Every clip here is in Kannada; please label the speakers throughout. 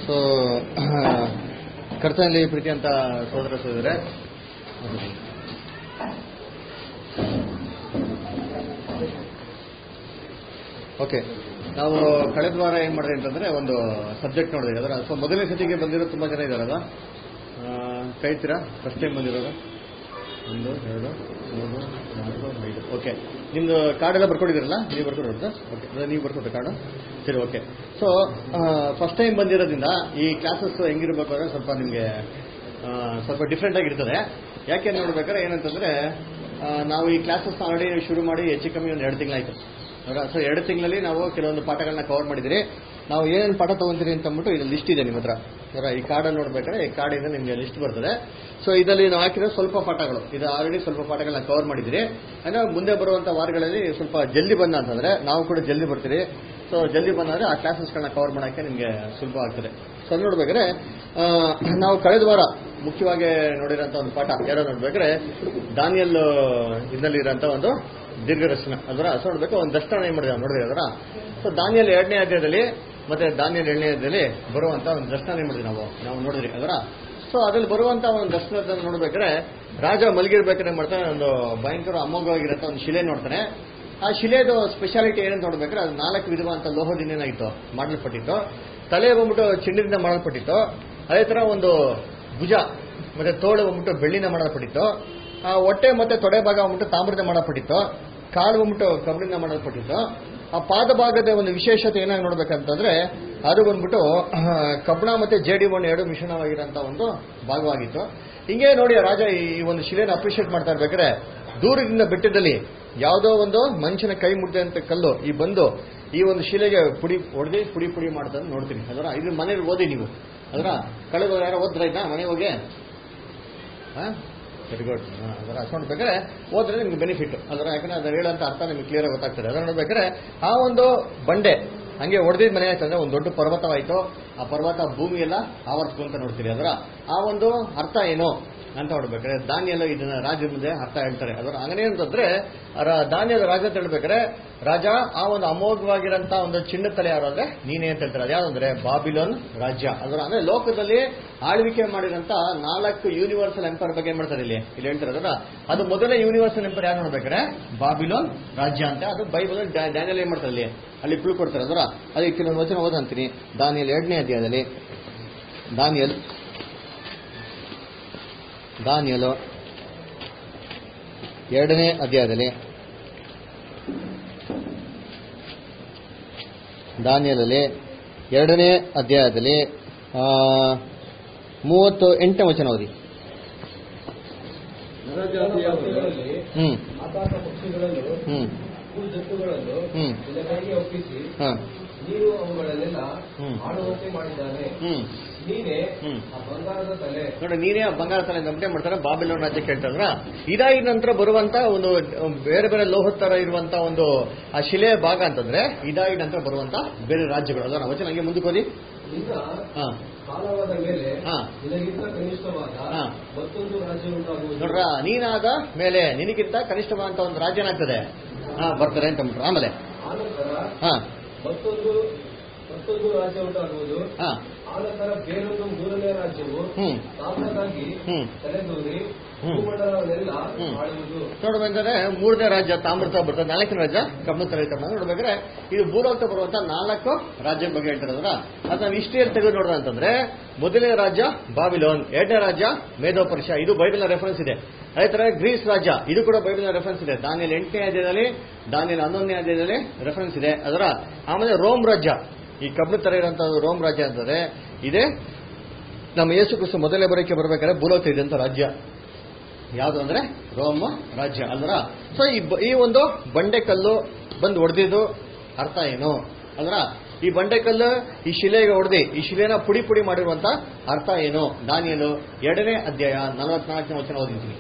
Speaker 1: ಸೊ ಕರ್ತನಲ್ಲಿ ಪ್ರೀತಿ ಅಂತ ಸೋದರ ಸೋದರ ಓಕೆ ನಾವು ಕಳೆದ ವಾರ ಏನು ಮಾಡಿದೆ ಅಂತಂದ್ರೆ ಒಂದು ಸಬ್ಜೆಕ್ಟ್ ನೋಡಿದೆ ಅದರ ಸೊ ಮೊದಲನೇ ಸತಿಗೆ ಬಂದಿರೋ ತುಂಬ ಜನ ಇದ್ದಾರಲ್ಲ ಆ, ಕೈ ತೀರಾ ಫಸ್ಟ್ ಟೈಮ್ ಬಂದಿರೋದು ಒಂದು ಎರಡು ಮೂರು ನಾಲ್ಕು ಐದು ಓಕೆ ನಿಮ್ದು ಕಾರ್ಡ್ ಎಲ್ಲ ಬರ್ಕೊಂಡಿದ್ದೀರಲ್ಲ ನೀವು ಬರ್ಕೊಡೋದು ಸರ್ ಓಕೆ ಅದೇ ನೀವು ಬರ್ಕೊಟ್ರೆ ಕಾರ್ಡು ಸರಿ ಓಕೆ ಸೊ ಫಸ್ಟ್ ಟೈಮ್ ಬಂದಿರೋದ್ರಿಂದ ಈ ಕ್ಲಾಸಸ್ ಹೆಂಗಿರ್ಬೇಕು ಅಂದ್ರೆ ಸ್ವಲ್ಪ ನಿಮಗೆ ಸ್ವಲ್ಪ ಡಿಫ್ರೆಂಟ್ ಆಗಿರ್ತದೆ ಯಾಕೆ ನೋಡ್ಬೇಕಾದ್ರೆ ಏನಂತಂದ್ರೆ ಆ, ನಾವು ಈ ಕ್ಲಾಸಸ್ ಆಲ್ರೆಡಿ ಶುರು ಮಾಡಿ ಹೆಚ್ಚು ಕಮ್ಮಿ ಒಂದು ಎರಡು ತಿಂಗಳಾಯ್ತು ಸೊ ಎರಡು ತಿಂಗಳಲ್ಲಿ ನಾವು ಕೆಲವೊಂದು ಪಾಠಗಳನ್ನ ಕವರ್ ಮಾಡಿದಿರಿ ನಾವು ಏನೇನು ಪಾಠ ತಗೊಂತೀರಿ ಅಂತ ಅಂದ್ಬಿಟ್ಟು ಇದು ಲಿಸ್ಟ್ ಇದೆ ನಿಮ್ಮ ಹತ್ರ ಅವರ ಈ ಕಾರ್ಡಲ್ಲಿ ನೋಡ್ಬೇಕಾದ್ರೆ ಈ ಕಾರ್ಡಿಂದ ನಿಮಗೆ ಲಿಸ್ಟ್ ಬರ್ತದೆ ಸೊ ಇದರಲ್ಲಿ ನಾವು ಹಾಕಿರೋ ಸ್ವಲ್ಪ ಪಾಠಗಳು ಇದು ಆಲ್ರೆಡಿ ಸ್ವಲ್ಪ ಪಾಠಗಳನ್ನ ಕವರ್ ಮಾಡಿದಿರಿ ಅಂದ್ರೆ ಮುಂದೆ ಬರುವಂತ ವಾರಗಳಲ್ಲಿ ಸ್ವಲ್ಪ ಜಲ್ದಿ ಬಂದ ಅಂತಂದ್ರೆ ನಾವು ಕೂಡ ಜಲ್ದಿ ಬರ್ತೀರಿ ಸೊ ಜಲ್ದಿ ಬಂದಾದ್ರೆ ಆ ಕ್ಲಾಸಸ್ಗಳನ್ನ ಕವರ್ ಮಾಡೋಕ್ಕೆ ನಿಮಗೆ ಸುಲಭ ಆಗ್ತದೆ ಸೊ ಅಲ್ಲಿ ನೋಡ್ಬೇಕಾದ್ರೆ ಆ, ನಾವು ಕಳೆದ ವಾರ ಮುಖ್ಯವಾಗಿ ನೋಡಿರೋಂಥ ಒಂದು ಪಾಠ ಯಾರೋ ನೋಡ್ಬೇಕಾದ್ರೆ ದಾನಿಯಲ್ ಇದರಲ್ಲಿ ಇರೋಂಥ ಒಂದು ದೀರ್ಘದರ್ಶನ ಅದರ ಸೊ ನೋಡ್ಬೇಕು ಒಂದು ದರ್ಶನ ಏನ್ ಮಾಡಿದೆ ನೋಡಿದ್ರೆ ಅದರ ಸೊ ದಾನಿಯಲ್ ಎರಡನೇ ಅಧ್ಯಾಯದಲ್ಲಿ ಮತ್ತೆ ದಾನಿಯಲ್ ಎರಡನೇ ಅಧ್ಯಾಯದಲ್ಲಿ ಬರುವಂತ ಒಂದು ದರ್ಶನ ಏನ್ ಮಾಡಿದ್ವಿ ನಾವು ನಾವು ನೋಡಿದ್ರಿ ಅದರ ಸೊ ಅದ್ರಲ್ಲಿ ಬರುವಂತ ಒಂದು ದರ್ಶನದ ನೋಡ್ಬೇಕಾದ್ರೆ ರಾಜ ಮಲಗಿರ್ಬೇಕಾದ್ರೆ ಏನ್ ಮಾಡ್ತಾನೆ ಒಂದು ಭಯಂಕರ ಅಮೋಘವಾಗಿರಂತ ಒಂದು ಶಿಲೆ ನೋಡ್ತಾನೆ ಆ ಶಿಲೆದು ಸ್ಪೆಷಾಲಿಟಿ ಏನಂತ ನೋಡ್ಬೇಕಾದ್ರೆ ಅದು ನಾಲ್ಕು ವಿಧವಾದಂತ ಲೋಹದಿಂದ ಏನಾಗಿತ್ತು ಮಾಡಲ್ಪಟ್ಟಿತ್ತು ತಲೆ ಬಂದ್ಬಿಟ್ಟು ಚಿನ್ನದಿಂದ ಮಾಡಲ್ಪಟ್ಟಿತ್ತು ಅದೇ ತರ ಒಂದು ಭುಜ ಮತ್ತೆ ತೋಳು ಬಂದ್ಬಿಟ್ಟು ಬೆಳ್ಳಿನ ಮಾಡಲ್ಪಟ್ಟಿತ್ತು ಆ ಹೊಟ್ಟೆ ಮತ್ತೆ ತೊಡೆ ಭಾಗ ಬಂದ್ಬಿಟ್ಟು ತಾಮ್ರದ ಮಾಡಲ್ಪಟ್ಟಿತ್ತು ಕಾಲು ಬಂದ್ಬಿಟ್ಟು ಕಬ್ಬಿಣದಿಂದ ಮಾಡಲ್ಪಟ್ಟಿತ್ತು ಆ ಪಾದ ಭಾಗದ ಒಂದು ವಿಶೇಷತೆ ಏನಾಗಿ ನೋಡ್ಬೇಕಂತಂದ್ರೆ ಅದು ಬಂದ್ಬಿಟ್ಟು ಆ, ಕಬ್ಬಣ ಮತ್ತೆ ಜೇಡಿ ಮಣ್ಣು ಎರಡು ಮಿಶ್ರಣವಾಗಿರೋಂಥ ಒಂದು ಭಾಗವಾಗಿತ್ತು ಹಿಂಗೆ ನೋಡಿ ರಾಜ ಈ ಒಂದು ಶಿಲೆನ ಅಪ್ರಿಷಿಯೇಟ್ ಮಾಡ್ತಾ ಇರ್ಬೇಕಾದ್ರೆ ದೂರದಿಂದ ಬೆಟ್ಟದಲ್ಲಿ ಯಾವುದೋ ಒಂದು ಮನುಷ್ಯನ ಕೈ ಮುಟ್ಟಿದಂತ ಕಲ್ಲು ಈ ಬಂದು ಈ ಒಂದು ಶಿಲೆಗೆ ಪುಡಿ ಹೊಡೆದು ಪುಡಿ ಪುಡಿ ಮಾಡ್ತಾರೆ ನೋಡ್ತೀನಿ ಅದರ ಇದು ಮನೇಲಿ ಓದಿ ನೀವು ಅದರ ಕಳೆದ ವಾರ ಯಾರೋ ಓದ್ರ ಇದ್ದ ಮನೆ ಹೋಗಿ ವೆರಿ ಗುಡ್ ಅದರ ಅಷ್ಟು ಬೇಕಾದ್ರೆ ಓದ್ರೆ ನಿಮ್ಗೆ ಬೆನಿಫಿಟ್ ಅದರ ಯಾಕಂದ್ರೆ ಅದರ ಹೇಳಂತ ಅರ್ಥ ನಿಮ್ಗೆ ಕ್ಲಿಯರ್ ಗೊತ್ತಾಗ್ತದೆ ಅದರ ನೋಡ್ಬೇಕಾದ್ರೆ ಆ ಒಂದು ಬಂಡೆ ಹಂಗೆ ಹೊಡೆದಿದ ಮನೆ ಆಯ್ತಂದ್ರೆ ಒಂದು ದೊಡ್ಡ ಪರ್ವತವಾಯ್ತು ಆ ಪರ್ವತ ಭೂಮಿ ಎಲ್ಲ ಆವರಿಸ್ಕೊಂತ ನೋಡ್ತೀರಿ ಅದರ ಆ ಒಂದು ಅರ್ಥ ಏನು ಅಂತ ನೋಡ್ಬೇಕಾದ್ರೆ ಧಾನ್ಯಲ್ಲ ಇದನ್ನ ರಾಜ ಮುಂದೆ ಅರ್ಥ ಹೇಳ್ತಾರೆ ಅದರ ಹಂಗನೇ ಅಂತಂದ್ರೆ ರ- ಧಾನ್ಯದ ರಾಜ ಅಂತ ಹೇಳ್ಬೇಕಾದ್ರೆ ರಾಜ ಆ ಒಂದು ಅಮೋಘವಾಗಿರಂತ ಒಂದು ಚಿನ್ನ ತಲೆ ಯಾರು ಅಂದ್ರೆ ನೀನೇ ಅಂತ ಹೇಳ್ತಾರೆ ಅದ್ಯಾವ್ದಂದ್ರೆ ಬಾಬಿಲೋನ್ ರಾಜ್ಯ ಅದರ ಅಂದ್ರೆ ಲೋಕದಲ್ಲಿ ಆಳ್ವಿಕೆ ಮಾಡಿದಂತ ನಾಲ್ಕು ಯೂನಿವರ್ಸಲ್ ಎಂಪೈರ್ ಬಗ್ಗೆ ಏನ್ ಮಾಡ್ತಾರೆ ಇಲ್ಲಿ ಇಲ್ಲಿ ಹೇಳ್ತಾರೆ ಅದರ ಅದು ಮೊದಲನೇ ಯೂನಿವರ್ಸಲ್ ಎಂಪೈರ್ ಯಾರು ನೋಡ್ಬೇಕಾದ್ರೆ ಬಾಬಿಲೋನ್ ರಾಜ್ಯ ಅಂತ ಅದು ಬೈಬಲ್ ಡ್ಯಾನಿಯಲ್ ಏನ್ ಮಾಡ್ತಾರೆ ಅಲ್ಲಿ ಅಲ್ಲಿ ಕ್ಲೂ ಕೊಡ್ತಾರೆ ಅದರ ಅದಕ್ಕೆ ಕೆಲವೊಂದು ವಚನ ಓದಂತೀನಿ ದಾನಿಯಲ್ ಎರಡನೇ ಅಧ್ಯಾಯದಲ್ಲಿ ದಾನಿಯಲ್ ದಾನಿಯಲು ಎರಡನೇ ಅಧ್ಯಾಯದಲ್ಲಿ ದಾನಿಯಲಲ್ಲಿ ಎರಡನೇ ಅಧ್ಯಾಯದಲ್ಲಿ ಆ, ಮೂವತ್ತು ಎಂಟನೇ ವಚನ ಓದಿ
Speaker 2: ನರಜಾತಿಯವರಲ್ಲಿ
Speaker 1: ಹ್ಮ್
Speaker 2: ಆಕಾಶ ಪಕ್ಷಿಗಳಲ್ಲೂ
Speaker 1: ಹ್ಮ್
Speaker 2: ಭೂಜಂತುಗಳಲ್ಲೂ
Speaker 1: ಹ್ಮ್.
Speaker 2: ನಿನ್ನ ಕೈಗೆ ಒಪ್ಪಿಸಿ
Speaker 1: ಹಾ
Speaker 2: ನೀನು ಅವುಗಳನ್ನೆಲ್ಲ
Speaker 1: ಹ್ಮ್.
Speaker 2: ಆಡುವಂತೆ ಮಾಡಿದ್ದಾನೆ
Speaker 1: ಹ್ಮ್
Speaker 2: ನೀನೇ
Speaker 1: ಹ್ಮ್.
Speaker 2: ಆ ಬಂಗಾರದ ತಲೆ
Speaker 1: ನೋಡಿ ನೀನೇ ಆ ಬಂಗಾರ ತಲೆ ನಂಬನೆ ಮಾಡ್ತಾರೆ ಬಾಬಿಲೋನ್ ರಾಜ್ಯಕ್ಕೆ ಹೇಳ್ತಾರ ಇದಾಗಿದ ನಂತರ ಬರುವಂತ ಒಂದು ಬೇರೆ ಬೇರೆ ಲೋಹದ ತರ ಇರುವಂತ ಒಂದು ಆ ಶಿಲೆಯ ಭಾಗ ಅಂತಂದ್ರೆ ಇದಾಗಿದ ನಂತರ ಬರುವಂತ ಬೇರೆ ರಾಜ್ಯಗಳು ಅದನ್ನ ವಚನ ಹಂಗೆ ಮುಂದಕ್ಕೆ ಓದಿ
Speaker 2: ನಿನ್ನ
Speaker 1: ಹಾ
Speaker 2: ಕಾಲವಾದ ಮೇಲೆ
Speaker 1: ಹಾ.
Speaker 2: ನಿನಗಿಂತ ಕನಿಷ್ಠವಾದ
Speaker 1: ಹಾ.
Speaker 2: ಮತ್ತೊಂದು ರಾಜ್ಯ ಉಂಟಾಗುವುದು
Speaker 1: ನೋಡ್ರ ನೀನಾದ ಮೇಲೆ ನಿನಗಿಂತ ಕನಿಷ್ಠವಾದಂತ ಒಂದು ರಾಜ್ಯ ಏನಾಗ್ತದೆ ಹಾ ಬರ್ತಾರೆ ಅಂತ ಅಂದ್ಬಿಟ್ರು. ಆಮೇಲೆ
Speaker 2: ಆನಂತರ
Speaker 1: ಹಾ
Speaker 2: ಮತ್ತೊಂದು ಮತ್ತೊಂದು ರಾಜ್ಯ ಉಂಟಾಗುವುದು
Speaker 1: ಹಾ
Speaker 2: ಆನಂತರ ಬೇರೊಂದು ಮೂರನೇ ರಾಜ್ಯವು
Speaker 1: ಹ್ಮ್
Speaker 2: ತಾಮ್ರಕ್ಕಾಗಿ
Speaker 1: ಹ್ಮ್
Speaker 2: ತಲೆದೂರಿ
Speaker 1: ಹ್ಮ್.
Speaker 2: ಭೂಮಂಡಲವನ್ನೆಲ್ಲ
Speaker 1: ಹ್ಮ್.
Speaker 2: ಆಳುವುದು
Speaker 1: ನೋಡ್ಬೇಕಂದ್ರೆ ಮೂರನೇ ರಾಜ್ಯ ತಾಮ್ರತ ಬರ್ತದೆ ನಾಲ್ಕನೇ ರಾಜ್ಯ ಕಬ್ಬಣ ತರ ಇರ್ತದೆ ನೋಡ್ಬೇಕಾದ್ರೆ ಇದು ಭೂಲೋಕ ಬರುವಂತ ನಾಲ್ಕು ರಾಜ್ಯ ಬಗ್ಗೆ ಹೇಳ್ತಾರದ್ರ ಅದು ನಾವು ಹಿಸ್ಟ್ರಿಯಲ್ಲಿ ತೆಗೆದು ನೋಡೋಣ ಅಂತಂದ್ರೆ ಮೊದಲನೇ ರಾಜ್ಯ ಬಾಬಿಲೋನ್ ಎರಡನೇ ರಾಜ್ಯ ಮೇಧೋಪರ್ಷ ಇದು ಬೈಬಲ್ನ ರೆಫರೆನ್ಸ್ ಇದೆ ಅದೇ ತರ ಗ್ರೀಸ್ ರಾಜ್ಯ ಇದು ಕೂಡ ಬೈಬಲ್ನ ರೆಫರೆನ್ಸ್ ಇದೆ ದಾನಿಯಲ್ಲಿ ಎಂಟನೇ ಅಧ್ಯಾಯದಲ್ಲಿ ದಾನಿಯಲ್ಲಿ ಹನ್ನೊಂದನೇ ಅಧ್ಯಾಯದಲ್ಲಿ ರೆಫರೆನ್ಸ್ ಇದೆ ಅದರ ಆಮೇಲೆ ರೋಮ್ ರಾಜ್ಯ ಈ ಕಬ್ಬಣ ತರ ಇರುವಂತದ್ದು ರೋಮ್ ರಾಜ್ಯ ಅಂತಂದ್ರೆ ಇದೆ ನಮ್ಮ ಯೇಸು ಕ್ರಿಸ್ತು ಮೊದಲನೇ ಬರೋಕೆ ಬರ್ಬೇಕಾದ್ರೆ ಭೂಲೋಕ ಇದ್ದಂತ ರಾಜ್ಯ ಯಾವುದು ಅಂದ್ರೆ ರೋಮ ರಾಜ್ಯ ಅಲ್ವರ ಸೊ ಈ ಬ- ಈ ಒಂದು ಬಂಡೆಕಲ್ಲು ಬಂದು ಹೊಡೆದಿದ್ದು ಅರ್ಥ ಏನು ಅಲ್ವರ ಈ ಬಂಡೆಕಲ್ಲು ಈ ಶಿಲೆಗೆ ಹೊಡೆದಿ ಈ ಶಿಲೆನ ಪುಡಿ ಪುಡಿ ಮಾಡಿರುವಂತ ಅರ್ಥ ಏನು ದಾನಿಯಲು ಎರಡನೇ ಅಧ್ಯಾಯ ನಲವತ್ನಾಲ್ಕನೇ ವಚನ ಓದಿದ್ದೀನಿ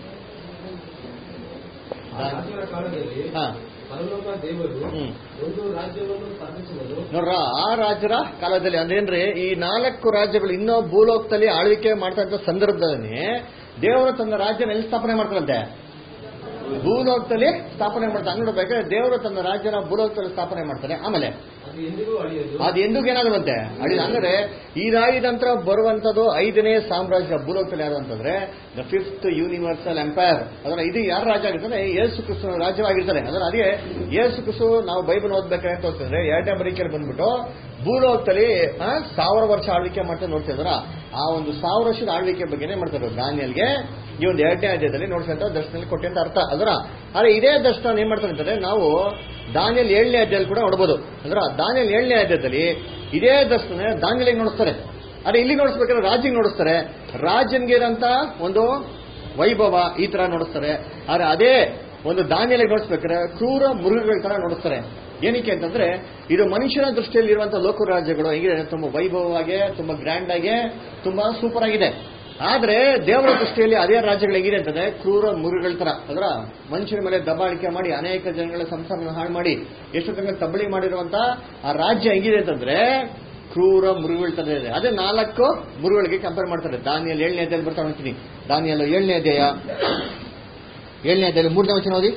Speaker 2: ಆ ರಾಜರ ಕಾಲದಲ್ಲಿ
Speaker 1: ಹಾ
Speaker 2: ಪರಲೋಕ ದೇವರು
Speaker 1: ಹ್ಮ್
Speaker 2: ಒಂದು ರಾಜ್ಯವನ್ನು ಸ್ಥಾಪಿಸುವುದು
Speaker 1: ನೋಡ್ರ ಆ ರಾಜರ ಕಾಲದಲ್ಲಿ ಅಂದ್ರೇನ್ರಿ ಈ ನಾಲ್ಕು ರಾಜ್ಯಗಳು ಇನ್ನೂ ಭೂಲೋಕದಲ್ಲಿ ಆಳ್ವಿಕೆ ಮಾಡ್ತಾ ಇದ್ದ ಸಂದರ್ಭದಲ್ಲಿ ದೇವರು ತನ್ನ ರಾಜ್ಯನ ಎಲ್ಲಿ ಸ್ಥಾಪನೆ ಮಾಡ್ತಾರಂತೆ ಭೂಲೋಕದಲ್ಲಿ ಸ್ಥಾಪನೆ ಮಾಡ್ತಾರೆ ಹಂಗ್ ನೋಡ್ಬೇಕಾದ್ರೆ ದೇವರು ತನ್ನ ರಾಜ್ಯನ ಭೂಲೋಕದಲ್ಲಿ ಸ್ಥಾಪನೆ ಮಾಡ್ತಾರೆ ಆಮೇಲೆ
Speaker 2: ಅದು ಎಂದಿಗೂ ಅಳಿಯದು
Speaker 1: ಅದು ಎಂದಿಗೂ ಏನಾಗದಂತೆ ಅಡಿ ಅಂದ್ರೆ ಇದಾದ ನಂತರ ಬರುವಂತದ್ದು ಐದನೇ ಸಾಮ್ರಾಜ್ಯ ಭೂಲೋಕದಲ್ಲಿ ಯಾರು ಅಂತಂದ್ರೆ ದ ಫಿಫ್ತ್ ಯೂನಿವರ್ಸಲ್ ಎಂಪೈರ್ ಅದರ ಇದು ಯಾರ ರಾಜ್ಯ ಆಗಿರ್ತಾರೆ ಯೇಸು ಕ್ರಿಸ್ತನ ರಾಜ್ಯವಾಗಿರ್ತಾರೆ ಅದರ ಅದೇ ಯೇಸು ಕ್ರಿಸ್ತು ನಾವು ಬೈಬಲ್ ಓದ್ಬೇಕಾದ್ರೆ ಹೋಗ್ತಂದ್ರೆ ಎರಡನೇ ಬರೀಕೆಯಲ್ಲಿ ಬಂದ್ಬಿಟ್ಟು ಭೂಲೋಕದಲ್ಲಿ ಆ, ಸಾವಿರ ವರ್ಷ ಆಳ್ವಿಕೆ ಮಾಡ್ತಾ ನೋಡ್ತಿದ್ರ ಆ ಒಂದು ಸಾವಿರ ವರ್ಷದ ಆಳ್ವಿಕೆ ಬಗ್ಗೆನೇ ಮಾಡ್ತಾರೆ ದಾನಿಯಲ್ಗೆ ಈ ಒಂದು ಎರಡನೇ ಅಧ್ಯಾಯದಲ್ಲಿ ನೋಡ್ಸಂತ ದರ್ಶನದಲ್ಲಿ ಕೊಟ್ಟೆ ಅಂತ ಅರ್ಥ ಅದರ ಆದ್ರೆ ಇದೇ ದರ್ಶನ ಏನ್ ಮಾಡ್ತಾರೆ ಅಂತಂದ್ರೆ ನಾವು ದಾನಿಯಲ್ ಏಳನೇ ಅಧ್ಯಾಯದಲ್ಲಿ ಕೂಡ ನೋಡ್ಬೋದು ಅಂದ್ರ ದಾನಿಯಲ್ ಏಳನೇ ಅಧ್ಯಾಯದಲ್ಲಿ ಇದೇ ದರ್ಶನ ದಾನಿಯಲಿಗೆ ನೋಡಿಸ್ತಾರೆ ಆದ್ರೆ ಇಲ್ಲಿ ನೋಡಿಸ್ಬೇಕಾದ್ರೆ ರಾಜ್ಯಗೆ ನೋಡಿಸ್ತಾರೆ ರಾಜನ್ಗೆ ಇರೋಂತ ಒಂದು ವೈಭವ ಈ ತರ ನೋಡಿಸ್ತಾರೆ ಆದ್ರೆ ಅದೇ ಒಂದು ದಾನಿಯಲಿಗೆ ನೋಡಿಸ್ಬೇಕಾದ್ರೆ ಕ್ರೂರ ಮೃಗಗಳ ತರ ನೋಡಿಸ್ತಾರೆ ಏನಕ್ಕೆ ಅಂತಂದ್ರೆ ಇದು ಮನುಷ್ಯನ ದೃಷ್ಟಿಯಲ್ಲಿ ಇರುವಂತಹ ಲೋಕ ರಾಜ್ಯಗಳು ಹೇಗಿದೆ ತುಂಬಾ ವೈಭವವಾಗಿ ತುಂಬಾ ಗ್ರ್ಯಾಂಡ್ ಆಗಿ ತುಂಬಾ ಸೂಪರ್ ಆಗಿದೆ ಆದ್ರೆ ದೇವರ ದೃಷ್ಟಿಯಲ್ಲಿ ಅದೇ ರಾಜ್ಯಗಳು ಹೇಗಿದೆ ಅಂತಂದ್ರೆ ಕ್ರೂರ ಮೃಗಗಳ ತರ ಅದರ ಮನುಷ್ಯನ ಮೇಲೆ ದಬ್ಬಾಳಿಕೆ ಮಾಡಿ ಅನೇಕ ಜನಗಳ ಸಂಸಾರ ಹಾಳು ಮಾಡಿ ಎಷ್ಟು ತನಕ ತಬ್ಬಳಿ ಮಾಡಿರುವಂತ ಆ ರಾಜ್ಯ ಹೆಂಗಿದೆ ಅಂತಂದ್ರೆ ಕ್ರೂರ ಮೃಗಗಳ ತರ ಇದೆ ಅದೇ ನಾಲ್ಕು ಮೃಗಗಳಿಗೆ ಕಂಪೇರ್ ಮಾಡ್ತಾರೆ ದಾನಿಯಲ್ಲಿ ಏಳನೇ ಅಧ್ಯಾಯ ಬರ್ತಾ ನೋಡ್ತೀನಿ ದಾನಿಯಲ್ಲ ಏಳನೇ ಅಧ್ಯಾಯ ಏಳನೇ ಅಧ್ಯಾಯ ಮೂರನೇ ವಚನ ಓದಿ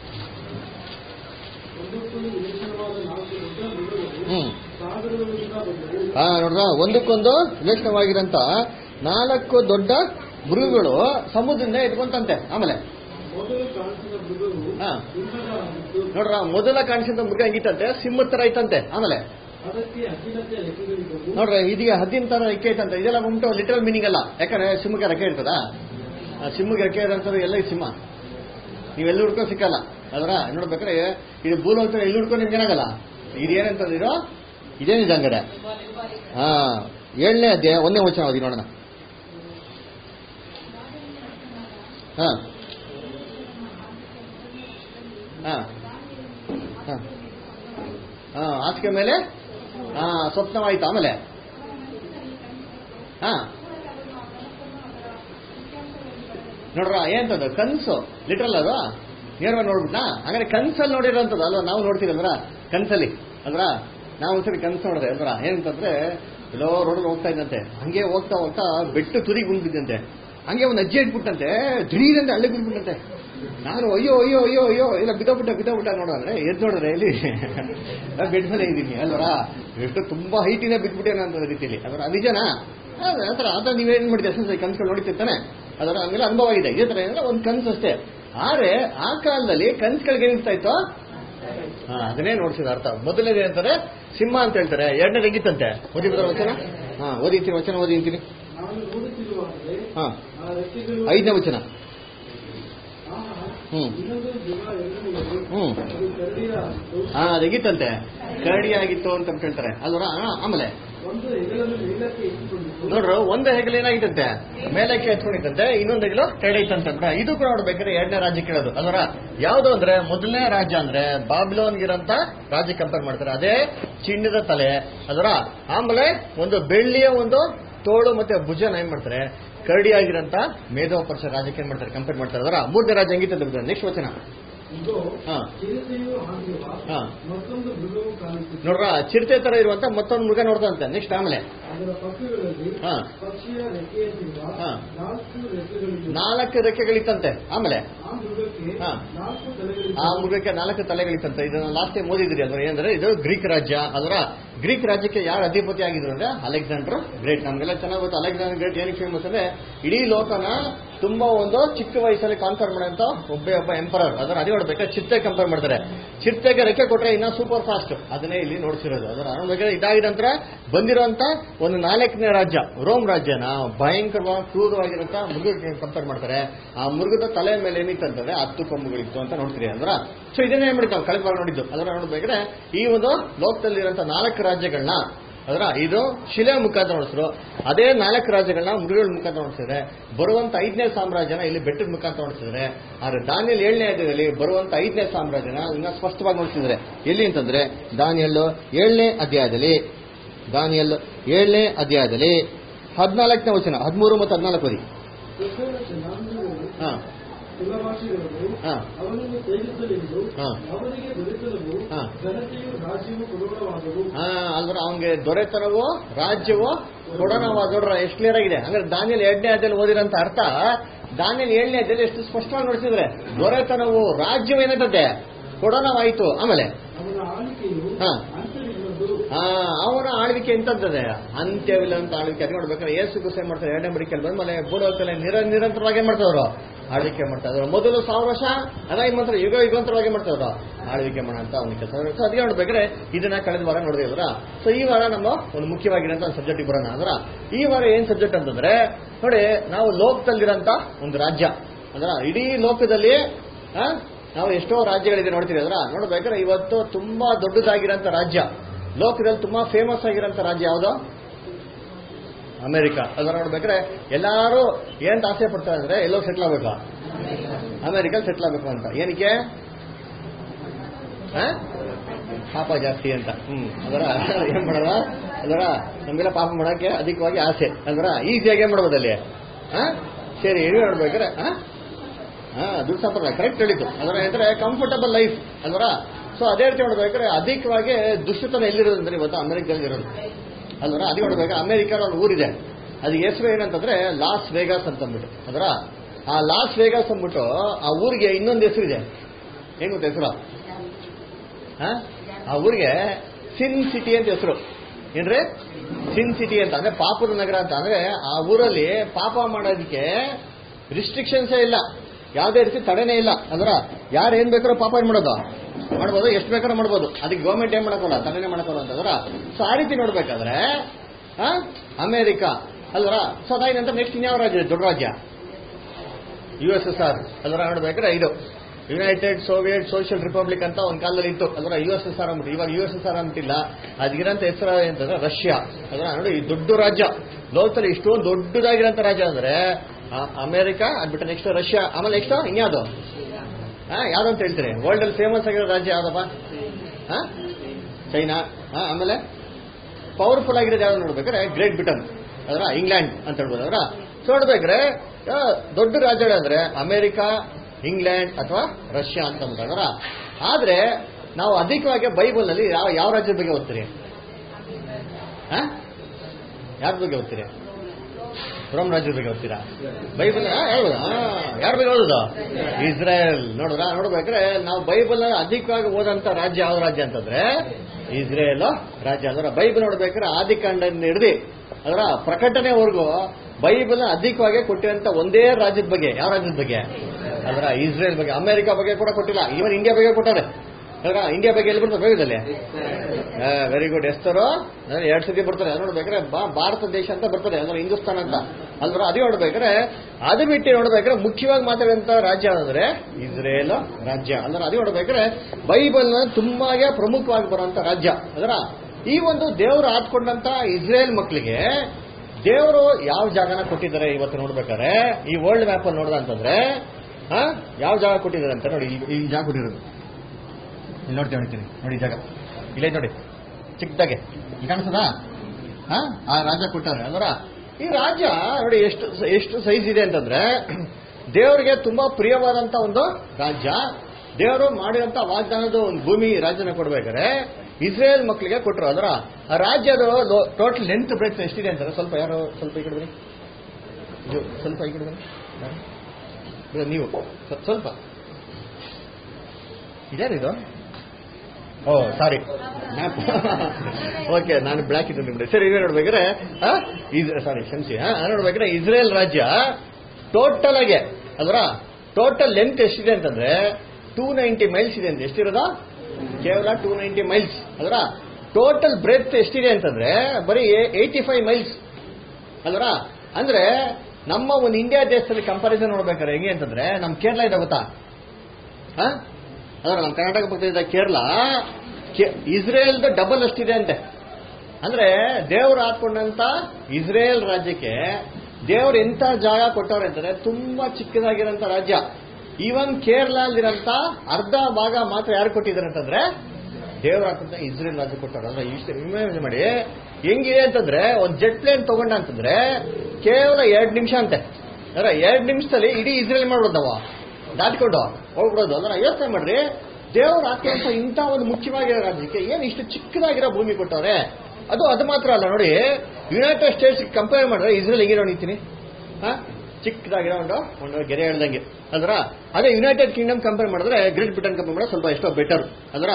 Speaker 2: ಒಂದಕ್ಕೊಂದು ವಿಲಕ್ಷಣವಾದ ನಾಲ್ಕು ದೊಡ್ಡ ಮೃಗಗಳು
Speaker 1: ಹ್ಮ್
Speaker 2: ಸಾಗರಗಳಿಂದ ಬಂದವು
Speaker 1: ಹಾ ನೋಡ್ರ ಒಂದಕ್ಕೊಂದು ವಿಲಕ್ಷಣವಾಗಿರಂತ ನಾಲ್ಕು ದೊಡ್ಡ ಮೃಗಗಳು ಸಮುದ್ರದಿಂದ ಎದ್ಕೊಂತಂತೆ ಆಮೇಲೆ
Speaker 2: ಮೊದಲು ಕಾಣಿಸಿದ ಮೃಗವು
Speaker 1: ಹಾ.
Speaker 2: ಸಿಂಹದ ಆಗಿದ್ದು
Speaker 1: ನೋಡ್ರ ಮೊದಲ ಕಾಣಿಸಿದ ಮೃಗ ಹೆಂಗಿತ್ತಂತೆ ಸಿಂಹದ ತರ ಐತಂತೆ ಆಮೇಲೆ
Speaker 2: ಅದಕ್ಕೆ ಹದ್ದಿನಂತೆ ಲೆಕ್ಕಗಳಿದ್ದವು
Speaker 1: ನೋಡ್ರ ಇದೀಗ ಹದ್ದಿನ ತರ ರೆಕ್ಕೆ ಐತಂತೆ ಇದೆಲ್ಲ ಉಂಟು ಲಿಟರಲ್ ಮೀನಿಂಗ್ ಅಲ್ಲ ಯಾಕಂದ್ರೆ ಸಿಂಹಕ್ಕೆ ರೆಕ್ಕೆ ಇರ್ತದ ಆ ಸಿಂಹಕ್ಕೆ ರೆಕ್ಕೆ ಇರೋಂಥದ್ದು ಎಲ್ಲ ಈ ಸಿಂಹ ನೀವೆಲ್ಲ ಹುಡ್ಕೋ ಸಿಕ್ಕಲ್ಲ ಅದರ ನೋಡ್ಬೇಕಾದ್ರೆ ಇದು ಭೂಲೋಕ ಎಲ್ಲಿ ಹುಡ್ಕೊಂಡು ನಿಮ್ಗೆ ಏನಾಗಲ್ಲ ಇದು ಏನಂತಂದಿರೋ ಇದೇನಿದೆ ಹಂಗಾರೆ ಹಾ ಏಳನೇ ಅಧ್ಯಾಯ ಒಂದನೇ ವಚನ ಓದಿ ನೋಡೋಣ ಹಾ ಹಾ ಹಾ ಹಾ ಹಾಸಿಗೆ ಮೇಲೆ ಹಾ ಸ್ವಪ್ನವಾಯ್ತು ಆಮೇಲೆ ಹಾ ನೋಡ್ರ ಏನಂತದ್ದು ಕನ್ಸು ಲಿಟ್ರಲ್ ಅದು ನೇರವಾಗಿ ನೋಡ್ಬಿಟ್ನಾ ಹಂಗಾರೆ ಕನ್ಸಲ್ಲಿ ನೋಡಿರೋಂಥದ್ದು ಅಲ್ವಾ ನಾವು ನೋಡ್ತೀವಲ್ರ ಕನ್ಸಲ್ಲಿ ಅಲ್ವಾ ನಾವು ಒಂದ್ಸರಿ ಕನ್ಸು ನೋಡಿದೆ ಅಲ್ವಾ ಏನಂತಂದ್ರೆ ಎಲ್ಲೋ ರೋಡಲ್ಲಿ ಹೋಗ್ತಾ ಇದ್ದಂತೆ ಹಂಗೆ ಹೋಗ್ತಾ ಹೋಗ್ತಾ ಬೆಟ್ಟು ತುರಿಗೆ ಗುಂಡಿದ್ದಂತೆ ಹಂಗೆ ಒಂದು ಅಜ್ಜಿ ಇಟ್ಬಿಟ್ಟಂತೆ ದಿಢೀರಂತೆ ಹಳ್ಳಿಗೆ ಬಿದ್ಬಿಟ್ಟಂತೆ ನಾನು ಅಯ್ಯೋ ಅಯ್ಯೋ ಅಯ್ಯೋ ಅಯ್ಯೋ ಇಲ್ಲ ಬಿದ್ದೋಗ್ಬಿಟ್ಟ ಬಿದ್ದೋಗ್ಬಿಟ್ಟ ನೋಡಿದ್ರೆ ಎದ್ದು ನೋಡಿದ್ರೆ ಇಲ್ಲಿ ಬೆಡ್ ಮೇಲೆ ಇದ್ದೀನಿ ಅಲ್ವರಾ ಎಷ್ಟು ತುಂಬಾ ಹೈಟಿನೇ ಬಿದ್ಬಿಟ್ಟೇನ ಅಂತ ರೀತಿಯಲ್ಲಿ ಅದರ ನಿಜನಾ ಅದೇ ಆ ಥರ ಆ ಥರ ನೀವೇನು ಮಾಡಿದ್ರೆ ಎಸ್ ಎಸ್ ಕನ್ಸುಗಳು ನೋಡ್ತಿರ್ತಾನೆ ಅದರ ಹಂಗೆಲ್ಲ ಅನುಭವ ಆಗಿದೆ ಇದೇ ಥರ ಏನಂದ್ರೆ ಒಂದು ಕನ್ಸು ಅಷ್ಟೇ ಆದ್ರೆ ಆ ಕಾಲದಲ್ಲಿ ಕನ್ಸುಗಳಿಗೆ ಏನಿಸ್ತಾ ಇತ್ತು ಹಾ ಅದನ್ನೇ ನೋಡ್ಸಿದ ಅರ್ಥ ಮೊದಲನೇದು ಏನಂತಾರೆ ಸಿಂಹ ಅಂತ ಹೇಳ್ತಾರೆ ಎರಡನೇದು ಹೆಂಗಿತ್ತಂತೆ ಓದಿ ಬಿಡ್ತಾರೆ ವಚನ ಹಾ ಓದಿರ್ತೀನಿ ವಚನ ಓದಿರ್ತೀನಿ
Speaker 2: ನಾನು ನೋಡುತ್ತಿರುವಾಗಲೇ
Speaker 1: ಹಾ
Speaker 2: ಆ ರೆಕ್ಕೆಗಳು
Speaker 1: ಐದನೇ ವಚನ
Speaker 2: ಆಹಾ,
Speaker 1: ಹ್ಮ್
Speaker 2: ಇನ್ನೊಂದು ಜೀವ ಎರಡನೆಯದು
Speaker 1: ಹ್ಮ್
Speaker 2: ಅದು ಕರಡಿಯ ಆಗಿತ್ತು.
Speaker 1: ಹಾ ಅದು ಹೆಂಗಿತ್ತಂತೆ ಕರಡಿ ಆಗಿತ್ತು ಅಂತ ಹೇಳ್ತಾರೆ ಅಲ್ವರ ಆಮೇಲೆ
Speaker 2: ಒಂದು ಹೆಗಲನ್ನು ಮೇಲಕ್ಕೆ ಇಟ್ಟುಕೊಂಡಿತು
Speaker 1: ನೋಡ್ರು ಒಂದು ಹೆಗಲು ಏನಾಗಿತ್ತಂತೆ ಮೇಲಕ್ಕೆ ಎತ್ಕೊಂಡಿತ್ತಂತೆ ಇನ್ನೊಂದು ಹೆಗಲು ಕೆಳೈತಂತೆ ಅಂದ್ರೆ ಇದು ಕೂಡ ನೋಡ್ಬೇಕಾದ್ರೆ ಎರಡನೇ ರಾಜ್ಯ ಕೇಳೋದು ಅಲ್ವರ ಯಾವ್ದು ಅಂದ್ರೆ ಮೊದಲನೇ ರಾಜ್ಯ ಅಂದ್ರೆ ಬಾಬ್ಲೋನ್ಗಿರಂತ ರಾಜ್ಯ ಕಂಪೇರ್ ಮಾಡ್ತಾರೆ ಅದೇ ಚಿನ್ನದ ತಲೆ ಅದರ ಆಮೇಲೆ ಒಂದು ಬೆಳ್ಳಿಯ ಒಂದು ತೋಳು ಮತ್ತೆ ಭುಜನ ಏನ್ ಮಾಡ್ತಾರೆ ಕರಡಿ ಆಗಿರಂತ ಮೇಧೋಪರ್ಷ ರಾಜ್ಯಕ್ಕೆ ಏನ್ ಮಾಡ್ತಾರೆ ಕಂಪೇರ್ ಮಾಡ್ತಾರೆ ಅದರ ಮೂರನೇ ರಾಜ್ಯ ಹೆಂಗಿತ್ತಂತ ನೆಕ್ಸ್ಟ್ ವಚನ
Speaker 2: ಇದು
Speaker 1: ಹಾ
Speaker 2: ಚಿರತೆಯು ಆಗಿರುವ
Speaker 1: ಹಾ
Speaker 2: ಮತ್ತೊಂದು ಮೃಗವು ಕಾಣಿಸಿತು
Speaker 1: ನೋಡ್ರ ಚಿರತೆ ತರ ಇರುವಂತ ಮತ್ತೊಂದು ಮೃಗ ನೋಡ್ದಂತೆ ನೆಕ್ಸ್ಟ್ ಆಮೇಲೆ
Speaker 2: ಅದರ ಪಕ್ಕಗಳಲ್ಲಿ
Speaker 1: ಹಾ.
Speaker 2: ಪಕ್ಷಿಯ ರೆಕ್ಕೆಯಂತಿರುವ
Speaker 1: ಹಾ.
Speaker 2: ನಾಲ್ಕು ರೆಕ್ಕೆಗಳಿದ್ದವು
Speaker 1: ನಾಲ್ಕು ರೆಕ್ಕೆಗಳಿತ್ತಂತೆ ಆಮೇಲೆ
Speaker 2: ಆ ಮೃಗಕ್ಕೆ
Speaker 1: ಹಾ.
Speaker 2: ನಾಲ್ಕು
Speaker 1: ಆ
Speaker 2: ತಲೆಗಳಿದ್ದವು
Speaker 1: ಮೃಗಕ್ಕೆ ನಾಲ್ಕು ತಲೆಗಳಿತ್ತಂತೆ ಇದನ್ನ ಲಾಸ್ಟ್ ಟೈಮ್ ಓದಿದ್ರಿ ಅಂದ್ರೆ ಏನಂದ್ರೆ ಇದು ಗ್ರೀಕ್ ರಾಜ್ಯ ಅದರ ಗ್ರೀಕ್ ರಾಜ್ಯಕ್ಕೆ ಯಾರು ಅಧಿಪತಿ ಆಗಿದ್ರು ಅಂದ್ರೆ ಅಲೆಕ್ಸಾಂಡರ್ ಗ್ರೇಟ್ ನಮ್ಗೆಲ್ಲ ಚೆನ್ನಾಗಿ ಗೊತ್ತು ಅಲೆಕ್ಸಾಂಡರ್ ಗ್ರೇಟ್ ಏನಕ್ಕೆ ಫೇಮಸ್ ಅಂದ್ರೆ ಇಡೀ ಲೋಕನ ತುಂಬಾ ಒಂದು ಚಿಕ್ಕ ವಯಸ್ಸಲ್ಲಿ ಕಾನ್ಫರ್ ಮಾಡೋಂತ ಒಬ್ಬ ಒಬ್ಬ ಎಂಪರರ್ ಅದರ ಅದೇ ನೋಡ್ಬೇಕಾದ್ರೆ ಚಿರತೆ ಕಂಪೇರ್ ಮಾಡ್ತಾರೆ ಚಿರತೆಗೆ ರೆಕ್ಕೆ ಕೊಟ್ರೆ ಇನ್ನ ಸೂಪರ್ ಫಾಸ್ಟ್ ಅದನ್ನೇ ಇಲ್ಲಿ ನೋಡ್ಸಿರೋದು ಅದರ ನೋಡ್ಬೇಕಾದ್ರೆ ಇದಾಗಿದ ನಂತರ ಬಂದಿರುವಂತ ಒಂದು ನಾಲ್ಕನೇ ರಾಜ್ಯ ರೋಮ್ ರಾಜ್ಯನ ಭಯಂಕರವಾಗಿ ಕ್ರೂರವಾಗಿರಂತ ಮೃಗಕ್ಕೆ ಕಂಪೇರ್ ಮಾಡ್ತಾರೆ ಆ ಮೃಗದ ತಲೆ ಮೇಲೆ ಏನಿತ್ತಂತಂದ್ರೆ ಹತ್ತು ಕೊಂಬುಗಳಿತ್ತು ಅಂತ ನೋಡ್ತೀರಿ ಅಂದ್ರ ಸೊ ಇದನ್ನೇ ಏನ್ ಮಾಡಿದ್ದು ನಾವು ಕಳೆದ ವಾರ ನೋಡಿದ್ದು ಅದರ ನೋಡ್ಬೇಕಾದ್ರೆ ಈ ಒಂದು ಲೋಕದಲ್ಲಿರುವಂತ ನಾಲ್ಕು ರಾಜ್ಯಗಳನ್ನ ಅದರ ಇದು ಶಿಲೆ ಮುಖಾಂತರ ನೋಡಿಸಿದ್ರು ಅದೇ ನಾಲ್ಕು ರಾಜ್ಯಗಳನ್ನ ಮೃಗಗಳ ಮುಖಾಂತರ ನೋಡಿಸಿದ್ರೆ ಬರುವಂತ ಐದನೇ ಸಾಮ್ರಾಜ್ಯನ ಇಲ್ಲಿ ಬೆಟ್ಟದ ಮುಖಾಂತರ ನೋಡಿಸಿದ್ರೆ ಆದ್ರೆ ದಾನಿಯಲ್ ಏಳನೇ ಅಧ್ಯಾಯದಲ್ಲಿ ಬರುವಂತ ಐದನೇ ಸಾಮ್ರಾಜ್ಯನ ಇನ್ನ ಸ್ಪಷ್ಟವಾಗಿ ನೋಡಿಸಿದ್ರೆ ಎಲ್ಲಿ ಅಂತಂದ್ರೆ ದಾನಿಯಲ್ಲು ಏಳನೇ ಅಧ್ಯಾಯದಲ್ಲಿ ದಾನಿಯಲ್ ಏಳನೇ ಅಧ್ಯಾಯದಲ್ಲಿ ಹದಿನಾಲ್ಕನೇ ವಚನ ಹದಿಮೂರು ಮತ್ತು ಹದಿನಾಲ್ಕು ಓದಿ
Speaker 2: ಕೃಷ್ಣನ ಜನಾಂಗಗಳು
Speaker 1: ಹಾ
Speaker 2: ಕುಲವಾಸಿಗಳು
Speaker 1: ಹಾ
Speaker 2: ಅವನನ್ನು ತೇಜಿಸಲೆಂದು
Speaker 1: ಹಾ.
Speaker 2: ಅವನಿಗೆ ದೊರೆಸಲು
Speaker 1: ಹಾ.
Speaker 2: ಘನತೆಯು ರಾಜ್ಯವು ಕೊಡೋಣವಾದವು
Speaker 1: ಹಾ ಅಲ್ವರ ಅವನಿಗೆ ದೊರೆತನವೋ ರಾಜ್ಯವೋ ಕೊಡೋಣವಾದೋಡ್ರ ಎಷ್ಟು ಕ್ಲಿಯರ್ ಆಗಿದೆ ಅಂದ್ರೆ ದಾನಿಯಲ್ ಎರಡನೇ ಅಧ್ಯಾಯಲ್ಲಿ ಓದಿರೋಂತ ಅರ್ಥ ದಾನಿಯಲ್ ಏಳನೇ ಅಧ್ಯಾಯಲ್ಲಿ ಎಷ್ಟು ಸ್ಪಷ್ಟವಾಗಿ ನೋಡಿಸಿದ್ರೆ ದೊರೆತನವು ರಾಜ್ಯವು ಏನಂತಂತೆ ಕೊಡೋಣವಾಯಿತು ಆಮೇಲೆ
Speaker 2: ಅವನ ಆಳ್ವಿಕೆಯು
Speaker 1: ಹಾ.
Speaker 2: ಅಂತರಿಲ್ಲದು
Speaker 1: ಆ ಅವನ ಆಳ್ವಿಕೆ ಎಂತಂತದೆ ಅಂತ್ಯವಿಲ್ಲ ಅಂತ ಆಳ್ವಿಕೆ ಅದು ನೋಡ್ಬೇಕಾದ್ರೆ ಏಸು ಗುಸೆ ಮಾಡ್ತಾರೆ ಎರಡನೇ ಬರಿಕೆಯಲ್ಲಿ ಬಂದ್ಮೇಲೆ ಭೂಲೋಕದಲ್ಲಿ ನಿರ ನಿರಂತರವಾಗಿ ಏನ್ ಮಾಡ್ತಾವ್ರು ಆಳ್ವಿಕೆ ಮಾಡ್ತಾ ಇದ್ರು ಮೊದಲು ಸಾವಿರ ವರ್ಷ ಅದಾಗಿ ಮಾತ್ರ ಯುಗ ಯುಗಾಂತರವಾಗಿ ಮಾಡ್ತಾವ್ರು ಆಳ್ವಿಕೆ ಮಾಡಂತ ಒಂದು ಕೆಲಸ ಸೊ ಅದಕ್ಕೆ ನೋಡ್ಬೇಕಾದ್ರೆ ಇದನ್ನ ಕಳೆದ ವಾರ ನೋಡಿದ್ರ ಸೊ ಈ ವಾರ ನಮ್ಮ ಒಂದು ಮುಖ್ಯವಾಗಿರೋಂಥ ಒಂದು ಸಬ್ಜೆಕ್ಟ್ ಬರೋಣ ಅಂದ್ರ ಈ ವಾರ ಏನ್ ಸಬ್ಜೆಕ್ಟ್ ಅಂತಂದ್ರೆ ನೋಡಿ ನಾವು ಲೋಕದಲ್ಲಿರೋಂಥ ಒಂದು ರಾಜ್ಯ ಅಂದ್ರ ಇಡೀ ಲೋಕದಲ್ಲಿ ಆ, ನಾವು ಎಷ್ಟೋ ರಾಜ್ಯಗಳಿದೆ ನೋಡ್ತೀವಿ ಅದ್ರ ನೋಡ್ಬೇಕಾದ್ರೆ ಇವತ್ತು ತುಂಬಾ ದೊಡ್ಡದಾಗಿರೋಂಥ ರಾಜ್ಯ ಲೋಕದಲ್ಲಿ ತುಂಬಾ ಫೇಮಸ್ ಆಗಿರೋಂಥ ರಾಜ್ಯ ಯಾವುದು ಅಮೆರಿಕ ಅದನ್ನ ನೋಡ್ಬೇಕಾದ್ರೆ ಎಲ್ಲಾರು ಏನ್ ಆಸೆ ಪಡ್ತಾರೆ ಅಂದ್ರೆ ಎಲ್ಲೋ ಸೆಟ್ಲ್ ಆಗ್ಬೇಕು ಅಮೆರಿಕ ಸೆಟ್ಲ್ ಆಗ್ಬೇಕು ಅಂತ ಏನಕ್ಕೆ ಆ? ಪಾಪ ಜಾಸ್ತಿ ಅಂತ ಹ್ಮ್ ಅದರ ಏನ್ ಮಾಡಲ್ಲ ಅದರ ನಮ್ಗೆಲ್ಲ ಪಾಪ ಮಾಡಕ್ಕೆ ಅಧಿಕವಾಗಿ ಆಸೆ ಅದರ ಈಸಿಯಾಗಿ ಏನ್ ಮಾಡ್ಬೋದು ಅಲ್ಲಿ ಆ? ಸರಿ ಏನು ನೋಡ್ಬೇಕಾರೆ ಆ? ಹಾ ದುಡ್ಡು ಸಂಪ್ರದಾಯ ಕರೆಕ್ಟ್ ಹೇಳಿದ್ದು ಅದರ ಅಂದ್ರೆ ಕಂಫರ್ಟಬಲ್ ಲೈಫ್ ಅಲ್ವರ ಸೊ ಅದೇ ರೀತಿ ನೋಡ್ಬೇಕಾದ್ರೆ ಅಧಿಕವಾಗಿ ದುಷ್ಟತನ ಎಲ್ಲಿರೋದು ಅಂದ್ರೆ ಇವತ್ತು ಅಮೆರಿಕದಲ್ಲಿ ಇರೋದು ಅಲ್ವರ ಅದೇ ನೋಡ್ಬೇಕಾದ್ರೆ ಅಮೆರಿಕ ಒಂದು ಊರಿದೆ ಅದು ಹೆಸರು ಏನಂತಂದ್ರೆ ಲಾಸ್ ವೇಗಾಸ್ ಅಂತ ಅಂದ್ಬಿಟ್ಟು ಅದರ ಆ ಲಾಸ್ ವೇಗಾಸ್ ಅಂದ್ಬಿಟ್ಟು ಆ ಊರಿಗೆ ಇನ್ನೊಂದು ಹೆಸರಿದೆ ಏನ್ ಗೊತ್ತ ಹೆಸರು ಆ? ಆ ಊರಿಗೆ ಸಿನ್ ಸಿಟಿ ಅಂತ ಹೆಸರು ಏನ್ರಿ ಸಿನ್ ಸಿಟಿ ಅಂತ ಅಂದ್ರೆ ಪಾಪದ ನಗರ ಅಂತ ಅಂದ್ರೆ ಆ ಊರಲ್ಲಿ ಪಾಪ ಮಾಡೋದಕ್ಕೆ ರಿಸ್ಟ್ರಿಕ್ಷನ್ಸೇ ಇಲ್ಲ ಯಾವುದೇ ರೀತಿ ತಡೆನೇ ಇಲ್ಲ ಅಂದ್ರ ಯಾರು ಏನ್ ಬೇಕಾದ್ರೂ ಪಾಪ ಏನ್ ಮಾಡೋದು ಮಾಡ್ಬೋದು ಎಷ್ಟು ಬೇಕಾದ್ರೂ ಮಾಡ್ಬೋದು ಅದಕ್ಕೆ ಗೌರ್ಮೆಂಟ್ ಏನ್ ಮಾಡಕ್ಕಲ್ಲ ತಡೆನೇ ಮಾಡಕ್ಕಲ್ಲ ಅಂತಂದ್ರ ಸೊ ಆ ರೀತಿ ನೋಡ್ಬೇಕಾದ್ರೆ ಆ, ಅಮೆರಿಕ ಅಲ್ವರ ಸೊ ಅದಾದ ನೆಕ್ಸ್ಟ್ ಇನ್ಯಾವ ರಾಜ್ಯ ಇದೆ? ದೊಡ್ಡ ರಾಜ್ಯ ಯು ಎಸ್ ಎಸ್ ಆರ್ ಅದರ ನೋಡ್ಬೇಕಾದ್ರೆ ಇದು ಯುನೈಟೆಡ್ ಸೋವಿಯತ್ ಸೋಷಿಯಲ್ ರಿಪಬ್ಲಿಕ್ ಅಂತ ಒಂದು ಕಾಲದಲ್ಲಿ ಇತ್ತು ಅದರ ಯು ಎಸ್ ಎಸ್ ಆರ್ ಅಂದ್ಬಿಟ್ಟು ಇವಾಗ ಯು ಎಸ್ ಎಸ್ ಆರ್ ಅಂತಿಲ್ಲ ಅದಕ್ಕಿರಂತ ಹೆಸರು ಅಂತಂದ್ರೆ ರಷ್ಯಾ ಅದರ ನೋಡಿ ಈ ದೊಡ್ಡ ರಾಜ್ಯ ಲೋಕದಲ್ಲಿ ಇಷ್ಟೊಂದು ದೊಡ್ಡದಾಗಿರೋಂಥ ರಾಜ್ಯ ಅಂದ್ರೆ ಆ, ಅಮೆರಿಕ ಅದ್ಬಿಟ್ಟು ನೆಕ್ಸ್ಟ್ ರಷ್ಯಾ ಆಮೇಲೆ ನೆಕ್ಸ್ಟ್ ಇನ್ಯಾವುದು ಹಾ ಯಾವ್ದು ಅಂತ ಹೇಳ್ತೀರಿ ವರ್ಲ್ಡ್ ಅಲ್ಲಿ ಫೇಮಸ್ ಆಗಿರೋ ರಾಜ್ಯ ಯಾವ್ದಪ್ಪ ಹಾ ಚೈನಾ ಹಾ ಆಮೇಲೆ ಪವರ್ಫುಲ್ ಆಗಿರೋದು ಯಾವ್ದು ನೋಡ್ಬೇಕಾದ್ರೆ ಗ್ರೇಟ್ ಬ್ರಿಟನ್ ಅದರ ಇಂಗ್ಲೆಂಡ್ ಅಂತ ಹೇಳ್ಬೋದು ಅದರ ಸೊ ನೋಡ್ಬೇಕ್ರೆ ಆ, ದೊಡ್ಡ ರಾಜ್ಯಗಳಂದ್ರೆ ಅಮೆರಿಕ ಇಂಗ್ಲೆಂಡ್ ಅಥವಾ ರಷ್ಯಾ ಅಂತ ಅಂತಾರ ಆದ್ರೆ ನಾವು ಅಧಿಕವಾಗಿ ಬೈಬಲ್ ನಲ್ಲಿ ಯಾವ ಯಾವ ರಾಜ್ಯದ ಬಗ್ಗೆ ಓದ್ತೀರಿ ಹಾ ಯಾರ ಬಗ್ಗೆ ಓದ್ತೀರಿ ರೋಮ್ ರಾಜ್ಯದ ಬಗ್ಗೆ ಓದ್ತೀರಾ ಬೈಬಲ್ ಯಾರ ಬಗ್ಗೆ ಓದೋದು ಇಸ್ರೇಲ್ ನೋಡಿದ್ರ ನೋಡ್ಬೇಕ್ರೆ ನಾವು ಬೈಬಲ್ ಅಧಿಕವಾಗಿ ಓದಂತ ರಾಜ್ಯ ಯಾವ ರಾಜ್ಯ ಅಂತಂದ್ರೆ ಇಸ್ರೇಲ್ ರಾಜ್ಯ ಅಂದ್ರೆ ಬೈಬಲ್ ನೋಡ್ಬೇಕಾದ್ರೆ ಆದಿಕಾಂಡದಿಂದ ಹಿಡಿದು ಅದರ ಪ್ರಕಟಣೆವರೆಗೂ ಬೈಬಲ್ ಅಧಿಕವಾಗಿ ಕೊಟ್ಟಿರಂತ ಒಂದೇ ರಾಜ್ಯದ ಬಗ್ಗೆ ಯಾವ ರಾಜ್ಯದ ಬಗ್ಗೆ ಅದರ ಇಸ್ರೇಲ್ ಬಗ್ಗೆ ಅಮೆರಿಕ ಬಗ್ಗೆ ಕೂಡ ಕೊಟ್ಟಿಲ್ಲ ಈವನ್ ಇಂಡಿಯಾ ಬಗ್ಗೆ ಕೊಟ್ಟಾರೆ ಅದರ ಇಂಡಿಯಾ ಬಗ್ಗೆ ಎಲ್ಲಿ ಬರ್ತದೆ ಬೈಬಲಲ್ಲಿ ವೆರಿ ಗುಡ್ ಎಸ್ತರು ಎರಡ್ ಸತಿ ಬರ್ತಾರೆ ಅದು ನೋಡ್ಬೇಕಾದ್ರೆ ಬಾ- ಭಾರತ ದೇಶ ಅಂತ ಬರ್ತಾರೆ ಅಂದ್ರೆ ಹಿಂದೂಸ್ತಾನ್ ಅಂತ ಅಲ್ವರ ಅದೇ ನೋಡ್ಬೇಕಾದ್ರೆ ಅದು ಬಿಟ್ಟು ನೋಡ್ಬೇಕಾದ್ರೆ ಮುಖ್ಯವಾಗಿ ಮಾತಾಡುವಂತ ರಾಜ್ಯ ಅಂದ್ರೆ ಇಸ್ರೇಲ್ ರಾಜ್ಯ ಅಂದ್ರೆ ಅದೇ ನೋಡ್ಬೇಕಾದ್ರೆ ಬೈಬಲ್ ನ ತುಂಬಾಗೆ ಪ್ರಮುಖವಾಗಿ ಬರುವಂತ ರಾಜ್ಯ ಅದರ ಈ ಒಂದು ದೇವರು ಆದ್ಕೊಂಡಂತ ಇಸ್ರೇಲ್ ಮಕ್ಕಳಿಗೆ ದೇವರು ಯಾವ ಜಾಗನ ಕೊಟ್ಟಿದ್ದಾರೆ ಇವತ್ತು ನೋಡ್ಬೇಕಾದ್ರೆ ಈ ವರ್ಲ್ಡ್ ಮ್ಯಾಪ್ ಅಲ್ಲಿ ನೋಡ್ದ ಅಂತಂದ್ರೆ ಆ, ಯಾವ ಜಾಗ ಕೊಟ್ಟಿದ್ದಾರೆ ಅಂತ ನೋಡಿ ಈ- ಈ ಜಾಗ ಕೊಟ್ಟಿರೋದು ಇಲ್ಲಿ ನೋಡ್ತೀವಿ ಹೇಳ್ತೀನಿ ನೋಡಿ ಈ ಜಾಗ ಇಲ್ಲೇ ನೋಡಿ ಚಿಕ್ಕದಾಗೆ ಇಲ್ಲಿ ಕಾಣಿಸ್ತದಾ ಹಾ ಆ ರಾಜ್ಯ ಕೊಟ್ಟಾರೆ ಅಂದ್ರ ಈ ರಾಜ್ಯ ನೋಡಿ ಎಷ್ಟು ಎಷ್ಟು ಸೈಜ್ ಇದೆ ಅಂತಂದ್ರೆ ದೇವರಿಗೆ ತುಂಬಾ ಪ್ರಿಯವಾದಂತ ಒಂದು ರಾಜ್ಯ ದೇವರು ಮಾಡಿದಂತ ವಾಗ್ದಾನದ ಒಂದು ಭೂಮಿ ರಾಜ್ಯನ ಕೊಡ್ಬೇಕಾದ್ರೆ ಇಸ್ರೇಲ್ ಮಕ್ಕಳಿಗೆ ಕೊಟ್ಟರು ಅದರ ಆ ರಾಜ್ಯದ ಟೋಟಲ್ ಲೆಂತ್ ಬ್ರೇಕ್ ಎಷ್ಟಿದೆ ಅಂತಾರೆ ಸ್ವಲ್ಪ ಯಾರು ಸ್ವಲ್ಪ ಈ ಕಡೆ ಬನ್ನಿ ಇದು ಸ್ವಲ್ಪ ಈ ಕಡೆ ಬನ್ನಿ ಯಾರು? ಇದು ನೀವು ಸ್ವ- ಸ್ವಲ್ಪ ಇದೇನಿದು ಓ ಸಾರಿ ಓಕೆ ನಾನು ಬ್ಲ್ಯಾಕ್ ಇದ್ದು ನಿಮ್ಗೆ ಸರಿ ಇವೇ ನೋಡ್ಬೇಕಾದ್ರೆ ಸಾರಿ ಕ್ಷಮಿಸಿ ಆ, ನೋಡ್ಬೇಕಾದ್ರೆ ಇಸ್ರೇಲ್ ರಾಜ್ಯ ಟೋಟಲ್ ಆಗಿ ಅದರ ಟೋಟಲ್ ಲೆಂತ್ ಎಷ್ಟಿದೆ ಅಂತಂದ್ರೆ ಟೂ ನೈಂಟಿ ಮೈಲ್ಸ್ ಇದೆ ಅಂತ ಎಷ್ಟಿರೋದ ಕೇವಲ ಟೂ ನೈಂಟಿ ಮೈಲ್ಸ್ ಅದರ ಟೋಟಲ್ ಬ್ರೆತ್ ಎಷ್ಟಿದೆ ಅಂತಂದ್ರೆ ಬರೀ ಏಯ್ಟಿ ಫೈವ್ ಮೈಲ್ಸ್ ಅಲ್ವರ ಅಂದ್ರೆ ನಮ್ಮ ಒಂದು ಇಂಡಿಯಾ ದೇಶದಲ್ಲಿ ಕಂಪಾರಿಸನ್ ನೋಡ್ಬೇಕಾದ್ರೆ ಹೆಂಗೆ ಅಂತಂದ್ರೆ ನಮ್ ಕೇರಳ ಇದೆ ಗೊತ್ತಾ ಹ? ಅದರ ನಮ್ಮ ಕರ್ನಾಟಕ ಪಕ್ಕದ ಕೇರಳ ಕೆ- ಇಸ್ರೇಲ್ದು ಡಬಲ್ ಅಷ್ಟಿದೆ ಅಂತೆ ಅಂದ್ರೆ ದೇವರು ಹಾಕೊಂಡಂತ ಇಸ್ರೇಲ್ ರಾಜ್ಯಕ್ಕೆ ದೇವ್ರು ಎಂತ ಜಾಗ ಕೊಟ್ಟವ್ರೆ ಅಂತಂದ್ರೆ ತುಂಬಾ ಚಿಕ್ಕದಾಗಿರೋಂಥ ರಾಜ್ಯ ಈವನ್ ಕೇರಳಲ್ಲಿರೋಂಥ ಅರ್ಧ ಭಾಗ ಮಾತ್ರ ಯಾರು ಕೊಟ್ಟಿದ್ದಾರೆ ಅಂತಂದ್ರೆ ದೇವ್ರು ಹಾಕೊಂಡ ಇಸ್ರೇಲ್ ರಾಜ್ಯ ಕೊಟ್ಟವ್ರು ಅಂದ್ರೆ ಇಷ್ಟು ಇಮ್ಯಾಜಿನ್ ಮಾಡಿ ಹೆಂಗಿದೆ ಅಂತಂದ್ರೆ ಒಂದು ಜೆಟ್ ಪ್ಲೇನ್ ತಗೊಂಡ ಅಂತಂದ್ರೆ ಕೇವಲ ಎರಡು ನಿಮಿಷ ಅಂತೆ ಅಂದ್ರೆ ಎರಡು ನಿಮಿಷದಲ್ಲಿ ಇಡೀ ಇಸ್ರೇಲ್ ಮಾಡ್ಬೋದು ನಾವು ದಾಟ್ಕೊಂಡು ಹೋಗ್ಬಿಡೋದು ಅಂದ್ರೆ ಯೋಚನೆ ಮಾಡ್ರಿ ದೇವ್ರು ಹಾಕುವಂತ ಇಂಥ ಒಂದು ಮುಖ್ಯವಾಗಿರೋ ರಾಜ್ಯಕ್ಕೆ ಏನು ಇಷ್ಟು ಚಿಕ್ಕದಾಗಿರೋ ಭೂಮಿ ಕೊಟ್ಟವ್ರೆ ಅದು ಅದು ಮಾತ್ರ ಅಲ್ಲ ನೋಡಿ ಯುನೈಟೆಡ್ ಸ್ಟೇಟ್ಸ್ ಕಂಪೇರ್ ಮಾಡಿದ್ರೆ ಇಸ್ರೇಲ್ ಹೆಂಗಿರೋ ನಿಂತೀನಿ ಹಾ ಚಿಕ್ಕದಾಗಿರೋ ಒಂದು ಒಂದು ಗೆರೆ ಹೇಳ್ದಂಗೆ ಅಂದ್ರ ಅದೇ ಯುನೈಟೆಡ್ ಕಿಂಗ್ಡಮ್ ಕಂಪೇರ್ ಮಾಡಿದ್ರೆ ಗ್ರೇಟ್ ಬ್ರಿಟನ್ ಕಂಪೇರ್ ಮಾಡಿದ್ರೆ ಸ್ವಲ್ಪ ಎಷ್ಟೋ ಬೆಟರ್ ಅಂದ್ರ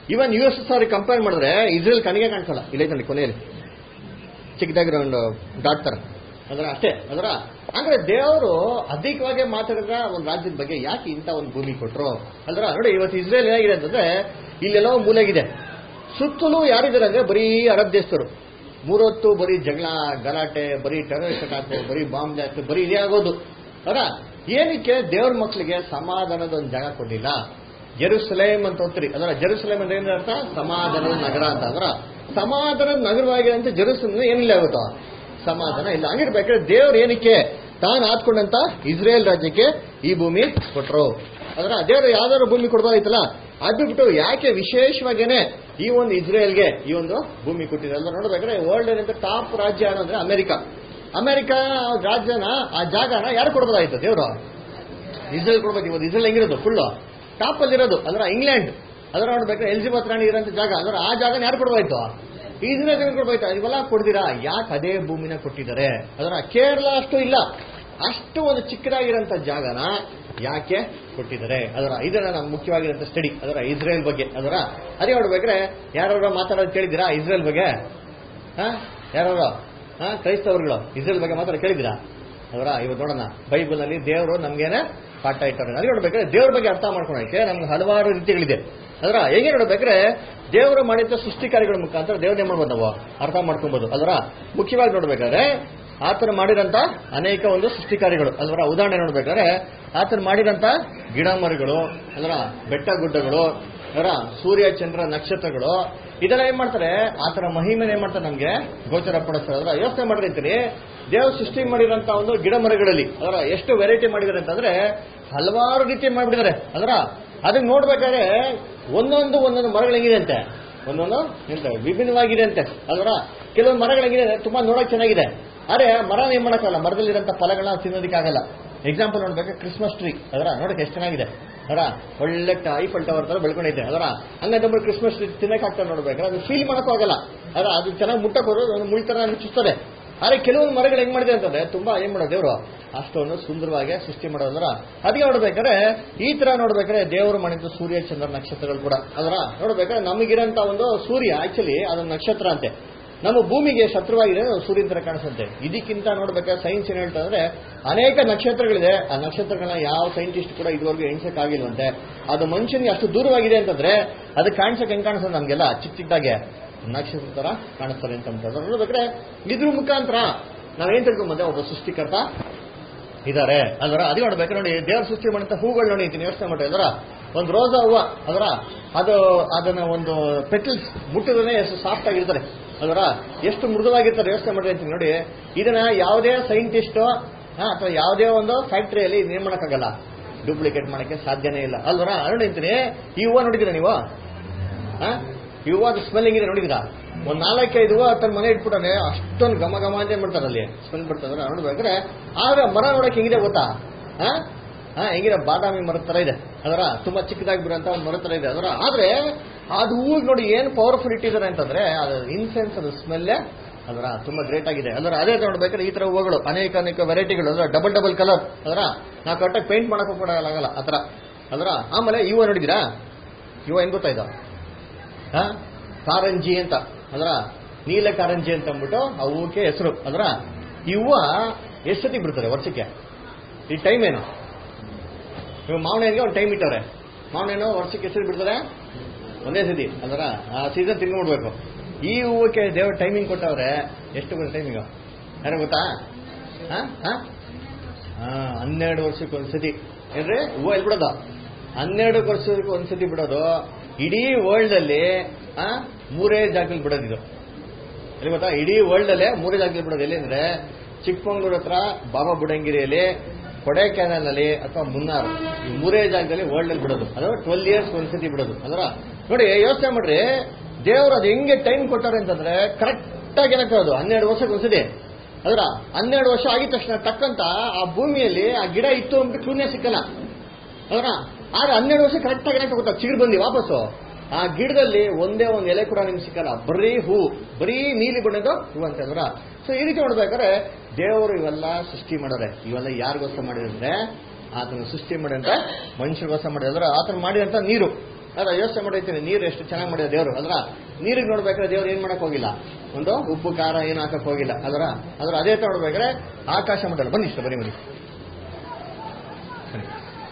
Speaker 1: even U S S R compare ಮಾಡಿದ್ರೆ ಇಸ್ರೇಲ್ ಕಣಿಗೆ ಕಾಣಿಸಲ್ಲ ಇಲ್ಲೈತೆ ನೋಡಿ ಕೊನೆಯಲ್ಲಿ ಚಿಕ್ಕದಾಗಿರೋ ಒಂದು ಡಾಟ್ ತರ ಅಂದ್ರೆ ಅಷ್ಟೇ ಅದರ ಅಂದ್ರೆ ದೇವರು ಅಧಿಕವಾಗಿ ಮಾತಾಡಿದ ಒಂದು ರಾಜ್ಯದ ಬಗ್ಗೆ ಯಾಕೆ ಇಂಥ ಒಂದು ಭೂಮಿ ಕೊಟ್ರು ಅಲ್ರ ನೋಡಿ ಇವತ್ತು ಇಸ್ರೇಲ್ ಏನಾಗಿದೆ ಅಂತಂದ್ರೆ ಇಲ್ಲೆಲ್ಲೋ ಒಂದು ಮೂಲೆಗಿದೆ ಸುತ್ತಲೂ ಯಾರಿದ್ದಾರೆ ಅಂದ್ರೆ ಬರೀ ಅರಬ್ ದೇಶದವರು ಮೂರೊತ್ತು ಬರೀ ಜಗಳ ಗಲಾಟೆ ಬರೀ ಟೆರರಿಸ್ಟ್ ಅಟ್ಯಾಕ್ ಬರೀ ಬಾಂಬ್ ಜಾಸ್ತಿ ಬರೀ ಇದೇ ಆಗೋದು ಅವರ ಏನಕ್ಕೆ ದೇವ್ರ ಮಕ್ಕಳಿಗೆ ಸಮಾಧಾನದ ಒಂದು ಜಾಗ ಕೊಡಲಿಲ್ಲ ಜೆರುಸಲೇಮ್ ಅಂತ ಹೋಗ್ತೀರಿ ಅದರ ಜೆರುಸಲೇಮ್ ಅಂದ್ರೆ ಏನ್ ಅರ್ಥ ಸಮಾಧಾನದ ನಗರ ಅಂತ ಅದರ ಸಮಾಧಾನದ ನಗರವಾಗಿದೆ ಅಂತ ಜೆರುಸಲೇಮ್ ಏನಿಲ್ಲ ಇವತ್ತು ಸಮಾಧಾನ ಇಲ್ಲ ಹಂಗಿರ್ಬೇಕಾದ್ರೆ ದೇವ್ರು ಏನಕ್ಕೆ ತಾನು ಆತ್ಕೊಂಡಂತ ಇಸ್ರೇಲ್ ರಾಜ್ಯಕ್ಕೆ ಈ ಭೂಮಿ ಕೊಟ್ರು ಅದರ ದೇವರು ಯಾವ್ದಾದ್ರು ಭೂಮಿ ಕೊಡ್ಬೋದಾಯ್ತಲ್ಲ ಅದು ಬಿಟ್ಟು ಯಾಕೆ ವಿಶೇಷವಾಗೇನೆ ಈ ಒಂದು ಇಸ್ರೇಲ್ಗೆ ಈ ಒಂದು ಭೂಮಿ ಕೊಟ್ಟಿದೆ ಅಲ್ಲ ನೋಡ್ಬೇಕಾದ್ರೆ ವರ್ಲ್ಡ್ ಏನಂತ ಟಾಪ್ ರಾಜ್ಯ ಅನ್ನೋದ್ರೆ ಅಮೆರಿಕ ಅಮೆರಿಕ ರಾಜ್ಯನ ಆ ಜಾಗನ ಯಾರು ಕೊಡ್ಬೋದಾಯ್ತು ದೇವರು ಇಸ್ರೇಲ್ ಕೊಡ್ಬೇಕು ಇವತ್ತು ಇಸ್ರೇಲ್ ಹೆಂಗಿರೋದು ಫುಲ್ಲು ಟಾಪ್ ಅಲ್ಲಿರೋದು ಅಂದ್ರೆ ಇಂಗ್ಲೆಂಡ್ ಅದರ ನೋಡ್ಬೇಕಾದ್ರೆ ಎಲಿಜಬೆತ್ ರಾಣಿ ಇರೋಂಥ ಜಾಗ ಅಂದ್ರೆ ಆ ಜಾಗನ ಯಾರು ಕೊಡ್ಬೋದಾಯ್ತು ಇಸ್ರೇಲ್ ಕೊಡ್ಬೋಯ್ತು ಇವೆಲ್ಲ ಕೊಡ್ದಿರಾ ಯಾಕೆ ಅದೇ ಭೂಮಿನ ಕೊಟ್ಟಿದ್ದಾರೆ ಅದರ ಕೇರಳ ಅಷ್ಟು ಇಲ್ಲ ಅಷ್ಟು ಒಂದು ಚಿಕ್ಕದಾಗಿರೋಂಥ ಜಾಗನ ಯಾಕೆ ಕೊಟ್ಟಿದ್ದಾರೆ ಅದರ ಇದನ್ನ ನಾವು ಮುಖ್ಯವಾಗಿರೋಂಥ ಸ್ಟಡಿ ಅದರ ಇಸ್ರೇಲ್ ಬಗ್ಗೆ ಅದರ ಅದೇ ನೋಡ್ಬೇಕ್ರೆ ಯಾರು ಮಾತಾಡೋದು ಕೇಳಿದ್ದೀರಾ ಇಸ್ರೇಲ್ ಬಗ್ಗೆ ಹಾ ಯಾರು ಹಾ ಕ್ರೈಸ್ತವರುಗಳು ಇಸ್ರೇಲ್ ಬಗ್ಗೆ ಮಾತ್ರ ಕೇಳಿದ್ದೀರಾ ಅವರ ಇವತ್ತು ನೋಡೋಣ ಬೈಬಲ್ ಅಲ್ಲಿ ದೇವರು ನಮ್ಗೇನೆ ಪಾಠ ಇಟ್ಟಾರೆ ಅಲ್ಲಿ ನೋಡ್ಬೇಕಾದ್ರೆ ದೇವ್ರ ಬಗ್ಗೆ ಅರ್ಥ ಮಾಡ್ಕೊಳಕ್ಕೆ ನಮ್ಗೆ ಹಲವಾರು ರೀತಿಗಳಿದೆ ಅದರ ಹೇಗೆ ನೋಡ್ಬೇಕಾದ್ರೆ ದೇವರು ಮಾಡಿದ ಸೃಷ್ಟಿ ಕಾರ್ಯಗಳ ಮುಖಾಂತರ ದೇವ್ರನ್ನೇ ಮಾಡ್ಬೋದು ನಾವು ಅರ್ಥ ಮಾಡ್ಕೊಬೋದು ಅದರ ಮುಖ್ಯವಾಗಿ ನೋಡ್ಬೇಕಾದ್ರೆ ಆತನ ಮಾಡಿದಂತ ಅನೇಕ ಒಂದು ಸೃಷ್ಟಿ ಕಾರ್ಯಗಳು ಅದರ ಉದಾಹರಣೆ ನೋಡ್ಬೇಕಾದ್ರೆ ಆತನ ಮಾಡಿದಂತ ಗಿಡ ಮರಗಳು ಅದರ ಬೆಟ್ಟ ಗುಡ್ಡಗಳು ಅದರ ಸೂರ್ಯ ಚಂದ್ರ ನಕ್ಷತ್ರಗಳು ಇದೆಲ್ಲ ಏನ್ ಮಾಡ್ತಾರೆ ಆತರ ಮಹಿಮೆನ ಏನ್ ಮಾಡ್ತಾರೆ ನಮ್ಗೆ ಗೋಚರ ಪಡಿಸ್ತಾರೆ ಅದರ ಯೋಚನೆ ಮಾಡಿರ್ತೀರಿ ದೇವ್ರು ಸೃಷ್ಟಿ ಮಾಡಿರೋಂತ ಒಂದು ಗಿಡ ಮರಗಳಲ್ಲಿ ಅದರ ಎಷ್ಟು ವೆರೈಟಿ ಮಾಡಿದ್ದಾರೆ ಅಂತಂದ್ರೆ ಹಲವಾರು ರೀತಿ ಮಾಡಿಬಿಟ್ಟಿದ್ದಾರೆ ಅದರ ಅದನ್ನ ನೋಡ್ಬೇಕಾದ್ರೆ ಒಂದೊಂದು ಒಂದೊಂದು ಮರಗಳು ಹೆಂಗಿದೆ ಅಂತೆ ಒಂದೊಂದು ಎಂತ ವಿಭಿನ್ನವಾಗಿದೆ ಅಂತೆ ಅದರ ಕೆಲವೊಂದು ಮರಗಳು ಹೆಂಗಿದೆ ಅಂದ್ರೆ ತುಂಬಾ ನೋಡಕ್ ಚೆನ್ನಾಗಿದೆ ಆದ್ರೆ ಮರ ಏನ್ ಮಾಡಕ್ಕಾಗಲ್ಲ ಮರದಲ್ಲಿರೋಂಥ ಫಲಗಳನ್ನ ತಿನ್ನೋದಕ್ಕಾಗಲ್ಲ ಎಕ್ಸಾಂಪಲ್ ನೋಡ್ಬೇಕು ಕ್ರಿಸ್ಮಸ್ ಟ್ರೀ ಅದರ ನೋಡಕ್ಕೆ ಎಷ್ಟು ಚೆನ್ನಾಗಿದೆ ಅದರ ಒಳ್ಳೆ ಐಫಲ್ ಟವರ್ ತರ ಬೆಳ್ಕೊಂಡೈತೆ ಅದರ ಹಂಗಂದ್ರೆ ಕ್ರಿಸ್ಮಸ್ ಟ್ರೀ ತಿನ್ನಕ್ ಆಗ್ತದೆ ನೋಡ್ಬೇಕಾದ್ರೆ ಅದು ಫೀಲ್ ಮಾಡಕ್ಕೂ ಆಗಲ್ಲ ಅದರ ಅದು ಚೆನ್ನಾಗಿ ಮುಟ್ಟಕ್ ಬರೋದು ಒಂದು ಮುಳ್ ತರ ಚುಚ್ತದೆ ಆದ್ರೆ ಕೆಲವೊಂದು ಮರಗಳು ಹೆಂಗ್ ಮಾಡಿದೆ ಅಂತಂದ್ರೆ ತುಂಬಾ ಏನ್ ಮಾಡೋದು ದೇವರು ಅಷ್ಟೊಂದು ಸುಂದರವಾಗಿ ಸೃಷ್ಟಿ ಮಾಡೋದ್ರ ಅದಕ್ಕೆ ನೋಡ್ಬೇಕಾದ್ರೆ ಈ ತರ ನೋಡ್ಬೇಕಾದ್ರೆ ದೇವರು ಮಾಡಿದ್ದು ಸೂರ್ಯ ಚಂದ್ರ ನಕ್ಷತ್ರಗಳು ಕೂಡ ಅದರ ನೋಡ್ಬೇಕಾದ್ರೆ ನಮಗಿರಂತ ಒಂದು ಸೂರ್ಯ ಆಕ್ಚುಲಿ ಅದೊಂದು ನಕ್ಷತ್ರ ಅಂತೆ ನಮ್ಮ ಭೂಮಿಗೆ ಶತ್ರುವಾಗಿದೆ ಸೂರ್ಯನ ತರ ಕಾಣಿಸುತ್ತೆ ಇದಕ್ಕಿಂತ ನೋಡ್ಬೇಕಾದ್ರೆ ಸೈನ್ಸ್ ಏನ್ ಹೇಳ್ತಂದ್ರೆ ಅನೇಕ ನಕ್ಷತ್ರಗಳಿದೆ ಆ ನಕ್ಷತ್ರಗಳನ್ನ ಯಾವ ಸೈಂಟಿಸ್ಟ್ ಕೂಡ ಇದುವರೆಗೂ ಎಣಿಸಕ್ ಆಗಿಲ್ವಂತೆ ಅದು ಮನುಷ್ಯನಿಗೆ ಅಷ್ಟು ದೂರವಾಗಿದೆ ಅಂತಂದ್ರೆ ಅದು ಕಾಣಿಸಕ್ ಹೆಂಗ್ ಕಾಣಿಸ್ತದೆ ನಮ್ಗೆಲ್ಲ ಚಿಕ್ಕ ಚಿಕ್ಕದಾಗೆ ನಕ್ಷತ್ರ ತರ ಕಾಣಿಸ್ತಾರೆ ಅಂತ ಅಂತಂದ್ರೆ ನೋಡ್ಬೇಕಾದ್ರೆ ಇದ್ರ ಮುಖಾಂತರ ನಾವೇನ್ ತಿಳ್ಕೊಂಬಂದೆ ಒಬ್ಬ ಸೃಷ್ಟಿಕರ್ತ ಇದಾರೆ ಅದರ ಅದೇ ನೋಡ್ಬೇಕು ನೋಡಿ ದೇವ್ರ ಸೃಷ್ಟಿ ಮಾಡಂತ ಹೂಗಳು ನೋಡಿ ಅಂತೀನಿ ಯೋಚನೆ ಮಾಡಿ ಅದರ ಒಂದು ರೋಸಾ ಹೂವ ಅದರ ಅದು ಅದನ್ನ ಒಂದು ಪೆಟಲ್ಸ್ ಮುಟ್ಟಿದ್ರೆ ಎಷ್ಟು ಸಾಫ್ಟ್ ಆಗಿರ್ತಾರೆ ಅದರ ಎಷ್ಟು ಮೃದುವಾಗಿರ್ತಾರೆ ಯೋಚನೆ ಮಾಡಿ ಅಂತೀನಿ ನೋಡಿ ಇದನ್ನ ಯಾವುದೇ ಸೈಂಟಿಸ್ಟ್ ಅಥವಾ ಯಾವುದೇ ಒಂದು ಫ್ಯಾಕ್ಟರಿಯಲ್ಲಿ ಏನ್ ಮಾಡಕ್ಕಾಗಲ್ಲ ಡೂಪ್ಲಿಕೇಟ್ ಮಾಡಕ್ಕೆ ಸಾಧ್ಯನೇ ಇಲ್ಲ ಅಲ್ವರ ಅರುಣ್ ಅಂತೀನಿ ಈ ಹೂವ ನೋಡಿದ್ದೀರಾ ನೀವು ಆ? ಈ ಹೂವ ಸ್ಮೆಲ್ ಹೆಂಗಿದೆ ನೋಡಿದಿರಾ ಒಂದ್ ನಾಲ್ಕೈದು ಹೂವ ತನ್ನ ಮನೆ ಇಟ್ಬಿಟ್ಟಾನೆ ಅಷ್ಟೊಂದು ಘಮ ಘಮ ಅಂತ ಮಾಡ್ತಾರೆ ಅಲ್ಲಿ ಸ್ಮೆಲ್ ಬಿಡ್ತಾರೆ ನೋಡ್ಬೇಕಾದ್ರೆ ಆದ್ರೆ ಮರ ನೋಡಕ್ ಹೆಂಗಿದೆ ಗೊತ್ತಾ ಹಾ ಹಾ ಹೆಂಗಿದೆ ಬಾದಾಮಿ ಮರದ ತರ ಇದೆ ಅದರ ತುಂಬಾ ಚಿಕ್ಕದಾಗಿ ಬಿಡುವಂತ ಒಂದು ಮರದ ತರ ಇದೆ ಅದರ ಆದ್ರೆ ಅದು ಹೂವಿಗೆ ನೋಡಿ ಏನು ಪವರ್ಫುಲ್ ಇಟ್ಟಿದ್ದಾರೆ ಅಂತಂದ್ರೆ ಅದು ಇನ್ಸೆನ್ಸ್ ಅದು ಸ್ಮೆಲ್ಲೇ ಅದರ ತುಂಬಾ ಗ್ರೇಟ್ ಆಗಿದೆ ಅದರ ಅದೇ ನೋಡ್ಬೇಕಾದ್ರೆ ಈ ತರ ಹೂವುಗಳು ಅನೇಕ ಅನೇಕ ವೆರೈಟಿಗಳು ಅದರ ಡಬಲ್ ಡಬಲ್ ಕಲರ್ ಅದರ ನಾವು ಕರೆಕ್ಟಾಗಿ ಪೇಂಟ್ ಮಾಡಕ್ ಕೂಡ ಆಗಲ್ಲ ಆತರ ಅದರ ಆಮೇಲೆ ಇವ ನೋಡಿದಿರಾ ಇವ ಏನ್ ಗೊತ್ತಾ ಇದು ಹಾ ಕಾರಂಜಿ ಅಂತ ಅದರ ನೀಲ ಕಾರಂಜಿ ಅಂತ ಅಂದ್ಬಿಟ್ಟು ಆ ಹೂವಕ್ಕೆ ಹೆಸರು ಅದರ ಈ ಹೂವ ಎಷ್ಟು ಸತಿ ಬಿಡ್ತಾರೆ ವರ್ಷಕ್ಕೆ ಈ ಟೈಮ್ ಏನು ಇವಾಗ ಮಾವನೇನಿಗೆ ಒಂದು ಟೈಮ್ ಇಟ್ಟವ್ರೆ ಮಾವನೇನು ವರ್ಷಕ್ಕೆ ಹೆಸರು ಬಿಡ್ತಾರೆ ಒಂದೇ ಸತಿ ಅದರ ಆ ಸೀಸನ್ ತಿನ್ಕೊಂಡ್ಬಿಡ್ಬೇಕು ಈ ಹೂವಕ್ಕೆ ದೇವ್ರ ಟೈಮಿಂಗ್ ಕೊಟ್ಟವ್ರೆ ಎಷ್ಟು ಬರುತ್ತೆ ಟೈಮಿಂಗ್ ಯಾರು ಗೊತ್ತಾ ಹಾ ಹಾ ಹಾ ಹನ್ನೆರಡು ವರ್ಷಕ್ಕೆ ಒಂದ್ಸತಿ ಏನ್ರಿ ಹೂವು ಎಲ್ಲಿ ಬಿಡೋದು ಹನ್ನೆರಡು ವರ್ಷಕ್ಕೆ ಒಂದ್ಸತಿ ಬಿಡೋದು ಇಡೀ ವರ್ಲ್ಡ್ ಅಲ್ಲಿ ಆ, ಮೂರೇ ಜಾಗದಲ್ಲಿ ಬಿಡೋದಿದು ಎಲ್ಲಿ ಗೊತ್ತಾ ಇಡೀ ವರ್ಲ್ಡ್ ಅಲ್ಲೇ ಮೂರೇ ಜಾಗದಲ್ಲಿ ಬಿಡೋದು ಎಲ್ಲಿ ಅಂದ್ರೆ ಚಿಕ್ಕಮಂಗ್ಳೂರ್ ಹತ್ರ ಬಾಬಾ ಬುಡಂಗಿರಿಯಲ್ಲಿ ಕೊಡೈಕೆನಾಲ್ ಅಲ್ಲಿ ಅಥವಾ ಮುನ್ನಾರ್ ಈ ಮೂರೇ ಜಾಗದಲ್ಲಿ ವರ್ಲ್ಡ್ ಅಲ್ಲಿ ಬಿಡೋದು ಅದು ಟ್ವೆಲ್ ಇಯರ್ಸ್ ಒಂದ್ಸತಿ ಬಿಡೋದು ಅದರ ನೋಡಿ ಯೋಚನೆ ಮಾಡ್ರಿ ದೇವ್ರು ಅದು ಹೆಂಗೆ ಟೈಮ್ ಕೊಟ್ಟಾರೆ ಅಂತಂದ್ರೆ ಕರೆಕ್ಟ್ ಆಗಿ ಏನಕ್ಕೆ ಅದು ಹನ್ನೆರಡು ವರ್ಷಕ್ಕೆ ಒಂದ್ಸತಿ ಅದರ ಹನ್ನೆರಡು ವರ್ಷ ಆಗಿದ ತಕ್ಷಣ ತಕ್ಕಂತ ಆ ಭೂಮಿಯಲ್ಲಿ ಆ ಗಿಡ ಇತ್ತು ಅಂದ್ಬಿಟ್ಟು ಕ್ಲೂನೇ ಸಿಕ್ಕಲ್ಲ ಅದರ ಆದ್ರೆ ಹನ್ನೆರಡು ವರ್ಷ ಕರೆಕ್ಟ್ ಆಗಿ ಗೊತ್ತಾ ಚಿಗುರು ಬಂದಿ ವಾಪಸ್ಸು ಆ ಗಿಡದಲ್ಲಿ ಒಂದೇ ಒಂದು ಎಲೆ ಕೂಡ ನಿಮ್ಗೆ ಸಿಕ್ಕಲ್ಲ ಬರೀ ಹೂ ಬರೀ ನೀಲಿ ಬಣ್ಣದ ಹೂ ಅಂತ ಅಂದ್ರ ಸೊ ಈ ರೀತಿ ನೋಡ್ಬೇಕಾದ್ರೆ ದೇವರು ಇವೆಲ್ಲ ಸೃಷ್ಟಿ ಮಾಡೋರೆ ಇವೆಲ್ಲ ಯಾರಿಗೋಸ್ಕರ ಮಾಡಿದ್ರೆ ಆತನ ಸೃಷ್ಟಿ ಮಾಡಿದಂತ ಮನುಷ್ಯರಿಗೋಸ್ಕರ ಮಾಡಿದ್ರೆ ಆತನ ಮಾಡಿದಂತ ನೀರು ಅದ್ರ ಯೋಚನೆ ಮಾಡಿರ್ತೀನಿ ನೀರು ಎಷ್ಟು ಚೆನ್ನಾಗಿ ಮಾಡಿದ ದೇವರು ಅದ್ರ ನೀರಿಗೆ ನೋಡ್ಬೇಕಾದ್ರೆ ದೇವ್ರು ಏನ್ ಮಾಡಕ್ ಹೋಗಿಲ್ಲ ಒಂದು ಉಪ್ಪು ಖಾರ ಏನು ಹಾಕಕ್ ಹೋಗಿಲ್ಲ ಅದರ ಅದ್ರ ಅದೇ ತರ ನೋಡ್ಬೇಕಾದ್ರೆ ಆಕಾಶ ಮಂಡಲ ಬನ್ನಿ ಇಷ್ಟ ಬನ್ನಿ ಬನ್ನಿ ಬನ್ನಿ.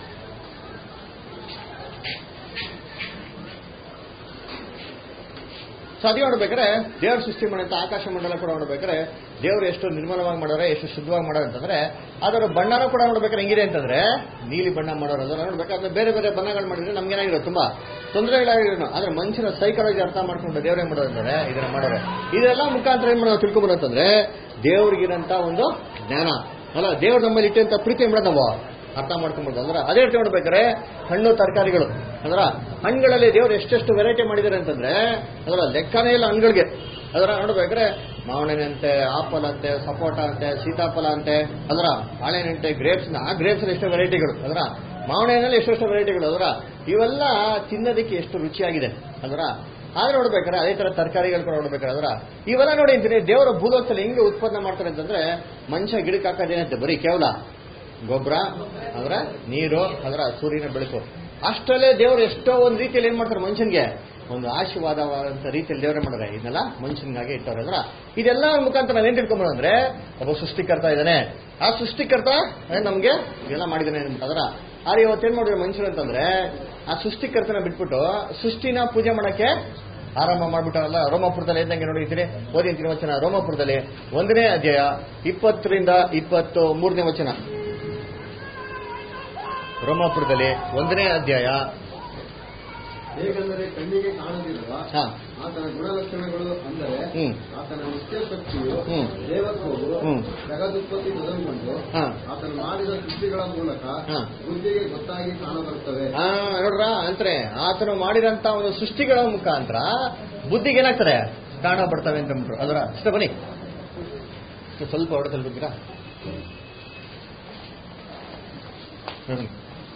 Speaker 1: ಸೊ ಅದೇ ನೋಡ್ಬೇಕಾದ್ರೆ ದೇವ್ರ ಸೃಷ್ಟಿ ಮಾಡಂತ ಆಕಾಶ ಮಂಡಲ ಕೂಡ ನೋಡ್ಬೇಕಾದ್ರೆ ದೇವ್ರು ಎಷ್ಟು ನಿರ್ಮಲವಾಗಿ ಮಾಡೋರೆ ಎಷ್ಟು ಶುದ್ಧವಾಗಿ ಮಾಡೋರು ಅಂತಂದ್ರೆ ಅದರ ಬಣ್ಣನ ಕೂಡ ನೋಡ್ಬೇಕಾದ್ರೆ ಹೆಂಗಿದೆ ಅಂತಂದ್ರೆ ನೀಲಿ ಬಣ್ಣ ಮಾಡೋರು ಅದನ್ನ ನೋಡ್ಬೇಕಾದ್ರೆ ಬೇರೆ ಬೇರೆ ಬಣ್ಣಗಳು ಮಾಡಿದ್ರೆ ನಮ್ಗೇನಾಗಿರೋ ತುಂಬಾ ತೊಂದರೆಗಳಾಗಿರೋ ಆದ್ರೆ ಮನುಷ್ಯನ ಸೈಕಾಲಜಿ ಅರ್ಥ ಮಾಡ್ಕೊಂಡು ದೇವ್ರು ಏನ್ ಮಾಡೋದು ಅಂದ್ರೆ ಇದನ್ನ ಮಾಡೋರೆ ಇದೆಲ್ಲ ಮುಖಾಂತರ ಏನ್ ಮಾಡೋದು ತಿಳ್ಕೊಬೋದು ಅಂತಂದ್ರೆ ದೇವ್ರಿಗಿರಂತ ಒಂದು ಜ್ಞಾನ ಅಲ್ಲ ದೇವ್ರ ನಮ್ಮಲ್ಲಿ ಇಟ್ಟಂತ ಪ್ರೀತಿ ಏನ್ ಮಾಡೋದು ನಾವು ಅರ್ಥ ಮಾಡ್ಕೊಂಬೋದು ಅಂದ್ರೆ ಅದೇ ರೀತಿ ನೋಡ್ಬೇಕಾದ್ರೆ ಹಣ್ಣು ತರಕಾರಿಗಳು ಅಂದ್ರ ಹಣ್ಣುಗಳಲ್ಲಿ ದೇವ್ರು ಎಷ್ಟೆಷ್ಟು ವೆರೈಟಿ ಮಾಡಿದ್ದಾರೆ ಅಂತಂದ್ರೆ ಅದರ ಲೆಕ್ಕನೇ ಇಲ್ಲ ಹಣ್ಣುಗಳಿಗೆ ಅದರ ನೋಡ್ಬೇಕಾದ್ರೆ ಮಾವಣಿನ ಅಂತೆ ಆಪಲ್ ಅಂತೆ ಸಪೋಟ ಅಂತೆ ಸೀತಾಫಲ ಅಂತೆ ಅದರ ಬಾಳೆಹಣ್ಣಂತೆ ಗ್ರೇಪ್ಸ್ ಆ ಗ್ರೇಪ್ಸ್ ಎಷ್ಟು ವೆರೈಟಿಗಳು ಅದರ ಮಾವಣಿನಲ್ಲಿ ಎಷ್ಟೆಷ್ಟು ವೆರೈಟಿಗಳು ಅದರ ಇವೆಲ್ಲ ತಿನ್ನೋದಕ್ಕೆ ಎಷ್ಟು ರುಚಿಯಾಗಿದೆ ಅದರ ಆದ್ರೆ ನೋಡ್ಬೇಕಾದ್ರೆ ಅದೇ ತರ ತರಕಾರಿಗಳು ಕೂಡ ನೋಡ್ಬೇಕಾದ್ರೆ ಅದರ ಇವೆಲ್ಲ ನೋಡಿ ಅಂತೀನಿ ದೇವರ ಭೂಲೋಕದಲ್ಲಿ ಹೆಂಗೆ ಉತ್ಪನ್ನ ಮಾಡ್ತಾರೆ ಅಂತಂದ್ರೆ ಮನುಷ್ಯ ಗಿಡಕ್ಕೆ ಹಾಕೋದೇನಂತೆ ಬರೀ ಕೇವಲ ಗೊಬ್ಬರ ಅದರ ನೀರು ಅದರ ಸೂರ್ಯನ ಬೆಳಕು ಅಷ್ಟರಲ್ಲೇ ದೇವರು ಎಷ್ಟೋ ಒಂದು ರೀತಿಯಲ್ಲಿ ಏನ್ ಮಾಡ್ತಾರೆ ಮನುಷ್ಯನ್ಗೆ ಒಂದು ಆಶೀರ್ವಾದವಾದಂತ ರೀತಿಯಲ್ಲಿ ದೇವರೇ ಮಾಡ್ತಾರೆ ಇದನ್ನೆಲ್ಲ ಮನುಷ್ಯನಿಗಾಗಿ ಇಟ್ಟವ್ರೆ ಅಂದ್ರ ಇದೆಲ್ಲ ಮುಖಾಂತರ ನಾವೇನ್ ತಿಳ್ಕೊಂಬೋದು ಅಂದ್ರೆ ಒಬ್ಬ ಸೃಷ್ಟಿಕರ್ತ ಇದ್ದಾನೆ ಆ ಸೃಷ್ಟಿಕರ್ತ ಏ, ನಮ್ಗೆ ಇದೆಲ್ಲ ಮಾಡಿದಾನೆ ಅಂತ ಅದರ ಆದ್ರೆ ಇವತ್ತೇನ್ ಮಾಡಿದ್ರು ಮನುಷ್ಯರು ಅಂತಂದ್ರೆ ಆ ಸೃಷ್ಟಿಕರ್ತನ ಬಿಟ್ಬಿಟ್ಟು ಸೃಷ್ಟಿನ ಪೂಜೆ ಮಾಡಕ್ಕೆ ಆರಂಭ ಮಾಡ್ಬಿಟ್ಟವಲ್ಲ ರೋಮಾಪುರದಲ್ಲಿ ಇದ್ದಂಗೆ ನೋಡಿರ್ತೀರಿ ಓದಿ ಅಂತೀನಿ ವಚನ ರೋಮಾಪುರದಲ್ಲಿ ಒಂದನೇ ಅಧ್ಯಾಯ ಇಪ್ಪತ್ತರಿಂದ ಇಪ್ಪತ್ತು ಮೂರನೇ ವಚನ ರೋಮಾಪುರದಲ್ಲಿ ಒಂದನೇ ಅಧ್ಯಾಯ
Speaker 3: ಹೇಗೆಂದರೆ ಕಣ್ಣಿಗೆ ಕಾಣದಿರುವ
Speaker 1: ಹಾ
Speaker 3: ಆತನ ಗುಣಲಕ್ಷಣಗಳು ಅಂದರೆ
Speaker 1: ಹ್ಮ್
Speaker 3: ಆತನ ನಿತ್ಯ ಶಕ್ತಿಯು
Speaker 1: ಹ್ಮ್.
Speaker 3: ದೇವತ್ವವು
Speaker 1: ಹ್ಮ್.
Speaker 3: ಜಗದುತ್ಪತ್ತಿ ಮೊದಲುಗೊಂಡು
Speaker 1: ಹಾ.
Speaker 3: ಆತನು ಮಾಡಿದ ಸೃಷ್ಟಿಗಳ ಮೂಲಕ
Speaker 1: ಹಾ.
Speaker 3: ಬುದ್ಧಿಗೆ ಗೊತ್ತಾಗಿ ಕಾಣಬರುತ್ತವೆ
Speaker 1: ಆ, ನೋಡ್ರ ಅಂದ್ರೆ ಆತನು ಮಾಡಿದಂತ ಒಂದು ಸೃಷ್ಟಿಗಳ ಮುಖಾಂತರ ಬುದ್ಧಿಗೆ ಏನಾಗ್ತದೆ ಕಾಣ ಬರ್ತವೆ ಅಂತ ಅಂದ್ಬಿಟ್ರು ಅದರ ಇಷ್ಟ ಬನ್ನಿ ಸ್ವಲ್ಪ ಹೊಡೆ ತಲುಪಿದ್ದೀರಾ ಹ್ಮ್.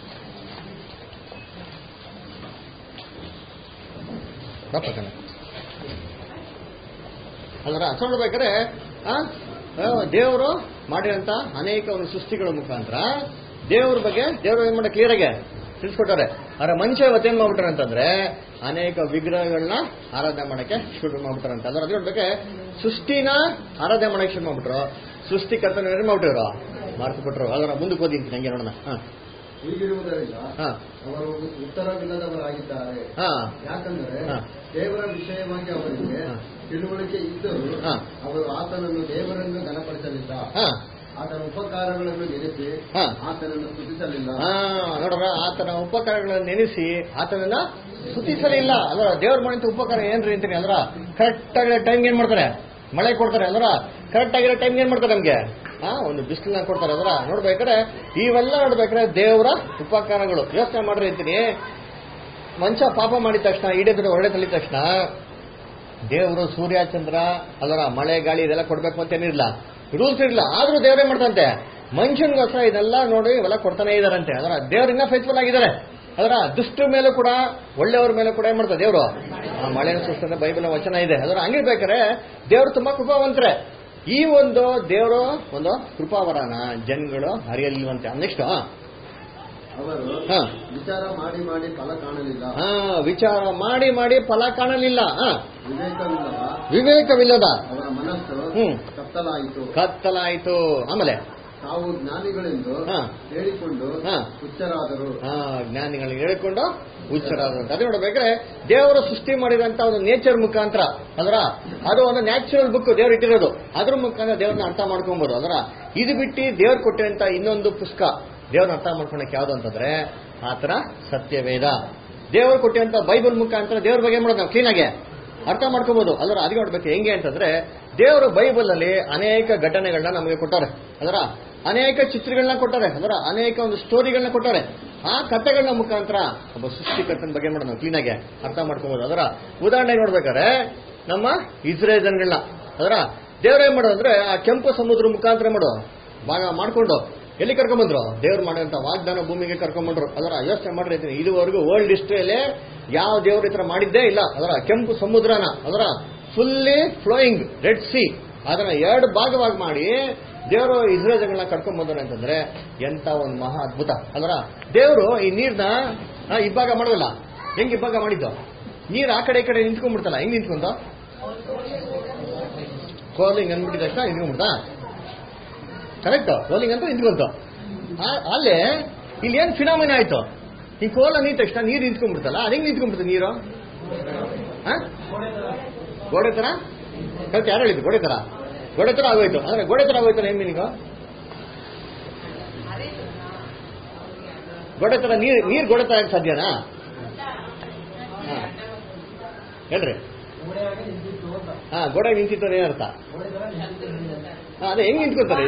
Speaker 1: ಬಾ ಪಕ್ಕನೆ. ಅದರ ಅರ್ಥ ನೋಡ್ಬೇಕಾದ್ರೆ ಆ, ಆ, ದೇವರು ಮಾಡಿದಂತ ಅನೇಕ ಒಂದು ಸೃಷ್ಟಿಗಳ ಮುಖಾಂತರ ದೇವ್ರ ಬಗ್ಗೆ ದೇವರು ಏನ್ ಮಾಡಿ ಕ್ಲಿಯರ್ ಆಗಿ ತಿಳಿಸ್ಕೊಟ್ಟಾರೆ ಆದ್ರೆ ಮನುಷ್ಯ ಇವತ್ತೇನ್ ಮಾಡ್ಬಿಟ್ಟಾರೆ ಅಂತಂದ್ರೆ ಅನೇಕ ವಿಗ್ರಹಗಳನ್ನ ಆರಾಧನೆ ಮಾಡಕ್ಕೆ ಶುರು ಮಾಡ್ಬಿಟ್ಟಾರೆ ಅಂತ ಅಂದ್ರೆ ಅದ್ ನೋಡ್ಬೇಕೆ ಸೃಷ್ಟಿನ ಆರಾಧನೆ ಮಾಡಕ್ಕೆ ಶುರು ಮಾಡ್ಬಿಟ್ರು ಸೃಷ್ಟಿಕರ್ತನ ಏನ್ ಮಾಡ್ಬಿಟ್ರು ಮಾರ್ತು ಬಿಟ್ರು ಅದರ ಮುಂದಕ್ಕೆ ಓದಿಂತೀನಿ ಹಂಗೆ ನೋಡೋಣ ಹಾ
Speaker 3: ಹೀಗಿರುವುದರಿಂದ
Speaker 1: ಹಾ
Speaker 3: ಅವರು ಉತ್ತರವಿಲ್ಲದವರಾಗಿದ್ದಾರೆ
Speaker 1: ಹಾ
Speaker 3: ಯಾಕಂದರೆ
Speaker 1: ಹಾ.
Speaker 3: ದೇವರ ವಿಷಯವಾಗಿ ಅವರಿಗೆ
Speaker 1: ಹಾ.
Speaker 3: ತಿಳುವಳಿಕೆ ಇದ್ದರೂ
Speaker 1: ಹಾ.
Speaker 3: ಅವರು ಆತನನ್ನು ದೇವರನ್ನು ಘನಪಡಿಸಲಿಲ್ಲ
Speaker 1: ಹಾ
Speaker 3: ಆತನ ಉಪಕಾರಗಳನ್ನು ನೆನೆಸಿ
Speaker 1: ಹಾ.
Speaker 3: ಆತನನ್ನು ಸ್ತುತಿಸಲಿಲ್ಲ
Speaker 1: ಹಾ ನೋಡ್ರ ಆತನ ಉಪಕಾರಗಳನ್ನು ನೆನೆಸಿ ಆತನನ್ನ ಸುತಿಸಲಿಲ್ಲ ಅಲ್ರ ದೇವ್ರ ಮಾಡಿದ ಉಪಕಾರ ಏನ್ರಿ ಅಂತೀನಿ ಅಂದ್ರ ಕರೆಕ್ಟ್ ಆಗಿರೋ ಟೈಮ್ ಏನ್ ಮಾಡ್ತಾರೆ ಮಳೆ ಕೊಡ್ತಾರೆ ಅಂದ್ರ ಕರೆಕ್ಟ್ ಆಗಿರೋ ಟೈಮ್ ಏನ್ ಮಾಡ್ತಾರೆ ನಮ್ಗೆ ಹಾ ಒಂದು ಬಿಸಿಲನ್ನ ಕೊಡ್ತಾರೆ ಅಂದ್ರ ನೋಡ್ಬೇಕಾದ್ರೆ ಇವೆಲ್ಲ ನೋಡ್ಬೇಕಾದ್ರೆ ದೇವರ ಉಪಕಾರಗಳು ಯೋಚನೆ ಮಾಡ್ರಿ ಅಂತೀನಿ ಮನುಷ್ಯ ಪಾಪ ಮಾಡಿದ ತಕ್ಷಣ ಇಡೀ ಹೊರಡೆ ತಳ್ಳಿದ ತಕ್ಷಣ ದೇವರು ಸೂರ್ಯ ಚಂದ್ರ ಅದರ ಮಳೆ ಗಾಳಿ ಇದೆಲ್ಲ ಕೊಡ್ಬೇಕು ಅಂತ ಏನಿರಲ್ಲ ರೂಲ್ಸ್ ಇರಲಿಲ್ಲ ಆದ್ರೂ ದೇವರೇ ಮಾಡ್ತಂತೆ ಮನುಷ್ಯನಿಗೋಸ್ಕರ ಇದೆಲ್ಲ ನೋಡಿ ಇವೆಲ್ಲ ಕೊಡ್ತಾನೆ ಇದಾರಂತೆ ಅದರ ದೇವ್ರು ಇನ್ನೂ ಫೇಸ್ಫುಲ್ ಆಗಿದ್ದಾರೆ ಅದರ ದುಷ್ಟರ ಮೇಲೂ ಕೂಡ ಒಳ್ಳೆಯವ್ರ ಮೇಲೂ ಕೂಡ ಏನ್ ಮಾಡ್ತಾರೆ ದೇವರು ಆ ಮಳೆನ ಸುಸ್ತಂದ್ರೆ ಬೈಬಲ್ ವಚನ ಇದೆ ಅದರ ಹಂಗಿರ್ಬೇಕಾದ್ರೆ ದೇವರು ತುಂಬಾ ಕೃಪಾವಂತರೆ ಈ ಒಂದು ದೇವರು ಒಂದು ಕೃಪಾವರನ ಜನಗಳು ಅರಿಯಲಿಲ್ವಂತೆ ನೆಕ್ಸ್ಟ್
Speaker 3: ಅವರು
Speaker 1: ಹಾ
Speaker 3: ವಿಚಾರ ಮಾಡಿ ಮಾಡಿ ಫಲ ಕಾಣಲಿಲ್ಲ
Speaker 1: ಹಾ ವಿಚಾರ ಮಾಡಿ ಮಾಡಿ ಫಲ ಕಾಣಲಿಲ್ಲ ಹಾ
Speaker 3: ವಿವೇಕವಿಲ್ಲದ
Speaker 1: ವಿವೇಕವಿಲ್ಲದ
Speaker 3: ಅವರ ಮನಸ್ಸು
Speaker 1: ಹ್ಮ್.
Speaker 3: ಕತ್ತಲಾಯಿತು
Speaker 1: ಕತ್ತಲಾಯಿತು ಆಮೇಲೆ
Speaker 3: ತಾವು ಜ್ಞಾನಿಗಳೆಂದು
Speaker 1: ಹಾ.
Speaker 3: ಹೇಳಿಕೊಂಡು
Speaker 1: ಹಾ.
Speaker 3: ಹುಚ್ಚರಾದರು
Speaker 1: ಆ ಜ್ಞಾನಿಗಳಿಗೆ ಹೇಳಿಕೊಂಡು ಹುಚ್ಚರಾದಂತ ಅದೇ ನೋಡ್ಬೇಕಾದ್ರೆ ದೇವರು ಸೃಷ್ಟಿ ಮಾಡಿದಂತ ಒಂದು ನೇಚರ್ ಮುಖಾಂತರ ಅದರ ಅದು ಒಂದು ನ್ಯಾಚುರಲ್ ಬುಕ್ ದೇವ್ರು ಇಟ್ಟಿರೋದು ಅದ್ರ ಮುಖಾಂತರ ದೇವ್ರನ್ನ ಅರ್ಥ ಮಾಡ್ಕೊಬಹುದು ಅದರ ಇದು ಬಿಟ್ಟು ದೇವ್ರು ಕೊಟ್ಟಿರಂತ ಇನ್ನೊಂದು ಪುಸ್ತಕ ದೇವ್ರನ್ನ ಅರ್ಥ ಮಾಡ್ಕೊಳಕ್ ಯಾವ್ದು ಅಂತಂದ್ರೆ ಆತರ ಸತ್ಯವೇದ ದೇವರು ಕೊಟ್ಟಿರಂತ ಬೈಬಲ್ ಮುಖಾಂತರ ದೇವ್ರ ಬಗ್ಗೆ ಮಾಡೋದು ನಾವು ಕ್ಲೀನಾಗೆ ಅರ್ಥ ಮಾಡ್ಕೋಬಹುದು ಅದರ ಅದಕ್ಕೆ ನೋಡ್ಬೇಕು ಹೆಂಗೆ ಅಂತಂದ್ರೆ ದೇವರು ಬೈಬಲ್ ಅಲ್ಲಿ ಅನೇಕ ಘಟನೆಗಳನ್ನ ನಮಗೆ ಕೊಟ್ಟಾರೆ ಅದರ ಅನೇಕ ಚಿತ್ರಗಳನ್ನ ಕೊಟ್ಟಾರೆ ಅದರ ಅನೇಕ ಒಂದು ಸ್ಟೋರಿಗಳನ್ನ ಕೊಟ್ಟಾರೆ ಆ ಕಥೆಗಳನ್ನ ಮುಖಾಂತರ ಒಬ್ಬ ಸೃಷ್ಟಿಕರ್ತನ ಬಗ್ಗೆ ಮಾಡೋದು ನಾವು ಕ್ಲೀನಾಗೆ ಅರ್ಥ ಮಾಡ್ಕೋಬಹುದು ಅದರ ಉದಾಹರಣೆ ನೋಡ್ಬೇಕಾದ್ರೆ ನಮ್ಮ ಇಸ್ರೇಲ್ ಜನಗಳನ್ನ ಅದರ ದೇವ್ರ ಏನ್ ಮಾಡೋದು ಅಂದ್ರೆ ಆ ಕೆಂಪು ಸಮುದ್ರ ಮುಖಾಂತರ ಮಾಡೋ ಭಾಗ ಮಾಡ್ಕೊಂಡು ಎಲ್ಲಿ ಕರ್ಕೊಂಡ್ಬಂದ್ರು ದೇವ್ರು ಮಾಡಿದಂತ ವಾಗ್ದಾನ ಭೂಮಿಗೆ ಕರ್ಕೊಂಡ್ಬಂದ್ರು ಅದರ ಯೋಚನೆ ಮಾಡ್ರಿ ಅಂತೀನಿ. ಇದುವರೆಗೂ ವರ್ಲ್ಡ್ ಹಿಸ್ಟ್ರಿಯಲ್ಲಿ ಯಾವ ದೇವ್ರ ಈ ತರ ಮಾಡಿದ್ದೇ ಇಲ್ಲ ಅದರ ಕೆಂಪು ಸಮುದ್ರನ ಅದರ ಫುಲ್ಲಿ ಫ್ಲೋಯಿಂಗ್ ರೆಡ್ ಸಿ ಅದನ್ನ ಎರಡು ಭಾಗವಾಗಿ ಮಾಡಿ ದೇವರು ಇಸ್ರೇಲ್ ಜನಗಳನ್ನ ಕರ್ಕೊಂಡ್ ಬಂದ್ರು ಅಂತಂದ್ರೆ ಎಂತ ಒಂದು ಮಹಾ ಅದ್ಭುತ ಅದರ ದೇವರು ಈ ನೀರ್ನ ಆ, ಇಬ್ಬಾಗ ಮಾಡೋಲ್ಲ ಹೆಂಗ್ ಇಬ್ಬಾಗ ಮಾಡಿದ್ದು ನೀರು ಆ ಕಡೆ ಈ ಕಡೆ ನಿಂತ್ಕೊಂಡ್ಬಿಡ್ತಲ್ಲ ಹೆಂಗ್ ನಿಂತ್ಕೊಂಡ ಕೋಲಿಂಗ್ ಅಂದ್ಬಿಟ್ಟಿದ ತಕ್ಷಣ ನಿಂತ್ಕೊಂಡ್ಬಿಡ್ತಾ ಕರೆಕ್ಟ್ ಕೋಲಿಂಗ್ ಅಂತ ನಿಂತ್ಕೊಂತು ಆ- ಅಲ್ಲೇ ಇಲ್ಲಿ ಏನ್ ಫಿನಾಮಿನ ಆಯ್ತು ಈ ಕೋಲ ನಿಂತ ತಕ್ಷಣ ನೀರು ನಿಂತ್ಕೊಂಡ್ಬಿಡ್ತಲ್ಲ ಅದ್ ಹೆಂಗ್ ನಿಂತ್ಕೊಂಡ್ಬಿಡ್ತು ನೀರು ಆ? ಗೋಡೆ ತರ ಕರೆಕ್ಟ್ ಯಾರು ಹೇಳಿದ್ರು ಗೋಡೆ ತರ ಗೋಡೆ ತರ ಆಗೋಯ್ತು ಅಂದ್ರೆ ಗೋಡೆ ತರ ಆಗೋಯ್ತು ಏನ್ ಮೀನಿಂಗು ಗೋಡೆ ತರ ನೀರ್ ನೀರ್ ಗೋಡೆ ತರ ಆಗಕ್ ಸಾಧ್ಯನಾ ಹಾ. ಹೇಳ್ರಿ ಹಾ ಗೋಡೆ ನಿಂತಿತ್ತು ಅಂದ್ರೆ ಏನರ್ಥ ಹಾ, ಅದೇ ಹೆಂಗ್ ನಿಂತ್ಕೊತಾರೆ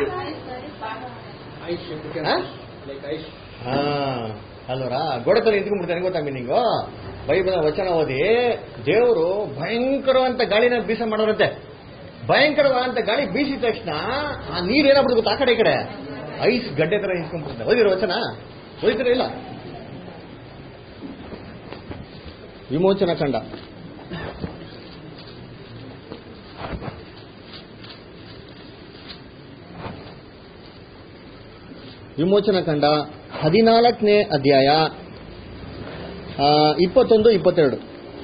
Speaker 1: ಹಾ? ಹಾ ಅಲ್ವರ ಗೋಡೆ ತರ ನಿಂತ್ಕೊಂಡ್ಬಿಡ್ತಾರೆ ಹೆಂಗ್ ಗೊತ್ತಾ ಮೀನಿಂಗು ಬೈಬಲ್ ವಚನ ಓದಿ ದೇವರು ಭಯಂಕರವಂತ ಗಾಳಿನ ಬೀಸ ಮಾಡೋರಂತೆ ಭಯಂಕರವಾದಂತ ಗಾಳಿ ಬೀಸಿದ ತಕ್ಷಣ ಆ ನೀರ್ ಏನಾಗ್ಬಿಡುತ್ತೆ ಗೊತ್ತಾ ಆ ಕಡೆ ಈ ಕಡೆ ಐಸ್ ಗಡ್ಡೆ ತರ ನಿಂತ್ಕೊಂಡ್ಬಿಡುತ್ತೆ ಓದಿರೋ ವಚನ ಓದಿದ್ರ ಇಲ್ಲ ವಿಮೋಚನ ಕಂಡ ವಿಮೋಚನ ಕಂಡ ಹದಿನಾಲ್ಕನೇ ಅಧ್ಯಾಯ ಆ, ಇಪ್ಪತ್ತೊಂದು ಇಪ್ಪತ್ತೆರಡು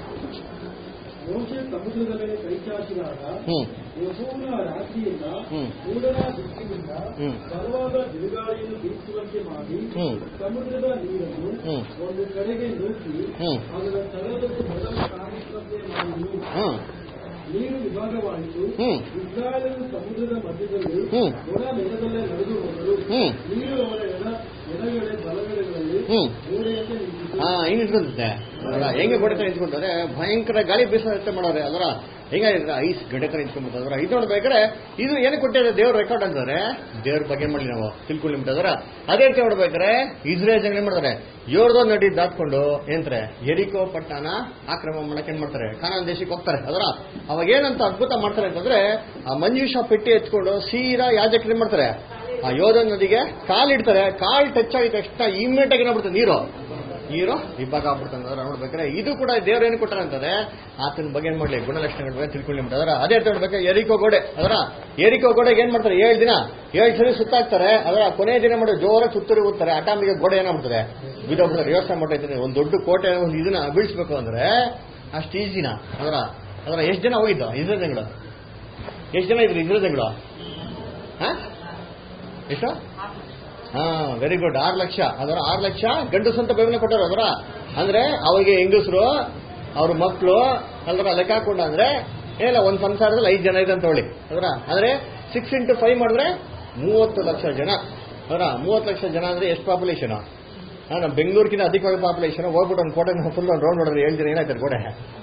Speaker 2: ಮೋಶೆ ಸಮುದ್ರದ ಮೇಲೆ ಕೈಚಾಚಿದಾಗ
Speaker 1: ಹ್ಮ್
Speaker 2: ಯೆಹೋವನ ರಾತ್ರಿಯಿಂದ
Speaker 1: ಹ್ಮ್.
Speaker 2: ಮೂಡನ ದಿಕ್ಕಿನಿಂದ
Speaker 1: ಹ್ಮ್.
Speaker 2: ಬಲವಾದ ಬಿರುಗಾಳಿಯನ್ನು ಬೀಸುವಂತೆ ಮಾಡಿ
Speaker 1: ಹ್ಮ್.
Speaker 2: ಸಮುದ್ರದ ನೀರನ್ನು
Speaker 1: ಹ್ಮ್.
Speaker 2: ಒಂದು ಕಡೆಗೆ ನೂಕಿ
Speaker 1: ಹ್ಮ್.
Speaker 2: ಅದರ ಸ್ಥಳದಲ್ಲಿ ಮೊದಲು ಕಾಣಿಸುವಂತೆ ಮಾಡಿದನು
Speaker 1: ಹ್ಮ್
Speaker 2: ನೀರು ವಿಭಾಗವಾಯಿತು
Speaker 1: ಹ್ಮ್.
Speaker 2: ಇಸ್ರಾಯೇಲರು ಸಮುದ್ರದ ಮಧ್ಯದಲ್ಲಿ
Speaker 1: ಹ್ಮ್.
Speaker 2: ಒಣ ನೆಲದಲ್ಲೇ ನಡೆದು ಹೋದರು
Speaker 1: ಹ್ಮ್.
Speaker 2: ನೀರು ಅವರ ಎಡ ಎಡಗಡೆ ಬಲಗಡೆಗಳಲ್ಲಿ
Speaker 1: ಹ್ಮ್.
Speaker 2: ಗೋಡೆಯಂತೆ ನಿಂತಿತು
Speaker 1: ಹಾ ಹಿಂಗ್ ನಿಂತ್ಕೊಂತದೆ ಅಲ್ಲ ಹೆಂಗೆ ಗೋಡೆ ತರ ನಿಂತ್ಕೊಂತಾರೆ ಭಯಂಕರ ಗಾಳಿ ಬೀಸತ್ತೆ ಮಾಡೋರೆ ಅದರ ಹೆಂಗಾಗಿದ್ರೆ ಐಸ್ ಗಡ್ಡೆ ತರ ನಿಂತ್ಕೊಂಡ್ಬಿಟ್ಟು ಅದರ ಇದು ನೋಡ್ಬೇಕಾದ್ರೆ ಇದು ಏನಕ್ಕೆ ಕೊಟ್ಟಿದೆ ದೇವ್ರ ರೆಕಾರ್ಡ್ ಅಂತಂದ್ರೆ ದೇವ್ರ ಬಗ್ಗೆ ಮಾಡಲಿ ನಾವು ತಿಳ್ಕೊಳ್ಳಿ ಅದರ ಅದೇ ರೀತಿ ನೋಡ್ಬೇಕಾದ್ರೆ ಇಸ್ರೇಲ್ ಜನ ಏನ್ ಮಾಡ್ತಾರೆ ಯೋರ್ದೋ ನಡಿ ದಾಟ್ಕೊಂಡು ಏನ್ತಾರೆ ಎರಿಕೋ ಪಟ್ಟಣ ಆಕ್ರಮಣ ಮಾಡಕ್ಕೆ ಏನ್ ಮಾಡ್ತಾರೆ ಕಾನಾನ್ ದೇಶಕ್ಕೆ ಹೋಗ್ತಾರೆ ಅದರ ಅವಾಗ ಏನಂತ ಅದ್ಭುತ ಮಾಡ್ತಾರೆ ಅಂತಂದ್ರೆ ಆ ಮಂಜೂಷ ಪೆಟ್ಟಿ ಎತ್ಕೊಂಡು ಸೀರಾ ಯಾಜಕರು ಏನ್ ಮಾಡ್ತಾರೆ ಆ ಯೋಧ ನದಿಗೆ ಕಾಲಿಡ್ತಾರೆ ಕಾಲ್ ಟಚ್ ಆಗಿದ ತಕ್ಷಣ ಇಮ್ಮಿಡಿಯೇಟ್ ಆಗಿ ಏನಾಗ್ಬಿಡುತ್ತೆ ನೀರು ನೀರು ಇಬ್ಬಾಗ ಆಗ್ಬಿಡ್ತಾನೆ ಅದರ ನೋಡ್ಬೇಕಾದ್ರೆ ಇದು ಕೂಡ ದೇವ್ರು ಏನು ಕೊಟ್ಟಾರೆ ಅಂತಂದ್ರೆ ಆತನ ಬಗ್ಗೆ ಏನ್ ಮಾಡ್ಲಿ ಗುಣಲಕ್ಷಣಗಳ ಬಗ್ಗೆ ತಿಳ್ಕೊಳ್ಳಿ ಬಿಟ್ಟು ಅದರ ಅದೇ ರೀತಿ ನೋಡ್ಬೇಕು ಎರಿಕೋ ಗೋಡೆ ಅದರ ಎರಿಕೋ ಗೋಡೆಗೆ ಏನ್ ಮಾಡ್ತಾರೆ ಏಳು ದಿನ ಏಳು ಸರಿ ಸುತ್ತಾಕ್ತಾರೆ ಅದರ ಕೊನೆ ದಿನ ಮಾಡಿ ಜೋರಾಗಿ ಸುತ್ತರಿ ಹೋಗ್ತಾರೆ ಅಟಾಮಿಗೆ ಗೋಡೆ ಏನಾಗ್ಬಿಡ್ತಾರೆ ಬಿದ್ದೋಗ್ಬಿಡ್ತಾರೆ ಯೋಚನೆ ಮಾಡ್ತಾ ಒಂದು ದೊಡ್ಡ ಕೋಟೆ ಒಂದು ಇದನ್ನ ಬೀಳ್ಸ್ಬೇಕು ಅಂದ್ರೆ ಅಷ್ಟು ಈಸಿನ ಅದರ ಅದರ ಎಷ್ಟು ಜನ ಹೋಗಿದ್ದು ಇಸ್ರೇಲ್ ಜನಗಳು ಎಷ್ಟು ಜನ ಇದ್ರು ಇಸ್ರೇಲ್ ಜನಗಳು ಹಾ ಎಷ್ಟು ಹಾ ವೆರಿ ಗುಡ್ ಆರು ಲಕ್ಷ ಅದರ ಆರು ಲಕ್ಷ ಗಂಡಸು ಅಂತ ಬೇಗನೆ ಕೊಟ್ಟರು ಅದರ ಅಂದ್ರೆ ಅವರಿಗೆ ಹೆಂಗಸರು ಅವ್ರ ಮಕ್ಕಳು ಅಲ್ರ ಲೆಕ್ಕ ಹಾಕೊಂಡ ಅಂದ್ರೆ ಏನಿಲ್ಲ ಒಂದ್ ಸಂಸಾರದಲ್ಲಿ ಐದು ಜನ ಇದೆ ಅಂತ ಹೇಳಿ ಅದರ ಅಂದ್ರೆ ಸಿಕ್ಸ್ ಇಂಟು ಫೈವ್ ಮಾಡಿದ್ರೆ ಮೂವತ್ತು ಲಕ್ಷ ಜನ ಅದರ ಮೂವತ್ತು ಲಕ್ಷ ಜನ ಅಂದ್ರೆ ಎಷ್ಟು ಪಾಪ್ಯುಲೇಷನ್ ನಮ್ಮ ಬೆಂಗಳೂರಿಗಿಂತ ಅಧಿಕವಾಗಿ ಪಾಪ್ಯುಲೇಷನ್ ಹೋಗ್ಬಿಟ್ಟು ಒಂದು ಕೋಟೆ ಫುಲ್ ಒಂದು ರೌಂಡ್ ನೋಡಿದ್ರೆ ಏಳು ಜನ ಏನಾಯ್ತಾರೆ ಕೋಟೆ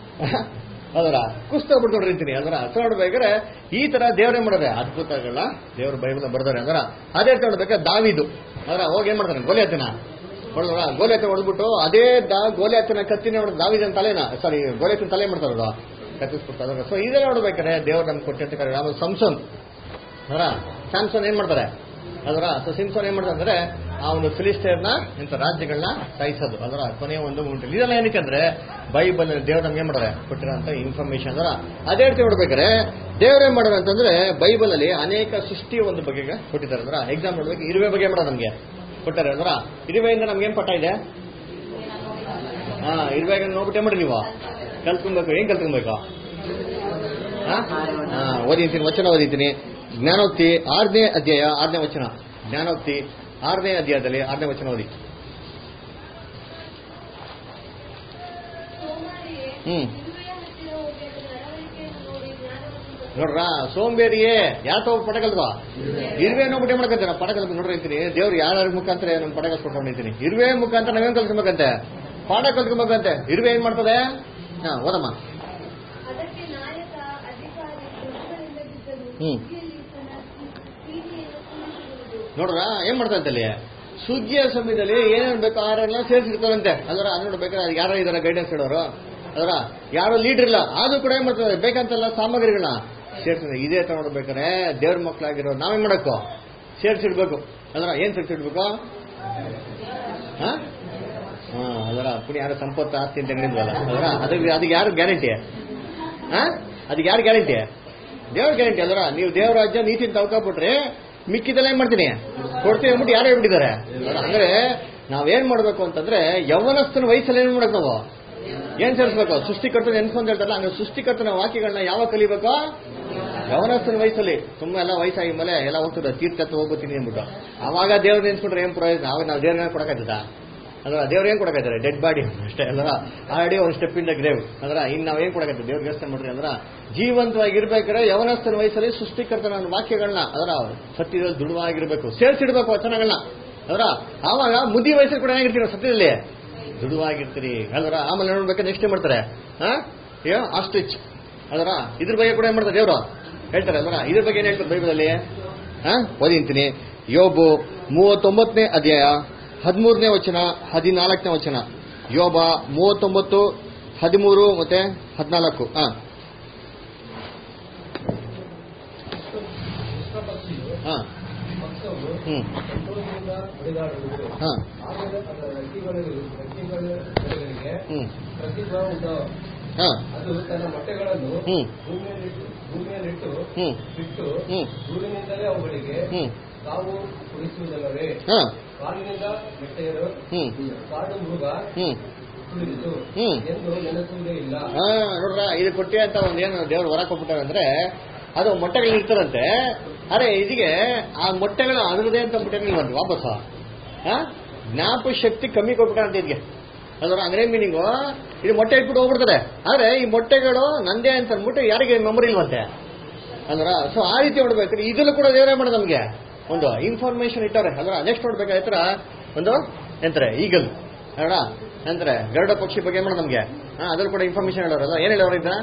Speaker 1: ಅದರ ಕುಸ್ತೋಗ್ಬಿಟ್ಟು ನೋಡಿರ್ತೀನಿ ಅದರ ಹತ್ರ ನೋಡ್ಬೇಕಾದ್ರೆ ಈ ತರ ದೇವರೇ ಮಾಡೋರೆ ಅದ್ಭುತಗಳನ್ನ ದೇವ್ರ ಬೈಬಲ್ ಬರ್ದಾರೆ ಅದರ ಅದೇ ರೀತಿ ನೋಡ್ಬೇಕಾದ್ರೆ ದಾವಿದು ಅದರ ಹೋಗಿ ಏನ್ ಮಾಡ್ತಾನೆ ಗೋಲಿಯತ್ತನ ಹೊಡೆದ್ರ ಗೋಲಿಯತ್ತ ಹೊಡೆದ್ಬಿಟ್ಟು ಅದೇ ದಾ ಗೋಲಿಯತ್ತನ ಕತ್ತಿನ ಹೊಡೆದು ದಾವಿದನ ತಲೆನ ಸಾರಿ ಗೋಲಿಯತ್ತನ ತಲೆ ಮಾಡ್ತಾರಲ್ಲ ಕತ್ತಿಸ್ಬಿಡ್ತಾರೆ ಸೊ ಇದೆಲ್ಲ ನೋಡ್ಬೇಕಾದ್ರೆ ದೇವ್ರು ನಮ್ಗೆ ಕೊಟ್ಟಿರ್ತಾರೆ ಆಮೇಲೆ ಸಂಸನ್ ಅದರ ಸ್ಯಾಮ್ಸನ್ ಏನ್ ಮಾಡ್ತಾರೆ ಅದರ ಸೊ ಸಿಮ್ಸನ್ ಏನ್ ಮಾಡ್ತಾರೆ ಅಂದ್ರೆ ಆ ಒಂದು ಫಿಲಿಸ್ಟೇರ್ನ ಇಂಥ ರಾಜ್ಯಗಳನ್ನ ಸಾಯಿಸೋದು ಅದರ ಕೊನೆಯ ಒಂದು ಉಂಟು ಇದೆಲ್ಲ ಏನಕ್ಕೆ ಅಂದ್ರೆ ಬೈಬಲ್ ದೇವ್ರು ನಮ್ಗೆ ಏನ್ ಮಾಡ್ತಾರೆ ಕೊಟ್ಟಿರೋಂಥ ಇನ್ಫಾರ್ಮೇಶನ್ ಅದರ ಅದೇ ರೀತಿ ನೋಡ್ಬೇಕಾದ್ರೆ ದೇವ್ರು ಏನ್ ಮಾಡೋದು ಅಂತಂದ್ರೆ ಬೈಬಲ್ ಅಲ್ಲಿ ಅನೇಕ ಸೃಷ್ಟಿಯ ಒಂದು ಬಗೆಗೆ ಕೊಟ್ಟಿದ್ದಾರೆ ಅದರ ಎಕ್ಸಾಮ್ ನೋಡ್ಬೇಕು ಇರುವೆ ಬಗ್ಗೆ ಮಾಡೋದು ನಮ್ಗೆ ಕೊಟ್ಟಾರೆ ಅದರ ಇರುವೆಯಿಂದ ನಮ್ಗೆ ಏನ್ ಪಟ್ಟ ಇದೆ ಹಾ ಇರುವೆಗೆ ನೋಡ್ಬಿಟ್ಟು ಏನ್ ಮಾಡ್ರಿ ನೀವು ಕಲ್ತ್ಕೊಬೇಕು ಏನ್ ಕಲ್ತ್ಕೊಬೇಕು ಹಾ? ಹಾ, ಓದಿದ್ದೀನಿ ವಚನ ಓದಿದ್ದೀನಿ ಜ್ಞಾನೋಕ್ತಿ ಆರನೇ ಅಧ್ಯಾಯ ಆರನೇ ವಚನ ಜ್ಞಾನೋಕ್ತಿ ಆರನೇ ಅಧ್ಯಾಯದಲ್ಲಿ ಆರನೇ ವಚನ ಓದಿ
Speaker 4: ಸೋಮಾರಿಯೇ,
Speaker 1: ಹ್ಮ್.
Speaker 4: ಇರುವೆಯ ಹತ್ತಿರ ಹೋಗಿ ಅದರ ನಡವಳಿಕೆಯನ್ನು ನೋಡಿ ಜ್ಞಾನವನ್ನು ಪಡೆದು
Speaker 1: ನೋಡ್ರಾ ಸೋಂಬೇರಿಯೇ ಯಾತೋ ಪಟ ಕಲ್ತ್ವಾ ಇರುವೆ ನೋಡ್ಬಿಟ್ಟು ಮಾಡ್ಕೊಂತಾರೆ ಪಟ ಕಲ್ತು ನೋಡ್ರಿ ಅಂತೀನಿ ದೇವ್ರು ಯಾರ ಮುಖಾಂತರ ನಾನು ಪಟ ಕಲ್ಸ್ಕೊಟ್ಟಿದ್ದೀನಿ ಇರುವೆ ಮುಖಾಂತರ ನಾವೇನ್ ಕಲ್ಸ್ಕೊಬೇಕಂತೆ ಪಾಠ ಕಲ್ತ್ಕೊಬೇಕಂತೆ ಇರುವೆ ಏನ್ ಮಾಡ್ತದೆ ಹಾ ಓದಮ್ಮ
Speaker 4: ಅದಕ್ಕೆ ನಾಯಕ ಅಧಿಕಾರಿ ದೊಡ್ಡವರಿಂದ ಬಿದ್ದನು
Speaker 1: ಹ್ಮ್.
Speaker 4: ಸುಗ್ಗಿಯಲ್ಲಿ ತನ್ನ ಪ್ರೀತಿಯನ್ನು ತುಂಬಿಸುವುದು
Speaker 1: ನೋಡ್ರ ಏನ್ ಮಾಡ್ತಾ ಅಂತಲ್ಲಿ ಸುಗ್ಗಿಯ ಸಮಯದಲ್ಲಿ ಏನೇನ್ ಬೇಕು ಆಹಾರನೆಲ್ಲ ಸೇರಿಸಿರ್ತಾರಂತೆ ಅದರ ಅದು ನೋಡ್ಬೇಕಾದ್ರೆ ಅದು ಯಾರೋ ಇದಾರೆ ಗೈಡೆನ್ಸ್ ಇಡೋರು ಅದರ ಯಾರೋ ಲೀಡರ್ ಇಲ್ಲ ಆದ್ರೂ ಕೂಡ ಏನ್ ಮಾಡ್ತಾರೆ ಬೇಕಂತೆಲ್ಲ ಸಾಮಗ್ರಿಗಳನ್ನ ಸೇರ್ಸಿದ್ರೆ ಇದೇ ತರ ನೋಡ್ಬೇಕಾದ್ರೆ ದೇವ್ರ ಮಕ್ಕಳಾಗಿರೋ ನಾವೇನ್ ಮಾಡಬೇಕು ಸೇರ್ಸಿಡ್ಬೇಕು ಅದರ ಏನ್ ಸೇರ್ಸಿಡ್ಬೇಕು ಹಾ ಹಾ ಅದರ ಪುಣ್ಯ ಯಾರು ಸಂಪತ್ತು ಆಸ್ತಿ ಅಂತ ಹೇಳಿದ್ವಲ್ಲ ಅದರ ಅದಕ್ಕೆ ಅದಕ್ಕೆ ಯಾರು ಗ್ಯಾರಂಟಿ ಹಾ ಅದಕ್ಕೆ ಯಾರು ಗ್ಯಾರಂಟಿ ದೇವ್ರ ಗ್ಯಾರಂಟಿ ಅಲ್ರ ನೀವು ದೇವ್ರ ರಾಜ್ಯ ನೀತಿ ಅಂತ ಅವಕಾಶ ಬಿಟ್ರೆ ಮಿಕ್ಕಿದೆಲ್ಲ ಏನ್ ಮಾಡ್ತೀನಿ ಕೊಡ್ತೀವಿ ಅಂದ್ಬಿಟ್ಟು ಯಾರು ಹೇಳ್ಬಿಟ್ಟಿದ್ದಾರೆ ಅಂದ್ರೆ ನಾವೇನ್ ಮಾಡ್ಬೇಕು ಅಂತಂದ್ರೆ ಯೌವನಸ್ಥನ ವಯಸ್ಸಲ್ಲಿ ಏನ್ ಮಾಡ್ಬೇಕು ನಾವು ಏನ್ ಸೇರಿಸ್ಬೇಕು ಸೃಷ್ಟಿಕರ್ತನ ನೆನ್ಸ್ಕೊಂಡ್ ಹೇಳ್ತಾರಲ್ಲ ಹಂಗ ಸೃಷ್ಟಿಕರ್ತನ ವಾಕ್ಯಗಳನ್ನ ಯಾವಾಗ ಕಲಿಬೇಕು ಯವನಸ್ಥನ ವಯಸ್ಸಲ್ಲಿ ತುಂಬಾ ಎಲ್ಲ ವಯಸ್ಸಾಗಿ ಮೇಲೆ ಎಲ್ಲ ಹೋಗ್ತದೆ ತೀರ್ಥಕ್ಕೆ ಹೋಗ್ಬಿಡ್ತೀನಿ ಅಂದ್ಬಿಟ್ಟು ಅವಾಗ ದೇವ್ರ ನೆನ್ಸ್ಕೊಂಡ್ರೆ ಏನ್ ಪ್ರಯೋಜನ ಅವಾಗ ನಾವು ದೇವ್ರನ್ನ ಕೊಡಕ್ಕಾಯ್ತದ ಅಲ್ವಾ ದೇವ್ರು ಏನ್ ಕೊಡಕ್ಕಾಯ್ತಾರೆ ಡೆಡ್ ಬಾಡಿ ಅಷ್ಟೇ ಅಲ್ವಾ ಆಲ್ರೆಡಿ ಒಂದು ಸ್ಟೆಪ್ ಇನ್ ದ ಗ್ರೇವ್ ಅಂದ್ರೆ ಇನ್ನು ನಾವ್ ಏನ್ ಕೊಡಕತ್ತೆ ದೇವ್ರ ಯೋಚನೆ ಮಾಡ್ರಿ ಅಂದ್ರ ಜೀವಂತವಾಗಿ ಇರ್ಬೇಕಾದ್ರೆ ಯವನಸ್ಥನ ವಯಸ್ಸಲ್ಲಿ ಸೃಷ್ಟಿಕರ್ತನ ವಾಕ್ಯಗಳನ್ನ ಅದರ ಸತ್ಯದಲ್ಲಿ ದೃಢವಾಗಿರ್ಬೇಕು ಸೇರ್ಸಿಡ್ಬೇಕು ವಚನಗಳನ್ನ ಅದರ ಆವಾಗ ಮುದಿ ವಯಸ್ಸಲ್ಲಿ ಕೂಡ ಏನಾಗಿರ್ತೀವಿ ನಾವು ಸತ್ಯದಲ್ಲಿ ದೃಢವಾಗಿರ್ತೀರಿ ಅಲ್ವರ ಆಮೇಲೆ ನೋಡ್ಬೇಕಾದ್ರೆ ನೆಕ್ಸ್ಟ್ ಏನ್ ಮಾಡ್ತಾರೆ ಹಾ ಅಯ್ಯೋ ಆಸ್ಟಿಚ್ ಅದರ ಇದ್ರ ಬಗ್ಗೆ ಕೂಡ ಏನ್ ಮಾಡ್ತಾರೆ ದೇವ್ರು ಹೇಳ್ತಾರೆ ಅಲ್ವರ ಇದ್ರ ಬಗ್ಗೆ ಏನ್ ಹೇಳ್ತಾರೆ ಬೈಬಲಲ್ಲಿ ಹಾ ಓದಿಂತೀನಿ ಯೋಬು ಮೂವತ್ತೊಂಬತ್ತನೇ ಅಧ್ಯಾಯ ಹದಿಮೂರನೇ ವಚನ ಹದಿನಾಲ್ಕನೇ ವಚನ ಯೋಬ ಮೂವತ್ತೊಂಬತ್ತು ಹದಿಮೂರು ಮತ್ತೆ ಹದಿನಾಲ್ಕು ಹಾ
Speaker 5: ಪಕ್ಷಿಯು
Speaker 1: ಹಾ
Speaker 5: ಪಕ್ಷವು
Speaker 1: ಹ್ಮ್
Speaker 5: ಸಂತೋಷದಿಂದ ಹೊಡೆದಾಡುವುದು
Speaker 1: ಹಾ
Speaker 5: ಆಮೇಲೆ ಅದರ ರೆಕ್ಕೆಗಳಿಗೆ ರೆಕ್ಕೆಗಳಿಗೆ
Speaker 1: ಹ್ಮ್
Speaker 5: ಪ್ರತಿಭಾ ಉಂಟು
Speaker 1: ಹಾ
Speaker 5: ಅದು ತನ್ನ ಮೊಟ್ಟೆಗಳನ್ನು
Speaker 1: ಹ್ಮ್
Speaker 5: ಭೂಮಿಯಲ್ಲಿಟ್ಟು ಭೂಮಿಯಲ್ಲಿಟ್ಟು
Speaker 1: ಹ್ಮ್
Speaker 5: ಬಿಟ್ಟು
Speaker 1: ಹ್ಮ್
Speaker 5: ಧೂಳಿನಿಂದಲೇ ಅವುಗಳಿಗೆ
Speaker 1: ಹ್ಮ್
Speaker 5: ತಾವು ಕುಡಿಸುವುದಲ್ಲವೇ
Speaker 1: ಹಾ
Speaker 5: ಕಾಲಿನಿಂದ ಮೆಟ್ಟೆಯರು
Speaker 1: ಹ್ಮ್
Speaker 5: ಕಾಡು ಮೃಗ
Speaker 1: ಹ್ಮ್
Speaker 5: ತುಳಿದಿತು
Speaker 1: ಹ್ಮ್.
Speaker 5: ಎಂದು ನೆನೆಸುವುದೇ ಇಲ್ಲ
Speaker 1: ಹಾ ನೋಡ್ರ ಇದು ಕೊಟ್ಟಿ ಅಂತ ಒಂದ್ ಏನು ದೇವ್ರು ಹೊರ ಕೊಟ್ಬಿಟ್ಟಾರೆ ಅಂದ್ರೆ ಅದು ಮೊಟ್ಟೆಗಳು ಇರ್ತದಂತೆ ಅರೆ ಇದಿಗೆ ಆ ಮೊಟ್ಟೆಗಳು ಅದರದೇ ಅಂತ ಬಿಟ್ಟಿರ್ಲಿಲ್ವಂತೆ ವಾಪಸ್ ಹಾ ಜ್ಞಾಪ ಶಕ್ತಿ ಕಮ್ಮಿ ಕೊಟ್ಬಿಟ್ಟ ಅಂತ ಇದಕ್ಕೆ ಅದರ ಅಂದ್ರೆ ಮೀನಿಂಗು ಇದು ಮೊಟ್ಟೆ ಇಟ್ಬಿಟ್ಟು ಹೋಗ್ಬಿಡ್ತದೆ ಆದ್ರೆ ಈ ಮೊಟ್ಟೆಗಳು ನಂದೇ ಅಂತ ಅಂದ್ಬಿಟ್ಟು ಯಾರಿಗೆ ಮೆಮೊರಿ ಇಲ್ವಂತೆ ಅಂದ್ರ ಸೊ ಆ ರೀತಿ ನೋಡ್ಬೇಕ್ರಿ ಇದ್ರಲ್ಲೂ ಕೂಡ ದೇವರೇ ಮಾಡೋದು ನಮ್ಗೆ ಒಂದು ಇನ್ಫಾರ್ಮೇಶನ್ ಇಟ್ಟವ್ರೆ ಅಲ್ರ ನೆಕ್ಸ್ಟ್ ನೋಡ್ಬೇಕಾಯ್ತರ ಒಂದು ಎಂತಾರೆ ಈಗಲ್ ಅಲ್ಲ ಅಂದ್ರೆ ಗರುಡ ಪಕ್ಷಿ ಬಗ್ಗೆ ಏನ್ ಮಾಡೋದು ನಮ್ಗೆ ಹಾ ಅದ್ರಲ್ಲಿ ಕೂಡ ಇನ್ಫಾರ್ಮೇಶನ್ ಹೇಳೋರಲ್ಲ ಏನ್ ಹೇಳೋರು ಇದ್ರ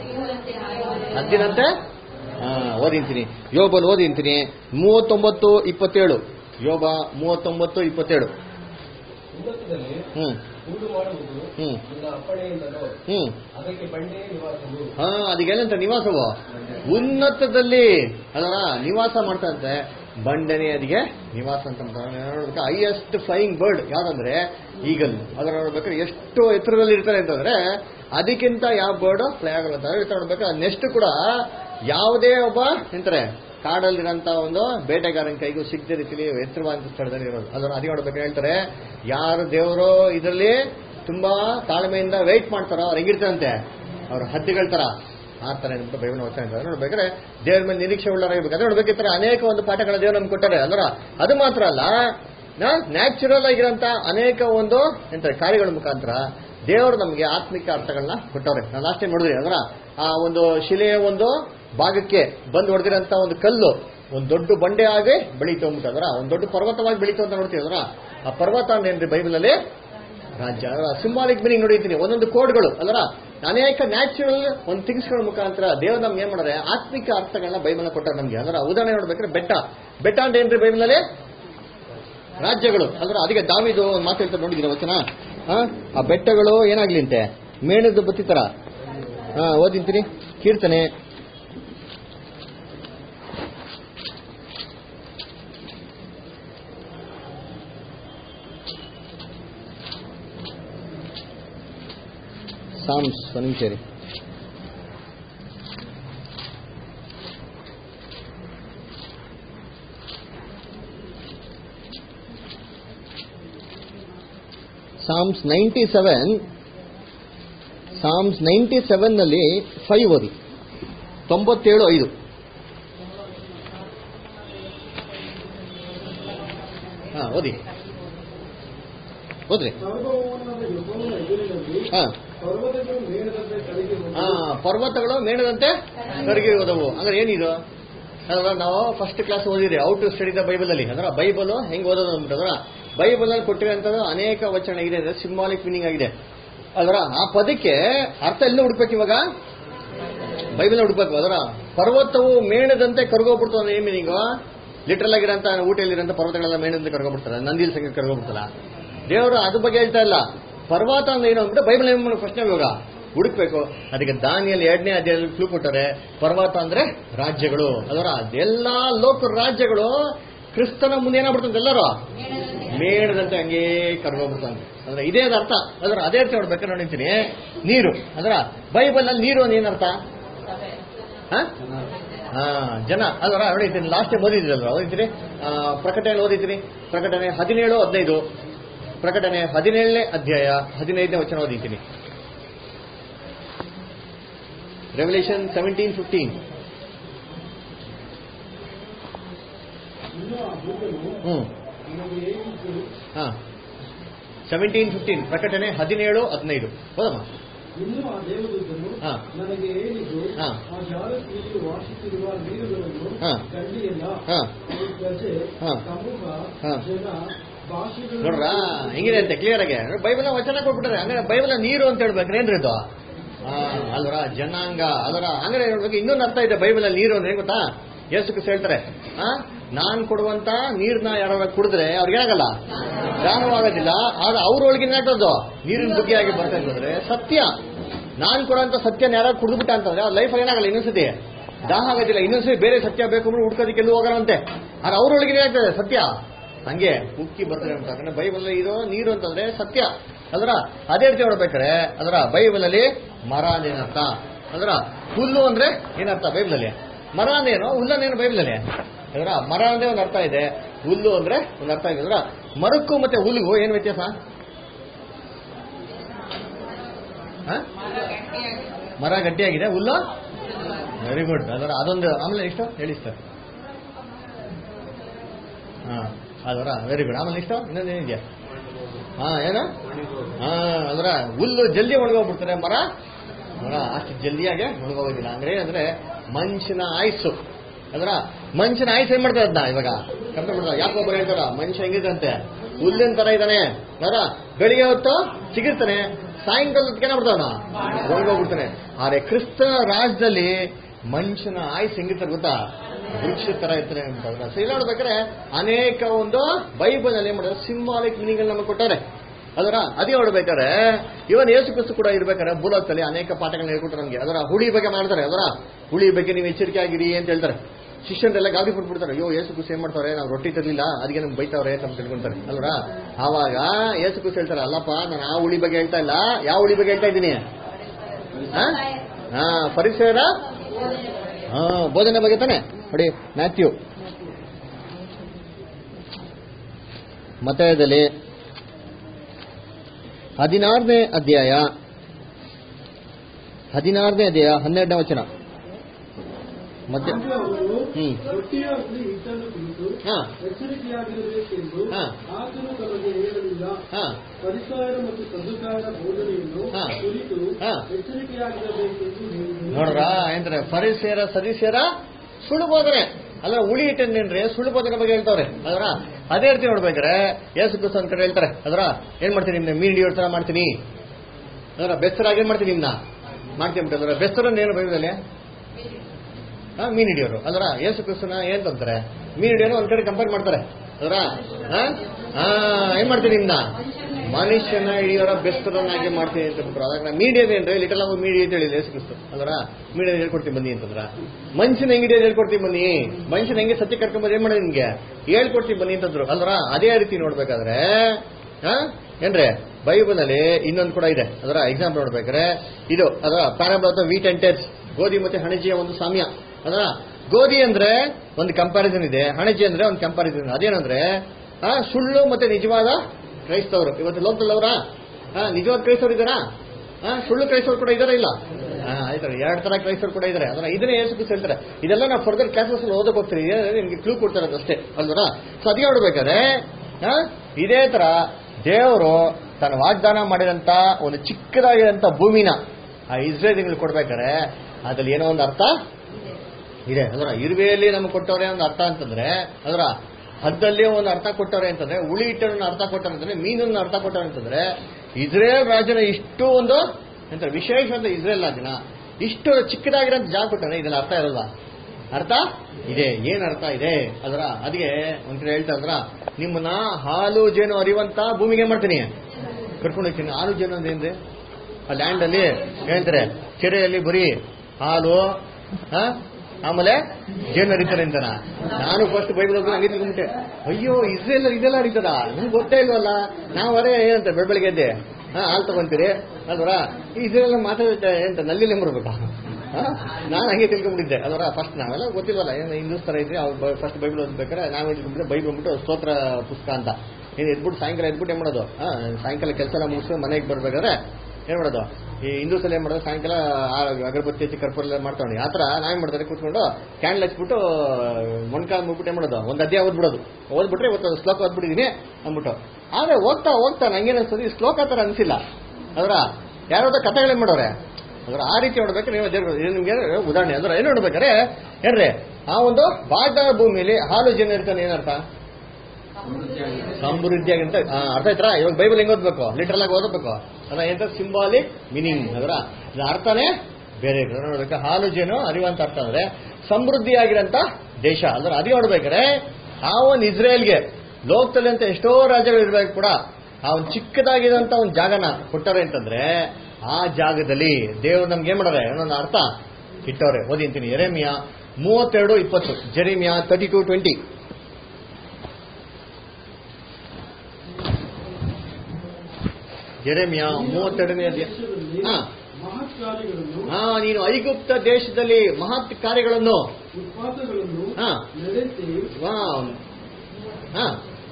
Speaker 1: ಹದ್ದಿನಂತೆ ಹಾ ಓದಿಂತೀನಿ ಯೋಬಲ್ ಓದಿಂತೀನಿ ಮೂವತ್ತೊಂಬತ್ತು ಇಪ್ಪತ್ತೇಳು ಯೋಬ ಮೂವತ್ತೊಂಬತ್ತು ಇಪ್ಪತ್ತೇಳು
Speaker 5: ಉನ್ನತದಲ್ಲಿ
Speaker 1: ಹ್ಮ್
Speaker 5: ಕೂಡು ಮಾಡುವುದು
Speaker 1: ಹ್ಮ್
Speaker 5: ನಿನ್ನ ಅಪ್ಪಣೆಯಿಂದಲೋ
Speaker 1: ಹ್ಮ್
Speaker 5: ಅದಕ್ಕೆ ಬಂಡೆ ನಿವಾಸವು
Speaker 1: ಹಾ ಅದಕ್ಕೇನಂತ ನಿವಾಸವು ಉನ್ನತದಲ್ಲಿ ಅದರ ನಿವಾಸ ಮಾಡ್ತಂತೆ ಬಂಡನೆ ಅದಕ್ಕೆ ನಿವಾಸ ಅಂತ ನೋಡ್ಬೇಕು ಹೈಯೆಸ್ಟ್ ಫ್ಲೈಯಿಂಗ್ ಬರ್ಡ್ ಯಾವ್ದಂದ್ರೆ ಈಗಲ್ ಅದರ ನೋಡ್ಬೇಕಾದ್ರೆ ಎಷ್ಟು ಎತ್ತರದಲ್ಲಿ ಇರ್ತಾರೆ ಅಂತಂದ್ರೆ ಅದಕ್ಕಿಂತ ಯಾವ ಬರ್ಡ್ ಫ್ಲೈ ಆಗಲ್ಲ ಅಂತ ಹೇಳ್ತಾ ನೋಡ್ಬೇಕು ನೆಕ್ಸ್ಟ್ ಕೂಡ ಯಾವುದೇ ಒಬ್ಬ ಎಂತಾರೆ ಕಾಡಲ್ಲಿರೋಂಥ ಒಂದು ಬೇಟೆಗಾರನ ಕೈಗೂ ಸಿಗದ ರೀತಿಲಿ ಎತ್ತರವಾದ ಸ್ಥಳದಲ್ಲಿ ಇರೋದು ಅದನ್ನ ಅದೇ ನೋಡ್ಬೇಕು ಹೇಳ್ತಾರೆ ಯಾರು ದೇವರು ಇದರಲ್ಲಿ ತುಂಬಾ ತಾಳ್ಮೆಯಿಂದ ವೆಯ್ಟ್ ಮಾಡ್ತಾರೋ ಅವ್ರು ಹೆಂಗಿರ್ತಾರಂತೆ ಅವ್ರ ಹದ್ದಿಗಳ ತರ ಆ ತರ ಅಂತ ಬೈಬಲ್ ವಚನ ಇದೆ. ನೋಡ್ಬೇಕಾದ್ರೆ ದೇವ್ರ ಮೇಲೆ ನಿರೀಕ್ಷೆ ಉಳ್ಳಾಗಿರ್ಬೇಕು ಅದೇ ನೋಡ್ಬೇಕಿತ್ತರ ಅನೇಕ ಒಂದು ಪಾಠಗಳ ದೇವ್ರು ನಮ್ಗೆ ಕೊಟ್ಟಾರೆ ಅಲ್ರ ಅದು ಮಾತ್ರ ಅಲ್ಲ ನ್ಯಾಚುರಲ್ ಆಗಿರೋಂಥ ಅನೇಕ ಒಂದು ಎಂತ ಕಾರ್ಯಗಳ ಮುಖಾಂತರ ದೇವರು ನಮಗೆ ಆತ್ಮಿಕ ಅರ್ಥಗಳನ್ನ ಕೊಟ್ಟವ್ರೆ ನಾನು ಲಾಸ್ಟ್ ಟೈಮ್ ನೋಡಿದ್ರಿ ಅದರ ಆ ಒಂದು ಶಿಲೆಯ ಒಂದು ಭಾಗಕ್ಕೆ ಬಂದು ಹೊಡೆದಿರೋಂಥ ಒಂದು ಕಲ್ಲು ಒಂದು ದೊಡ್ಡ ಬಂಡೆ ಆಗಿ ಬೆಳೀತು ಅಂದ್ಬಿಟ್ಟು ಅದರ ಒಂದು ದೊಡ್ಡ ಪರ್ವತವಾಗಿ ಬೆಳೀತು ಅಂತ ನೋಡ್ತೀವಿ ಅದರ ಆ ಪರ್ವತ ಅಂದೇನ್ರಿ ಬೈಬಲಲ್ಲಿ ರಾಜ್ಯ ಸಿಂಬಾಲಿಕ್ ಮೀನಿಂಗ್ ನೋಡಿರ್ತೀನಿ ಒಂದೊಂದು ಕೋಡ್ಗಳು ಅಲ್ಲರ ಅನೇಕ ನ್ಯಾಚುರಲ್ ಒಂದು ಥಿಂಗ್ಸ್ಗಳ ಮುಖಾಂತರ ದೇವ್ರು ನಮ್ಗೆ ಏನ್ ಮಾಡಿದ್ರೆ ಆತ್ಮಿಕ ಅರ್ಥಗಳನ್ನ ಬೈಬಲ್ ಕೊಟ್ಟಾರೆ ನಮ್ಗೆ ಅದರ ಉದಾಹರಣೆ ನೋಡ್ಬೇಕಾದ್ರೆ ಬೆಟ್ಟ ಬೆಟ್ಟ ಅಂತ ಏನ್ರಿ ಬೈಬಲ್ನಲ್ಲಿ ರಾಜ್ಯಗಳು ಅಂದ್ರೆ ಅದಕ್ಕೆ ದಾವಿದು ಒಂದು ಮಾತು ಹೇಳ್ತಾರೆ ನೋಡಿದಿರ ವಚನ ಆ? ಆ ಬೆಟ್ಟಗಳು ಏನಾಗ್ಲಿಂತೆ ಮೇಣದ ಬತ್ತಿ ತರ ಹಾ ಓದಿಂತೀನಿ ಕೀರ್ತನೆ ಸಾಮ್ಸ್ ಒಂದು ನಿಮಿಷ ರೀ Psalms ninety seven Psalms ninety seven ನಲ್ಲಿ ಫೈವ್ ಓದಿ ತೊಂಬತ್ತೇಳು ಐದು ಹಾ ಓದಿ ಓದ್ರಿ
Speaker 2: ಸರ್ವಭೌಮನಾದ ಯೆಹೋವನ ಎದುರಿನಲ್ಲಿ
Speaker 1: ಹಾ
Speaker 2: ಪರ್ವತಗಳು ಮೇಣದಂತೆ ಕಡೆಗೆ
Speaker 1: ಆ, ಪರ್ವತಗಳು ಮೇಣದಂತೆ ಕರಗಿ ಹೋದವು ಅಂದ್ರೆ ಏನಿದು ಅಲ್ವಾ ನಾವು ಫಸ್ಟ್ ಕ್ಲಾಸ್ ಓದಿರಿ out to study the Bible ಅಲ್ಲಿ ಅಂದ್ರೆ ಬೈಬಲ್ ಹೆಂಗ್ ಓದೋದು ಅಂದ್ಬಿಟ್ಟದ್ರ ಬೈಬಲ್ ಅಲ್ಲಿ ಕೊಟ್ಟಿರೋಂಥದ್ದು ಅನೇಕ ವಚನ ಇದೆ ಅಂದ್ರೆ ಸಿಂಬಾಲಿಕ್ ಮೀನಿಂಗ್ ಆಗಿದೆ ಅದರ ಆ ಪದಕ್ಕೆ ಅರ್ಥ ಎಲ್ಲ ಹುಡ್ಬೇಕು ಇವಾಗ ಬೈಬಲ್ ಹುಡ್ಬೇಕು ಅದರ ಪರ್ವತವು ಮೇಣದಂತೆ ಕರ್ಗೋಗ್ಬಿಡ್ತು ಅಂದ್ರೆ ಏನ್ ಮೀನಿಂಗ್ ಲಿಟ್ರಲ್ ಆಗಿರೋಂಥ ಊಟಲ್ಲಿರೋಂಥ ಪರ್ವತಗಳೆಲ್ಲ ಮೇಣದಂತೆ ಕರ್ಗೋಗ್ಬಿಡ್ತಾರೆ ನಂದಿಲ್ ಸಂಖ್ಯೆ ಕರ್ಗೋಗ್ಬಿಡ್ತಲ್ಲ ದೇವರು ಅದ್ರ ಬಗ್ಗೆ ಹೇಳ್ತಾ ಇಲ್ಲ ಪರ್ವತ ಅಂದ್ರೆ ಏನು ಅಂದ್ಬಿಟ್ಟು ಬೈಬಲ್ ಏನ್ ಮಾಡೋ ಪ್ರಶ್ನೆ ಇವಾಗ ಹುಡುಕ್ಬೇಕು ಅದಕ್ಕೆ ದಾನಿಯಲ್ಲಿ ಎರಡನೇ ಅಧ್ಯಾಯದಲ್ಲಿ ಕ್ಲೂ ಕೊಟ್ಟಾರೆ ಪರ್ವತ ಅಂದ್ರೆ ರಾಜ್ಯಗಳು ಅದರ ಎಲ್ಲಾ ಲೋಕ ರಾಜ್ಯಗಳು ಕ್ರಿಸ್ತನ ಮುಂದೆ ಏನಾಗ್ಬಿಡ್ತಂತೆ ಎಲ್ಲರೂ ಮೇಣದಂತೆ ಹಂಗೇ ಕರ್ಗೋಗ್ಬಿಡ್ತಂತೆ ಅಂದ್ರೆ ಇದೇ ಅದ್ ಅರ್ಥ ಅದರ ಅದೇ ಅರ್ಥ ನೋಡ್ಬೇಕಾದ್ರೆ ನೋಡಿರ್ತೀನಿ ನೀರು ಅದರ ಬೈಬಲ್ ಅಲ್ಲಿ ನೀರು ಅಂದ್ರೆ ಏನರ್ಥ ಹ? ಹಾ ಜನ ಅಲ್ವರ ನೋಡಿದ್ದೀನಿ ಲಾಸ್ಟ್ ಟೈಮ್ ಓದಿದ್ರಲ್ವ ಓದಿದ್ರಿ ಆ, ಪ್ರಕಟಣೆ ಓದಿದ್ರಿ ಪ್ರಕಟಣೆ ಹದಿನೇಳು ಹದಿನೈದು ಪ್ರಕಟಣೆ ಹದಿನೇಳನೇ ಅಧ್ಯಾಯ ಹದಿನೈದನೇ ವಚನ ಓದಿದ್ದೀನಿ ರೆವಲ್ಯೂಷನ್ ಸೆವೆಂಟೀನ್ ಫಿಫ್ಟೀನ್
Speaker 2: ಇನ್ನೂ ಆ ದೂತನು
Speaker 1: ಹ್ಮ್
Speaker 2: ನನಗೆ ಹೇಳಿದ್ದು
Speaker 1: ಹಾ ಸೆವೆಂಟೀನ್ ಫಿಫ್ಟೀನ್ ಪ್ರಕಟಣೆ ಹದಿನೇಳು ಹದಿನೈದು ಹೌದಮ್ಮ
Speaker 2: ಇನ್ನೂ ಆ ದೇವದೂತನು
Speaker 1: ಹಾ.
Speaker 2: ನನಗೆ ಹೇಳಿದ್ದು
Speaker 1: ಹಾ.
Speaker 2: ಆ ಜಾಲಕ್ಕಿಯಲ್ಲಿ ವಾಸಿಸಿರುವ ನೀರುಗಳನ್ನು
Speaker 1: ಹಾ.
Speaker 2: ಕಂಡಿಯಲ್ಲ
Speaker 1: ಹಾ.
Speaker 2: ಅದು ಪ್ರಜೆ
Speaker 1: ಹಾ.
Speaker 2: ಸಮೂಹ
Speaker 1: ಹಾ.
Speaker 2: ಜನ ಭಾಷೆಗಳು
Speaker 1: ನೋಡ್ರ ಹೆಂಗಿದೆ ಅಂತ ಕ್ಲಿಯರ್ ಆಗಿ ಬೈಬಲ್ ವಚನ ಕೊಟ್ಬಿಟ್ರೆ ಹಂಗಾರೆ ಬೈಬಲ್ ನೀರು ಅಂತ ಹೇಳ್ಬೇಕ್ರೆ ಏನ್ರಿ ಇದು ಆ, ಅಲ್ವರ ಜನಾಂಗ ಅದರ ಹಂಗಾರೆ ಹೇಳ್ಬೇಕು ಇನ್ನೊಂದು ಅರ್ಥ ಇದೆ ಬೈಬಲ್ ಅಲ್ಲಿ ನೀರು ಅಂದ್ರೆ ಏನ್ ಗೊತ್ತಾ ಯೇಸು ಕ್ರಿಸ್ತ ಹೇಳ್ತಾರೆ ಆ ನಾನ್ ಕೊಡುವಂತ ನೀರ್ನ ಯಾರು ಕುಡಿದ್ರೆ ಅವ್ರಿಗೆ ಏನಾಗಲ್ಲ ದಾನವಾಗೋದಿಲ್ಲ ಆದ್ರೆ ಅವ್ರೊಳಗೆ ಏನಾಗ್ತದೋ ನೀರಿನ ಬಗ್ಗೆ ಆಗಿ ಬರ್ತಾ ಇರ್ತಂದ್ರೆ ಸತ್ಯ ನಾನ್ ಕೊಡುವಂತ ಸತ್ಯನ ಯಾರು ಕುಡಿದ್ಬಿಟ್ಟ ಅಂತಂದ್ರೆ ಅವ್ರ ಲೈಫ್ ಏನಾಗಲ್ಲ ಇನ್ನೊಂದ್ಸತಿ ದಾಹ ಆಗೋದಿಲ್ಲ ಇನ್ನೊಂದ್ಸತಿ ಬೇರೆ ಸತ್ಯ ಬೇಕು ಅಂದ್ರೆ ಹುಡ್ಕೋದಕ್ಕೆ ಎಲ್ಲೂ ಹೋಗಲ್ಲಂತೆ ಆದ್ರೆ ಅವ್ರೊಳಗೆ ಏನಾಗ್ತದೆ ಸತ್ಯ ಹಂಗೆ ಉಕ್ಕಿ ಬರ್ತಾರೆ ಅಂತ ಯಾಕಂದ್ರೆ ಬೈಬಲ್ ಇರೋ ನೀರು ಅಂತಂದ್ರೆ ಸತ್ಯ ಅದರ ಅದೇ ರೀತಿ ನೋಡ್ಬೇಕಾರೆ ಅದರ ಬೈಬಲ್ ಅಲ್ಲಿ ಮರ ಅಂದ್ರೆ ಏನರ್ಥ ಅದರ ಹುಲ್ಲು ಅಂದ್ರೆ ಏನರ್ಥ ಬೈಬಲ್ ಅಲ್ಲಿ ಮರ ಅಂದೇನು ಹುಲ್ಲನ್ನೇನು ಬೈಬಲ್ ಅಲ್ಲಿ ಅದರ ಮರ ಅಂದ್ರೆ ಒಂದು ಅರ್ಥ ಇದೆ ಹುಲ್ಲು ಅಂದ್ರೆ ಒಂದು ಅರ್ಥ ಇದೆ ಅದರ ಮರಕ್ಕೂ ಮತ್ತೆ ಹುಲ್ಲಿಗೂ ಏನು ವ್ಯತ್ಯಾಸ ಹ? ಮರ ಗಟ್ಟಿಯಾಗಿದೆ ಹುಲ್ಲು ವೆರಿ ಗುಡ್ ಅದರ ಅದೊಂದು ಆಮೇಲೆ ಎಷ್ಟು ಹೇಳಿ ಸರ್ ಹಾ ಅದರ ವೆರಿ ಗುಡ್ ಆಮೇಲೆ ನೆಕ್ಸ್ಟ್ ಇನ್ನೊಂದೇನಿದೆಯಾ ಹಾ ಏನು ಹಾ ಅದರ ಹುಲ್ಲು ಜಲ್ದಿ ಒಣಗೋಗ್ಬಿಡ್ತಾರೆ ಮರ ಮರ ಅಷ್ಟು ಜಲ್ದಿಯಾಗೆ ಒಣಗೋಗೋದಿಲ್ಲ ಅಂದ್ರೆ ಅಂದ್ರೆ ಮನುಷ್ಯನ ಆಯ್ಸು ಅದರ ಮನುಷ್ಯನ ಆಯ್ಸು ಏನ್ ಮಾಡ್ತಾರೆ ಅದನ್ನ ಇವಾಗ ಕಂಪೇರ್ ಮಾಡ್ತಾರೆ ಯಾಕೊಬ್ಬರು ಹೇಳ್ತಾರ ಮನುಷ್ಯ ಹೆಂಗಿದಂತೆ ಹುಲ್ಲಿನ ತರ ಇದ್ದಾನೆ ಅದರ ಬೆಳಿಗ್ಗೆ ಹೊತ್ತು ಸಿಗಿರ್ತಾನೆ ಸಾಯಂಕಾಲ ಹೊತ್ತಿಗೆ ಏನಾಗ್ಬಿಡ್ತಾನ ಒಣಗೋಗ್ಬಿಡ್ತಾನೆ ಆದ್ರೆ ಕ್ರಿಸ್ತ ರಾಜ್ಯದಲ್ಲಿ ಮನುಷ್ಯನ ಆಯ್ಸ್ ಹೆಂಗಿರ್ತಾರೆ ಗೊತ್ತಾ ವೃಕ್ಷ ತರ ಇರ್ತಾರೆ ಅಂತ ಸೊ ಇಲ್ಲಿ ನೋಡ್ಬೇಕಾದ್ರೆ ಅನೇಕ ಒಂದು ಬೈಬಲ್ ಅಲ್ಲಿ ಏನ್ ಮಾಡಿದ್ರೆ ಸಿಂಬಾಲಿಕ್ ಮೀನಿಂಗ್ ನಮಗೆ ಕೊಟ್ಟಾರೆ ಅದರ ಅದೇ ನೋಡ್ಬೇಕಾದ್ರೆ ಇವನ್ ಯೇಸು ಕ್ರಿಸ್ತು ಕೂಡ ಇರ್ಬೇಕಾದ್ರೆ ಭೂಲೋಕದಲ್ಲಿ ಅನೇಕ ಪಾಠಗಳನ್ನ ಹೇಳ್ಕೊಟ್ರು ನಮ್ಗೆ ಅದರ ಹುಳಿ ಬಗ್ಗೆ ಮಾಡ್ತಾರೆ ಅದರ ಹುಳಿ ಬಗ್ಗೆ ನೀವು ಎಚ್ಚರಿಕೆ ಆಗಿರಿ ಅಂತ ಹೇಳ್ತಾರೆ ಶಿಷ್ಯರೆಲ್ಲ ಗಾಡಿ ಕೊಟ್ಬಿಡ್ತಾರೆ ಅಯ್ಯೋ ಯೇಸು ಕ್ರಿಸ್ತು ಏನ್ ಮಾಡ್ತಾರೆ ನಾವು ರೊಟ್ಟಿ ತರಲಿಲ್ಲ ಅದಕ್ಕೆ ನಮ್ಗೆ ಬೈತಾವ್ರೆ ಅಂತ ತಿಳ್ಕೊಂತಾರೆ ಅಲ್ರ ಆವಾಗ ಯೇಸು ಕ್ರಿಸ್ತು ಹೇಳ್ತಾರೆ ಅಲ್ಲಪ್ಪ ನಾನು ಆ ಹುಳಿ ಬಗ್ಗೆ ಹೇಳ್ತಾ ಇಲ್ಲ ಯಾವ ಹುಳಿ ಬಗ್ಗೆ ಹೇಳ್ತಾ ಇದ್ದೀನಿ ಹಾ ಹಾ ಪರಿಸರ ಹಾ ಬೋಧನೆ ಬಗ್ಗೆ ತಾನೆ ನೋಡಿ ಮ್ಯಾಥ್ಯೂ ಮತಯದಲ್ಲಿ ಹದಿನಾರನೇ ಅಧ್ಯಾಯ ಹದಿನಾರನೇ ಅಧ್ಯಾಯ ಹನ್ನೆರಡನೇ ವಚನ ಮತ್ತೆ
Speaker 2: ಆಗ ಅವರು
Speaker 1: ಹ್ಮ್
Speaker 2: ರೊಟ್ಟಿಯಾಗಲಿ ಹಿಟ್ಟನ್ನು ಕುರಿತು
Speaker 1: ಹಾ
Speaker 2: ಎಚ್ಚರಿಕೆಯಾಗಿರಬೇಕೆಂದು
Speaker 1: ಹಾ.
Speaker 2: ಆತನು ತಮಗೆ ಹೇಳಲಿಲ್ಲ
Speaker 1: ಹಾ
Speaker 2: ಪರಿಸಾಯರ ಮತ್ತು ಸದುಕಾಯರ ಬೋಧನೆಯನ್ನು
Speaker 1: ಹಾ.
Speaker 2: ಕುರಿತು
Speaker 1: ಹಾ.
Speaker 2: ಎಚ್ಚರಿಕೆಯಾಗಿರಬೇಕೆಂದು ಹೇಳಿದನು.
Speaker 1: ನೋಡ್ರ ಏನಂತಾರೆ ಫರಿಸೇರ ಸದಸ್ಯರ ಸುಳ್ಳು ಬೋಧನೆ ಅಲ್ಲ ಉಳಿ ಇಟ್ಟೇನ್ರಿ ಸುಳ್ಳು ಬೋಧನೆ ಬಗ್ಗೆ ಹೇಳ್ತಾವ್ರೆ ಅದರ ಅದೇ ರೀತಿ ನೋಡ್ಬೇಕಾರೆ ಯೇಸು ಕ್ರಿಸ್ತ ಅಂತ ಕಡೆ ಹೇಳ್ತಾರೆ ಅದರ ಏನ್ ಮಾಡ್ತೀನಿ ನಿಮ್ನ ಮೀನ್ ಹಿಡಿಯೋ ತರ ಮಾಡ್ತೀನಿ ಅದರ ಬೆಸ್ತರಾಗಿ ಏನ್ ಮಾಡ್ತೀನಿ ನಿಮ್ನ ಮಾಡ್ತೀನಿ ಬಿಟ್ಟು ಅದರ ಬೆಸ್ತರನ್ನ ಏನು ಬೈಬಲಲ್ಲಿ ಹಾ ಮೀನ್ ಹಿಡಿಯೋರು ಅದರ ಯೇಸು ಕ್ರಿಸ್ತನ ಏನ್ ತಂತಾರೆ ಮೀನ್ ಹಿಡಿಯೋರು ಒಂದ್ ಕಡೆ ಕಂಪೇರ್ ಮಾಡ್ತಾರೆ ಅದರ ಹಾ ಏನ್ ಮಾಡ್ತೀನಿ ನಿಮ್ನ ಮನುಷ್ಯನ ಹಿಡಿಯೋರ ಬೆಸ್ತರನ್ನಾಗಿ ಮಾಡ್ತೀನಿ ಅಂತ ಬಿಟ್ರು ಅದಾಗ ನಾ ಮೀಡಿಯಾ ಏನ್ರಿ ಲಿಟಲ್ ಆಗಿ ಮೀಡಿಯಾ ಅಂತ ಹೇಳಿಲ್ಲ ಯೇಸು ಕ್ರಿಸ್ತು ಅದರ ಮೀಡಿಯಾ ಹೇಳ್ಕೊಡ್ತೀನಿ ಬನ್ನಿ ಅಂತಂದ್ರ ಮನುಷ್ಯನ ಹೆಂಗ್ ಹಿಡಿಯೋದು ಹೇಳ್ಕೊಡ್ತೀನಿ ಬನ್ನಿ ಮನುಷ್ಯನ ಹೆಂಗೆ ಸತ್ಯ ಕರ್ಕೊಂಬಂದು ಏನ್ ಮಾಡೋದು ನಿಮ್ಗೆ ಹೇಳ್ಕೊಡ್ತೀನಿ ಬನ್ನಿ ಅಂತಂದ್ರು ಅಲ್ರ ಅದೇ ರೀತಿ ನೋಡ್ಬೇಕಾದ್ರೆ ಹಾ ಏನ್ರಿ ಬೈಬಲ್ ಅಲ್ಲಿ ಇನ್ನೊಂದು ಕೂಡ ಇದೆ ಅದರ ಎಕ್ಸಾಂಪಲ್ ನೋಡ್ಬೇಕಾದ್ರೆ ಇದು ಅದರ ಪ್ಯಾರಬಲ್ ಅಥವಾ ವೀಟ್ ಅಂಡ್ ಟೆಟ್ಸ್ ಗೋಧಿ ಮತ್ತೆ ಹಣಜಿಯ ಒಂದು ಸಾಮ್ಯ ಅದರ ಗೋಧಿ ಅಂದ್ರೆ ಒಂದು ಕಂಪ್ಯಾರಿಸನ್ ಇದೆ ಹಣಜಿ ಅಂದ್ರೆ ಒಂದು ಕಂಪ್ಯಾರಿಸನ್ ಅದೇನಂದ್ರೆ ಆ ಸುಳ್ಳು ಮತ್ತೆ ನಿಜವಾದ ಕ್ರೈಸ್ತವರು ಇವತ್ತು ಲೋಕದಲ್ಲಿ ಅವರ ನಿಜವಾದ ಕ್ರೈಸ್ತವರು ಇದ್ದಾರಾ ಆ, ಸುಳ್ಳು ಕ್ರೈಸ್ತವರು ಕೂಡ ಇದಾರ ಇಲ್ಲ ಆ, ಆಯ್ತಾರೆ ಎರಡು ತರ ಕ್ರೈಸ್ತರು ಕೂಡ ಇದಾರೆ ಅದರ ಇದನ್ನೇ ಯೇಸು ಕ್ರಿಸ್ತ ಹೇಳ್ತಾರೆ ಇದೆಲ್ಲ ನಾವು ಫರ್ದರ್ ಕ್ಲಾಸಸ್ ಓದಕ್ ಹೋಗ್ತೀರಿ ಇದೇ ನಿಮ್ಗೆ ಕ್ಲೂ ಕೊಡ್ತಾರೆ ಅದಷ್ಟೇ ಅಲ್ವರ ಸೊ ಅದೇ ನೋಡ್ಬೇಕಾದ್ರೆ ಆ, ಇದೇ ತರ ದೇವರು ತನ್ನ ವಾಗ್ದಾನ ಮಾಡಿದಂತ ಒಂದು ಚಿಕ್ಕದಾಗಿರಂತ ಭೂಮಿನ ಆ ಇಸ್ರೇಲಿಗಳು ಕೊಡ್ಬೇಕಾದ್ರೆ ಅದ್ರಲ್ಲಿ ಏನೋ ಒಂದು ಅರ್ಥ ಇದೆ ಅದರ ಇರುವೆಯಲ್ಲಿ ನಮ್ಗೆ ಕೊಟ್ಟವ್ರೆ ಒಂದು ಅರ್ಥ ಅಂತಂದ್ರೆ ಅದರ ಹದ್ದಲ್ಲಿ ಒಂದು ಅರ್ಥ ಕೊಟ್ಟವ್ರೆ ಅಂತಂದ್ರೆ ಉಳಿ ಹಿಟ್ಟನ್ನು ಅರ್ಥ ಕೊಟ್ಟವ್ರೆ ಅಂತಂದ್ರೆ ಮೀನನ್ನು ಅರ್ಥ ಕೊಟ್ಟವ್ರೆ ಅಂತಂದ್ರೆ ಇಸ್ರೇಲ್ ರಾಜನ ಇಷ್ಟು ಒಂದು ಎಂತ ವಿಶೇಷ ಅಂತ ಇಸ್ರೇಲ್ ರಾಜನ ಇಷ್ಟು ಚಿಕ್ಕದಾಗಿರೋಂಥ ಜಾಗ ಕೊಟ್ಟವ್ರೆ ಇದೆಲ್ಲ ಅರ್ಥ ಇರಲ್ವಾ ಅರ್ಥ ಇದೆ ಏನ್ ಅರ್ಥ ಇದೆ ಅದರ ಅದಕ್ಕೆ ಒಂದ್ ಕಡೆ ಹೇಳ್ತಾ ಅದ್ರ ನಿಮ್ಮನ್ನ ಹಾಲು ಜೇನು ಅರಿವಂತ ಭೂಮಿಗೆ ಏನ್ ಮಾಡ್ತೀನಿ ಕರ್ಕೊಂಡು ಹೋಗ್ತೀನಿ ಹಾಲು ಜೇನು ಅಂದ್ರೆ ಏನ್ರಿ ಆ ಲ್ಯಾಂಡ್ ಅಲ್ಲಿ ಹೇಳ್ತಾರೆ ಕೆರೆಯಲ್ಲಿ ಬರೀ ಹಾಲು ಆ, ಆಮೇಲೆ ಜೇನು ಹರಿತಾರೆ ಅಂತನ ನಾನು ಫಸ್ಟ್ ಬೈಬಲ್ ಹೋಗಿ ಹಂಗೆ ತಿಳ್ಕೊಂಬಿಟ್ಟೆ ಅಯ್ಯೋ ಇಸ್ರೇಲ್ ಇದೆಲ್ಲ ಹರಿತದ ನಮ್ಗೆ ಗೊತ್ತೇ ಇಲ್ವಲ್ಲ ನಾವು ಅರೇ ಏನಂತ ಬೆಳ ಬೆಳಗ್ಗೆ ಎದ್ದೆ ಹಾ ಹಾಲು ತಗೊಂತೀರಿ ಅಲ್ವರ ಇಸ್ರೇಲ್ ಮಾತಾಡುತ್ತೆ ಎಂತ ನಲ್ಲಿ ಬರ್ಬೇಕಾ ನಾನು ಹಂಗೆ ತಿಳ್ಕೊಂಡ್ಬಿಟ್ಟಿದ್ದೆ ಅದರ ಫಸ್ಟ್ ನಾವೆಲ್ಲ ಗೊತ್ತಿಲ್ವಲ್ಲ ಏನು ಹಿಂದೂಸ್ ತರ ಇದ್ರೆ ಅವ್ರು ಫಸ್ಟ್ ಬೈಬಲ್ ಓದ್ಬೇಕಾದ್ರೆ ನಾವು ತಿಳ್ಕೊಂಡ್ಬಿಟ್ಟು ಬೈಬಲ್ ಬಂದ್ಬಿಟ್ಟು ಸ್ತೋತ್ರ ಪುಸ್ತಕ ಅಂತ ಏನು ಎದ್ಬಿಟ್ಟು ಸಾಯಂಕಾಲ ಎದ್ಬಿಟ್ಟು ಏನ್ ಮಾಡೋದು ಆ, ಸಾಯಂಕಾಲ ಕೆಲಸ ಎಲ್ಲ ಮುಗಿಸ್ಕೊಂಡು ಮನೆಗೆ ಬರ್ಬೇಕಾದ್ರೆ ಏನ್ ಮಾಡೋದು ಈ ಹಿಂದೂಸ್ ಅಲ್ಲಿ ಏನ್ ಮಾಡೋದು ಸಾಯಂಕಾಲ ಆ ಅಗರಬತ್ತಿ ಹಚ್ಚಿ ಕರ್ಪೂರ ಎಲ್ಲ ಮಾಡ್ತಾವೆ ಆ ಥರ ನಾವೇನ್ ಮಾಡ್ತಾರೆ ಕೂತ್ಕೊಂಡು ಕ್ಯಾಂಡಲ್ ಹಚ್ಬಿಟ್ಟು ಮೊಣ್ಕಾಲ್ ಮುಗ್ಬಿಟ್ಟು ಏನ್ ಮಾಡೋದು ಒಂದು ಅಧ್ಯಾಯ ಓದ್ಬಿಡೋದು ಓದ್ಬಿಟ್ರೆ ಇವತ್ತು ಒಂದು ಶ್ಲೋಕ ಓದ್ಬಿಟ್ಟಿದೀನಿ ಅಂದ್ಬಿಟ್ಟು ಆದ್ರೆ ಹೋಗ್ತಾ ಹೋಗ್ತಾ ನಂಗೇನ್ ಅನ್ಸ್ತದೆ ಈ ಶ್ಲೋಕ ತರ ಅನ್ಸಿಲ್ಲ ಅದರ ಯಾರಾದ್ರೂ ಕಥೆಗಳೇನ್ ಮಾಡೋರೆ ಅದ್ರ ಆ ರೀತಿ ನೋಡ್ಬೇಕಾದ್ರೆ ನೀವು ದೇವ್ರು ಇದು ನಿಮ್ಗೆ ಉದಾಹರಣೆ ಅಂದ್ರೆ ಏನು ನೋಡ್ಬೇಕಾದ್ರೆ ಏನ್ರಿ ಆ ಒಂದು ವಾಗ್ದಾನ ಭೂಮಿಯಲ್ಲಿ ಹಾಲು ಜನ ಇರ್ತಾನೆ ಏನರ್ಥ ಸಮೃದ್ಧಿಯಾಗಿ ಅಂತ ಆ, ಅರ್ಥ ಆಯ್ತಾ ಇವಾಗ ಬೈಬಲ್ ಹೆಂಗ್ ಓದ್ಬೇಕು ಲಿಟರಲ್ ಆಗಿ ಓದಬೇಕು ಅದ್ರ ಎಂತ ಸಿಂಬಾಲಿಕ್ ಮೀನಿಂಗ್ ಅದರ ಇದ್ರ ಅರ್ಥನೇ ಬೇರೆ ಇರ್ತದೆ ನೋಡ್ಬೇಕು ಹಾಲು ಜೇನು ಅರಿವಂತ ಅರ್ಥ ಅಂದ್ರೆ ಸಮೃದ್ಧಿಯಾಗಿರಂತ ದೇಶ ಅಂದ್ರೆ ಅದು ನೋಡ್ಬೇಕಾದ್ರೆ ಆ ಒಂದು ಇಸ್ರೇಲ್ಗೆ ಲೋಕದಲ್ಲಿ ಅಂತ ಎಷ್ಟೋ ರಾಜ್ಯಗಳು ಇರ್ಬೇಕು ಕೂಡ ಆ ಒಂದು ಚಿಕ್ಕದಾಗಿರೋಂಥ ಒಂದು ಜಾಗನ ಕೊಟ್ಟವ್ರೆ ಅಂತಂದ್ರೆ ಆ ಜಾಗದಲ್ಲಿ ದೇವ್ರು ನಮ್ಗೆ ಏನ್ ಮಾಡೋರೆ ಅನ್ನೋ ಅರ್ಥ ಇಟ್ಟವ್ರೆ ಓದಿ ಅಂತೀನಿ ಎರೆಮಿಯಾ ಮೂವತ್ತೆರಡು ಇಪ್ಪತ್ತು Jeremiah thirty two twenty Jeremiah ಮೂವತ್ತೆರಡನೇ ಅಧ್ಯಾಯ
Speaker 2: ದೇಶದಲ್ಲಿ
Speaker 1: ಹಾ.
Speaker 2: ಮಹತ್ ಕಾರ್ಯಗಳನ್ನು
Speaker 1: ಹಾ ನೀನು ಐಗುಪ್ತ ದೇಶದಲ್ಲಿ ಮಹತ್ ಕಾರ್ಯಗಳನ್ನು
Speaker 2: ಉತ್ಪಾತಗಳನ್ನು
Speaker 1: ಹಾ.
Speaker 2: ನಡೆಸಿ
Speaker 1: ವಾ ಹಾ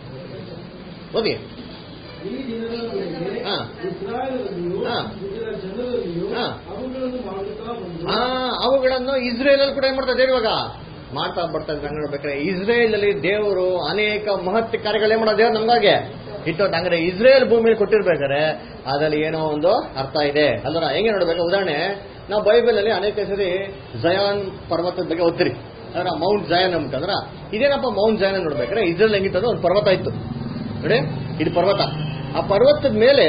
Speaker 1: ಓದಿ
Speaker 2: ಈ ದಿನಗಳವರೆಗೆ
Speaker 1: ಹಾ.
Speaker 2: ಇಸ್ರಾಯೇಲರಲ್ಲಿಯೂ
Speaker 1: ಹಾ.
Speaker 2: ಇದರ ಜನರಲ್ಲಿಯೂ
Speaker 1: ಹಾ.
Speaker 2: ಅವುಗಳನ್ನು ಮಾಡುತ್ತಾ ಬಂದು
Speaker 1: ಆ ಅವುಗಳನ್ನು ಇಸ್ರೇಲ್ ಅಲ್ಲಿ ಕೂಡ ಏನ್ ಮಾಡ್ತಾ ಇದ್ದಾರೆ ಇವಾಗ ಮಾಡ್ತಾ ಬರ್ತಾ ಇದ್ರೆ ಹಂಗೆ ನೋಡ್ಬೇಕಾದ್ರೆ ಇಸ್ರೇಲ್ ಅಲ್ಲಿ ದೇವರು ಅನೇಕ ಮಹತ್ ಕಾರ್ಯಗಳೇ ಮಾಡೋ ದೇವ್ರು ನಮ್ಗಾಗೆ ಇಟ್ಟು ಹಂಗಾರೆ ಇಸ್ರೇಲ್ ಭೂಮಿಯಲ್ಲಿ ಕೊಟ್ಟಿರ್ಬೇಕಾದ್ರೆ ಅದ್ರಲ್ಲಿ ಏನೋ ಒಂದು ಅರ್ಥ ಇದೆ ಅಲ್ದ್ರ ಹೆಂಗೆ ನೋಡ್ಬೇಕು ಉದಾಹರಣೆ ನಾವು ಬೈಬಲ್ ಅಲ್ಲಿ ಅನೇಕ ಸರಿ ಜಯಾನ್ ಪರ್ವತದ ಬಗ್ಗೆ ಓದ್ತೀರಿ ಅಂದ್ರೆ ಮೌಂಟ್ ಜಯಾನ್ ಅಂದ್ರ ಇದೇನಪ್ಪ ಮೌಂಟ್ ಜಯಾನ್ ನೋಡ್ಬೇಕಾದ್ರೆ ಇಸ್ರೇಲ್ ಹೆಂಗಿತ್ತು ಒಂದು ಪರ್ವತ ಇತ್ತು ನೋಡಿ ಇದು ಪರ್ವತ ಆ ಪರ್ವತದ ಮೇಲೆ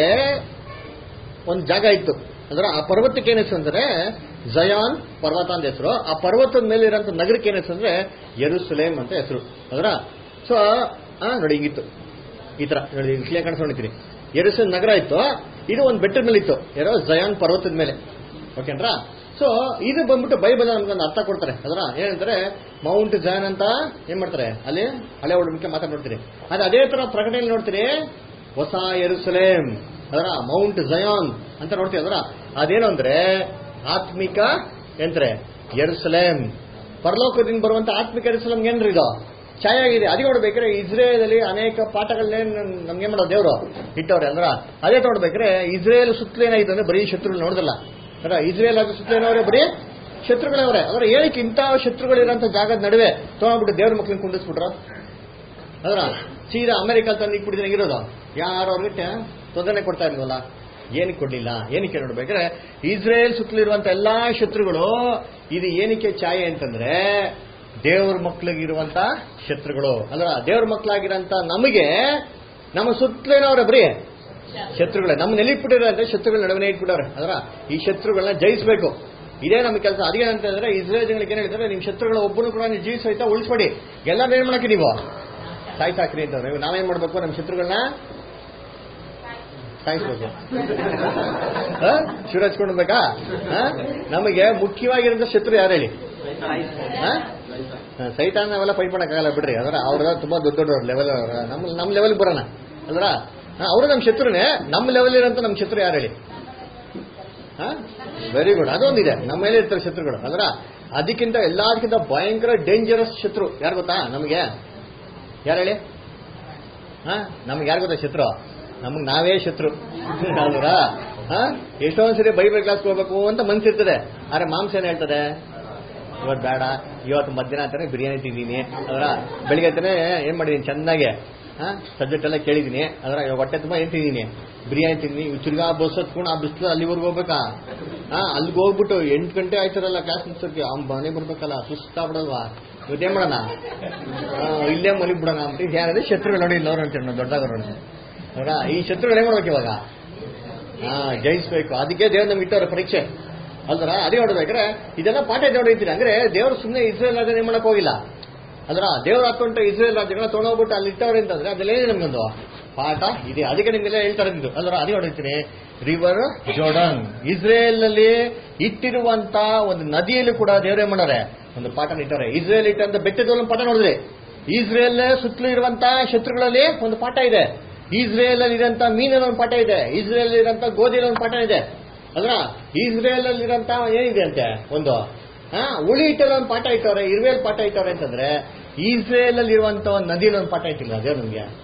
Speaker 1: ಒಂದು ಜಾಗ ಇತ್ತು ಅಂದ್ರೆ ಆ ಪರ್ವತಕ್ಕೆ ಏನ್ ಹೆಸರು ಅಂದ್ರೆ ಜಯಾನ್ ಪರ್ವತ ಅಂತ ಹೆಸರು ಆ ಪರ್ವತದ ಮೇಲೆ ಇರೋಂಥ ನಗರಕ್ಕೆ ಏನ್ ಹೆಸರು ಅಂದ್ರೆ ಯರುಸಲೇಮ್ ಅಂತ ಹೆಸರು ಅದರ ಸೊ ಆ ನೋಡಿ ಹಿಂಗಿತ್ತು ಈ ತರ ನೋಡಿ ಕ್ಲಿಯರ್ ಕಾಣಿಸ್ಕೊಂಡಿರ್ತೀರಿ ಯರುಸಲೇಮ್ ನಗರ ಇತ್ತು ಇದು ಒಂದು ಬೆಟ್ಟದ ಮೇಲೆ ಇತ್ತು ಯಾರೋ ಜಯಾನ್ ಪರ್ವತದ ಮೇಲೆ ಓಕೆನ್ರಾ ಸೊ ಇದು ಬಂದ್ಬಿಟ್ಟು ಬೈಬಲ್ ನಮ್ಗೆ ಒಂದು ಅರ್ಥ ಕೊಡ್ತಾರೆ ಅದರ ಏನಂತಾರೆ ಮೌಂಟ್ ಜಯಾನ್ ಅಂತ ಏನ್ ಮಾಡ್ತಾರೆ ಅಲ್ಲಿ ಹಳೆ ಒಡಂಬಡಿಕೆ ಮಾತಾಡ್ ನೋಡ್ತೀರಿ ಅದು ಅದೇ ತರ ಪ್ರಕಟಣೆಯಲ್ಲಿ ನೋಡ್ತೀರಿ ಹೊಸ ಯರುಸಲೇಮ್ ಅದರ ಮೌಂಟ್ ಜಯಾನ್ ಅಂತ ನೋಡ್ತೀವಿ ಅದರ ಅದೇನು ಅಂದ್ರೆ ಆತ್ಮಿಕ ಎಂದ್ರೆ ಯರುಸಲೇಮ್ ಪರಲೋಕದಿಂದ ಬರುವಂತ ಆತ್ಮಿಕ ಯರುಸಲೇಮ್ ಏನ್ರಿ ಇದು ಛಾಯೆ ಆಗಿದೆ ಅದಕ್ಕೆ ನೋಡ್ಬೇಕಾದ್ರೆ ಇಸ್ರೇಲ್ ಅಲ್ಲಿ ಅನೇಕ ಪಾಠಗಳನ್ನೇ ನಮ್ಗೆ ಮಾಡೋ ದೇವರು ಇಟ್ಟವ್ರೆ ಅಂದ್ರ ಅದೇ ನೋಡ್ಬೇಕಾದ್ರೆ ಇಸ್ರೇಲ್ ಸುತ್ತಲೂ ಏನಾಯ್ತು ಅಂದ್ರೆ ಬರೀ ಶತ್ರುಗಳು ನೋಡಿದಲ್ಲ ಅದ್ರ ಇಸ್ರೇಲ್ ಆದ ಸುತ್ತಲೂ ಏನವ್ರೆ ಬರೀ ಶತ್ರುಗಳವ್ರೆ ಅಂದ್ರೆ ಏನಕ್ಕೆ ಇಂಥ ಶತ್ರುಗಳಿರೋಂಥ ಜಾಗದ ನಡುವೆ ತೊಗೊಂಡ್ಬಿಟ್ಟು ದೇವ್ರ ಮಕ್ಳನ್ನ ಕುಂಡಿಸ್ಬಿಟ್ರು ಅದರ ಸೀದಾ ಅಮೆರಿಕ ತಂದು ಇಟ್ಬಿಟ್ಟಿದ್ರೆ ಹೆಂಗಿರೋದು ಯಾರು ಅವ್ರಿಗೆ ತೊಂದರೆ ಕೊಡ್ತಾ ಇಲ್ವಲ್ಲ ಏನಕ್ಕೆ ಕೊಡ್ಲಿಲ್ಲ ಏನಕ್ಕೆ ನೋಡ್ಬೇಕಾದ್ರೆ ಇಸ್ರೇಲ್ ಸುತ್ತಲಿರುವಂತ ಎಲ್ಲಾ ಶತ್ರುಗಳು ಇದು ಏನಕ್ಕೆ ಛಾಯೆ ಅಂತಂದ್ರೆ ದೇವ್ರ ಮಕ್ಳಿಗಿರುವಂತ ಶತ್ರುಗಳು ಅಲ್ರ ದೇವ್ರ ಮಕ್ಳಾಗಿರಂತ ನಮಗೆ ನಮ್ಮ ಸುತ್ತಲೇನವ್ರೆ ಬರೀ ಶತ್ರುಗಳೇ ನಮ್ಮ ನೆಲಿಟ್ಬಿಟ್ಟಿರೋಂಥ ಶತ್ರುಗಳ ನಡುವೆ ಇಟ್ಬಿಟ್ಟವ್ರೆ ಅದರ ಈ ಶತ್ರುಗಳನ್ನ ಜಯಿಸಬೇಕು ಇದೇ ನಮ್ಮ ಕೆಲಸ ಅದೇನಂತಂದ್ರೆ ಇಸ್ರೇಲ್ ಜನಗಳಿಗೆ ಏನ್ ಹೇಳ್ತಾರೆ ನಿಮ್ ಶತ್ರುಗಳ ಒಬ್ಬನು ಕೂಡ ನೀವು ಜೀವಿಸ ಸಹಿತ ಉಳಿಸ್ಬೇಡಿ ಎಲ್ಲ ಏನ್ ಮಾಡಕ್ಕೆ ನೀವು ಸಾಯ್ಸಾಕ್ರಿ ಅಂತವ್ರೆ ಇವಾಗ ನಾವೇನ್ ಮಾಡ್ಬೇಕು ನಮ್ಮ ಶತ್ರುಗಳನ್ನ ಸಾಯಿಸ್ಬೇಕು ಆ? ಶಿವ ಹಚ್ಕೊಂಡು ಬೇಕಾ ನಮಗೆ ಮುಖ್ಯವಾಗಿರೋ ಶತ್ರು ಯಾರು ಹೇಳಿ ಆ? ಆ, ಸೈತಾನ ನಾವೆಲ್ಲ ಫೈಟ್ ಮಾಡಕ್ಕಾಗಲ್ಲ ಬಿಡ್ರಿ ಅದರ ಅವ್ರ ತುಂಬಾ ದೊಡ್ಡ ದೊಡ್ಡವ್ರ ಲೆವೆಲ್ ಅವ್ರ ನಮ್ ನಮ್ ಲೆವೆಲ್ ಬರೋಣ ಅಲ್ರ ಅವರು ನಮ್ಮ ಶತ್ರುನೇ ನಮ್ಮ ಲೆವೆಲ್ ಇರೋಂಥ ನಮ್ಮ ಶತ್ರು ಯಾರು ಹೇಳಿ ವೆರಿ ಗುಡ್ ಅದೊಂದಿದೆ ನಮ್ಮ ಮೇಲೆ ಇರ್ತಾರೆ ಶತ್ರುಗಳು ಅಂದ್ರ ಅದಕ್ಕಿಂತ ಎಲ್ಲದಕ್ಕಿಂತ ಭಯಂಕರ ಡೇಂಜರಸ್ ಶತ್ರು ಯಾರು ಗೊತ್ತಾ ನಮಗೆ ಯಾರು ಹೇಳಿ ಹಾ ನಮ್ಗೆ ಯಾರು ಗೊತ್ತಾ ಶತ್ರು ನಮಗ್ ನಾವೇ ಶತ್ರು ಅಲ್ವಾ ಹಾ ಎಷ್ಟೊಂದ್ ಸರಿ ಬೈಬಲ್ ಕ್ಲಾಸ್ಗೆ ಹೋಗ್ಬೇಕು ಅಂತ ಮನ್ಸಿರ್ತದೆ ಆದ್ರೆ ಮಾಂಸ ಏನ್ ಹೇಳ್ತದೆ ಇವತ್ತು ಬೇಡ ಇವತ್ತು ಮಧ್ಯಾಹ್ನ ಅಂತಾನೆ ಬಿರಿಯಾನಿ ತಿಂದೀನಿ ಅದರ ಬೆಳಿಗ್ಗೆ ಅಂತಾನೆ ಏನ್ ಮಾಡಿದೀನಿ ಚೆನ್ನಾಗೆ ಹಾ ಸಬ್ಜೆಕ್ಟ್ ಎಲ್ಲ ಕೇಳಿದೀನಿ ಅದರ ಇವಾಗ ಹೊಟ್ಟೆ ತುಂಬಾ ಏನ್ ತಿಂದೀನಿ ಬಿರಿಯಾನಿ ತಿಂದಿನಿ ತಿರ್ಗಾ ಬಸ್ ಹತ್ಕೊಂಡು ಆ ಬಿಸ್ಲು ಅಲ್ಲಿವರೆಗೂ ಹೋಗ್ಬೇಕಾ ಹಾ ಅಲ್ಲಿಗೆ ಹೋಗ್ಬಿಟ್ಟು ಎಂಟು ಗಂಟೆ ಆಯ್ತಾರಲ್ಲ ಕ್ಲಾಸ್ ಮುಗ್ಸೋಕೆ ಅವ್ನ್ ಮನೆ ಬರ್ಬೇಕಲ್ಲ ಸುಸ್ತಾಗ್ಬಿಡಲ್ವಾ ಇವತ್ತೇನ್ ಮಾಡೋಣ ಆ, ಇಲ್ಲೇ ಮಲಿಗ್ ಬಿಡೋಣ ಅಂತ ಯಾರಾದ್ರೆ ಶತ್ರುಗಳು ನೋಡಿ ಇಲ್ಲ ಅವ್ರು ಅಂತೀವಿ ನಾವು ದೊಡ್ಡದಾಗ ನೋಡಿ ಅವರ ಈ ಶತ್ರುಗಳು ಏನ್ ಮಾಡ್ಬೇಕು ಇವಾಗ ಹಾ ಜಯಿಸ್ಬೇಕು ಅದಕ್ಕೆ ದೇವ್ರು ನಮ್ಗೆ ಇಟ್ಟವ್ರೆ ಪರೀಕ್ಷೆ ಅಲ್ದ್ರ ಅದೇ ನೋಡ್ಬೇಕಾದ್ರೆ ಇದೆಲ್ಲ ಪಾಠ ನೋಡಿರ್ತೀರಿ ಅಂದ್ರೆ ದೇವರು ಸುಮ್ಮನೆ ಇಸ್ರೇಲ್ ರಾಜ್ಯ ಮಾಡಕ್ ಹೋಗಿಲ್ಲ ಅದ್ರ ದೇವ್ರ ಹಾಕೊಂಡ ಇಸ್ರೇಲ್ ರಾಜ್ಯಗಳನ್ನ ತೊಗೊಂಡೋಗ್ಬಿಟ್ಟು ಅಲ್ಲಿ ಇಟ್ಟವ್ರೆ ಅಂತಂದ್ರೆ ಅದ್ರಲ್ಲೇನು ನಮ್ಗೊಂದು ಪಾಠ ಇದೆ ಅದಕ್ಕೆ ನಿಮ್ಗೆಲ್ಲ ಹೇಳ್ತಾ ಇದ್ದು ಅಲ್ದ್ರ ಅದೇ ನೋಡಿರ್ತೀನಿ ರಿವರ್ ಜೋರ್ಡನ್ ಇಸ್ರೇಲ್ ನಲ್ಲಿ ಇಟ್ಟಿರುವಂತ ಒಂದು ನದಿಯಲ್ಲಿ ಕೂಡ ದೇವರೇ ಮಾಡಾರೆ ಒಂದು ಪಾಠ ಇಟ್ಟವ್ರೆ ಇಸ್ರೇಲ್ ಇಟ್ಟಂತ ಬೆಟ್ಟದಲ್ಲಿ ಒಂದು ಪಾಠ ನೋಡಿದ್ರಿ ಇಸ್ರೇಲ್ ಸುತ್ತಲೂ ಇರುವಂತ ಶತ್ರುಗಳಲ್ಲಿ ಒಂದು ಪಾಠ ಇದೆ ಇಸ್ರೇಲ್ ಅಲ್ಲಿ ಇರೋಂತ ಮೀನಲ್ಲಿ ಒಂದು ಪಾಠ ಇದೆ ಇಸ್ರೇಲ್ ಇರೋಂತ ಗೋಧಿಯಲ್ಲಿ ಒಂದು ಪಾಠ ಇದೆ ಅದ್ರ ಇಸ್ರೇಲ್ ಅಲ್ಲಿ ಇರೋಂತ ಏನಿದೆ ಅಂತೆ ಒಂದು ಹಾ ಉಳಿ ಇಟ್ಟಲ್ಲಿ ಒಂದು ಪಾಠ ಇಟ್ಟವ್ರೆ ಇರ್ವೇಲ್ ಪಾಠ ಇಟ್ಟವ್ರೆ ಅಂತಂದ್ರೆ ಇಸ್ರೇಲ್ ಅಲ್ಲಿ ಇರುವಂತ ಒಂದು ನದಿಯಲ್ಲಿ ಒಂದು ಪಾಠ ಇಟ್ಟಿಲ್ಲ ಅದೇ ನಮ್ಗೆ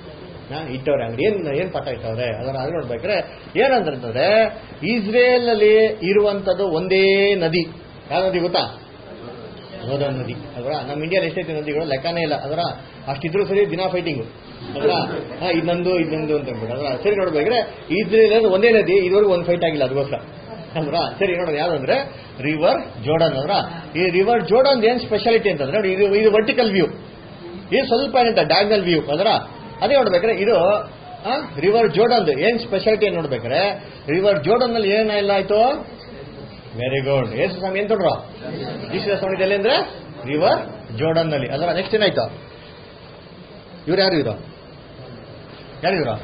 Speaker 1: ನಾ ಇಟ್ಟವ್ರೆ ಅಂಗಡಿ ಏನ್ ಏನ್ ಪಾಠ ಇಟ್ಟವ್ರೆ ಅದರ ಅದು ನೋಡ್ಬೇಕಾದ್ರೆ ಏನಂದ್ರೆ ಇಸ್ರೇಲ್ ನಲ್ಲಿ ಇರುವಂತದ್ದು ಒಂದೇ ನದಿ ಯಾವ ನದಿ ಗೊತ್ತಾ ಗೋದಾವರಿ ನದಿ ಅದರ ನಮ್ಮ ಇಂಡಿಯಾದಲ್ಲಿ ಎಷ್ಟೈತೆ ನದಿಗಳು ಲೆಕ್ಕನೇ ಇಲ್ಲ ಅದರ ಅಷ್ಟಿದ್ರು ಸರಿ ದಿನ ಫೈಟಿಂಗ್ ಅದರ ಹಾ, ಇನ್ನೊಂದು ಇನ್ನೊಂದು ಅಂತ ಅಂದ್ಬಿಟ್ಟು ಅದರ ಸರಿ ನೋಡ್ಬೇಕಾದ್ರೆ ಇದ್ರಲ್ಲಿ ಒಂದೇ ನದಿ ಇದುವರೆಗೂ ಒಂದು ಫೈಟ್ ಆಗಿಲ್ಲ ಅದಕ್ಕೋಸ್ಕರ ಅಲ್ವಾ ಸರಿ ನೋಡೋಣ ಯಾವ್ದಂದ್ರೆ ರಿವರ್ ಜೋಡನ್ ಅದರ ಈ ರಿವರ್ ಜೋಡನ್ ಏನ್ ಸ್ಪೆಷಾಲಿಟಿ ಅಂತಂದ್ರೆ ನೋಡಿ ಇದು ಇದು ವರ್ಟಿಕಲ್ ವ್ಯೂ ಇದು ಸ್ವಲ್ಪ ಏನಂತ ಡಯಾಗ್ನಲ್ ವ್ಯೂ ಅದರ ಅದೇ ನೋಡ್ಬೇಕಾದ್ರೆ ಇದು ರಿವರ್ ಜೋಡನ್ ಏನ್ ಸ್ಪೆಷಾಲಿಟಿ ನೋಡ್ಬೇಕಾದ್ರೆ ರಿವರ್ ಜೋಡನ್ ನಲ್ಲಿ ಏನೆಲ್ಲ ಆಯ್ತು ವೆರಿ ಗುಡ್ ಏಸು ಸ್ವಾಮಿ ಏನ್ ತೊಡ್ರು ಜೀಸಸ್ ಸ್ವಾಮಿ ಎಲ್ಲಿ ಅಂದ್ರೆ ರಿವರ್ ಜೋರ್ಡನ್ ನಲ್ಲಿ ಅದರ ನೆಕ್ಸ್ಟ್ ಏನಾಯ್ತು ಇವ್ರು ಯಾರು ಇವರು ಯಾರು ಇವರು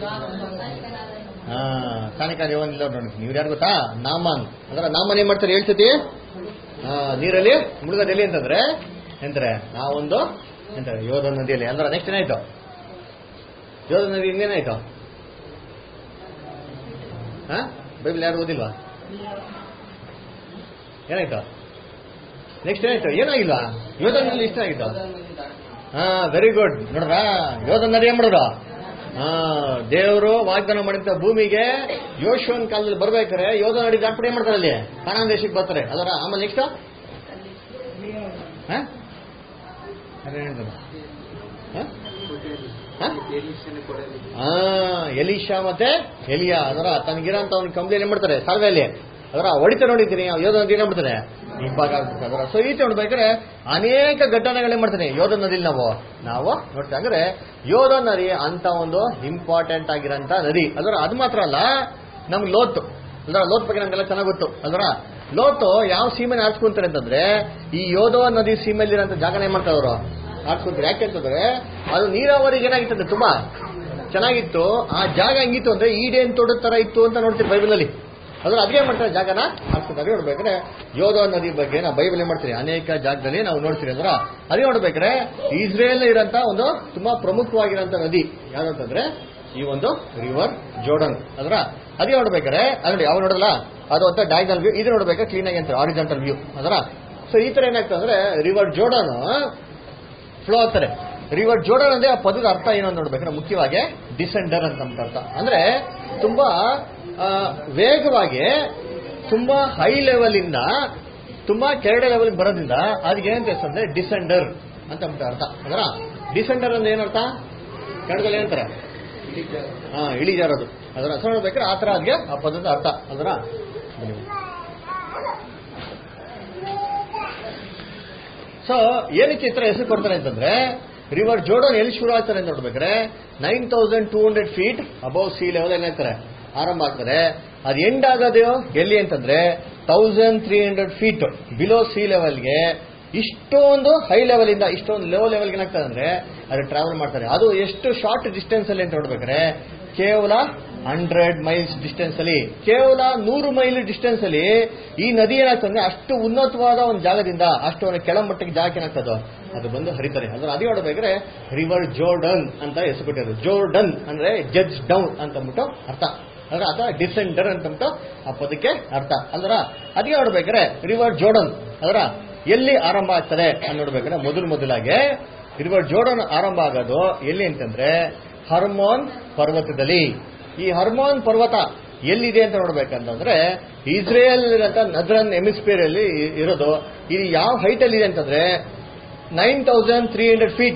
Speaker 1: ಹಾ ಕಾಣಿಕಾಲ ಇಲ್ಲ ನೋಡಿ ಇವ್ರು ಯಾರು ಗೊತ್ತಾ ನಾಮನ್ ಅದರ ನಾಮನ್ ಏನ್ ಮಾಡ್ತಾರೆ ಹೇಳ್ತತಿ ಹಾ ನೀರಲ್ಲಿ ಮುಳುಗೋದು ಎಲ್ಲಿ ಅಂತಂದ್ರೆ ಎಂತಾರೆ ನಾವೊಂದು ಎಂತಾರೆ ಯೋಧ ನದಿಯಲ್ಲಿ ಅಂದ್ರೆ ನೆಕ್ಸ್ಟ್ ಏನಾಯ್ತು ಯೋಧ ನದಿ ಇನ್ನೇನಾಯ್ತು ಹಾ ಬೈಬಲ್ ಯಾರು ಓದಿಲ್ವಾ ಏನಾಯ್ತು ನೆಕ್ಸ್ಟ್ ಏನಾಯ್ತು ಏನಾಗಿಲ್ಲ ಯೋಧನಲ್ಲಿ ಇಷ್ಟ ಆಗಿತ್ತು ಹಾ ವೆರಿ ಗುಡ್ ನೋಡ್ರ ಯೋಧನಲ್ಲಿ ಏನ್ ಮಾಡಿದ್ರು ಹಾ ದೇವರು ವಾಗ್ದಾನ ಮಾಡಿದ ಭೂಮಿಗೆ ಯೋಶುವನ್ ಕಾಲದಲ್ಲಿ ಬರ್ಬೇಕಾರೆ ಯೋಧ ನಡಿ ದಾಟ್ಬಿಟ್ಟು ಏನ್ ಮಾಡ್ತಾರೆ ಅಲ್ಲಿ ಕಾನಾನ್ ದೇಶಕ್ಕೆ ಬರ್ತಾರೆ ಅದರ ಆಮೇಲೆ ನೆಕ್ಸ್ಟ್ ಎಲಿಶಾ ಮತ್ತೆ ಎಲಿಯಾ ಅದರ ತನಗಿರಂತ ಅವ್ನ ಕಂಪ್ಲೇಂಟ್ ಏನ್ ಮಾಡ್ತಾರೆ ಸಾಲ್ವೆಯಲ್ಲಿ ಅದರ ಹೊಡಿತ ನೋಡಿದ್ದೀನಿ ಯೋಧ ನದಿ ಏನ್ ಮಾಡ್ತಾರೆ ಇಬ್ಬಾಗ ಆಗ್ಬಿಟ್ಟು ಅದರ ಸೊ ಈಚೆ ನೋಡ್ಬೇಕಾದ್ರೆ ಅನೇಕ ಘಟನೆಗಳೇ ಮಾಡ್ತಾನೆ ಯೋಧ ನದಿಲಿ ನಾವು ನಾವು ನೋಡ್ತಾ ಅಂದ್ರೆ ಯೋಧ ನದಿ ಅಂತ ಒಂದು ಇಂಪಾರ್ಟೆಂಟ್ ಆಗಿರೋಂಥ ನದಿ ಅದರ ಅದು ಮಾತ್ರ ಅಲ್ಲ ನಮ್ಗೆ ಲೋತ್ ಅದರ ಲೋತ್ ಬಗ್ಗೆ ನಮ್ಗೆಲ್ಲ ಚೆನ್ನಾಗಿ ಗೊತ್ತು ಅದರ ಲೋತು ಯಾವ ಸೀಮೆನ ಆಡ್ಸ್ಕೊಂತಾರೆ ಅಂತಂದ್ರೆ ಈ ಯೋಧೋ ನದಿ ಸೀಮೆಯಲ್ಲಿರೋಂಥ ಜಾಗನ ಏನ್ ಮಾಡ್ತಾರೆ ಅವರು ಆಡ್ಸ್ಕೊಂತಾರೆ ಯಾಕೆ ಅಂತಂದ್ರೆ ಅದು ನೀರಾವರಿಗೆ ಏನಾಗಿತ್ತಂದ್ರೆ ತುಂಬಾ ಚೆನ್ನಾಗಿತ್ತು ಆ ಜಾಗ ಹೆಂಗಿತ್ತು ಅಂದ್ರೆ ಈಡೇನ್ ತೋಟದ ತರ ಇತ್ತು ಅಂತ ನೋಡ್ತೀವಿ ಬೈಬಲಲ್ಲಿ ಅದ್ರ ಅದೇ ಮಾಡ್ತಾರೆ ಜಾಗನ ಹಾಕ್ತಾರೆ ನೋಡ್ಬೇಕಾದ್ರೆ ಯೋಧ ನದಿ ಬಗ್ಗೆ ನಾವು ಬೈಬಲ್ ಏನ್ ಮಾಡ್ತೀರಿ ಅನೇಕ ಜಾಗದಲ್ಲಿ ನಾವು ನೋಡ್ತೀರಿ ಅಂದ್ರ ಅದೇ ನೋಡ್ಬೇಕಾದ್ರೆ ಇಸ್ರೇಲ್ ಇರೋಂತ ಒಂದು ತುಂಬಾ ಪ್ರಮುಖವಾಗಿರೋಂಥ ನದಿ ಯಾವ್ದಂತಂದ್ರೆ ಈ ಒಂದು ರಿವರ್ ಜೋರ್ಡನ್ ಅದರ ಅದೇ ನೋಡ್ಬೇಕಾದ್ರೆ ಅದ್ರ ಯಾವ ನೋಡಲ್ಲ ಅದು ಅಂತ ಡಯಾಗ್ನಲ್ ವ್ಯೂ ಇದು ನೋಡ್ಬೇಕಾದ್ರೆ ಕ್ಲೀನ್ ಆಗಿ ಅಂತ ಆರಿಜೆಂಟಲ್ ವ್ಯೂ ಅದರ ಸೊ ಈ ತರ ಏನಾಗ್ತದೆ ಅಂದ್ರೆ ರಿವರ್ ಜೋರ್ಡನ್ ಫ್ಲೋ ಆಗ್ತಾರೆ ರಿವರ್ ಜೋರ್ಡನ್ ಅಂದ್ರೆ ಆ ಪದದ ಅರ್ಥ ಏನು ಅಂತ ನೋಡ್ಬೇಕಾದ್ರೆ ಮುಖ್ಯವಾಗಿ ಡಿಸೆಂಡರ್ ಅಂತ ಅಂದ್ಬಿಟ್ಟು ಅರ್ಥ ಅಂದ್ರೆ ತುಂಬಾ ಆ, ವೇಗವಾಗಿ ತುಂಬಾ ಹೈ ಲೆವೆಲ್ ಇಂದ ತುಂಬಾ ಕೆಳಗಡೆ ಲೆವೆಲ್ ಬರೋದ್ರಿಂದ ಅದಕ್ಕೆ ಏನಂತ ಹೆಸರು ಅಂದ್ರೆ ಡಿಸೆಂಡರ್ ಅಂತ ಅಂದ್ಬಿಟ್ಟು ಅರ್ಥ ಅದರ ಡಿಸೆಂಡರ್ ಅಂದ್ರೆ ಏನರ್ಥ ಕನ್ನಡದಲ್ಲಿ ಏನಂತಾರೆ ಹಾ ಇಳಿಜಾರೋದು ಅದರ ಹೆಸರು ನೋಡ್ಬೇಕಾದ್ರೆ ಆ ತರ ಅದಕ್ಕೆ ಆ ಪದದ ಅರ್ಥ ಅದರ ಸೊ ಏನಕ್ಕೆ ಈ ತರ ಹೆಸರು ಕೊಡ್ತಾರೆ ಅಂತಂದ್ರೆ ರಿವರ್ ಜೋಡನ್ ಎಲ್ಲಿ ಶುರು ಆಗ್ತಾರೆ ಅಂತ ನೋಡ್ಬೇಕಾದ್ರೆ nine thousand two hundred feet above sea level ಏನಾಗ್ತಾರೆ ಆರಂಭ ಆಗ್ತಾರೆ ಅದು ಎಂಡ್ ಆಗೋದು ಎಲ್ಲಿ ಅಂತಂದ್ರೆ thousand three hundred feet below sea ಲೆವೆಲ್ಗೆ ಇಷ್ಟೊಂದು ಹೈ ಲೆವೆಲ್ ಇಂದ ಇಷ್ಟೊಂದು ಲೋ ಲೆವೆಲ್ಗೆ ಏನಾಗ್ತದೆ ಅಂದ್ರೆ ಅದು ಟ್ರಾವೆಲ್ ಮಾಡ್ತಾರೆ ಅದು ಎಷ್ಟು ಶಾರ್ಟ್ ಡಿಸ್ಟೆನ್ಸ್ ಅಲ್ಲಿ ಅಂತ ನೋಡ್ಬೇಕಾದ್ರೆ ಕೇವಲ ಹಂಡ್ರೆಡ್ ಮೈಲ್ಸ್ ಡಿಸ್ಟೆನ್ಸ್ ಅಲ್ಲಿ ಕೇವಲ ನೂರು ಮೈಲ್ ಡಿಸ್ಟೆನ್ಸ್ ಅಲ್ಲಿ ಈ ನದಿ ಏನಾಗ್ತದೆ ಅಷ್ಟು ಉನ್ನತವಾದ ಒಂದು ಜಾಗದಿಂದ ಅಷ್ಟು ಒಂದು ಕೆಳಮಟ್ಟಕ್ಕೆ ಜಾಗಕ್ಕೆ ಏನಾಗ್ತದೆ ಅದು ಬಂದು ಹರಿತಾರೆ ಅಂದ್ರೆ ಅದೇ ನೋಡ್ಬೇಕಾದ್ರೆ ರಿವರ್ ಜೋರ್ಡನ್ ಅಂತ ಹೆಸರು ಕೊಟ್ಟಿರೋದು ಜೋರ್ಡನ್ ಅಂದ್ರೆ ಜಡ್ಜ್ ಡೌನ್ ಅಂತ ಅಂದ್ಬಿಟ್ಟು ಅರ್ಥ ಅಂದ್ರೆ ಅದ ಡಿಸೆಂಡರ್ ಅಂತಂದ್ಬಿಟ್ಟು ಆ ಪದಕ್ಕೆ ಅರ್ಥ ಅಂದ್ರ ಅದಕ್ಕೆ ನೋಡ್ಬೇಕಾದ್ರೆ ರಿವರ್ ಜೋರ್ಡನ್ ಅದರ ಎಲ್ಲಿ ಆರಂಭ ಆಗ್ತದೆ ಅಂತ ನೋಡ್ಬೇಕಾದ್ರೆ ಮೊದಲು ಮೊದಲಾಗೆ ರಿವರ್ ಜೋರ್ಡನ್ ಆರಂಭ ಆಗೋದು ಎಲ್ಲಿ ಅಂತಂದ್ರೆ ಹರ್ಮೋನ್ ಪರ್ವತದಲ್ಲಿ ಈ ಹರ್ಮೋನ್ ಪರ್ವತ ಎಲ್ಲಿದೆ ಅಂತ ನೋಡ್ಬೇಕಂತಂದ್ರೆ ಇಸ್ರೇಲ್ ಅಂತ ನದ್ರನ್ ಎಮಿಸ್ಪಿಯರ್ ಅಲ್ಲಿ ಇರೋದು ಇದು ಯಾವ ಹೈಟ್ ಅಲ್ಲಿ ಇದೆ ಅಂತಂದ್ರೆ nine thousand three hundred feet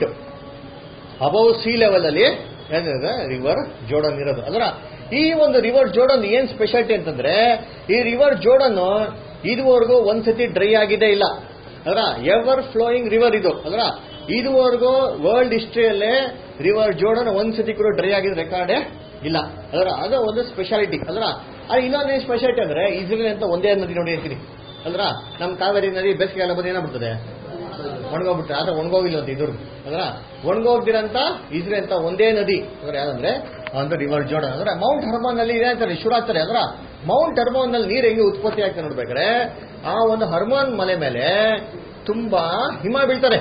Speaker 1: above sea level ಅಲ್ಲಿ ಏನಿದೆ ರಿವರ್ ಜೋಡನ್ ಇರೋದು ಅದರ ಈ ಒಂದು ರಿವರ್ ಜೋಡನ್ ಏನ್ ಸ್ಪೆಷಾಲಿಟಿ ಅಂತಂದ್ರೆ ಈ ರಿವರ್ ಜೋಡನ್ ಇದುವರೆಗೂ ಒಂದ್ಸತಿ ಡ್ರೈ ಆಗಿದೆ ಇಲ್ಲ ಅದರ ಎವರ್ ಫ್ಲೋಯಿಂಗ್ ರಿವರ್ ಇದು ಅದರ ಇದುವರೆಗೂ ವರ್ಲ್ಡ್ ಹಿಸ್ಟ್ರಿಯಲ್ಲೇ ರಿವರ್ ಜೋಡನ್ ಒಂದ್ಸತಿ ಕೂಡ ಡ್ರೈ ಆಗಿದ ರೆಕಾರ್ಡೇ ಇಲ್ಲ ಅದರ ಅದು ಒಂದು ಸ್ಪೆಷಾಲಿಟಿ ಅದರ ಅದು ಇನ್ನೊಂದು ಸ್ಪೆಷಾಲಿಟಿ ಅಂದ್ರೆ ಇಸ್ರೇಲ್ ಅಂತ ಒಂದೇ ನದಿ ನೋಡಿ ಅಂತೀನಿ ಅಲ್ರ ನಮ್ಮ ಕಾವೇರಿ ನದಿ ಬೇಸಿಗೆಗಾಲ ಬಂದು ಏನಾಗ್ಬಿಡ್ತದೆ ಒಣಗೋಗ್ಬಿಟ್ರೆ ಆದ್ರೆ ಒಣಗೋಗಿಲ್ಲ ಅಂತ ಇದ್ರು ಅದರ ಒಣಗೋಗ್ದಿರಂತ ಇಸ್ರೇಲ್ ಅಂತ ಒಂದೇ ನದಿ ಅಂದ್ರೆ ಯಾವ್ದಂದ್ರೆ ಅಂದ್ರೆ ರಿವರ್ ಜೋರ್ಡನ್ ಅಂದ್ರೆ ಮೌಂಟ್ ಹರ್ಮೋನ್ ನಲ್ಲಿ ಏನಾಗ್ತಾರೆ ಶುರು ಆಗ್ತಾರೆ ಅದರ ಮೌಂಟ್ ಹರ್ಮೋನ್ ನಲ್ಲಿ ನೀರು ಹೆಂಗೆ ಉತ್ಪತ್ತಿ ಆಗ್ತದೆ ನೋಡ್ಬೇಕಾದ್ರೆ ಆ ಒಂದು ಹರ್ಮೋನ್ ಮಲೆ ಮೇಲೆ ತುಂಬಾ ಹಿಮ ಬೀಳ್ತಾರೆ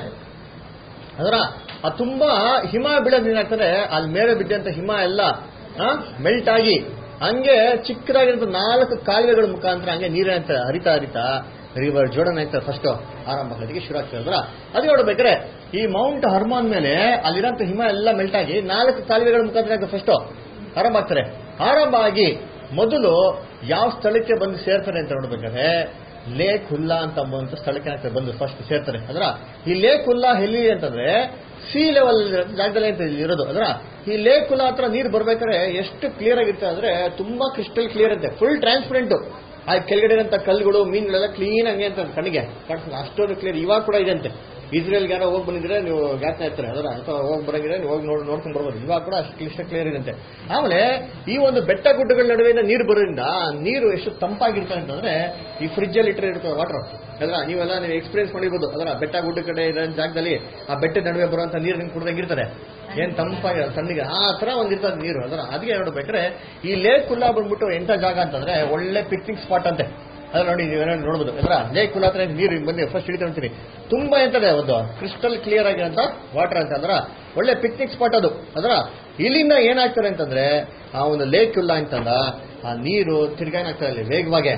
Speaker 1: ಅದರ ಆ ತುಂಬಾ ಹಿಮ ಬೀಳೋದು ಏನಾಗ್ತದೆ ಅಲ್ಲಿ ಮೇಲೆ ಬಿದ್ದಂತ ಹಿಮ ಎಲ್ಲ ಮೆಲ್ಟ್ ಆಗಿ ಹಂಗೆ ಚಿಕ್ಕದಾಗಿರೋ ನಾಲ್ಕು ಕಾಲುವೆಗಳ ಮುಖಾಂತರ ಹಂಗೆ ನೀರೇನಂತ ಹರಿತಾ ಹರಿತಾ ರಿವರ್ ಜೋಡನ್ ಆಯ್ತು ಫಸ್ಟ್ ಆರಂಭ ಆಗೋದಕ್ಕೆ ಶುರು ಆಗ್ತದೆ ಅಲ್ವಾ ಅದು ನೋಡ್ಬೇಕಾದ್ರೆ ಈ ಮೌಂಟ್ ಹರ್ಮಾನ್ ಮೇಲೆ ಅಲ್ಲಿರೋಂಥ ಹಿಮ ಎಲ್ಲ ಮೆಲ್ಟ್ ಆಗಿ ನಾಲ್ಕು ಕಾಲುವೆಗಳ ಮುಖಾಂತರ ಆಗ್ತದೆ ಫಸ್ಟ್ ಆರಂಭ ಆಗ್ತಾರೆ ಆರಂಭ ಆಗಿ ಮೊದಲು ಯಾವ ಸ್ಥಳಕ್ಕೆ ಬಂದು ಸೇರ್ತಾರೆ ಅಂತ ನೋಡ್ಬೇಕಾದ್ರೆ ಲೇಕ್ ಹುಲ್ಲಾ ಅಂತ ಒಂದು ಸ್ಥಳಕ್ಕೆ ಏನಾಗ್ತದೆ ಬಂದು ಫಸ್ಟ್ ಸೇರ್ತಾರೆ ಅದ್ರ ಈ ಲೇಕ್ ಹುಲ್ಲಾ ಎಲ್ಲಿ ಅಂತಂದ್ರೆ ಸಿ ಲೆವೆಲ್ ಜಾಗದಲ್ಲಿ ಅಂತ ಇರೋದು ಅದ್ರ ಈ ಲೇಕ್ ಹುಲ್ಲಾ ಹತ್ರ ನೀರು ಬರ್ಬೇಕಾದ್ರೆ ಎಷ್ಟು ಕ್ಲಿಯರ್ ಆಗಿರುತ್ತೆ ಅಂದ್ರೆ ತುಂಬಾ ಕ್ರಿಸ್ಟಲ್ ಕ್ಲಿಯರ್ ಅಂತೆ ಫುಲ್ ಟ್ರಾನ್ಸ್ಪರೆಂಟ್ ಆ ಕೆಳಗಡೆ ಇರೋಂಥ ಕಲ್ಲುಗಳು ಮೀನುಗಳೆಲ್ಲ ಕ್ಲೀನ್ ಆಗಿ ಅಂತ ಕಣ್ಣಿಗೆ ಕಾಣಿಸ್ತದೆ ಅಷ್ಟೊಂದು ಕ್ಲಿಯರ್ ಇವಾಗ ಕೂಡ ಇದೆ ಅಂತೆ ಇಸ್ರೇಲ್ಗೆ ಯಾರೋ ಹೋಗಿ ಬಂದಿದ್ರೆ ನೀವು ಜ್ಞಾಪನ ಇರ್ತಾರೆ ಅದರ ಅಥವಾ ಹೋಗಿ ಬರಂಗಿದ್ರೆ ನೀವು ಹೋಗಿ ನೋಡಿ ನೋಡ್ಕೊಂಡು ಬರ್ಬೋದು ಇವಾಗ ಕೂಡ ಅಷ್ಟು ಕ್ಲಿಷ್ಟ ಕ್ಲಿಯರ್ ಇರುತ್ತೆ ಆಮೇಲೆ ಈ ಒಂದು ಬೆಟ್ಟ ಗುಡ್ಡಗಳ ನಡುವಿನ ನೀರು ಬರೋದ್ರಿಂದ ನೀರು ಎಷ್ಟು ತಂಪಾಗಿರ್ತದೆ ಅಂತಂದ್ರೆ ಈ ಫ್ರಿಜ್ ಅಲ್ಲಿ ಇಟ್ಟರೆ ಇರ್ತದೆ ವಾಟರ್ ಅದ್ರ ನೀವೆಲ್ಲ ನೀವು ಎಕ್ಸ್ಪೀರಿಯನ್ಸ್ ಮಾಡಿರ್ಬೋದು ಅದರ ಬೆಟ್ಟ ಗುಡ್ಡ ಕಡೆ ಇರೋ ಜಾಗದಲ್ಲಿ ಆ ಬೆಟ್ಟದ ನಡುವೆ ಬರುವಂತ ನೀರು ನಿಮ್ಗೆ ಕುಡ್ದಂಗಿರ್ತದೆ ಏನ್ ತಂಪಾಗಿ ತಣ್ಣಗೆ ಆ ತರ ಒಂದ್ ಇರ್ತದೆ ನೀರು ಅದರ ಅದಕ್ಕೆ ನೋಡ್ಬೇಕಾದ್ರೆ ಈ ಲೇಕ್ ಕುಲ್ಲಾ ಬಂದ್ಬಿಟ್ಟು ಎಂತ ಜಾಗ ಅಂತಂದ್ರೆ ಒಳ್ಳೆ ಪಿಕ್ನಿಕ್ ಸ್ಪಾಟ್ ಅಂತೆ ಅದ್ರ ನೋಡಿ ನೀವೇನೋ ನೋಡ್ಬೋದು ಅದರ ಲೇಕ್ ಕುಲ್ಲಾ ಹತ್ರ ನೀರು ಹಿಂಗ್ ಬಂದು ಫಸ್ಟ್ ಹಿಡಿತಾ ಅಂತೀನಿ ತುಂಬಾ ಎಂತದೆ ಒಂದು ಕ್ರಿಸ್ಟಲ್ ಕ್ಲಿಯರ್ ಆಗಿರೋಂಥ ವಾಟರ್ ಅಂತ ಅಂದ್ರ ಒಳ್ಳೆ ಪಿಕ್ನಿಕ್ ಸ್ಪಾಟ್ ಅದು ಅದರ ಇಲ್ಲಿಂದ ಏನಾಗ್ತಾರೆ ಅಂತಂದ್ರೆ ಆ ಒಂದು ಲೇಕ್ ಕುಲ್ಲಾ ಅಂತಂದ ಆ ನೀರು ತಿರ್ಗಾ ಏನಾಗ್ತದೆ ಅಲ್ಲಿ ವೇಗವಾಗಿ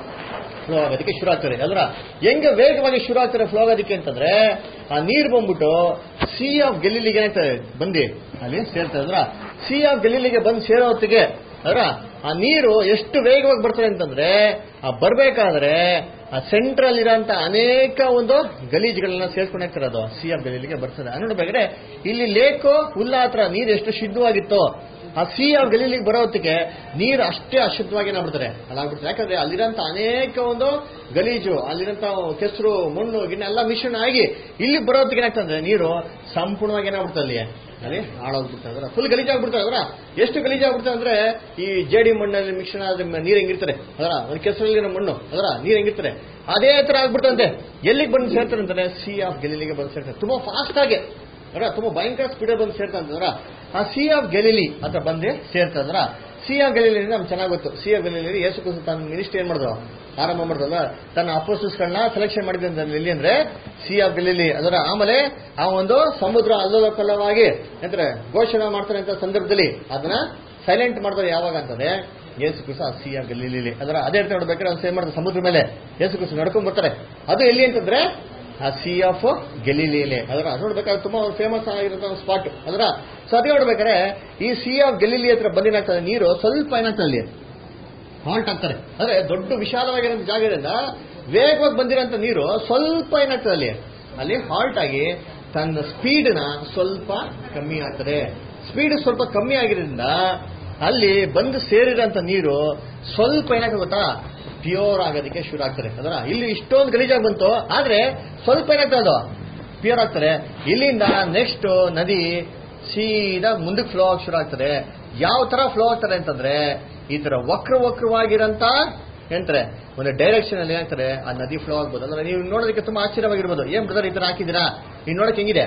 Speaker 1: ಫ್ಲೋ ಆಗೋದಕ್ಕೆ ಶುರು ಆಗ್ತಾರೆ ಅಲ್ರ ಹೆಂಗೆ ವೇಗವಾಗಿ ಶುರು ಆಗ್ತಾರೆ ಫ್ಲೋ ಆಗೋದಕ್ಕೆ ಅಂತಂದ್ರೆ ಆ ನೀರು ಬಂದ್ಬಿಟ್ಟು ಸಿ ಆಫ್ ಗೆಲ್ಲಿಲಿಗೆ ಏನಾಗ್ತದೆ ಬಂದು ಅಲ್ಲಿ ಸೇರ್ತದೆ ಅದ್ರ ಸಿ ಆಫ್ ಗೆಲ್ಲಿಲಿಗೆ ಬಂದು ಸೇರೋ ಹೊತ್ತಿಗೆ ಅದ್ರ ಆ ನೀರು ಎಷ್ಟು ವೇಗವಾಗಿ ಬರ್ತದೆ ಅಂತಂದ್ರೆ ಆ ಬರ್ಬೇಕಾದ್ರೆ ಆ ಸೆಂಟ್ರಲ್ ಇರೋಂತ ಅನೇಕ ಒಂದು ಗಲೀಜುಗಳನ್ನ ಸೇರ್ಕೊಂಡು ಹೋಗ್ತಾರೆ ಅದು ಸಿ ಆಫ್ ಗೆಲ್ಲಿಲಿಗೆ ಬರ್ತದೆ ನೋಡ್ಬೇಕಾದ್ರೆ ಇಲ್ಲಿ ಲೇಕು ಹುಲ್ಲ ಹತ್ರ ನೀರು ಎಷ್ಟು ಶುದ್ಧವಾಗಿತ್ತೋ ಆ ಸಿ ಆಫ್ ಗಲೀಲಿಗೆ ಬರೋ ಹೊತ್ತಿಗೆ ನೀರು ಅಷ್ಟೇ ಅಶುದ್ಧವಾಗಿ ಏನಾಗ್ಬಿಡ್ತಾರೆ ಅಲ್ಲಾಗ್ಬಿಡ್ತಾರೆ ಯಾಕಂದ್ರೆ ಅಲ್ಲಿರೋಂಥ ಅನೇಕ ಒಂದು ಗಲೀಜು ಅಲ್ಲಿರೋಂಥ ಕೆಸರು ಮಣ್ಣು ಗಿಣ್ಣು ಎಲ್ಲ ಮಿಶ್ರಣ ಆಗಿ ಇಲ್ಲಿ ಬರೋ ಹೊತ್ತಿಗೆ ಏನಾಗ್ತದೆ ನೀರು ಸಂಪೂರ್ಣವಾಗಿ ಏನಾಗ್ಬಿಡ್ತದೆ ಅಲ್ಲಿ ಅಲ್ಲಿ ಹಾಳಾಗ್ಬಿಡ್ತದೆ ಅದರ ಫುಲ್ ಗಲೀಜಾಗ್ಬಿಡ್ತದೆ ಅದರ ಎಷ್ಟು ಗಲೀಜಾಗ್ಬಿಡ್ತದೆ ಅಂದ್ರೆ ಈ ಜೇಡಿ ಮಣ್ಣಲ್ಲಿ ಮಿಶ್ರಣ ಆದ ನೀರು ಹೆಂಗಿರ್ತಾರೆ ಅದರ ಒಂದು ಕೆಸರಲ್ಲಿರೋ ಮಣ್ಣು ಅದರ ನೀರು ಹೆಂಗಿರ್ತಾರೆ ಅದೇ ತರ ಆಗ್ಬಿಡ್ತಂತೆ ಎಲ್ಲಿಗೆ ಬಂದು ಸೇರ್ತಾರೆ ಅಂತಾರೆ ಸಿ ಆಫ್ ಗೆಲಿಲಿಗೆ ಬಂದು ಸೇರ್ತಾರೆ ತುಂಬಾ ಫಾಸ್ಟ್ ಆಗಿ ಅದರ ತುಂಬಾ ಭಯಂಕರ ಸ್ಪೀಡ್ ಬಂದು ಸೇರ್ತಾರೆ ಅಂತಂದ್ರ ಆ ಸಿ ಆಫ್ ಗೆಲಿಲಿ ಅಂತ ಬಂದು ಸೇರ್ತಂದ್ರ ಸಿ ಆಫ್ ಗೆಲಿಲಿ ನಮ್ಗೆ ಚೆನ್ನಾಗಿ ಗೊತ್ತು ಸಿ ಆಫ್ ಗೆಲಿಲಿ ಯೇಸು ಕ್ರಿಸ್ತ ತನ್ನ ಮಿನಿಸ್ಟ್ರಿ ಏನ್ ಮಾಡಿದ್ರು ಆರಂಭ ಮಾಡಿದ್ರಲ್ಲ ತನ್ನ ಅಪೋಸಿಸ್ಗಳನ್ನ ಸೆಲೆಕ್ಷನ್ ಮಾಡಿದ ಎಲ್ಲಿ ಅಂದ್ರೆ ಸಿ ಆಫ್ ಗೆಲಿಲಿ ಅದರ ಆಮೇಲೆ ಆ ಒಂದು ಸಮುದ್ರ ಅಲ್ಲದ ಕಲ್ಲವಾಗಿ ಅಂದ್ರೆ ಘೋಷಣೆ ಮಾಡ್ತಾರೆ ಅಂತ ಸಂದರ್ಭದಲ್ಲಿ ಅದನ್ನ ಸೈಲೆಂಟ್ ಮಾಡ್ತಾರೆ ಯಾವಾಗ ಅಂತಂದ್ರೆ ಯೇಸು ಕ್ರಿಸ್ತ ಆ ಸಿ ಆಫ್ ಗೆಲಿಲಿ ಅದರ ಅದೇ ರೀತಿ ನೋಡ್ಬೇಕಾದ್ರೆ ಅವ್ನು ಸೇವ್ ಮಾಡ್ತಾರೆ ಸಮುದ್ರ ಮೇಲೆ ಯೇಸು ಕ್ರಿಸ್ತ ನಡ್ಕೊಂಡ್ ಬರ್ತಾರೆ ಅದು ಎಲ್ಲಿ ಅಂತಂದ್ರೆ ಆ ಸಿ ಆಫ್ ಗೆಲಿಲಿಲೆ ಅದರ ನೋಡ್ಬೇಕಾದ್ರೆ ತುಂಬಾ ಫೇಮಸ್ ಆಗಿರೋ ಸ್ಪಾಟ್ ಅದರ ಸೊ ಅದೇ ನೋಡ್ಬೇಕಾದ್ರೆ ಈ ಸಿ ಆಫ್ ಗೆಲಿಲಿ ಹತ್ರ ಬಂದಿನಾಗ್ತದೆ ನೀರು ಸ್ವಲ್ಪ ಏನಾಗ್ತದೆ ಅಲ್ಲಿ ಹಾಲ್ಟ್ ಆಗ್ತಾರೆ ಅಂದ್ರೆ ದೊಡ್ಡ ವಿಶಾಲವಾಗಿರೋ ಜಾಗದಿಂದ ವೇಗವಾಗಿ ಬಂದಿರೋಂಥ ನೀರು ಸ್ವಲ್ಪ ಏನಾಗ್ತದೆ ಅಲ್ಲಿ ಅಲ್ಲಿ ಹಾಲ್ಟ್ ಆಗಿ ತನ್ನ ಸ್ಪೀಡ್ನ ಸ್ವಲ್ಪ ಕಮ್ಮಿ ಆಗ್ತದೆ ಸ್ಪೀಡ್ ಸ್ವಲ್ಪ ಕಮ್ಮಿ ಆಗಿರೋದ್ರಿಂದ ಅಲ್ಲಿ ಬಂದು ಸೇರಿರೋಂಥ ನೀರು ಸ್ವಲ್ಪ ಏನಾಗ್ತದೆ ಗೊತ್ತಾ ಪ್ಯೂರ್ ಆಗೋದಕ್ಕೆ ಶುರು ಆಗ್ತಾರೆ ಅದರ ಇಲ್ಲಿ ಇಷ್ಟೊಂದು ಗಲೀಜಾಗಿ ಬಂತು ಆದ್ರೆ ಸ್ವಲ್ಪ ಏನಾಗ್ತದೆ ಅದು ಪ್ಯೂರ್ ಆಗ್ತಾರೆ ಇಲ್ಲಿಂದ ನೆಕ್ಸ್ಟ್ ನದಿ ಸೀದಾ ಮುಂದಕ್ಕೆ ಫ್ಲೋ ಆಗಿ ಶುರು ಆಗ್ತದೆ ಯಾವ ತರ ಫ್ಲೋ ಆಗ್ತಾರೆ ಅಂತಂದ್ರೆ ಈ ತರ ವಕ್ರ ವಕ್ರವಾಗಿರಂತ ಏನಂತಾರೆ ಒಂದು ಡೈರೆಕ್ಷನ್ ಅಲ್ಲಿ ಏನಾಗ್ತಾರೆ ಆ ನದಿ ಫ್ಲೋ ಆಗ್ಬೋದು ಅಂದ್ರೆ ನೀವು ನೋಡೋದಕ್ಕೆ ತುಂಬಾ ಆಶ್ಚರ್ಯವಾಗಿರ್ಬೋದು ಏನ್ ಬ್ರದರ್ ಈ ತರ ಹಾಕಿದ್ದೀರಾ ನೀವು ನೋಡಕ್ ಹೆಂಗಿದೆ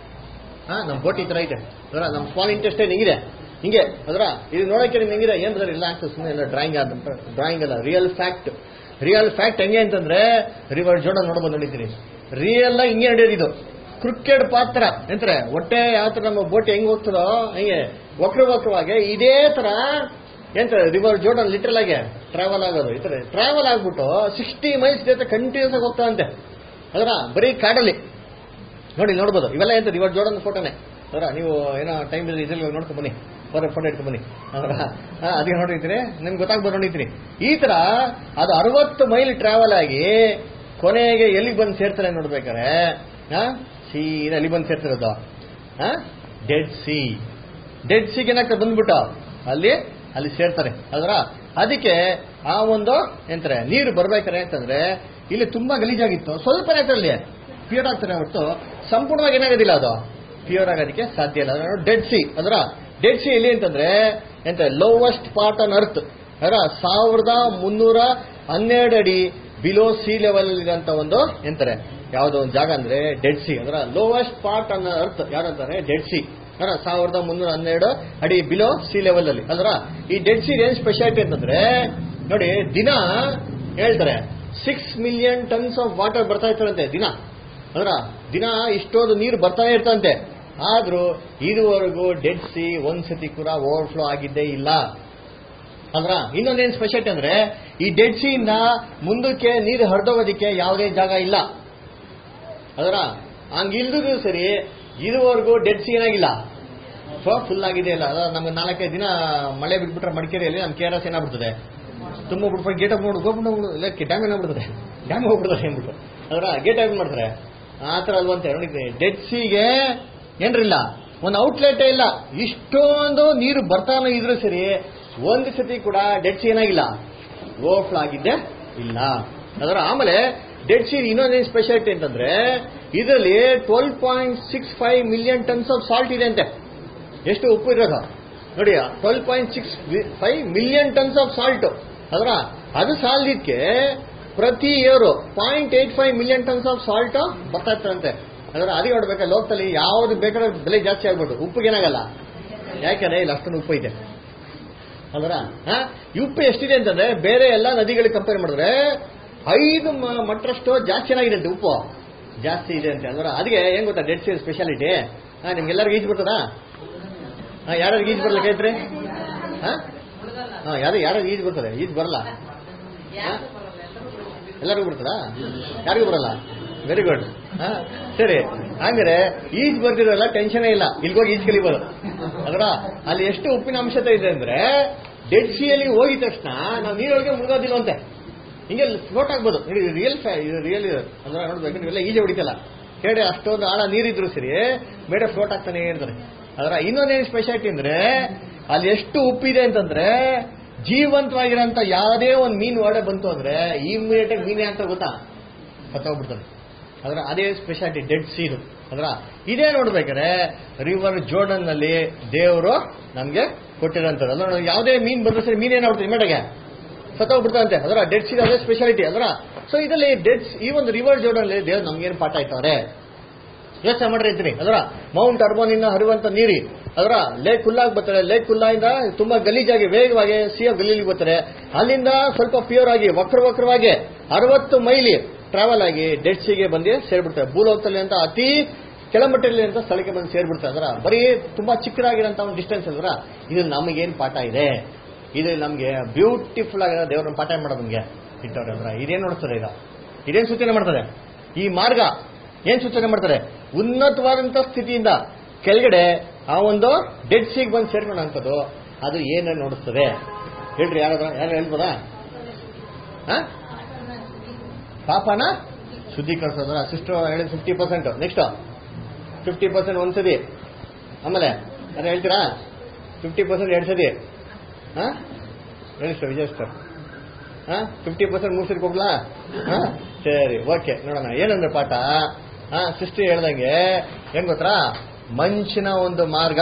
Speaker 1: ಹಾ ನಮ್ ಬೋಟ್ ಈ ತರ ಐತೆ ಅದರ ನಮ್ ಸ್ಮಾಲ್ ಇಂಟೆಸ್ಟೈನ್ ಹೆಂಗಿದೆ ಹಿಂಗೆ ಅದರ ಇದು ನೋಡಕ್ಕೆ ನಿಮ್ಗೆ ಹೆಂಗಿದೆ ಏನ್ ಬ್ರದರ್ ಇಲ್ಲ ಆಗ್ತದೆ ಸುಮ್ಮನೆ ಎಲ್ಲ ಡ್ರಾಯಿಂಗ್ ಆದ ಡ್ರಾಯಿಂಗ್ ಅಲ್ಲ ರಿಯಲ್ ಫ್ಯಾಕ್ಟ್ ರಿಯಲ್ ಫ್ಯಾಕ್ಟ್ ಹೆಂಗೆ ಅಂತಂದ್ರೆ ರಿವರ್ ಜೋಡ ನೋಡ್ಬೋದು ನೋಡಿದ್ದೀನಿ ರಿಯಲ್ ಹಿಂಗೆ ನಡೆಯೋದು ಇದು ಕ್ರಿಕೆಟ್ ಪಾತ್ರ ಎಂತಾರೆ ಹೊಟ್ಟೆ ಯಾವ ತರ ನಮ್ಮ ಬೋಟ್ ಹೆಂಗ್ ಹೋಗ್ತದೋ ಹಂಗೆ ವಕ್ರ ವಕ್ರವಾಗಿ ಇದೇ ತರ ಎಂತ ರಿವರ್ ಜೋಡನ್ ಲಿಟ್ರಲ್ ಆಗಿ ಟ್ರಾವೆಲ್ ಆಗೋದು ಈ ತರ ಟ್ರಾವೆಲ್ ಆಗ್ಬಿಟ್ಟು ಸಿಕ್ಸ್ಟಿ ಮೈಲ್ಸ್ ಜೊತೆ ಕಂಟಿನ್ಯೂಸ್ ಆಗಿ ಹೋಗ್ತಾವಂತೆ ಅದರ ಬರೀ ಕಾಡಲ್ಲಿ ನೋಡಿ ನೋಡ್ಬೋದು ಇವೆಲ್ಲ ಎಂತ ರಿವರ್ ಜೋಡನ್ ಫೋಟೋನೇ ಅದರ ನೀವು ಏನೋ ಟೈಮ್ ಇದ್ರಲ್ಲಿ ನೋಡ್ಕೊಂಡ್ ಬನ್ನಿ ಫೋಟೋ ಫೋಟೋ ಇಟ್ಕೊಂಡ್ ಬನ್ನಿ ಅದರ ಅದಕ್ಕೆ ನೋಡಿರ್ತೀರಿ ನಿಮ್ಗೆ ಗೊತ್ತಾಗ್ಬೋದು ನೋಡಿರ್ತೀರಿ ಈ ತರ ಅದು ಅರವತ್ತು ಮೈಲ್ ಟ್ರಾವೆಲ್ ಆಗಿ ಕೊನೆಗೆ ಎಲ್ಲಿಗೆ ಬಂದು ಸೇರ್ತಾರೆ ನೋಡ್ಬೇಕಾರೆ ಆ, ಸೀದಾ ಎಲ್ಲಿ ಬಂದು ಸೇರ್ತಿರೋದು ಡೆಡ್ ಸಿ ಡೆಡ್ ಸಿಗೆ ಏನಾಗ್ತದೆ ಬಂದ್ಬಿಟ್ಟು ಅಲ್ಲಿ ಅಲ್ಲಿ ಸೇರ್ತಾರೆ ಅದರ ಅದಕ್ಕೆ ಆ ಒಂದು ಎಂತಾರೆ ನೀರು ಬರ್ಬೇಕಾರೆ ಅಂತಂದ್ರೆ ಇಲ್ಲಿ ತುಂಬಾ ಗಲೀಜಾಗಿತ್ತು ಸ್ವಲ್ಪ ಏನಾಗ್ತದೆ ಅಲ್ಲಿ ಪ್ಯೂರ್ ಆಗ್ತಾರೆ ಹೊರತು ಸಂಪೂರ್ಣವಾಗಿ ಏನಾಗೋದಿಲ್ಲ ಅದು ಪ್ಯೂರ್ ಆಗೋದಕ್ಕೆ ಸಾಧ್ಯ ಇಲ್ಲ ಡೆಡ್ ಸಿ ಅದರ ಡೆಡ್ ಸಿ ಎಲ್ಲಿ ಅಂತಂದ್ರೆ ಎಂತ ಲೋವೆಸ್ಟ್ ಪಾರ್ಟ್ ಆನ್ ಅರ್ತ್ ಅದರ ಸಾವಿರದ ಮುನ್ನೂರ ಹನ್ನೆರಡು ಅಡಿ ಬಿಲೋ ಸಿ ಲೆವೆಲ್ ಇರೋಂಥ ಒಂದು ಎಂತಾರೆ ಯಾವುದೋ ಒಂದು ಜಾಗ ಅಂದ್ರೆ ಡೆಡ್ ಸಿ ಅದರ ಲೋವೆಸ್ಟ್ ಪಾರ್ಟ್ ಆನ್ ಅರ್ತ್ ಯಾರಂತಾರೆ ಡೆಡ್ ಸಿ ಅದರ ಸಾವಿರದ ಮುನ್ನೂರ ಹನ್ನೆರಡು ಅಡಿ ಬಿಲೋ ಸಿ ಲೆವೆಲ್ ಅಲ್ಲಿ ಅದರ ಈ ಡೆಡ್ ಸಿ ಏನ್ ಸ್ಪೆಷಾಲಿಟಿ ಅಂತಂದ್ರೆ ನೋಡಿ ದಿನ ಹೇಳ್ತಾರೆ six million tons of water ಬರ್ತಾ ಇರ್ತಾರಂತೆ ದಿನ ಅದರ ದಿನ ಇಷ್ಟೊಂದು ನೀರು ಬರ್ತಾನೆ ಇರ್ತಂತೆ ಆದ್ರೂ ಇದುವರೆಗೂ ಡೆಡ್ ಸಿ ಒಂದ್ಸತಿ ಕೂಡ ಓವರ್ಫ್ಲೋ ಆಗಿದ್ದೇ ಇಲ್ಲ ಅಲ್ರ ಇನ್ನೊಂದೇನ್ ಸ್ಪೆಷಾಲಿಟಿ ಅಂದ್ರೆ ಈ ಡೆಡ್ ಸಿ ಇಂದ ಮುಂದಕ್ಕೆ ನೀರು ಹರಿದೋಗೋದಕ್ಕೆ ಯಾವುದೇ ಜಾಗ ಇಲ್ಲ ಅದರ ಹಂಗಿಲ್ದಿದ್ರು ಸರಿ ಇದುವರೆಗೂ ಡೆಡ್ ಸಿ ಏನಾಗಿಲ್ಲ ಸೊ ಫುಲ್ ಆಗಿದೆ ಇಲ್ಲ ಅದ ನಮ್ಗೆ ನಾಲ್ಕೈದು ದಿನ ಮಳೆ ಬಿಟ್ಬಿಟ್ರೆ ಮಡಿಕೇರಿಯಲ್ಲಿ ನಮ್ಮ ಕೆ ಆರ್ ಎಸ್ ಏನಾಗ್ಬಿಡ್ತದೆ ತುಂಬ ಬಿಟ್ಬಿಟ್ಟು ಗೇಟ್ ಓಪನ್ ಹೋಗ್ಬಿಟ್ಟು ಇಲ್ಲ ಡ್ಯಾಮ್ ಏನಾಗ್ಬಿಡ್ತದೆ ಡ್ಯಾಮ್ ಹೋಗ್ಬಿಡ್ತದೆ ಅಂದ್ಬಿಟ್ಟು ಅದರ ಗೇಟ್ ಓಪನ್ ಮಾಡ್ತಾರೆ ಆ ಥರ ಅಲ್ವಂತೆ ನೋಡಿ ಡೆಡ್ ಸಿಗೆ ಏನ್ರಿಲ್ಲ ಒಂದು ಔಟ್ಲೆಟೇ ಇಲ್ಲ ಇಷ್ಟೊಂದು ನೀರು ಬರ್ತಾನೆ ಇದ್ರು ಸರಿ ಒಂದು ಸತಿ ಕೂಡ ಡೆಡ್ ಸಿ ಏನಾಗಿಲ್ಲ ಓವರ್ಫ್ಲೋ ಆಗಿದ್ದೆ ಇಲ್ಲ ಅದರ ಆಮೇಲೆ ಡೆಡ್ ಸಿ ಇನ್ನೊಂದೇನು ಸ್ಪೆಷಾಲಿಟಿ ಅಂತಂದ್ರೆ ಇದರಲ್ಲಿ twelve point six five million tons of salt ಇದೆ ಅಂತೆ ಎಷ್ಟು ಉಪ್ಪು ಇರೋದು ನೋಡಿ twelve point six five million tons of salt ಅದರ ಅದು ಸಾಲದಿಕ್ಕೆ ಪ್ರತಿ year point eight five million tons of salt ಬರ್ತಾ ಇರ್ತಂತೆ ಅದರ ಅದಕ್ಕೆ ನೋಡ್ಬೇಕಾ ಲೋಕದಲ್ಲಿ ಯಾವ್ದು ಬೇಕಾದ್ರೆ ಬೆಲೆ ಜಾಸ್ತಿ ಆಗ್ಬಿಟ್ಟು ಉಪ್ಪಿಗೆ ಏನಾಗಲ್ಲ ಯಾಕಂದ್ರೆ ಇಲ್ಲಿ ಅಷ್ಟೊಂದು ಉಪ್ಪು ಇದೆ ಅಲ್ವರ ಈ ಉಪ್ಪು ಎಷ್ಟಿದೆ ಅಂತಂದ್ರೆ ಬೇರೆ ಎಲ್ಲ ನದಿಗಳಿಗೆ ಕಂಪೇರ್ ಮಾಡಿದ್ರೆ ಐದು ಮ- ಮಟ್ಟರಷ್ಟು ಜಾಸ್ತಿ ಚೆನ್ನಾಗಿದೆ ಅಂತೆ ಉಪ್ಪು ಜಾಸ್ತಿ ಇದೆ ಅಂತೆ ಅಲ್ವರ ಅದಕ್ಕೆ ಏನ್ ಗೊತ್ತಾ ಡೆಡ್ ಸಿ ಸ್ಪೆಷಾಲಿಟಿ ಹಾ ನಿಮ್ಗೆಲ್ಲರಿಗೂ ಈಜ್ ಬರ್ತದಾ ಹಾ ಯಾರ್ಯಾರಿಗೆ ಈಜ್ ಬರ್ಲಿಕ್ಕೆ ಐತ್ರಿ ಹಾ ಹಾ ಯಾರು ಯಾರು ಈಜ್ ಬರ್ತದೆ ಈಜ್ ಬರಲ್ಲ ಹಾ? ಎಲ್ಲರಿಗೂ ಬರ್ತದಾ ಯಾರಿಗೂ ಬರಲ್ಲ ವೆರಿ ಗುಡ್ ಹಾ ಸರಿ ಹಂಗಾರೆ ಈಜ್ ಬರ್ದಿರಲ್ಲ ಟೆನ್ಷನೇ ಇಲ್ಲ ಇಲ್ಗೋಗಿ ಈಜ್ ಕಲಿಬೋದು ಅದರ ಅಲ್ಲಿ ಎಷ್ಟು ಉಪ್ಪಿನ ಅಂಶತೆ ಇದೆ ಅಂದ್ರೆ ಡೆಡ್ ಸಿಯಲ್ಲಿ ಹೋಗಿದ ತಕ್ಷಣ ನಾವು ನೀರೊಳಗೆ ಮುಳುಗೋದಿಲ್ವಂತೆ ಹಿಂಗೆ ಫ್ಲೋಟ್ ಆಗ್ಬೋದು ರಿಯಲ್ ರಿಯಲ್ ಅಂದ್ರೆ ನೋಡ್ಬೇಕು ನೀವೆಲ್ಲ ಈಜೆ ಹೊಡಿತಲ್ಲ ಕೇಳಿ ಅಷ್ಟೊಂದು ಆಳ ನೀರಿದ್ರು ಸರಿ ಮೇಡೆ ಫ್ಲೋಟ್ ಆಗ್ತಾನೆ ಇರ್ತಾರೆ ಅದರ ಇನ್ನೊಂದೇನು ಸ್ಪೆಷಾಲಿಟಿ ಅಂದ್ರೆ ಅಲ್ಲಿ ಎಷ್ಟು ಉಪ್ಪಿದೆ ಅಂತಂದ್ರೆ ಜೀವಂತವಾಗಿರೋಂಥ ಯಾವುದೇ ಒಂದು ಮೀನು ಒಳಗೆ ಬಂತು ಅಂದ್ರೆ ಇಮಿಡಿಯೇಟ್ ಆಗಿ ಮೀನೇ ಅಂತ ಗೊತ್ತಾ ಸತ್ತೋಗ್ಬಿಡ್ತದೆ ಅದರ ಅದೇ ಸ್ಪೆಷಾಲಿಟಿ ಡೆಡ್ ಸೀನು ಅದರ ಇದೇ ನೋಡ್ಬೇಕಾದ್ರೆ ರಿವರ್ ಜೋರ್ಡನ್ ನಲ್ಲಿ ದೇವರು ನಮ್ಗೆ ಕೊಟ್ಟಿರೋಂಥದ್ದು ಅಲ್ಲ ನೋಡಿ, ಯಾವುದೇ ಮೀನ್ ಬಂದ್ರೆ ಸರಿ ಮೀನ್ ಏನಾಗ್ಬಿಡ್ತದೆ ಇಮಿಡಿಯೇಟ್ಗೆ ಸತ್ತೋಗ್ಬಿಡ್ತಂತೆ ಅದರ ಡೆಡ್ ಸೀನ್ ಅದೇ ಸ್ಪೆಷಾಲಿಟಿ ಅದರ ಸೊ ಇದರಲ್ಲಿ ಡೆಡ್ ಈ ಒಂದು ರಿವರ್ ಜೋರ್ಡನ್ ಅಲ್ಲಿ ದೇವ್ರು ನಮ್ಗೇನು ಪಾಠ ಆಯ್ತವ್ರೆ ಯೋಚನೆ ಮಾಡ್ರಿ ಇದ್ದೀನಿ ಅದರ ಮೌಂಟ್ ಅರ್ಬೋನಿಂದ ಹರಿಯುವಂತ ನೀರಿ ಅದರ ಲೇಕ್ ಕುಲ್ಲಾಗಿ ಬರ್ತಾರೆ ಲೇಕ್ ಕುಲ್ಲಾಯಿಂದ ತುಂಬಾ ಗಲೀಜಾಗಿ ವೇಗವಾಗಿ ಸಿಯ ಗಲೀಲಿಗೆ ಬರ್ತಾರೆ ಅಲ್ಲಿಂದ ಸ್ವಲ್ಪ ಪ್ಯೂರ್ ಆಗಿ ವಕ್ರ ವಕ್ರವಾಗಿ ಅರವತ್ತು ಮೈಲಿ ಟ್ರಾವೆಲ್ ಆಗಿ ಡೆಡ್ ಸಿಗೆ ಬಂದು ಸೇರ್ಬಿಡ್ತಾರೆ ಭೂಲೋಕದಲ್ಲಿ ಅಂತ ಅತಿ ಕೆಳಮಟ್ಟದಲ್ಲಿ ಅಂತ ಸ್ಥಳಕ್ಕೆ ಬಂದು ಸೇರ್ಬಿಡ್ತಾರೆ ಅದರ ಬರೀ ತುಂಬಾ ಚಿಕ್ಕದಾಗಿರೋಂಥ ಒಂದು ಡಿಸ್ಟೆನ್ಸ್ ಅಲ್ವರ ಇದು ನಮಗೇನು ಪಾಠ ಇದೆ ಇದು ನಮಗೆ ಬ್ಯೂಟಿಫುಲ್ ಆಗಿರೋ ದೇವ್ರನ್ನ ಪಾಠ ಮಾಡೋದು ನಮಗೆ ಇಟ್ಟವ್ರೆ ಅಂದ್ರೆ ಇದೇನು ನೋಡ್ತಾರೆ ಇದು ಇದೇನು ಸೂಚನೆ ಮಾಡ್ತದೆ ಈ ಮಾರ್ಗ ಏನ್ ಸೂಚನೆ ಮಾಡ್ತಾರೆ ಉನ್ನತವಾದಂತ ಸ್ಥಿತಿಯಿಂದ ಕೆಳಗಡೆ ಆ ಒಂದು ಡೆಡ್ ಸಿಗ್ ಬಂದು ಸೇರ್ಕೊಳ್ಳೋಂಥದ್ದು ಅದು ಏನನ್ನು ನೋಡುತ್ತದೆ ಹೇಳ್ರಿ ಯಾರಾದ್ರೂ ಯಾರು ಹೇಳ್ಬೋದಾ ಹಾ? ಪಾಪನ ಶುದ್ಧೀಕರಿಸೋದ್ರ ಸಿಸ್ಟರ್ ಹೇಳಿದ fifty percent next fifty percent ಒಂದ್ಸತಿ ಆಮೇಲೆ ಯಾರು ಹೇಳ್ತೀರಾ ಫಿಫ್ಟಿ ಪರ್ಸೆಂಟ್ ಎರಡು ಸತಿ ಹಾ ಹೇಳಿ ಸರ್ ವಿಜಯ್ ಸರ್ ಹಾ ಫಿಫ್ಟಿ ಪರ್ಸೆಂಟ್ ಮೂರು ಸತಿ ಕೊಡ್ಲಾ ಹಾ ಸರಿ ಓಕೆ ನೋಡೋಣ ಏನಂದ್ರೆ ಪಾಠ ಹಾ ಸೃಷ್ಟಿ ಹೇಳ್ದಂಗೆ ಹೆಂಗ್ ಗೊತ್ತಾ ಮನುಷ್ಯನ ಒಂದು ಮಾರ್ಗ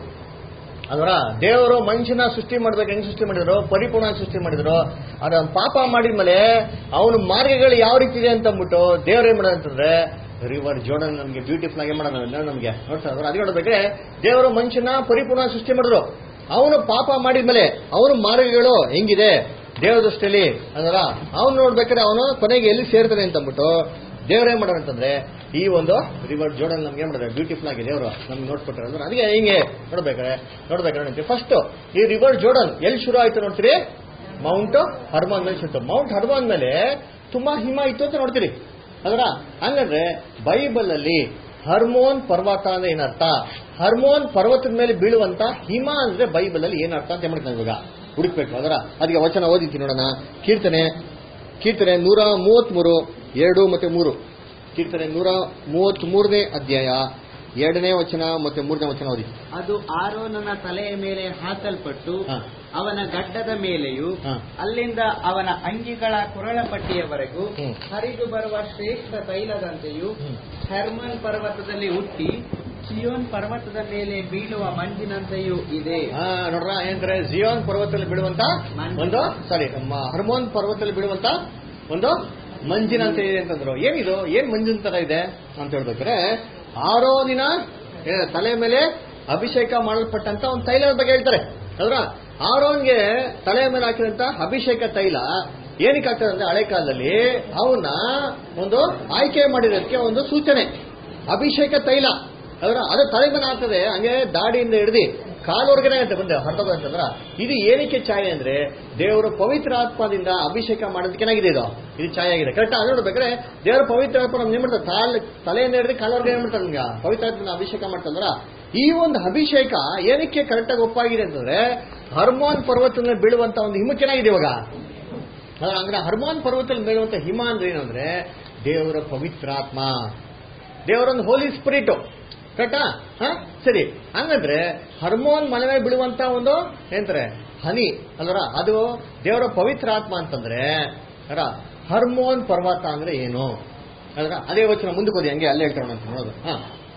Speaker 1: ಅದರ ದೇವರು ಮನುಷ್ಯನ ಸೃಷ್ಟಿ ಮಾಡ್ಬೇಕು ಹೆಂಗ್ ಸೃಷ್ಟಿ ಮಾಡಿದ್ರು ಪರಿಪೂರ್ಣ ಸೃಷ್ಟಿ ಮಾಡಿದ್ರು ಅದ ಪಾಪ ಮಾಡಿದ್ಮೇಲೆ ಅವನ ಮಾರ್ಗಗಳು ಯಾವ ರೀತಿ ಇದೆ ಅಂತ ಅಂದ್ಬಿಟ್ಟು ದೇವ್ರು ಏನ್ ಮಾಡೋದು ಅಂತಂದ್ರೆ ರಿವರ್ ಜೋಡನ್ ನಮಗೆ ಬ್ಯೂಟಿಫುಲ್ ಆಗಿ ಮಾಡೋಣ ನಮಗೆ ನೋಡ್ತಾ ಅದ್ರ ಅದೇ ನೋಡ್ಬೇಕ್ರೆ ದೇವರು ಮನುಷ್ಯನ ಪರಿಪೂರ್ಣ ಸೃಷ್ಟಿ ಮಾಡಿದ್ರು ಅವನು ಪಾಪ ಮಾಡಿದ್ಮೇಲೆ ಅವನ ಮಾರ್ಗಗಳು ಹೆಂಗಿದೆ ದೇವರ ದೃಷ್ಟಿಯಲ್ಲಿ ಅದರ ಅವನು ನೋಡ್ಬೇಕಾದ್ರೆ ಅವನು ಕೊನೆಗೆ ಎಲ್ಲಿ ಸೇರ್ತಾನೆ ಅಂತ ಅಂದ್ಬಿಟ್ಟು ದೇವ್ರು ಏನ್ ಮಾಡೋರು ಅಂತಂದ್ರೆ ಈ ಒಂದು ರಿವರ್ ಜೋಡನ್ ನಮ್ಗೆ ಏನ್ ಮಾಡಿದ್ರೆ ಬ್ಯೂಟಿಫುಲ್ ಆಗಿ ದೇವರು ನಮ್ಗೆ ನೋಡ್ಕೊಟ್ರೆ ಅಂದ್ರೆ ಅದಕ್ಕೆ ಹಿಂಗೆ ನೋಡ್ಬೇಕಾರೆ ನೋಡ್ಬೇಕಾದ್ರೆ ನೋಡ್ತೀವಿ ಫಸ್ಟ್ ಈ ರಿವರ್ ಜೋಡನ್ ಎಲ್ಲಿ ಶುರು ಆಯ್ತು ನೋಡ್ತೀರಿ ಮೌಂಟ್ ಹರ್ಮಾನ್ ಮೇಲೆ ಶುರು ಮೌಂಟ್ ಹರ್ಮಾನ್ ಮೇಲೆ ತುಂಬಾ ಹಿಮ ಇತ್ತು ಅಂತ ನೋಡ್ತೀರಿ ಅದರ ಹಂಗಂದ್ರೆ ಬೈಬಲ್ ಅಲ್ಲಿ ಹರ್ಮೋನ್ ಪರ್ವತ ಅಂದ್ರೆ ಏನರ್ಥ ಹರ್ಮೋನ್ ಪರ್ವತದ ಮೇಲೆ ಬೀಳುವಂತ ಹಿಮ ಅಂದ್ರೆ ಬೈಬಲ್ ಅಲ್ಲಿ ಏನರ್ಥ ಅಂತ ಮಾಡ್ತಾನೆ ಇವಾಗ ಹುಡುಕ್ಬೇಕು ಅದರ ಅದಕ್ಕೆ ವಚನ ಓದಿದ್ದೀನಿ ನೋಡೋಣ ಕೀರ್ತನೆ ಕೀರ್ತನೆ ನೂರ ಮೂವತ್ಮೂರು ಎರಡು ಮತ್ತೆ ಮೂರು ಕೀರ್ತನೆ ನೂರ ಮೂವತ್ತ್ ಮೂರನೇ ಅಧ್ಯಾಯ ಎರಡನೇ ವಚನ ಮತ್ತೆ ಮೂರನೇ ವಚನ ಓದಿ
Speaker 6: ಅದು ಆರೋನನ ತಲೆಯ ಮೇಲೆ ಹಾಕಲ್ಪಟ್ಟು
Speaker 1: ಹಾ.
Speaker 6: ಅವನ ಗಡ್ಡದ ಮೇಲೆಯೂ
Speaker 1: ಹಾ.
Speaker 6: ಅಲ್ಲಿಂದ ಅವನ ಅಂಗಿಗಳ ಕೊರಳಪಟ್ಟಿಯವರೆಗೂ
Speaker 1: ಹ್ಮ್.
Speaker 6: ಹರಿದು ಬರುವ ಶ್ರೇಷ್ಠ ತೈಲದಂತೆಯೂ
Speaker 1: ಹ್ಮ್.
Speaker 6: ಹೆರ್ಮನ್ ಪರ್ವತದಲ್ಲಿ ಹುಟ್ಟಿ ಸಿಯೋನ್ ಪರ್ವತದ ಮೇಲೆ ಬೀಳುವ ಮಂಜಿನಂತೆಯೂ ಇದೆ
Speaker 1: ಆ, ನೋಡ್ರ ಏನಂತಾರೆ ಜಿಯೋನ್ ಪರ್ವತದಲ್ಲಿ ಬಿಡುವಂತ
Speaker 6: ಮಂಜು.
Speaker 1: ಒಂದು ಸಾರಿ ಹರ್ಮೋನ್ ಪರ್ವತದಲ್ಲಿ ಬಿಡುವಂತ ಒಂದು ಮಂಜಿನ ಅಂತ ಇದೆ ಅಂತಂದ್ರು ಏನಿದು ಏನ್ ಮಂಜಿನ ತರ ಇದೆ ಅಂತ ಹೇಳ್ಬೇಕಾರೆ ಆರೋನಿನ ಏ, ತಲೆ ಮೇಲೆ ಅಭಿಷೇಕ ಮಾಡಲ್ಪಟ್ಟಂತ ಒಂದು ತೈಲದ ಬಗ್ಗೆ ಹೇಳ್ತಾರೆ ಅದ್ರ ಆರೋನ್ಗೆ ತಲೆ ಮೇಲೆ ಹಾಕಿದಂತ ಅಭಿಷೇಕ ತೈಲ ಏನಕ್ಕೆ ಆಗ್ತದೆ ಅಂದ್ರೆ ಹಳೆ ಕಾಲದಲ್ಲಿ ಅವನ್ನ ಒಂದು ಆಯ್ಕೆ ಮಾಡಿರೋದಕ್ಕೆ ಒಂದು ಸೂಚನೆ ಅಭಿಷೇಕ ತೈಲ ಅದರ ಅದು ತಲೆ ಮೇಲೆ ಆಗ್ತದೆ ಹಂಗೆ ದಾಡಿಯಿಂದ ಹಿಡಿದು ಕಾಲವರೆಗೆ ಅಂತ ಬಂದೆ ಹೊರಟೋದು ಅಂತಂದ್ರ ಇದು ಏನಕ್ಕೆ ಛಾಯೆ ಅಂದ್ರೆ ದೇವರ ಪವಿತ್ರ ಆತ್ಮದಿಂದ ಅಭಿಷೇಕ ಮಾಡೋದಕ್ಕೆ ಏನಾಗಿದೆ ಇದು ಇದು ಛಾಯೆ ಆಗಿದೆ ಕರೆಕ್ಟ್ ಅದು ನೋಡ್ಬೇಕಾದ್ರೆ ದೇವರ ಪವಿತ್ರ ಆತ್ಮ ನಮ್ಗೆ ಏನ್ ಮಾಡ್ತಾರೆ ತಾಲ್ ತಲೆಯಿಂದ ಹಿಡಿದು ಕಾಲವರೆಗೆ ಏನ್ ಮಾಡ್ತಾರೆ ನಮ್ಗೆ ಪವಿತ್ರ ಆತ್ಮನ ಅಭಿಷೇಕ ಮಾಡ್ತಂದ್ರ ಈ ಒಂದು ಅಭಿಷೇಕ ಏನಕ್ಕೆ ಕರೆಕ್ಟಾಗಿ ಒಪ್ಪಾಗಿದೆ ಅಂತಂದ್ರೆ ಹರ್ಮೋನ್ ಪರ್ವತದಲ್ಲಿ ಬೀಳುವಂತ ಒಂದು ಹಿಮಕ್ಕೆ ಏನಾಗಿದೆ ಇವಾಗ ಅದ್ರ ಅಂದ್ರೆ ಹರ್ಮೋನ್ ಪರ್ವತದಲ್ಲಿ ಬೀಳುವಂತ ಹಿಮ ಅಂದ್ರೆ ಏನು ಅಂದ್ರೆ ದೇವರ ಪವಿತ್ರಾತ್ಮ ದೇವರೊಂದು ಹೋಲಿ ಸ್ಪಿರಿಟ್ ಕರೆಕ್ಟಾ ಹಾ ಸರಿ ಹಂಗಂದ್ರೆ ಹರ್ಮೋನ್ ಮನೆ ಮೇಲೆ ಬೀಳುವಂತ ಒಂದು ಏನಂತಾರೆ ಹನಿ ಅಲ್ವರ ಅದು ದೇವರ ಪವಿತ್ರ ಆತ್ಮ ಅಂತಂದ್ರೆ ಅರ ಹರ್ಮೋನ್ ಪರ್ವತ ಅಂದ್ರೆ ಏನು ಅಲ್ರ ಅದೇ ವಚನ ಮುಂದಕ್ಕೆ ಹೋದಿ ಹಂಗೆ ಅಲ್ಲೇ ಹೇಳ್ತಾರೆ ಅಂತ ನೋಡೋದು ಹಾ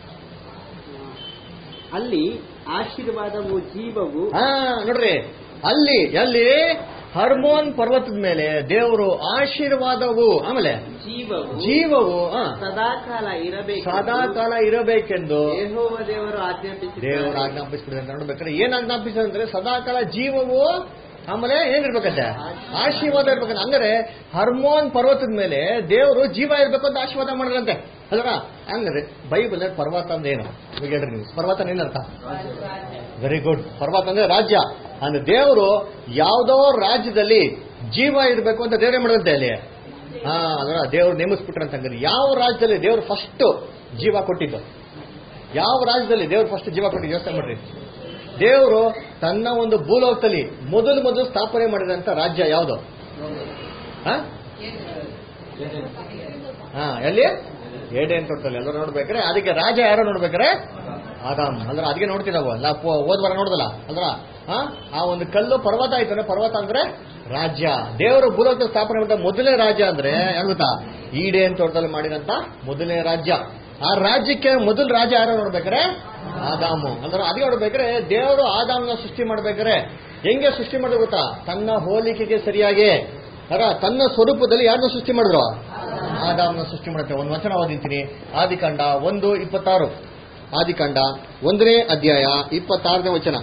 Speaker 6: ಅಲ್ಲಿ ಆಶೀರ್ವಾದವು ಜೀವವು
Speaker 1: ಹಾ ನೋಡ್ರಿ ಅಲ್ಲಿ ಎಲ್ಲಿ ಹರ್ಮೋನ್ ಪರ್ವತದ ಮೇಲೆ ದೇವರು ಆಶೀರ್ವಾದವು ಆಮೇಲೆ
Speaker 6: ಜೀವವು
Speaker 1: ಜೀವವು ಆ,
Speaker 6: ಸದಾಕಾಲ ಇರಬೇಕು
Speaker 1: ಸದಾ ಕಾಲ ಇರಬೇಕೆಂದು
Speaker 6: ಯೆಹೋವ ದೇವರು ಆಜ್ಞಾಪಿಸಿದ್ದಾರೆ
Speaker 1: ದೇವರು ಆಜ್ಞಾಪಿಸ್ಬಿಡಿ ಅಂತ ನೋಡ್ಬೇಕಾದ್ರೆ ಏನ್ ಆಜ್ಞಾಪಿಸಿದ್ರೆ ಅಂದ್ರೆ ಸದಾಕಾಲ ಜೀವವು ಆಮೇಲೆ ಏನಿರ್ಬೇಕಂತೆ ಆಶೀರ್ವಾದ ಇರ್ಬೇಕಂತ ಅಂದ್ರೆ ಹರ್ಮೋನ್ ಪರ್ವತದ ಮೇಲೆ ದೇವರು ಜೀವ ಇರ್ಬೇಕು ಅಂತ ಆಶೀರ್ವಾದ ಮಾಡಿದ್ರಂತೆ ಅಲ್ವಾ ಹಂಗಂದ್ರೆ ಬೈಬಲ್ ಪರ್ವತ ಅಂದ್ರೆ ಏನು ಇವಾಗ ಹೇಳ್ರಿ ನೀವು ಪರ್ವತ ಏನರ್ಥ ವೆರಿ ಗುಡ್ ಪರ್ವತ ಅಂದ್ರೆ ರಾಜ್ಯ ಅಂದ್ರೆ ದೇವರು ಯಾವ್ದೋ ರಾಜ್ಯದಲ್ಲಿ ಜೀವ ಇರಬೇಕು ಅಂತ ದೇವರೇ ಮಾಡಿದಂತೆ ಅಲ್ಲಿ ಹಾ ಅದರ ದೇವ್ರು ನೇಮಿಸ್ಬಿಟ್ರಂತ ಹಂಗಾರೆ ಯಾವ ರಾಜ್ಯದಲ್ಲಿ ದೇವ್ರು ಫಸ್ಟ್ ಜೀವ ಕೊಟ್ಟಿದ್ದು ಯಾವ ರಾಜ್ಯದಲ್ಲಿ ದೇವ್ರು ಫಸ್ಟ್ ಜೀವ ಕೊಟ್ಟಿದ್ದು ಯೋಚನೆ ಮಾಡ್ರಿ ದೇವರು ತನ್ನ ಒಂದು ಭೂಲೋಕದಲ್ಲಿ ಮೊದಲು ಮೊದಲು ಸ್ಥಾಪನೆ ಮಾಡಿದಂತ ರಾಜ್ಯ ಯಾವುದು ಹಾ? ಹಾ ಎಲ್ಲಿ ಏಡೇನ್ ತೋಟದಲ್ಲಿ ಎಲ್ಲರೂ ನೋಡ್ಬೇಕಾರೆ ಅದಕ್ಕೆ ರಾಜ ಯಾರು ನೋಡ್ಬೇಕಾರೆ ಆದಾಮ್ ಅಂದ್ರೆ ಅದಕ್ಕೆ ನೋಡ್ತೀವಿ ನಾವು ನಾ ಪೋ- ಹೋದ್ ವಾರ ನೋಡ್ದಲ್ಲ ಅಂದ್ರ ಆ? ಆ ಒಂದು ಕಲ್ಲು ಪರ್ವತ ಆಯ್ತಾನೆ ಪರ್ವತ ಅಂದ್ರೆ ರಾಜ್ಯ ದೇವರು ಭೂಲೋಕ ಸ್ಥಾಪನೆ ಮಾಡಿದ ಮೊದಲನೇ ರಾಜ್ಯ ಅಂದ್ರೆ ಏನ್ ಗೊತ್ತಾ ಈಡೇನ್ ತೋಟದಲ್ಲಿ ಮಾಡಿದಂತ ಮೊದಲನೇ ರಾಜ್ಯ ಆ ರಾಜ್ಯಕ್ಕೆ ಮೊದಲು ರಾಜ ಯಾರು ನೋಡ್ಬೇಕಾರೆ ಆದಾಮು ಅಂದ್ರೆ ಅದಕ್ಕೆ ನೋಡ್ಬೇಕಾರೆ ದೇವರು ಆದಾಮನ ಸೃಷ್ಟಿ ಮಾಡ್ಬೇಕಾರೆ ಹೆಂಗೆ ಸೃಷ್ಟಿ ಮಾಡಿದ್ರು ಗೊತ್ತಾ ತನ್ನ ಹೋಲಿಕೆಗೆ ಸರಿಯಾಗಿ ಅರ ತನ್ನ ಸ್ವರೂಪದಲ್ಲಿ ಯಾರನ್ನ ಸೃಷ್ಟಿ ಮಾಡಿದ್ರು ಆದಾಮನ ಸೃಷ್ಟಿ ಮಾಡುತ್ತೆ ಒಂದು ವಚನ ಓದಿಂತೀನಿ ಆದಿಕಾಂಡ ಒಂದು ಇಪ್ಪತ್ತಾರು ಆದಿಕಾಂಡ ಒಂದನೇ ಅಧ್ಯಾಯ ಇಪ್ಪತ್ತಾರನೇ ವಚನ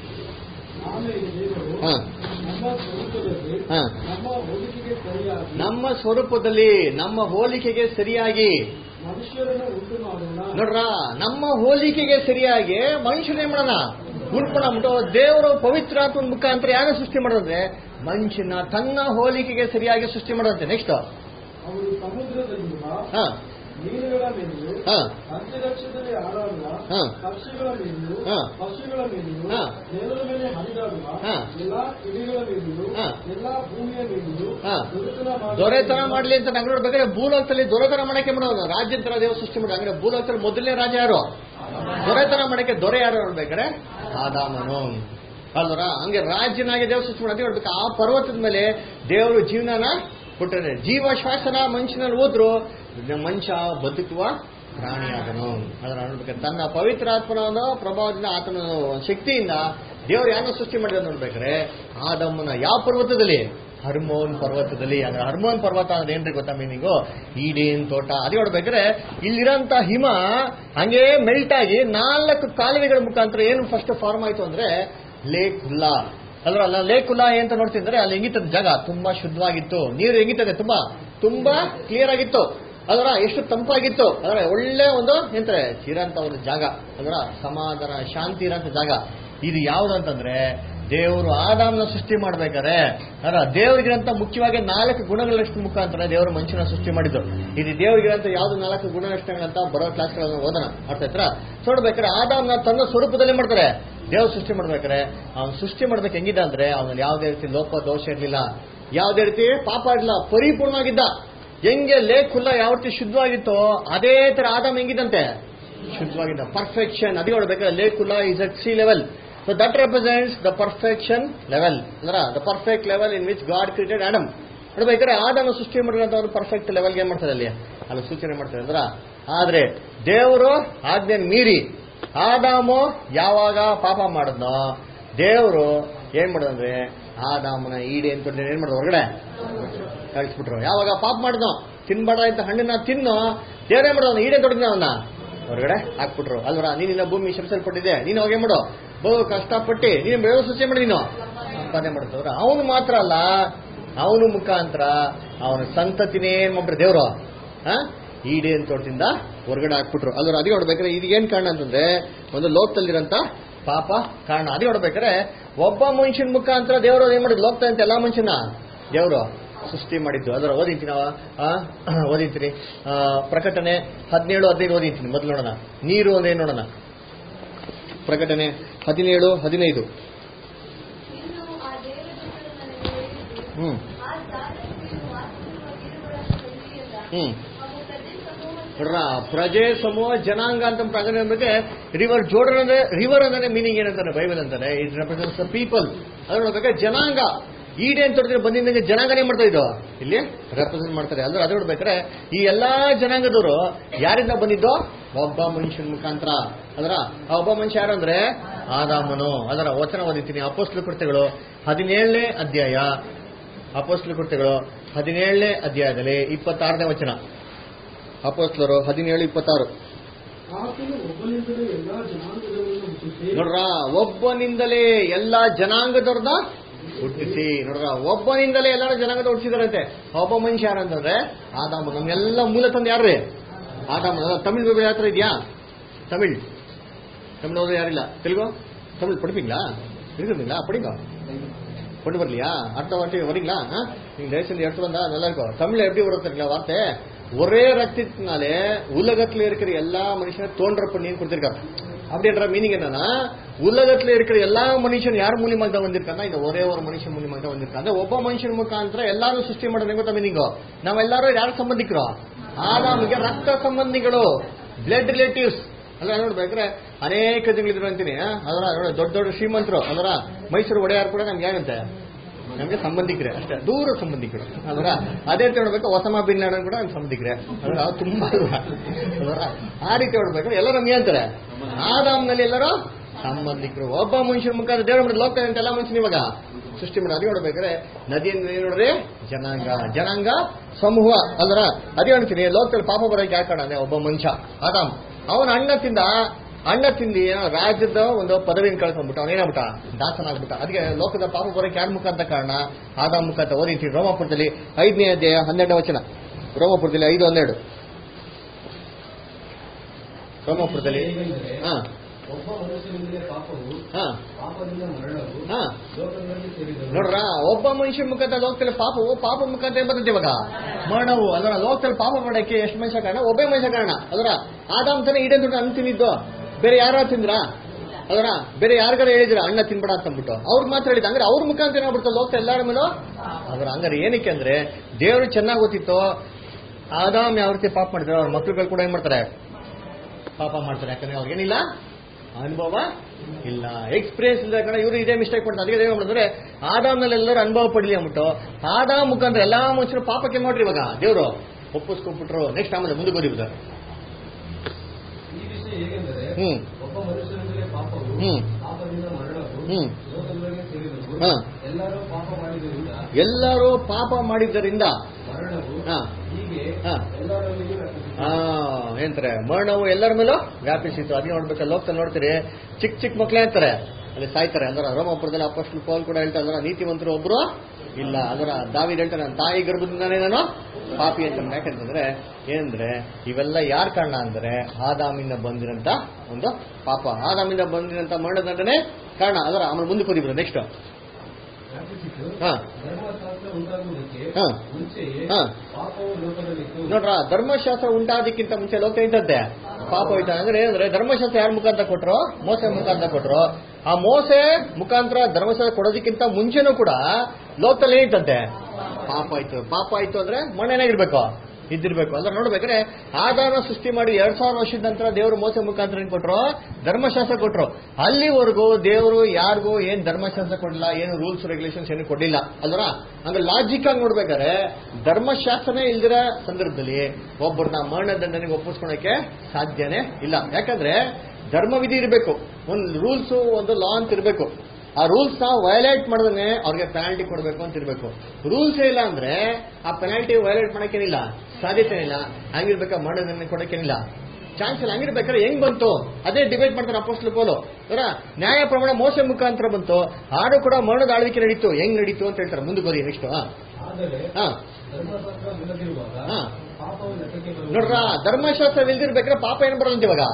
Speaker 2: ಆಮೇಲೆ ದೇವರು
Speaker 1: ಹಾ
Speaker 2: ನಮ್ಮ ಸ್ವರೂಪದಲ್ಲಿ
Speaker 1: ಹಾ
Speaker 2: ನಮ್ಮ ಹೋಲಿಕೆಗೆ ಸರಿಯಾಗಿ
Speaker 1: ನಮ್ಮ ಸ್ವರೂಪದಲ್ಲಿ ನಮ್ಮ ಹೋಲಿಕೆಗೆ ಸರಿಯಾಗಿ
Speaker 2: ಮನುಷ್ಯರನ್ನು ಉಂಟು ಮಾಡೋಣ
Speaker 1: ನೋಡ್ರ ನಮ್ಮ ಹೋಲಿಕೆಗೆ ಸರಿಯಾಗಿ ಮನುಷ್ಯನೇ ಮಾಡೋಣ ಉಳ್ಕೊಂಡ್ಬಿಟ್ಟು ದೇವರು ಪವಿತ್ರಾತ್ಮನ ಮುಖಾಂತರ ಯಾರು ಸೃಷ್ಟಿ ಮಾಡೋದಂದ್ರೆ ಮನುಷ್ಯನ ತನ್ನ ಹೋಲಿಕೆಗೆ ಸರಿಯಾಗಿ ಸೃಷ್ಟಿ ಮಾಡೋದಂತೆ ನೆಕ್ಸ್ಟ್
Speaker 2: ಅವರು ಸಮುದ್ರದಲ್ಲಿರುವ
Speaker 1: ಹಾ
Speaker 2: ಮೀನುಗಳ ಮೇಲೆಯೂ
Speaker 1: ಹಾ
Speaker 2: ಅಂತರಿಕ್ಷದಲ್ಲಿ ಹಾರಾಡುವ
Speaker 1: ಹಾ.
Speaker 2: ಪಕ್ಷಿಗಳ ಮೇಲೆಯೂ
Speaker 1: ಹಾ.
Speaker 2: ಪಕ್ಷಿಗಳ ಮೇಲೆಯೂ
Speaker 1: ಹಾ.
Speaker 2: ನೆಲದ ಮೇಲೆ ಹರಿದಾಡುವ
Speaker 1: ಹಾ.
Speaker 2: ಎಲ್ಲಾ ಇಲಿಗಳ ಮೇಲೆಯೂ
Speaker 1: ಹಾ.
Speaker 2: ಎಲ್ಲಾ ಭೂಮಿಯ ಮೇಲೆಯೂ
Speaker 1: ಹಾ.
Speaker 2: ದೊರೆತನ ಮಾಡಿ-
Speaker 1: ದೊರೆತನ ಮಾಡ್ಲಿ ಅಂತ ನಂಗೆ ನೋಡ್ಬೇಕಾದ್ರೆ ಭೂಲೋಕದಲ್ಲಿ ದೊರೆತನ ಮಾಡಕ್ಕೆ ಮಾಡೋದು ರಾಜ್ಯಂತರ ದೇವ ಸೃಷ್ಟಿ ಮಾಡೋದು ಅಂದ್ರೆ ಭೂಲೋಕದಲ್ಲಿ ಮೊದಲನೇ ರಾಜ ಯಾರು ದೊರೆತನ ಮಾಡಕ್ಕೆ ದೊರೆ ಯಾರು ನೋಡ್ಬೇಕಾರೆ ಆದಾಮನು ಅಲ್ವರ ಹಂಗೆ ರಾಜ್ಯನಾಗಿ ದೇವ ಸೃಷ್ಟಿ ಮಾಡೋದು ನೋಡ್ಬೇಕು ಆ ಪರ್ವತದ ಮೇಲೆ ದೇವರು ಜೀವನನ ಕೊಟ್ಟರೆ ಜೀವ ಶ್ವಾಸನ ಮನುಷ್ಯನಲ್ಲಿ ಹೋದ್ರು ಮನುಷ್ಯ ಬದುಕುವ ಪ್ರಾಣಿಯಾದನು ಅದರ ನೋಡ್ಬೇಕಾದ್ರೆ ತನ್ನ ಪವಿತ್ರ ಆತ್ಮನ ಒಂದು ಪ್ರಭಾವದಿಂದ ಆತನ ಶಕ್ತಿಯಿಂದ ದೇವರು ಯಾರನ್ನ ಸೃಷ್ಟಿ ಮಾಡಿದ ನೋಡ್ಬೇಕಾದ್ರೆ ಆದಮ್ಮನ ಯಾವ ಪರ್ವತದಲ್ಲಿ ಹರ್ಮೋನ್ ಪರ್ವತದಲ್ಲಿ ಅಂದ್ರೆ ಹರ್ಮೋನ್ ಪರ್ವತ ಅಂದ್ರೆ ಏನ್ರಿ ಗೊತ್ತಾ ಮೀನಿಂಗು ಈಡೇನ್ ತೋಟ ಅದೇ ನೋಡ್ಬೇಕಾದ್ರೆ ಇಲ್ಲಿರೋಂತ ಹಿಮ ಹಂಗೆ ಮೆಲ್ಟ್ ಆಗಿ ನಾಲ್ಕು ಕಾಲುವೆಗಳ ಮುಖಾಂತರ ಏನು ಫಸ್ಟ್ ಫಾರ್ಮ್ ಆಯ್ತು ಅಂದ್ರೆ ಲೇಕ್ ಹುಲ್ಲಾ ಅಲ್ರ ಅಲ್ಲ ಲೇಕ್ ಹುಲ್ಲಾ ಅಂತ ನೋಡ್ತಿದ್ರೆ ಅಲ್ಲಿ ಹೆಂಗಿತ್ತದ ಜಾಗ ತುಂಬಾ ಶುದ್ಧವಾಗಿತ್ತು ನೀರು ಹೆಂಗಿತ್ತದೆ ತುಂಬಾ ತುಂಬಾ ಕ್ಲಿಯರ್ ಆಗಿತ್ತು ಅದರ ಎಷ್ಟು ತಂಪಾಗಿತ್ತು ಅದರ ಒಳ್ಳೆ ಒಂದು ಎಂತಾರೆ ಇರೋಂಥ ಒಂದು ಜಾಗ ಅದರ ಸಮಾಧಾನ ಶಾಂತಿ ಇರೋಂಥ ಜಾಗ ಇದು ಯಾವುದು ಅಂತಂದ್ರೆ ದೇವರು ಆದಾಮ್ನ ಸೃಷ್ಟಿ ಮಾಡ್ಬೇಕಾದ್ರೆ ಅದರ ದೇವರಿಗಿರಂತ ಮುಖ್ಯವಾಗಿ ನಾಲ್ಕು ಗುಣಗಳಷ್ಟು ಮುಖಾಂತರ ದೇವರು ಮನುಷ್ಯನ ಸೃಷ್ಟಿ ಮಾಡಿದ್ದು ಇದು ದೇವರಿಗಿರಂತ ಯಾವ್ದು ನಾಲ್ಕು ಗುಣಲಕ್ಷಣಗಳಂತ ಬರೋ ಕ್ಲಾಸ್ಗಳನ್ನು ಓದೋಣ ಅರ್ಥ ಆಯ್ತಾ ನೋಡ್ಬೇಕಾದ್ರೆ ಆದಾಮ್ನ ತನ್ನ ಸ್ವರೂಪದಲ್ಲಿ ಮಾಡ್ತಾರೆ ದೇವ್ರು ಸೃಷ್ಟಿ ಮಾಡ್ಬೇಕಾದ್ರೆ ಅವ್ನು ಸೃಷ್ಟಿ ಮಾಡ್ಬೇಕು ಹೆಂಗಿದ್ದ ಅಂದ್ರೆ ಅವನಲ್ಲಿ ಯಾವುದೇ ರೀತಿ ಲೋಪ ದೋಷ ಇರಲಿಲ್ಲ ಯಾವುದೇ ರೀತಿ ಪಾಪ ಇರಲಿಲ್ಲ ಪರಿಪೂರ್ಣವಾಗಿದ್ದ ಹೆಂಗೆ ಲೇಕ್ ಹುಲ್ಲ ಯಾವ ರೀತಿ ಶುದ್ಧವಾಗಿತ್ತೋ ಅದೇ ತರ ಆದಾಮ್ ಹೆಂಗಿದಂತೆ ಶುದ್ಧವಾಗಿದ್ದ ಪರ್ಫೆಕ್ಷನ್ ಅದೇ ನೋಡ್ಬೇಕಾದ್ರೆ lake Hula is at sea level so that represents the perfection level ಅಂದ್ರ the perfect level in which God created Adam ನೋಡ್ಬೇಕಾದ್ರೆ ಆದಾಮ ಸೃಷ್ಟಿ ಮಾಡಿರೋಂಥ ಒಂದು ಪರ್ಫೆಕ್ಟ್ ಲೆವೆಲ್ಗೆ ಏನ್ ಮಾಡ್ತಾರೆ ಅಲ್ಲಿ ಅಲ್ಲಿ ಸೂಚನೆ ಮಾಡ್ತಾರೆ ಅಂದ್ರ ಆದ್ರೆ ದೇವರು ಆಜ್ಞೆ ಮೀರಿ ಆದಾಮು ಯಾವಾಗ ಪಾಪ ಮಾಡಿದ್ನೋ ದೇವರು ಏನ್ ಮಾಡೋದಂದ್ರೆ ಆದಾಮನ ಈಡೆ ಅಂತ ಏನ್ ಮಾಡೋದು ಹೊರಗಡೆ ಕಳಿಸ್ಬಿಟ್ರು ಯಾವಾಗ ಪಾಪ ಮಾಡಿದ್ನೋ ತಿನ್ಬೇಡ ಅಂತ ಹಣ್ಣನ್ನ ತಿನ್ನು ದೇವ್ರೇ ಮಾಡೋದು ಈಡೆ ತೊಡಗಿದ ಅವನ್ನ ಹೊರಗಡೆ ಹಾಕ್ಬಿಟ್ರು ಅಲ್ವರ ನೀನಿನ್ನ ಭೂಮಿ ಶಪಿಸಲ್ಪಟ್ಟಿದೆ ನೀನು ಹೋಗಿ ಮಾಡು ಬಹು ಕಷ್ಟಪಟ್ಟು ನೀನು ಬೆಳೆದ ಸೂಚನೆ ಮಾಡಿ ನೀನು ಸಂಪಾದನೆ ಮಾಡ್ತವ್ರ ಅವನು ಮಾತ್ರ ಅಲ್ಲ ಅವನು ಮುಖಾಂತರ ಅವನ ಸಂತತಿನೇ ಏನ್ ಮಾಡ್ಬಿಟ್ರು ದೇವ್ರು ಆ ಈಡೇನ್ ತೋಟದಿಂದ ಹೊರಗಡೆ ಹಾಕ್ಬಿಟ್ರು ಅಲ್ವರ ಅದಕ್ಕೆ ನೋಡ್ಬೇಕಾದ್ರೆ ಇದು ಏನ್ ಕಾರಣ ಅಂತಂದ್ರೆ ಒಂದು ಲೋಕದಲ್ಲಿರಂತ ಪಾಪ ಕಾರಣ ಅದೇ ನೋಡ್ಬೇಕಾದ್ರೆ ಒಬ್ಬ ಮನುಷ್ಯನ ಮುಖಾಂತರ ದೇವರು ಏನ್ ಮಾಡಿದ್ರು ಲೋಕ್ತ ಅಂತ ಎಲ್ಲಾ ಮನುಷ್ಯನ ದೇವರು ಸೃಷ್ಟಿ ಮಾಡಿದ್ದು ಅದರ ಓದಿಂತೀನಿ ನಾವು ಆ, ಓದಿಂತೀನಿ ಆ, ಪ್ರಕಟಣೆ ಹದಿನೇಳು ಹದಿನೈದು ಓದಿಂತೀನಿ ಮೊದಲು ನೋಡೋಣ ನೀರು ಅಂದ್ರೆ ನೋಡೋಣ ಪ್ರಕಟಣೆ ಹದಿನೇಳು ಹದಿನೈದು
Speaker 4: ಇನ್ನು ಆ ದೇವದೂತರು ನನಗೆ ಹೇಳಿದ್ದು,
Speaker 1: ಹ್ಮ್
Speaker 4: ಆ ಜಾಗದಲ್ಲಿ ವಾಸಿಸುವ ಗಿಡಗಳನ್ನು ಬೆಳ್ಳಿಯಲ್ಲ,
Speaker 1: ಹ್ಮ್
Speaker 4: ಹಾಗೂ ಪ್ರತಿ ಸಮೂಹ
Speaker 1: ನೋಡ್ರ ಪ್ರಜೆ ಸಮೂಹ ಜನಾಂಗ ಅಂತ ಪ್ರಕಟಣೆ ಬಗ್ಗೆ ರಿವರ್ ಜೋರ್ಡನ್ ಅಂದ್ರೆ ರಿವರ್ ಅಂದ್ರೆ ಮೀನಿಂಗ್ ಏನಂತಾರೆ ಬೈಬಲ್ ಅಂತಾರೆ ಇಟ್ ರೆಪ್ರೆಸೆಂಟ್ಸ್ ದ ಪೀಪಲ್ ಅದ್ರ ನೋಡ್ಬೇಕಾದ್ರೆ ಜನಾಂಗ ಈಡೆ ಅಂತ ಹೊಡೆದ್ರೆ ಬಂದಿದ್ದಂಗೆ ಜನಾಂಗನೇ ಮಾಡ್ತಾ ಇದ್ದು ಇಲ್ಲಿ ರೆಪ್ರೆಸೆಂಟ್ ಮಾಡ್ತಾರೆ ಅಂದ್ರೆ ಅದು ನೋಡ್ಬೇಕಾದ್ರೆ ಈ ಎಲ್ಲಾ ಜನಾಂಗದವರು ಯಾರಿಂದ ಬಂದಿದ್ದೋ ಒಬ್ಬ ಮನುಷ್ಯನ ಮುಖಾಂತರ ಅದರ ಆ ಒಬ್ಬ ಮನುಷ್ಯ ಯಾರು ಅಂದ್ರೆ ಆದಾಮನು ಅದರ ವಚನ ಓದಿತೀನಿ ಅಪೋಸ್ಲು ಕೃತ್ಯಗಳು ಹದಿನೇಳನೇ ಅಧ್ಯಾಯ ಅಪೋಸ್ಲು ಕೃತ್ಯಗಳು ಹದಿನೇಳನೇ ಅಧ್ಯಾಯದಲ್ಲಿ ಇಪ್ಪತ್ತಾರನೇ ವಚನ ಅಪೋಸ್ಲರು ಹದಿನೇಳು ಇಪ್ಪತ್ತಾರು
Speaker 2: ಆತನು ಒಬ್ಬನಿಂದಲೇ ಎಲ್ಲಾ ಜನಾಂಗದವರನ್ನು ಹುಟ್ಟಿಸಿ
Speaker 1: ನೋಡ್ರ ಒಬ್ಬನಿಂದಲೇ ಎಲ್ಲಾ ಜನಾಂಗದವ್ರನ್ನ ಹುಟ್ಟಿಸಿ ನೋಡ್ರ ಒಬ್ಬನಿಂದಲೇ ಎಲ್ಲಾರು ಜನಾಂಗದ ಹುಟ್ಟಿಸಿದಾರಂತೆ ಒಬ್ಬ ಮನುಷ್ಯ ಯಾರಂತಂದ್ರೆ ಆದಾಮ ನಮ್ಗೆಲ್ಲ ಮೂಲ ತಂದೆ ಯಾರ್ರಿ ಆದಾಮ ಅಲ್ಲ, ತಮಿಳ್ ಬೈಬಲ್ ಹತ್ರ ಇದೆಯಾ ತಮಿಳ್ ತಮಿಳ್ ಓದೋ ಯಾರಿಲ್ಲ ತೆಲುಗು ತಮಿಳ್ ಪಡಿಪಿங்களா இருக்குதுங்களா படிங்க கொண்டு வரலையா அடுத்த வாட்டி வரீங்களா ஆ? நீங்க தயவுசெய்து எடுத்து வந்தா நல்லா இருக்கும் தமிழ்ல எப்படி வரும் தெரியல வார்த்தை ஒரே ரத்தத்தினாலே உலகத்துல இருக்கிற எல்லா மனுஷனும் தோன்ற பண்ணின்னு கொடுத்திருக்காரு அப்படின்ற மீனிங் என்னன்னா உலகத்துல இருக்கிற எல்லா மனுஷன் யார் மூலியமாக தான் வந்திருக்காங்க இந்த ஒரೇ ஒரு ಮನುಷ್ಯ ಮೂಲಕ தான் வந்திருக்காங்க ಒಬ್ಬ ಮನುಷ್ಯನ ಮುಖಾಂತರ ಎಲ್ಲಾರು ಸೃಷ್ಟಿ ಮಾಡೋದು ಗೊತ್ತಾ ಮೀನಿಂಗ್ ನಾವೆಲ್ಲರೂ ಯಾರು ಸಂಬಂಧಿಕರು ಆದಾಮಿಗೆ ರಕ್ತ ಸಂಬಂಧಿಗಳು ಬ್ಲಡ್ ರಿಲೇಟಿವ್ಸ್ ಅಲ್ಲ ನೋಡ್ಬೇಕ್ರೆ ಅನೇಕ ಜನಗಳಿದ್ರು ಅಂತೀನಿ ಆ? ಅದರ ಅದರ ದೊಡ್ಡ ದೊಡ್ಡ ಶ್ರೀಮಂತರು ಅದರ ಮೈಸೂರು ಒಡೆಯಾರು ಕೂಡ ನಮ್ಗೆ ಏನಂತೆ ನಮ್ಗೆ ಸಂಬಂಧಿಕರೇ ಅಷ್ಟೇ ದೂರ ಸಂಬಂಧಿಕರು ಅದರ ಅದೇ ಅಂತ ಹೇಳ್ಬೇಕು ಒಸಮ ಬಿನ್ ಲಾಡನ್ ಕೂಡ ನಮ್ಗೆ ಸಂಬಂಧಿಕರೇ ಅದರ ಅವ್ರು ತುಂಬಾ ದೂರ ಅದರ ಆ ರೀತಿ ಹೇಳ್ಬೇಕಾದ್ರೆ ಎಲ್ಲರೂ ನಮ್ಗೆ ಅಂತಾರೆ ಆದಾಮ್ನಲ್ಲಿ ಎಲ್ಲರೂ ಸಂಬಂಧಿಕರು ಒಬ್ಬ ಮನುಷ್ಯನ ಮುಖಾಂತರ ದೇವರ ಮಾಡಿ ಲೋಕ ಅಂತ ಎಲ್ಲ ಮನುಷ್ಯನ ಇವಾಗ ಸೃಷ್ಟಿ ಮಾಡಿ ಅದೇ ನೋಡ್ಬೇಕಾದ್ರೆ ನದಿ ಅಂದ್ರೆ ಏನ್ ನೋಡ್ರಿ ಜನಾಂಗ ಜನಾಂಗ ಸಮೂಹ ಅಲ್ರ ಅದೇ ಹೇಳ್ತೀನಿ ಲೋಕದಲ್ಲಿ ಪಾಪ ಬರೋಕೆ ಯಾಕೆ ಕಾರಣ ಅಂದ್ರೆ ಒಬ್ಬ ಮನುಷ್ಯ ಆದಾಮ್ ಅವನ ಅಣ್ಣ ತಿಂದ ಅಣ್ಣ ತಿಂದಿ ಏನೋ ರಾಜ್ಯದ ಒಂದು ಪದವಿನ ಕಳ್ಕೊಂಡ್ಬಿಟ್ಟು ಅವನೇನಾಗ್ಬಿಟ್ಟ ದಾಸನಾಗ್ಬಿಟ್ಟ ಅದಕ್ಕೆ ಲೋಕದ ಪಾಪ ಬರೋಕೆ ಯಾರ ಮುಖಾಂತರ ಕಾರಣ ಆದಾಮ್ ಮುಖಾಂತರ ಓದಿರ್ತೀವಿ ರೋಮಾಪುರದಲ್ಲಿ ಐದನೇ ಅಧ್ಯಾಯ ಹನ್ನೆರಡನೇ ವಚನ ರೋಮಾಪುರದಲ್ಲಿ ಐದು ಹನ್ನೆರಡು ರೋಮಾಪುರದಲ್ಲಿ
Speaker 5: ಹೇಗೆಂದರೆ,
Speaker 1: ಹಾ
Speaker 5: ಒಬ್ಬ ಮನುಷ್ಯನಿಂದಲೇ ಪಾಪವು
Speaker 1: ಹಾ
Speaker 5: ಪಾಪದಿಂದ ಮರಣವು
Speaker 1: ಹಾ
Speaker 5: ಲೋಕದಲ್ಲಿ ಸೇರಿದವು
Speaker 1: ನೋಡ್ರ ಒಬ್ಬ ಮನುಷ್ಯ ಮುಖಾಂತರ ಲೋಕದಲ್ಲಿ ಪಾಪವು ಪಾಪ ಮುಖಾಂತರ ಏನ್ ಬರ್ತದೆ ಇವಾಗ ಮರಣವು ಅದರ ಲೋಕದಲ್ಲಿ ಪಾಪ ಮಾಡಕ್ಕೆ ಎಷ್ಟು ಮನುಷ್ಯ ಕಾರಣ ಒಬ್ಬೇ ಮನುಷ್ಯ ಕಾರಣ ಅದರ ಆದಾಮ್ ತಾನೇ ಇಡೇ ದುಡ್ಡು ಅನ್ನ ತಿಂದಿದ್ದು ಬೇರೆ ಯಾರ ತಿಂದ್ರ ಅದರ ಬೇರೆ ಯಾರಿಗಾರ ಹೇಳಿದ್ರ ಅಣ್ಣ ತಿನ್ಬೇಡ ಅಂತ ಅಂದ್ಬಿಟ್ಟು ಅವ್ರಿಗೆ ಮಾತ್ರ ಹೇಳಿದ ಹಂಗಾರೆ ಅವ್ರ ಮುಖಾಂತರ ಏನಾಗ್ಬಿಡ್ತು ಲೋಕ ಎಲ್ಲಾರ ಮೇಲೂ ಅದರ ಹಂಗಾರೆ ಏನಕ್ಕೆ ಅಂದ್ರೆ ದೇವರು ಚೆನ್ನಾಗಿ ಗೊತ್ತಿತ್ತು ಆದಾಮ್ ಯಾವ ರೀತಿ ಪಾಪ ಮಾಡಿದ್ರೆ ಅವ್ರ ಮಕ್ಳುಗಳು ಕೂಡ ಏನ್ ಮಾಡ್ತಾರೆ ಪಾಪ ಮಾಡ್ತಾರೆ ಯಾಕಂದ್ರೆ ಅವ್ರಿಗೇನಿಲ್ಲ ಅನುಭವ ಇಲ್ಲ ಎಕ್ಸ್ಪೀರಿಯನ್ಸ್ ಇಲ್ಲ ಕಣ ಇವರು ಇದೇ ಮಿಸ್ಟೇಕ್ ಮಾಡ್ತಾರೆ ಅದಕ್ಕೆ ಏನು ಮಾಡಿದ್ರೆ ಆದಾಮ್ನಲ್ಲಿ ಎಲ್ಲರೂ ಅನುಭವ ಪಡಲಿ ಅಂದ್ಬಿಟ್ಟು ಆದಾಮ್ ಮುಖಾಂತರ ಎಲ್ಲಾ ಮನುಷ್ಯರು ಪಾಪಕ್ಕೆ ನೋಡ್ರಿ ಇವಾಗ ದೇವರು ಒಪ್ಪಿಸ್ಕೊಂಡ್ಬಿಟ್ರು ನೆಕ್ಸ್ಟ್ ಆಮೇಲೆ ಮುಂದೆ ಓದಿಬಿಡ್ತಾರೆ
Speaker 5: ಈ ವಿಷಯ ಹೇಗೆಂದರೆ
Speaker 1: ಹ್ಮ್
Speaker 5: ಒಬ್ಬ ಮನುಷ್ಯನಿಂದಲೇ ಪಾಪವು
Speaker 1: ಹ್ಮ್.
Speaker 5: ಪಾಪದಿಂದ ಮರಣವು
Speaker 1: ಹ್ಮ್.
Speaker 5: ಲೋಕದೊಳಗೆ ಸೇರಿದವು
Speaker 1: ಹಾ.
Speaker 5: ಎಲ್ಲರೂ ಪಾಪ ಮಾಡಿದ್ದರಿಂದ
Speaker 1: ಎಲ್ಲರೂ ಪಾಪ ಮಾಡಿದ್ದರಿಂದ
Speaker 5: ಮರಣವು
Speaker 1: ಹಾ.
Speaker 5: ಹೀಗೆ
Speaker 1: ಹಾ.
Speaker 5: ಎಲ್ಲರಲ್ಲಿಯೂ ವ್ಯಾಪಿಸಿತು.
Speaker 1: ಆ ಏನಂತಾರೆ ಮರಣವು ಎಲ್ಲರ ಮೇಲೂ ವ್ಯಾಪಿಸಿತ್ತು ಅದಕ್ಕೆ ನೋಡ್ಬೇಕು ಲೋಕದಲ್ಲಿ ನೋಡ್ತೀರಿ ಚಿಕ್ಕ ಚಿಕ್ಕ ಮಕ್ಳೇ ಅಂತಾರೆ ಅಲ್ಲಿ ಸಾಯ್ತಾರೆ ಅಂದ್ರೆ ರೋಮಾಪುರದಲ್ಲಿ ಅಪ್ಪಷ್ಟು ಪೌಲ್ ಕೂಡ ಹೇಳ್ತಾರೆ ಅಂದ್ರೆ ನೀತಿವಂತರು ಒಬ್ರು ಇಲ್ಲ ಅದರ ದಾವಿ ಹೇಳ್ತಾರೆ ನನ್ನ ತಾಯಿ ಗರ್ಭದಿಂದಾನೇ ನಾನು ಪಾಪಿ ಅಂತ ಯಾಕಂತಂದ್ರೆ ಏನಂದ್ರೆ ಇವೆಲ್ಲ ಯಾರ ಕಾರಣ ಅಂದ್ರೆ ಆದಾಮಿಂದ ಬಂದಿರಂತ ಒಂದು ಪಾಪ ಆದಾಮಿಂದ ಬಂದಿರಂತ ಮರಣದಂಡನೆ ಕಾರಣ ಅದರ ಆಮೇಲೆ ಮುಂದಕ್ಕೆ ಹೋದಿಬ್ರು ನೆಕ್ಸ್ಟ್
Speaker 5: ವ್ಯಾಪಿಸಿತು
Speaker 1: ಹಾ
Speaker 5: ಧರ್ಮಶಾಸ್ತ್ರ ಉಂಟಾಗುವುದಕ್ಕೆ
Speaker 1: ಹಾ.
Speaker 5: ಮುಂಚೆಯೇ
Speaker 1: ಹಾ.
Speaker 5: ಪಾಪವು ಲೋಕದಲ್ಲಿತ್ತು
Speaker 1: ನೋಡ್ರ ಧರ್ಮಶಾಸ್ತ್ರ ಉಂಟಾದಕ್ಕಿಂತ ಮುಂಚೆ ಲೋಕ ಇದ್ದದ್ದೆ ಪಾಪ ಹೋಯ್ತಾ ಅಂದ್ರೆ ಏನಂದ್ರೆ ಧರ್ಮಶಾಸ್ತ್ರ ಯಾರ ಮುಖಾಂತರ ಕೊಟ್ರು ಮೋಸೆ ಮುಖಾಂತರ ಕೊಟ್ರು ಆ ಮೋಸೆ ಮುಖಾಂತರ ಧರ್ಮಶಾಸ್ತ್ರ ಕೊಡೋದಕ್ಕಿಂತ ಮುಂಚೆನೂ ಕೂಡ ಲೋಕದಲ್ಲಿ ಏನಿತ್ತಂತೆ ಪಾಪ ಆಯ್ತು ಪಾಪ ಆಯ್ತು ಅಂದ್ರೆ ಮಣ್ಣೇನಾಗಿರ್ಬೇಕು ಇದ್ದಿರ್ಬೇಕು ಅಂದ್ರೆ ನೋಡ್ಬೇಕಾದ್ರೆ ಆಧಾರ ಸೃಷ್ಟಿ ಮಾಡಿ ಎರಡ್ ಸಾವಿರ ವರ್ಷದ ನಂತರ ದೇವರು ಮೋಸ ಮುಖಾಂತರ ಏನ್ ಕೊಟ್ರು ಧರ್ಮಶಾಸ್ತ್ರ ಕೊಟ್ರು ಅಲ್ಲಿವರೆಗೂ ದೇವರು ಯಾರಿಗೂ ಏನ್ ಧರ್ಮಶಾಸ್ತ್ರ ಕೊಡಲಿಲ್ಲ ಏನು ರೂಲ್ಸ್ ರೆಗ್ಯುಲೇಷನ್ಸ್ ಏನು ಕೊಡಲಿಲ್ಲ ಅಲ್ವರ ಅಂದ್ರೆ ಲಾಜಿಕ್ ಆಗಿ ನೋಡ್ಬೇಕಾದ್ರೆ ಧರ್ಮಶಾಸ್ತ್ರನೇ ಇಲ್ದಿರ ಸಂದರ್ಭದಲ್ಲಿ ಒಬ್ಬರನ್ನ ಮರಣದಂಡನೆಗೆ ಒಪ್ಪಿಸ್ಕೊಳಕ್ಕೆ ಸಾಧ್ಯನೇ ಇಲ್ಲ ಯಾಕಂದ್ರೆ ಧರ್ಮವಿಧಿ ಇರಬೇಕು ಒಂದು ರೂಲ್ಸ್ ಒಂದು ಲಾ ಅಂತ ಇರಬೇಕು ಆ ರೂಲ್ಸ್ ನ ವಯಲೇಟ್ ಮಾಡಿದ್ರೆ ಅವ್ರಿಗೆ ಪೆನಾಲ್ಟಿ ಕೊಡಬೇಕು ಅಂತ ಇರಬೇಕು ರೂಲ್ಸ್ ಇಲ್ಲ ಅಂದ್ರೆ ಆ ಪೆನಾಲ್ಟಿ ವಯಲೇಟ್ ಮಾಡಕ್ಕೇನಿಲ್ಲ ಸಾಧ್ಯತೆ ಇಲ್ಲ ಹಂಗಿರ್ಬೇಕಾ ಮರಣದಂಡನೆ ಕೊಡಕ್ಕೇನಿಲ್ಲ ಚಾನ್ಸ್ ಇಲ್ಲ ಹಂಗಿರ್ಬೇಕಾದ್ರೆ ಹೆಂಗ್ ಬಂತು ಅದೇ ಡಿಬೇಟ್ ಮಾಡ್ತಾರೆ ಅಪೋಸ್ಲು ಪೋಲು ಅವರ ನ್ಯಾಯ ಪ್ರಮಾಣ ಮೋಸ ಮುಖಾಂತರ ಬಂತು ಆಡು ಕೂಡ ಮರಣದ ಆಳ್ವಿಕೆ ನಡೀತು ಹೆಂಗ್ ನಡೀತು ಅಂತ ಹೇಳ್ತಾರೆ ಮುಂದೆ ಬರೀ ನೆಕ್ಸ್ಟ್
Speaker 5: ಆದರೆ
Speaker 1: ಹಾ
Speaker 5: ಧರ್ಮಶಾಸ್ತ್ರ ಇಲ್ಲದಿರುವಾಗ
Speaker 1: ಹಾ.
Speaker 5: ಪಾಪವು ಲೆಕ್ಕಕ್ಕೆ ಬರುವುದು.
Speaker 1: ನೋಡ್ರ ಧರ್ಮಶಾಸ್ತ್ರ ಇಲ್ದಿರ್ಬೇಕಾದ್ರೆ ಪಾಪ ಏನ್ ಬರಲ್ಲ ಇವಾಗ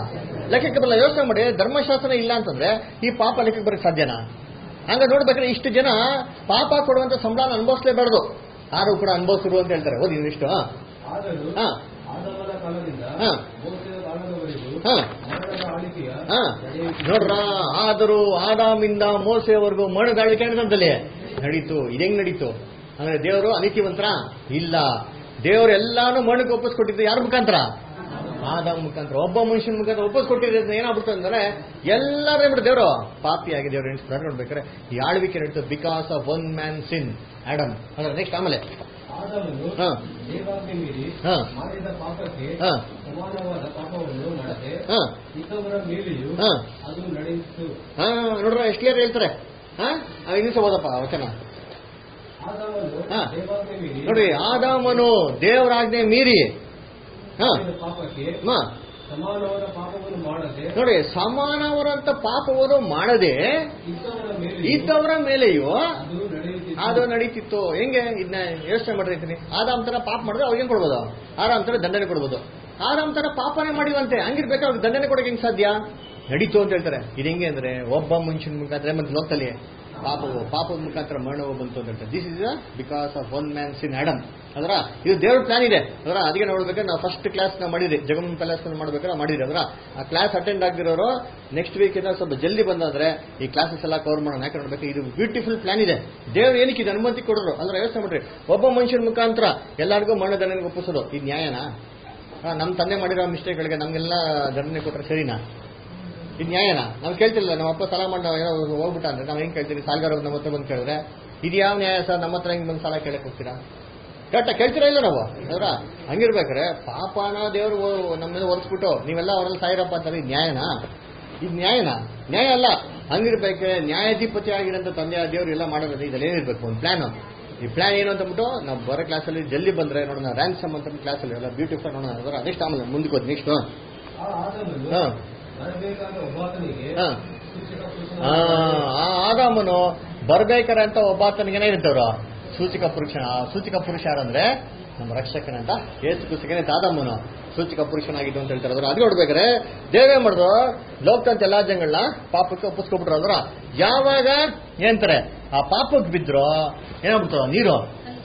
Speaker 1: ಲೆಕ್ಕಕ್ಕೆ ಬರಲ್ಲ ಯೋಚನೆ ಮಾಡಿ ಧರ್ಮಶಾಸ್ತ್ರ ಇಲ್ಲ ಅಂತಂದ್ರೆ ಈ ಪಾಪ ಲೆಕ್ಕಕ್ಕೆ ಬರಕ್ಕೆ ಸಾಧ್ಯನಾ ಹಂಗ ನೋಡ್ಬೇಕಾದ್ರೆ ಇಷ್ಟು ಜನ ಪಾಪ ಕೊಡುವಂತ ಸಂಬಳನ ಅನುಭವಿಸ್ಲೇಬಾರ್ದು ಯಾರು ಕೂಡ ಅನುಭವಿಸಿರು ಅಂತ ಹೇಳ್ತಾರೆ ಓದಿ ಇಷ್ಟು ಹಾ
Speaker 5: ಆದರೂ
Speaker 1: ಹಾ.
Speaker 5: ಆದವನ ಕಾಲದಿಂದ
Speaker 1: ಹಾ.
Speaker 5: ಮೋಸೆಯ ಕಾಲದವರೆಗೂ
Speaker 1: ಹಾ.
Speaker 5: ಮರಣದ ಆಳ್ವಿಕೆಯ
Speaker 1: ಹಾ
Speaker 5: ನಡೆಯುತ್ತಿದೆ.
Speaker 1: ನೋಡ್ರ ಆದರೂ ಆದಾಮಿಂದ ಮೋಸೆವರೆಗೂ ಮರಣದಾಳಿಕೆ ನಡೆದಂತಲ್ಲಿ ನಡೀತು ಇದೆಂಗ್ ನಡೀತು ಅಂದ್ರೆ ದೇವರು ಅನೀತಿವಂತರ ಇಲ್ಲ ದೇವರು ಎಲ್ಲಾನು ಮರಣಕ್ಕೆ ಒಪ್ಪಿಸ್ಕೊಟ್ಟಿದ್ದು ಯಾರ ಮುಖಾಂತರ ಆದಾಮ್ ಮುಖಾಂತರ ಒಬ್ಬ ಮನುಷ್ಯನ ಮುಖಾಂತರ ಒಪ್ಪಿಸ್ಕೊಟ್ಟಿದ್ದು ಏನಾಗ್ಬಿಡ್ತು ಅಂದ್ರೆ ಎಲ್ಲರೂ ಏನ್ಬಿಟ್ಟು ದೇವರು ಪಾಪಿಯಾಗಿ ದೇವರು ಎಣಿಸ್ತಾರೆ ನೋಡ್ಬೇಕಾದ್ರೆ ಈ ಆಳ್ವಿಕೆ ನಡೀತು because of one man sin Adam ಅಂದ್ರೆ ನೆಕ್ಸ್ಟ್ ಆಮೇಲೆ
Speaker 5: ಆದವನು
Speaker 1: ಹಾ.
Speaker 5: ದೇವಾಜ್ಞೆ ಮೀರಿ
Speaker 1: ಹಾ.
Speaker 5: ಮಾಡಿದ ಪಾಪಕ್ಕೆ
Speaker 1: ಹಾ.
Speaker 5: ಸಮಾನವಾದ ಪಾಪವನ್ನು ಮಾಡದೆ
Speaker 1: ಹಾ
Speaker 5: ಇದ್ದವರ ಮೇಲೆಯೂ
Speaker 1: ಹಾ.
Speaker 5: ಅದು ನಡೆಯಿತು
Speaker 1: ಹಾ ನೋಡ್ರ ಎಷ್ಟು ಕ್ಲಿಯರ್ ಹೇಳ್ತಾರೆ ಹಾ ಇನ್ನಿಸ ಓದಪ್ಪ ವಚನ
Speaker 5: ಆದವನು
Speaker 1: ಹಾ.
Speaker 5: ದೇವಾಜ್ಞೆ ಮೀರಿ
Speaker 1: ನೋಡ್ರಿ ಆದಾಮನು ದೇವರಾಜ್ಞೆ ಮೀರಿ ಹಾ
Speaker 5: ಮಾಡಿದ ಪಾಪಕ್ಕೆ
Speaker 1: ಹಾ.
Speaker 5: ಸಮಾನವಾದ ಪಾಪವನ್ನು ಮಾಡದೆ
Speaker 1: ನೋಡಿ ಸಮಾನವರಂತ ಪಾಪವನ್ನು ಮಾಡದೆ
Speaker 5: ಇದ್ದವರ ಮೇಲೆ
Speaker 1: ಇದ್ದವರ ಮೇಲೆಯೂ
Speaker 5: ಅದು ನಡೆಯುತ್ತಿತ್ತು
Speaker 1: ಅದು ನಡೀತಿತ್ತು ಹೆಂಗೆ ಇದನ್ನ ಯೋಚನೆ ಮಾಡಿರ್ತೀನಿ ಆದಾಮ್ ತರ ಪಾಪ ಮಾಡಿದ್ರೆ ಅವ್ರಿಗೆ ಕೊಡ್ಬೋದು ಆರಾಮ್ ತರ ದಂಡನೆ ಕೊಡ್ಬೋದು ಆರಾಮ್ ತರ ಪಾಪನೇ ಮಾಡಿವಂತೆ ಹಂಗಿರ್ಬೇಕಾದ್ರೆ ಅವ್ರಿಗೆ ದಂಡನೆ ಕೊಡಕ್ಕೆ ಹೆಂಗ್ ಸಾಧ್ಯ ನಡೀತು ಅಂತ ಹೇಳ್ತಾರೆ ಇದು ಹೆಂಗೆ ಅಂದ್ರೆ ಒಬ್ಬ ಮನುಷ್ಯನ ಮುಖಾಂತರ ಮತ್ತೆ ಲೋಕದಲ್ಲಿ ಪಾಪವು ಪಾಪದ ಮುಖಾಂತರ ಮರಣವು ಬಂತು ಅಂತ ಹೇಳ್ತಾರೆ this is because of one man sin Adam ಅದರ ಇದು ದೇವ್ರ ಪ್ಲಾನ್ ಇದೆ ಅದರ ಅದಕ್ಕೆ ನೋಡ್ಬೇಕಾದ್ರೆ ನಾವು ಫಸ್ಟ್ ಕ್ಲಾಸ್ ನಾವು ಮಾಡಿದ್ರಿ ಜಗಮ್ ಪ್ಯಾಲೇಸ್ ಮಾಡಿಬೇಕಾದ್ರೆ ಮಾಡಿದ್ರಿ ಅದರ ಆ ಕ್ಲಾಸ್ ಅಟೆಂಡ್ ಆಗಿರೋರು ನೆಕ್ಸ್ಟ್ ವೀಕ್ ಇಂದ ಸ್ವಲ್ಪ ಜಲ್ದಿ ಬಂದಂದ್ರೆ ಈ ಕ್ಲಾಸಸ್ ಎಲ್ಲ ಕವರ್ ಮಾಡೋಣ ಯಾಕೆ ನೋಡ್ಬೇಕು ಇದು ಬ್ಯೂಟಿಫುಲ್ ಪ್ಲಾನ್ ಇದೆ ದೇವ್ರು ಏನಕ್ಕೆ ಇದು ಅನುಮತಿ ಕೊಡೋರು ಅಂದ್ರೆ ಯೋಚನೆ ಮಾಡ್ರಿ ಒಬ್ಬ ಮನುಷ್ಯನ ಮುಖಾಂತರ ಎಲ್ಲರಿಗೂ ಮರಣ ದಂಡನೆ ಒಪ್ಪಿಸೋದು ಇದು ನ್ಯಾಯನಾ ಆ, ನಮ್ಮ ತಂದೆ ಮಾಡಿರೋ ಮಿಸ್ಟೇಕ್ಗಳಿಗೆ ನಮ್ಗೆಲ್ಲ ದಂಡನೆ ಕೊಟ್ರೆ ಸರಿನಾ ಇದು ನ್ಯಾಯನಾ ನಾವು ಕೇಳ್ತಿಲ್ಲ ನಮ್ಮ ಅಪ್ಪ ಸಾಲ ಮಾಡಿ ನಾವು ಏನೋ ಹೋಗ್ಬಿಟ್ಟ ಅಂದ್ರೆ ನಾವು ಹೆಂಗ್ ಕೇಳ್ತೀವಿ ಸಾಲಗಾರ ನಮ್ಮ ಹತ್ರ ಬಂದು ಕೇಳಿದ್ರೆ ಇದು ಯಾವ ನ್ಯಾಯ ಸರ್ ನಮ್ಮ ಹತ್ರ ಹೆಂಗ್ ಬಂದು ಸಾಲ ಕೇಳಕ್ ಹೋಗ್ತೀರಾ ಕರೆಕ್ಟ ಕೇಳ್ತೀರಾ ಇಲ್ಲ ನಾವು ಅವರ ಹಂಗಿರ್ಬೇಕಾರೆ ಪಾಪನ ದೇವರು ನಮ್ಮ ಮೇಲೆ ಒರೆಸ್ಬಿಟ್ಟು ನೀವೆಲ್ಲ ಅವರೆಲ್ಲ ಸಾಯಿರಪ್ಪ ಅಂತಾರೆ ಇದು ನ್ಯಾಯನಾ ಇದು ನ್ಯಾಯನಾ ನ್ಯಾಯ ಅಲ್ಲ ಹಂಗಿರ್ಬೇಕಾದ್ರೆ ನ್ಯಾಯಾಧಿಪತಿ ಆಗಿರೋಂಥ ತಂದೆಯ ದೇವರು ಎಲ್ಲ ಮಾಡೋದು ಇದರಲ್ಲಿ ಏನಿರ್ಬೇಕು ಒಂದು ಪ್ಲಾನ್ ಈ ಪ್ಲಾನ್ ಏನು ಅಂತಂದ್ಬಿಟ್ಟು ನಾವು ಬರೋ ಕ್ಲಾಸಲ್ಲಿ ಜಲ್ದಿ ಬಂದ್ರೆ ನೋಡೋಣ ರ್ಯಾನ್ಸಮ್ ಅಂತ ಕ್ಲಾಸಲ್ಲಿ ಎಲ್ಲ ಬ್ಯೂಟಿಫುಲ್ ನೋಡೋಣ ಅದರ ನೆಕ್ಸ್ಟ್ ಆಮೇಲೆ ಮುಂದಕ್ಕೆ ಹೋದ್ ನೆಕ್ಸ್ಟ್
Speaker 5: ಆ ಆದವನು
Speaker 1: ಹಾ
Speaker 5: ಬರಬೇಕಾದ ಒಬ್ಬಾತನಿಗೆ
Speaker 1: ಹಾ
Speaker 5: ಸೂಚಕ
Speaker 1: ಆ,
Speaker 5: ಪುರುಷನಾಗಿದ್ದಾನೆ.
Speaker 1: ಆ ಆದಾಮನು ಬರ್ಬೇಕಾರೆ ಅಂತ ಒಬ್ಬಾತನಿಗೇನೆ ಇರ್ತವ್ರು ಸೂಚಕ ಪುರುಷ ಆ ಸೂಚಕ ಪುರುಷ ಯಾರಂದ್ರೆ ನಮ್ಮ ರಕ್ಷಕನಂತ ಏಸು ಕುಸಿಕನೇ ಆದಾಮನು ಸೂಚಕ ಪುರುಷನಾಗಿದ್ದು ಅಂತ ಹೇಳ್ತಾರೆ ಅದ್ರ ಅದಕ್ಕೆ ನೋಡ್ಬೇಕಾರೆ ದೇವೇ ಮಾಡಿದ್ರು ಲೋಕದಂತ ಎಲ್ಲಾ ಜನಗಳನ್ನ ಪಾಪಕ್ಕೆ ಒಪ್ಪಿಸ್ಕೊಬಿಟ್ರು ಅದ್ರ ಯಾವಾಗ ಏನಂತಾರೆ ಆ ಪಾಪಕ್ಕೆ ಬಿದ್ರು ಏನಾಗ್ಬಿಡ್ತು ನೀರು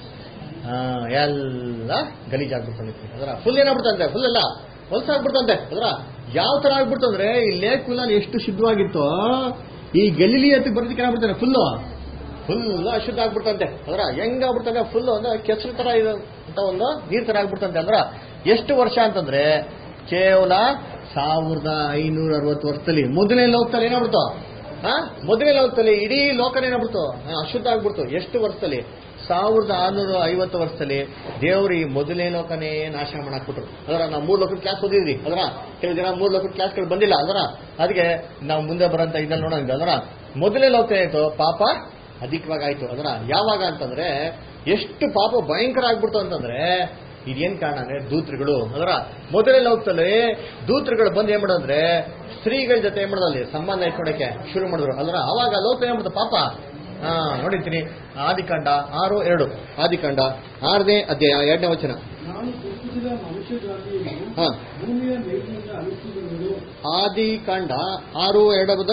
Speaker 1: ಆ, ಎಲ್ಲ ಗಲೀಜಾಗ್ಬಿಡ್ತಂತೆ ಅದರ ಫುಲ್ ಏನಾಗ್ಬಿಡ್ತಂತೆ ಫುಲ್ ಎಲ್ಲ ಹೊಲಸಾಗ್ಬಿಡ್ತಂತೆ ಅದರ ಯಾವ ತರ ಆಗ್ಬಿಡ್ತು ಅಂದ್ರೆ ಈ ಲೇಕ್ ಫುಲ್ ಎಷ್ಟು ಶುದ್ಧವಾಗಿತ್ತು ಈ ಗಲೀಲಿ ಹತ್ತಿಗೆ ಬರೋದಕ್ಕೆ ಏನಾಗ್ಬಿಡ್ತಾನೆ ಫುಲ್ಲು ಫುಲ್ ಅಶುದ್ಧ ಆಗ್ಬಿಡ್ತಂತೆ ಅದರ ಹೆಂಗಾಗ್ಬಿಡ್ತಂತೆ ಫುಲ್ ಅಂದ್ರೆ ಕೆಸರು ತರ ಇದು ಅಂತ ಒಂದು ನೀರ್ ತರ ಆಗ್ಬಿಡ್ತಂತೆ ಅಂದ್ರ ಎಷ್ಟು ವರ್ಷ ಅಂತಂದ್ರೆ ಕೇವಲ ಸಾವಿರದ ಐನೂರ ಅರವತ್ತು ವರ್ಷದಲ್ಲಿ ಮೊದಲನೇ ಲೋಕದಲ್ಲಿ ಏನಾಗ್ಬಿಡ್ತು ಆ ಮೊದಲನೇ ಲೋಕದಲ್ಲಿ ಇಡೀ ಲೋಕನೇ ಏನಾಗ್ಬಿಡ್ತು ಆ, ಅಶುದ್ಧ ಆಗ್ಬಿಡ್ತು ಎಷ್ಟು ವರ್ಷದಲ್ಲಿ ಸಾವಿರದ ಆರ್ನೂರ ಐವತ್ತು ವರ್ಷದಲ್ಲಿ ದೇವರು ಈ ಮೊದಲನೇ ಲೋಕನೇ ನಾಶ ಮಾಡಾಕ್ಬಿಟ್ರು ಅದರ ನಾವು ಮೂರು ಲೋಕದ ಕ್ಲಾಸ್ ಓದಿದ್ರಿ ಅದರ ಕೆಲವು ಜನ ಮೂರು ಲೋಕದ ಕ್ಲಾಸ್ಗಳು ಬಂದಿಲ್ಲ ಅದರ ಅದಕ್ಕೆ ನಾವು ಮುಂದೆ ಬರೋಂತ ಇದನ್ನ ನೋಡೋಣ ಅದರ ಮೊದಲನೇ ಲೋಕ ಏನಾಯ್ತು ಪಾಪ ಅಧಿಕವಾಗಿ ಆಯ್ತು ಅದರ ಯಾವಾಗ ಅಂತಂದ್ರೆ ಎಷ್ಟು ಪಾಪ ಭಯಂಕರ ಆಗ್ಬಿಡ್ತು ಅಂತಂದ್ರೆ ಇದೇನ್ ಕಾರಣ ಅಂದ್ರೆ ದೂತರುಗಳು ಅದರ ಮೊದಲನೇ ಲೋಕದಲ್ಲಿ ದೂತರುಗಳು ಬಂದು ಏನ್ ಮಾಡೋದಂದ್ರೆ ಸ್ತ್ರೀಗಳ ಜೊತೆ ಏನ್ ಮಾಡೋದಲ್ಲಿ ಸಂಬಂಧ ಇಟ್ಕೊಳಕ್ಕೆ ಶುರು ಮಾಡಿದ್ರು ಅದರ ಅವಾಗ ಲೋಕ ಏನ್ ಮಾಡ್ತು ಪಾಪ ಹಾ ನೋಡಿರ್ತೀನಿ ಆದಿಕಾಂಡ ಆರು ಎರಡು ಆದಿಕಾಂಡ ಆರನೇ ಅಧ್ಯಾಯ ಎರಡನೇ ವಚನ
Speaker 2: ನಾನು ಸೃಷ್ಟಿಸಿದ ಮನುಷ್ಯ ಜಾತಿಯನ್ನು
Speaker 1: ಹಾ
Speaker 2: ಭೂಮಿಯ ಮೇಲಿನಿಂದ ಅಳಿಸಿರುವುದು
Speaker 1: ಆದಿಕಾಂಡ ಆರು ಎರಡರದ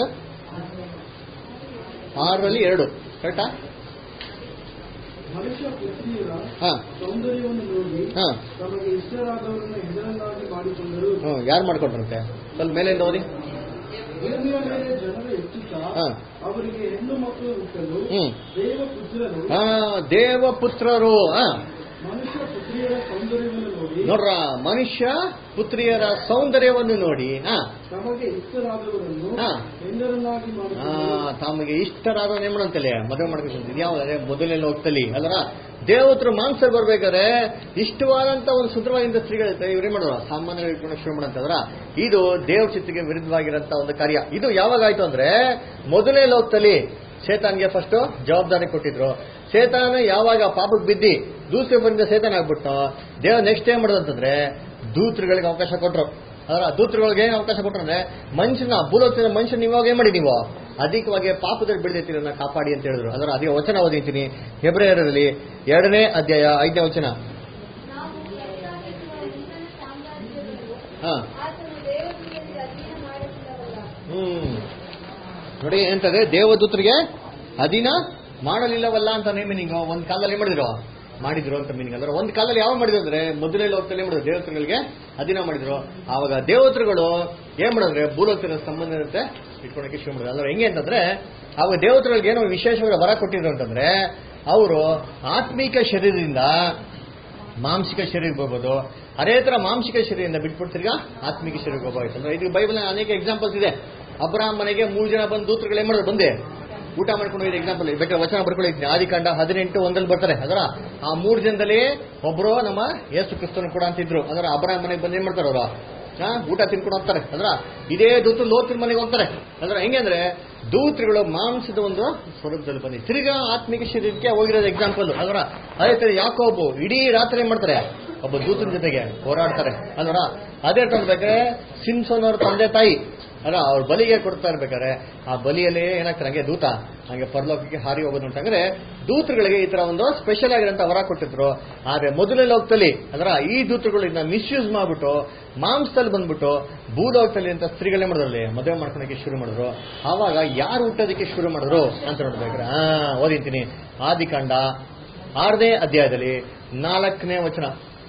Speaker 1: ಆರರಲ್ಲಿ ಎರಡು ಕರೆಕ್ಟಾ
Speaker 2: ಮನುಷ್ಯ ಪುತ್ರಿಯರ
Speaker 1: ಹಾ
Speaker 2: ಸೌಂದರ್ಯವನ್ನು ನೋಡಿ
Speaker 1: ಹಾ
Speaker 2: ತಮಗೆ ಇಷ್ಟರಾದವರನ್ನು ಹೆಸರನ್ನಾಗಿ ಮಾಡಿಕೊಂಡರು
Speaker 1: ಹ್ಮ್ ಯಾರು ಮಾಡ್ಕೊಟ್ರಂತೆ ಸ್ವಲ್ಪ ಮೇಲಿಂದ ಓದಿ
Speaker 2: ಭೂಮಿಯ ಮೇಲೆ ಜನರು ಹೆಚ್ಚುತ್ತಾ
Speaker 1: ಹಾ.
Speaker 2: ಅವರಿಗೆ ಹೆಣ್ಣು ಮಕ್ಕಳು ಹುಟ್ಟಲು
Speaker 1: ಹ್ಮ್
Speaker 2: ದೇವಪುತ್ರರು
Speaker 1: ಹಾ ದೇವಪುತ್ರರು ಹಾ
Speaker 2: ಮನುಷ್ಯ ಪುತ್ರಿಯರ ಸೌಂದರ್ಯವನ್ನು ನೋಡಿ
Speaker 1: ನೋಡ್ರ ಮನುಷ್ಯ ಪುತ್ರಿಯರ ಸೌಂದರ್ಯವನ್ನು ನೋಡಿ ಹಾ
Speaker 2: ತಮಗೆ ಇಷ್ಟರಾದವರನ್ನು
Speaker 1: ಹಾ.
Speaker 2: ಹೆಂಡರನ್ನಾಗಿ
Speaker 1: ಆ,
Speaker 2: ಮಾಡಿಕೊಂಡರು
Speaker 1: ತಮಗೆ ಇಷ್ಟರಾದ ನೇಮಣಂತಲೆ ಮದುವೆ ಮಾಡ್ಕೊಂಡು ಯಾವ್ದಾದ್ರೆ ಮೊದಲನೇ ಲೋಕದಲ್ಲಿ ಅಲ್ಲರ ದೇವತ್ರ ಮಾಂಸ ಬರ್ಬೇಕಾದ್ರೆ ಇಷ್ಟವಾದಂತ ಒಂದು ಸುಂದರವಾದ ಸ್ತ್ರೀಗಳ ಇವ್ರೇ ಮಾಡೋರು ಸಾಮಾನ್ಯ ಇಟ್ಕೊಂಡು ಶುರು ಮಾಡಂತಂದ್ರ ಇದು ದೇವ್ರ ಚಿತ್ತಿಗೆ ವಿರುದ್ಧವಾಗಿರಂತ ಒಂದು ಕಾರ್ಯ ಇದು ಯಾವಾಗ ಆಯ್ತು ಅಂದ್ರೆ ಮೊದಲನೇ ಲೋಕದಲ್ಲಿ ಶೇತಾನ್ಗೆ ಫಸ್ಟ್ ಜವಾಬ್ದಾರಿ ಕೊಟ್ಟಿದ್ರು ಶೇತಾನ ಯಾವಾಗ ಪಾಪಕ್ಕೆ ಬಿದ್ದಿ ದೂಸರಿಂದ ಶೇತಾನ ಆಗ್ಬಿಟ್ಟು ದೇವ್ ನೆಕ್ಸ್ಟ್ ಏನ್ ಮಾಡೋದಂತಂದ್ರೆ ದೂತರುಗಳಿಗೆ ಅವಕಾಶ ಕೊಟ್ರು ಅದರ ದೂತರುಗಳಿಗೆ ಏನು ಅವಕಾಶ ಕೊಟ್ರು ಅಂದ್ರೆ ಮನುಷ್ಯನ ಭೂಲೋಕದ ಮನುಷ್ಯನ ಇವಾಗ ಏನ್ ಮಾಡಿ ನೀವು ಅಧಿಕವಾಗಿ ಪಾಪದಲ್ಲಿ ಬೆಳೆದಿರ್ತೀರನ್ನ ಕಾಪಾಡಿ ಅಂತ ಹೇಳಿದ್ರು ಅದರ ಅದೇ ವಚನ ಓದಿದ್ದೀನಿ ಹೆಬ್ರೇಯರಲ್ಲಿ ಎರಡನೇ ಅಧ್ಯಾಯ ಐದನೇ ವಚನ
Speaker 4: ನಾವು ಲೆಕ್ಕಾಗಿರುವ ಇಂಧನ ಸಾಮ್ರಾಜ್ಯಗಳು
Speaker 1: ಹಾ
Speaker 4: ಆತನು ದೇವತೆಯಲ್ಲಿ ಅಧೀನ ಮಾಡಿದ
Speaker 1: ಹ್ಮ್ ನೋಡಿ ಎಂತದೆ ದೇವದೂತರಿಗೆ ಅಧೀನ ಮಾಡಲಿಲ್ಲವಲ್ಲ ಅಂತ ಮೀನಿಂಗ್ ಒಂದ್ ಕಾಲದಲ್ಲಿ ಏನ್ ಮಾಡಿದ್ರು ಮಾಡಿದ್ರು ಅಂತ ಮೀನಿಂಗ್ ಅಂದ್ರೆ ಒಂದ್ ಕಾಲದಲ್ಲಿ ಯಾವ ಮಾಡಿದ್ರು ಅಂದ್ರೆ ಮೊದಲೇ ಲೋಕದಲ್ಲಿ ಏನ್ ಮಾಡಿದ್ರು ದೇವತೆಗಳಿಗೆ ಅಧೀನ ಮಾಡಿದ್ರು ಆವಾಗ ದೇವತೆಗಳು ಏನ್ ಮಾಡಿದ್ರೆ ಭೂಲೋಕದ ಸಂಬಂಧ ಇರುತ್ತೆ ಇಟ್ಕೊಳಕ್ಕೆ ಶುರು ಮಾಡಿದ್ರು ಅಂದ್ರೆ ಹೆಂಗೆ ಅಂತಂದ್ರೆ ಆವಾಗ ದೇವತೆಗಳಿಗೆ ಏನೋ ವಿಶೇಷವಾಗಿ ವರ ಕೊಟ್ಟಿದ್ರು ಅಂತಂದ್ರೆ ಅವರು ಆತ್ಮೀಕ ಶರೀರದಿಂದ ಮಾಂಸಿಕ ಶರೀರ ಹೋಗ್ಬೋದು ಅದೇ ತರ ಮಾಂಸಿಕ ಶರೀರದಿಂದ ಬಿಟ್ಬಿಟ್ಟು ತಿರ್ಗಾ ಆತ್ಮಿಕ ಶರೀರಕ್ಕೆ ಹೋಗ್ಬೋದು ಅಂದ್ರೆ ಇದು ಬೈಬಲ್ ಅನೇಕ ಎಕ್ಸಾಂಪಲ್ಸ್ ಇದೆ ಅಬ್ರಾಹ್ಮ್ ಮನೆಗೆ ಮೂರು ಜನ ಬಂದು ದೂತರುಗಳು ಏನ್ ಮಾಡೋದು ಬಂದೆ ಊಟ ಮಾಡ್ಕೊಂಡು ಹೋಗಿದ್ದ ಎಕ್ಸಾಂಪಲ್ ಬೇಕಾದ್ರೆ ವಚನ ಬರ್ಕೊಳ್ಳಿ ಆದಿಕಾಂಡ ಹದಿನೆಂಟು ಒಂದಲ್ಲಿ ಬರ್ತಾರೆ ಅದರ ಆ ಮೂರು ಜನದಲ್ಲಿ ಒಬ್ರು ನಮ್ಮ ಯೇಸು ಕ್ರಿಸ್ತನು ಕೂಡ ಅಂತಿದ್ರು ಅದರ ಅಬ್ರಾಹ್ಮ್ ಮನೆಗೆ ಬಂದು ಏನ್ ಮಾಡ್ತಾರೆ ಅವರು ಹಾ, ಊಟ ತಿನ್ಕೊಂಡು ಹೋಗ್ತಾರೆ ಅದ್ರ ಇದೇ ದೂತ ಲೋತಿನ ಮನೆಗೆ ಹೋಗ್ತಾರೆ ಅದ್ರ ಹೆಂಗೆ ಅಂದ್ರೆ ದೂತರುಗಳು ಮಾಂಸದ ಒಂದು ಸ್ವರೂಪದಲ್ಲಿ ಬಂದಿ ತಿರ್ಗಾ ಆತ್ಮಿಕ ಶರೀರಕ್ಕೆ ಹೋಗಿರೋದು ಎಕ್ಸಾಂಪಲ್ ಅದರ ಅದೇ ತರ ಯಾಕೋಬು ಇಡೀ ರಾತ್ರಿ ಏನ್ ಮಾಡ್ತಾರೆ ಒಬ್ಬ ದೂತನ ಜೊತೆಗೆ ಹೋರಾಡ್ತಾರೆ ಅಲ್ವರ ಅದೇ ನೋಡ್ಬೇಕಾದ್ರೆ ಸಿಂಸೋನ್ ಅವ್ರ ತಂದೆ ತಾಯಿ ಅಲ್ಲ ಅವ್ರ ಬಲಿಗೆ ಕೊಡ್ತಾ ಇರ್ಬೇಕಾದ್ರೆ ಆ ಬಲಿಯಲ್ಲಿ ಏನಾಗ್ತಾರೆ ಹಂಗೆ ದೂತ ಹಂಗೆ ಪರಲೋಕಕ್ಕೆ ಹಾರಿ ಹೋಗೋದು ಅಂತಂದ್ರೆ ದೂತರುಗಳಿಗೆ ಈ ತರ ಒಂದು ಸ್ಪೆಷಲ್ ಆಗಿರೋಂಥ ವರ ಕೊಟ್ಟಿದ್ರು ಆದ್ರೆ ಮೊದಲನೇ ಲೋಕದಲ್ಲಿ ಅದರ ಈ ದೂತರುಗಳು ಇದನ್ನ ಮಿಸ್ಯೂಸ್ ಮಾಡ್ಬಿಟ್ಟು ಮಾಂಸದಲ್ಲಿ ಬಂದ್ಬಿಟ್ಟು ಭೂಲೋಕದಲ್ಲಿ ಅಂತ ಸ್ತ್ರೀಗಳೇ ಮಾಡಿದ್ರಲ್ಲಿ ಮದುವೆ ಮಾಡ್ಕೊಳಕ್ಕೆ ಶುರು ಮಾಡಿದ್ರು ಆವಾಗ ಯಾರು ಹುಟ್ಟೋದಕ್ಕೆ ಶುರು ಮಾಡಿದ್ರು ಅಂತ ನೋಡ್ಬೇಕಾದ್ರೆ ಹಾ ಓದಿಂತೀನಿ ಆದಿಕಾಂಡ ಆರನೇ ಅಧ್ಯಾಯದಲ್ಲಿ ನಾಲ್ಕನೇ ವಚನ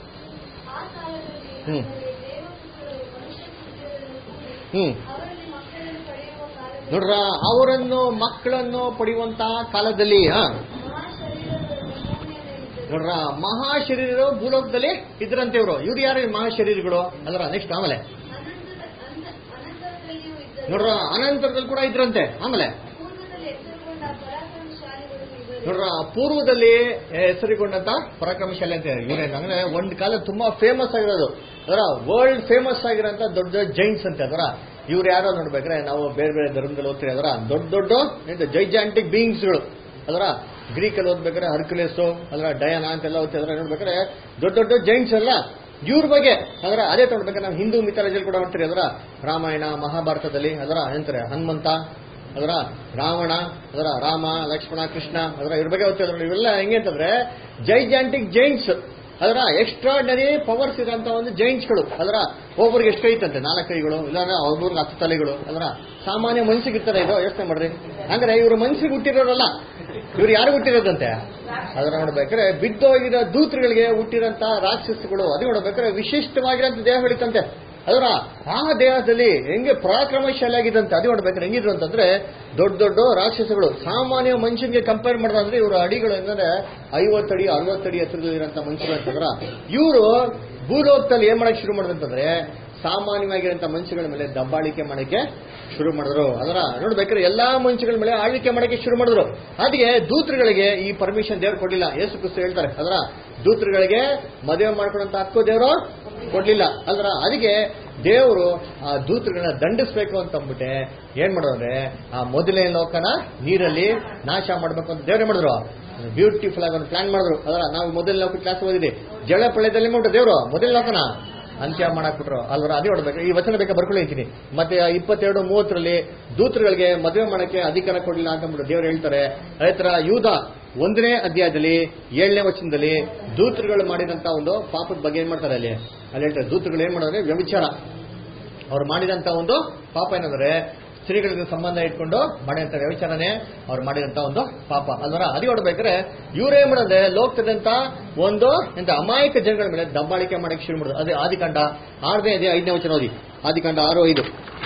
Speaker 4: ಆ ಕಾಲದಲ್ಲಿ
Speaker 1: ಹ್ಮ್.
Speaker 4: ಅಂದರೆ ದೇವಪುತ್ರರು ಮನುಷ್ಯ ಪುತ್ರರನ್ನು ಕೂಡಿ
Speaker 1: ಹ್ಮ್
Speaker 4: ಅವರಲ್ಲಿ ಮಕ್ಕಳನ್ನು ಪಡೆಯುವ ಕಾಲದಲ್ಲಿ
Speaker 1: ನೋಡ್ರ ಅವರನ್ನು ಮಕ್ಕಳನ್ನು ಪಡೆಯುವಂತ ಕಾಲದಲ್ಲಿ ಹಾ
Speaker 4: ಮಹಾಶರೀರಗಳನ್ನು ಭೂಮಿಯಲ್ಲಿದ್ದರು.
Speaker 1: ನೋಡ್ರ ಮಹಾಶರೀರರು ಭೂಲೋಕದಲ್ಲಿ ಇದ್ರಂತೆ ಇವರು ಇವ್ರು ಯಾರು ಈ ಮಹಾಶರೀರಗಳು ಅಲ್ಲರ ನೆಕ್ಸ್ಟ್ ಆಮೇಲೆ
Speaker 4: ಅನಂತದ ಅಂದ- ಅನಂತರದಲ್ಲಿಯೂ ಇದ್ದರು
Speaker 1: ನೋಡ್ರ ಅನಂತರದಲ್ಲಿ ಕೂಡ ಇದ್ರಂತೆ ಆಮೇಲೆ
Speaker 4: ಪೂರ್ವದಲ್ಲಿ ಎಚ್ಚರಗೊಂಡ ಪರಾಕ್ರಮಶಾಲಿಗಳು ಇದ್ದರು
Speaker 1: ನೋಡ್ರ ಪೂರ್ವದಲ್ಲಿ ಹೆಸರುಗೊಂಡಂತ ಪರಾಕ್ರಮಶಾಲಿ ಅಂತ ಇವ್ರೇನು ಅಂದ್ರೆ ಒಂದ್ ಕಾಲ ತುಂಬಾ ಫೇಮಸ್ ಆಗಿರೋದು ಅದರ ವರ್ಲ್ಡ್ ಫೇಮಸ್ ಆಗಿರೋಂಥ ದೊಡ್ಡ ದೊಡ್ಡ ಜೈಂಟ್ಸ್ ಅಂತೆ ಅದರ ಇವ್ರು ಯಾರೋ ನೋಡ್ಬೇಕಾದ್ರೆ ನಾವು ಬೇರೆ ಬೇರೆ ಧರ್ಮದಲ್ಲಿ ಓದ್ತೀವಿ ಅದರ ದೊಡ್ಡ ದೊಡ್ಡ ಎಂತ ಜೈಜಾಂಟಿಕ್ ಬೀಯಿಂಗ್ಸ್ಗಳು ಅದರ ಗ್ರೀಕಲ್ಲಿ ಓದ್ಬೇಕಾದ್ರೆ ಹರ್ಕ್ಯುಲೇಸು ಅದರ ಡಯಾನಾ ಅಂತೆಲ್ಲ ಓದ್ತೀವಿ ಅದರ ನೋಡ್ಬೇಕಾದ್ರೆ ದೊಡ್ಡ ದೊಡ್ಡ ಜೈಂಟ್ಸ್ ಎಲ್ಲ ಇವ್ರ ಬಗ್ಗೆ ಅದರ ಅದೇ ತೊಗೊಳ್ಬೇಕಾದ್ರೆ ನಾವು ಹಿಂದೂ ಮಿಥಾಲಜಿಯಲ್ಲಿ ಕೂಡ ಮಾಡ್ತೀರಿ ಅದರ ರಾಮಾಯಣ ಮಹಾಭಾರತದಲ್ಲಿ ಅದರ ಏನಂತಾರೆ ಹನುಮಂತ ಅದರ ರಾವಣ ಅದರ ರಾಮ ಲಕ್ಷ್ಮಣ ಕೃಷ್ಣ ಅದರ ಇವ್ರ ಬಗ್ಗೆ ಓದ್ತಿದ್ರು ಇವೆಲ್ಲ ಹೆಂಗೆ ಅಂತಂದ್ರೆ ಜೈಜಾಂಟಿಕ್ ಜೈಂಟ್ಸ್ ಅದರ ಎಕ್ಸ್ಟ್ರಾರ್ಡನರಿ ಪವರ್ಸ್ ಇರೋಂಥ ಒಂದು ಜೈಂಟ್ಸ್ಗಳು ಅದರ ಒಬ್ಬರಿಗೆ ಎಷ್ಟು ಕೈ ಇತ್ತಂತೆ ನಾಲ್ಕು ಕೈಗಳು ಇಲ್ಲಾಂದ್ರೆ ಒಬ್ಬರಿಗೆ ಹತ್ತು ತಲೆಗಳು ಅದರ ಸಾಮಾನ್ಯ ಮನ್ಸಿಗೆ ಇರ್ತಾರೆ ಇದು ಯೋಚನೆ ಮಾಡ್ರಿ ಅಂದ್ರೆ ಇವರು ಮನ್ಸಿಗೆ ಹುಟ್ಟಿರೋರಲ್ಲ ಇವ್ರು ಯಾರು ಹುಟ್ಟಿರೋದಂತೆ ಅದರ ನೋಡ್ಬೇಕಾದ್ರೆ ಬಿದ್ದೋಗಿರೋ ದೂತರುಗಳಿಗೆ ಹುಟ್ಟಿರೋಂಥ ರಾಕ್ಷಸಗಳು ಅದು ನೋಡ್ಬೇಕಾದ್ರೆ ವಿಶಿಷ್ಟವಾಗಿರೋಂಥ ದೇಹಗಳಿತ್ತಂತೆ ಅದರ ಆ ದೇಹದಲ್ಲಿ ಹೆಂಗೆ ಪರಾಕ್ರಮಶಾಲಿ ಆಗಿದಂತೆ ಅದು ನೋಡ್ಬೇಕಾದ್ರೆ ಹೆಂಗಿದ್ರು ಅಂತಂದ್ರೆ ದೊಡ್ಡ ದೊಡ್ಡ ರಾಕ್ಷಸಗಳು ಸಾಮಾನ್ಯ ಮನುಷ್ಯನಿಗೆ ಕಂಪೇರ್ ಮಾಡೋದಂದ್ರೆ ಇವರು ಅಡಿಗಳು ಏನಂದ್ರೆ ಐವತ್ತಡಿ ಅರವತ್ತಡಿ ಎತ್ತರದಲ್ಲಿರೋಂಥ ಮನುಷ್ಯರು ಅಂತಂದ್ರ ಇವರು ಭೂಲೋಕದಲ್ಲಿ ಏನ್ ಮಾಡಕ್ ಶುರು ಮಾಡಿದಂತಂದ್ರೆ ಸಾಮಾನ್ಯವಾಗಿರೋಂಥ ಮನುಷ್ಯಗಳ ಮೇಲೆ ದಬ್ಬಾಳಿಕೆ ಮಾಡಕ್ಕೆ ಶುರು ಮಾಡಿದ್ರು ಅದರ ನೋಡ್ಬೇಕಾದ್ರೆ ಎಲ್ಲಾ ಮನುಷ್ಯಗಳ ಮೇಲೆ ಆಳ್ವಿಕೆ ಮಾಡಕ್ಕೆ ಶುರು ಮಾಡಿದ್ರು ಅದಕ್ಕೆ ದೂತರುಗಳಿಗೆ ಈ ಪರ್ಮಿಷನ್ ದೇವ್ರು ಕೊಡ್ಲಿಲ್ಲ ಯೇಸು ಕ್ರಿಸ್ತು ಹೇಳ್ತಾರೆ ಅದರ ದೂತರುಗಳಿಗೆ ಮದುವೆ ಮಾಡ್ಕೊಳ್ಳೋಂತ ಹಕ್ಕು ದೇವರು ಕೊಡ್ಲಿಲ್ಲ ಅಲ್ರ ಅದಕ್ಕೆ ದೇವರು ಆ ದೂತರುಗಳನ್ನ ದಂಡಿಸ್ಬೇಕು ಅಂತ ಅಂದ್ಬಿಟ್ಟೆ ಏನ್ ಮಾಡೋದ್ರೆ ಆ ಮೊದಲನೇ ಲೋಕನ ನೀರಲ್ಲಿ ನಾಶ ಮಾಡ್ಬೇಕು ಅಂತ ದೇವ್ರೇ ಮಾಡಿದ್ರು ಬ್ಯೂಟಿಫುಲ್ ಆಗಿ ಒಂದು ಪ್ಲಾನ್ ಮಾಡಿದ್ರು ಅದರ ನಾವು ಮೊದಲನೇ ಲೋಕ ಕ್ಲಾಸ್ ಓದಿದ್ವಿ ಜಳ ಪ್ರಳಯದಲ್ಲಿ ಮಾಡ್ರು ದೇವರು ಮೊದಲನೇ ಲೋಕನ ಅಂತ್ಯ ಮಾಡಾಕ್ಬಿಟ್ರು ಅಲ್ವರ ಅದೇ ಹೊಡ್ಬೇಕು ಈ ವಚನ ಬೇಕಾ ಬರ್ಕೊಳ್ಳಿ ಮತ್ತೆ ಇಪ್ಪತ್ತೆರಡು ಮೂವತ್ತರಲ್ಲಿ ದೂತರುಗಳಿಗೆ ಮದುವೆ ಮಾಡಕ್ಕೆ ಅಧಿಕಾರ ಕೊಡಲಿಲ್ಲ ಅಂತ ಅಂದ್ಬಿಟ್ಟು ದೇವ್ರು ಹೇಳ್ತಾರೆ ಅದೇ ತರ ಯೂದ ಒಂದನೇ ಅಧ್ಯಾಯದಲ್ಲಿ ಏಳನೇ ವಚನದಲ್ಲಿ ದೂತರುಗಳು ಮಾಡಿದಂತ ಒಂದು ಪಾಪದ ಬಗ್ಗೆ ಏನ್ ಮಾಡ್ತಾರೆ ಅಲ್ಲಿ ಅಲ್ಲಿ ಹೇಳ್ತಾರೆ ದೂತರುಗಳು ಏನ್ ಮಾಡೋದ್ರೆ ವ್ಯವಿಚಾರ ಅವ್ರು ಮಾಡಿದಂತ ಒಂದು ಪಾಪ ಏನಂದ್ರೆ ಸ್ತ್ರೀಗಳಿಗೆ ಸಂಬಂಧ ಇಟ್ಕೊಂಡು ಮಾಡಿದಂತ ವ್ಯವಿಚಾರನೇ ಅವ್ರು ಮಾಡಿದಂತ ಒಂದು ಪಾಪ ಅಲ್ವರ ಅದೇ ಹೊಡ್ಬೇಕಾದ್ರೆ ಇವ್ರೇ ಮಾಡೋದೆ ಲೋಕದಂತ ಒಂದು ಎಂತ ಅಮಾಯಕ ಜನಗಳ ಮೇಲೆ ದಬ್ಬಾಳಿಕೆ ಮಾಡಕ್ಕೆ ಶುರು ಮಾಡೋದು ಅದೇ ಆದಿಕಾಂಡ ಆರನೇ ಅದೇ ಐದನೇ ವಚನ ಓದಿ ಆದಿಕಾಂಡ ಆರು ಐದು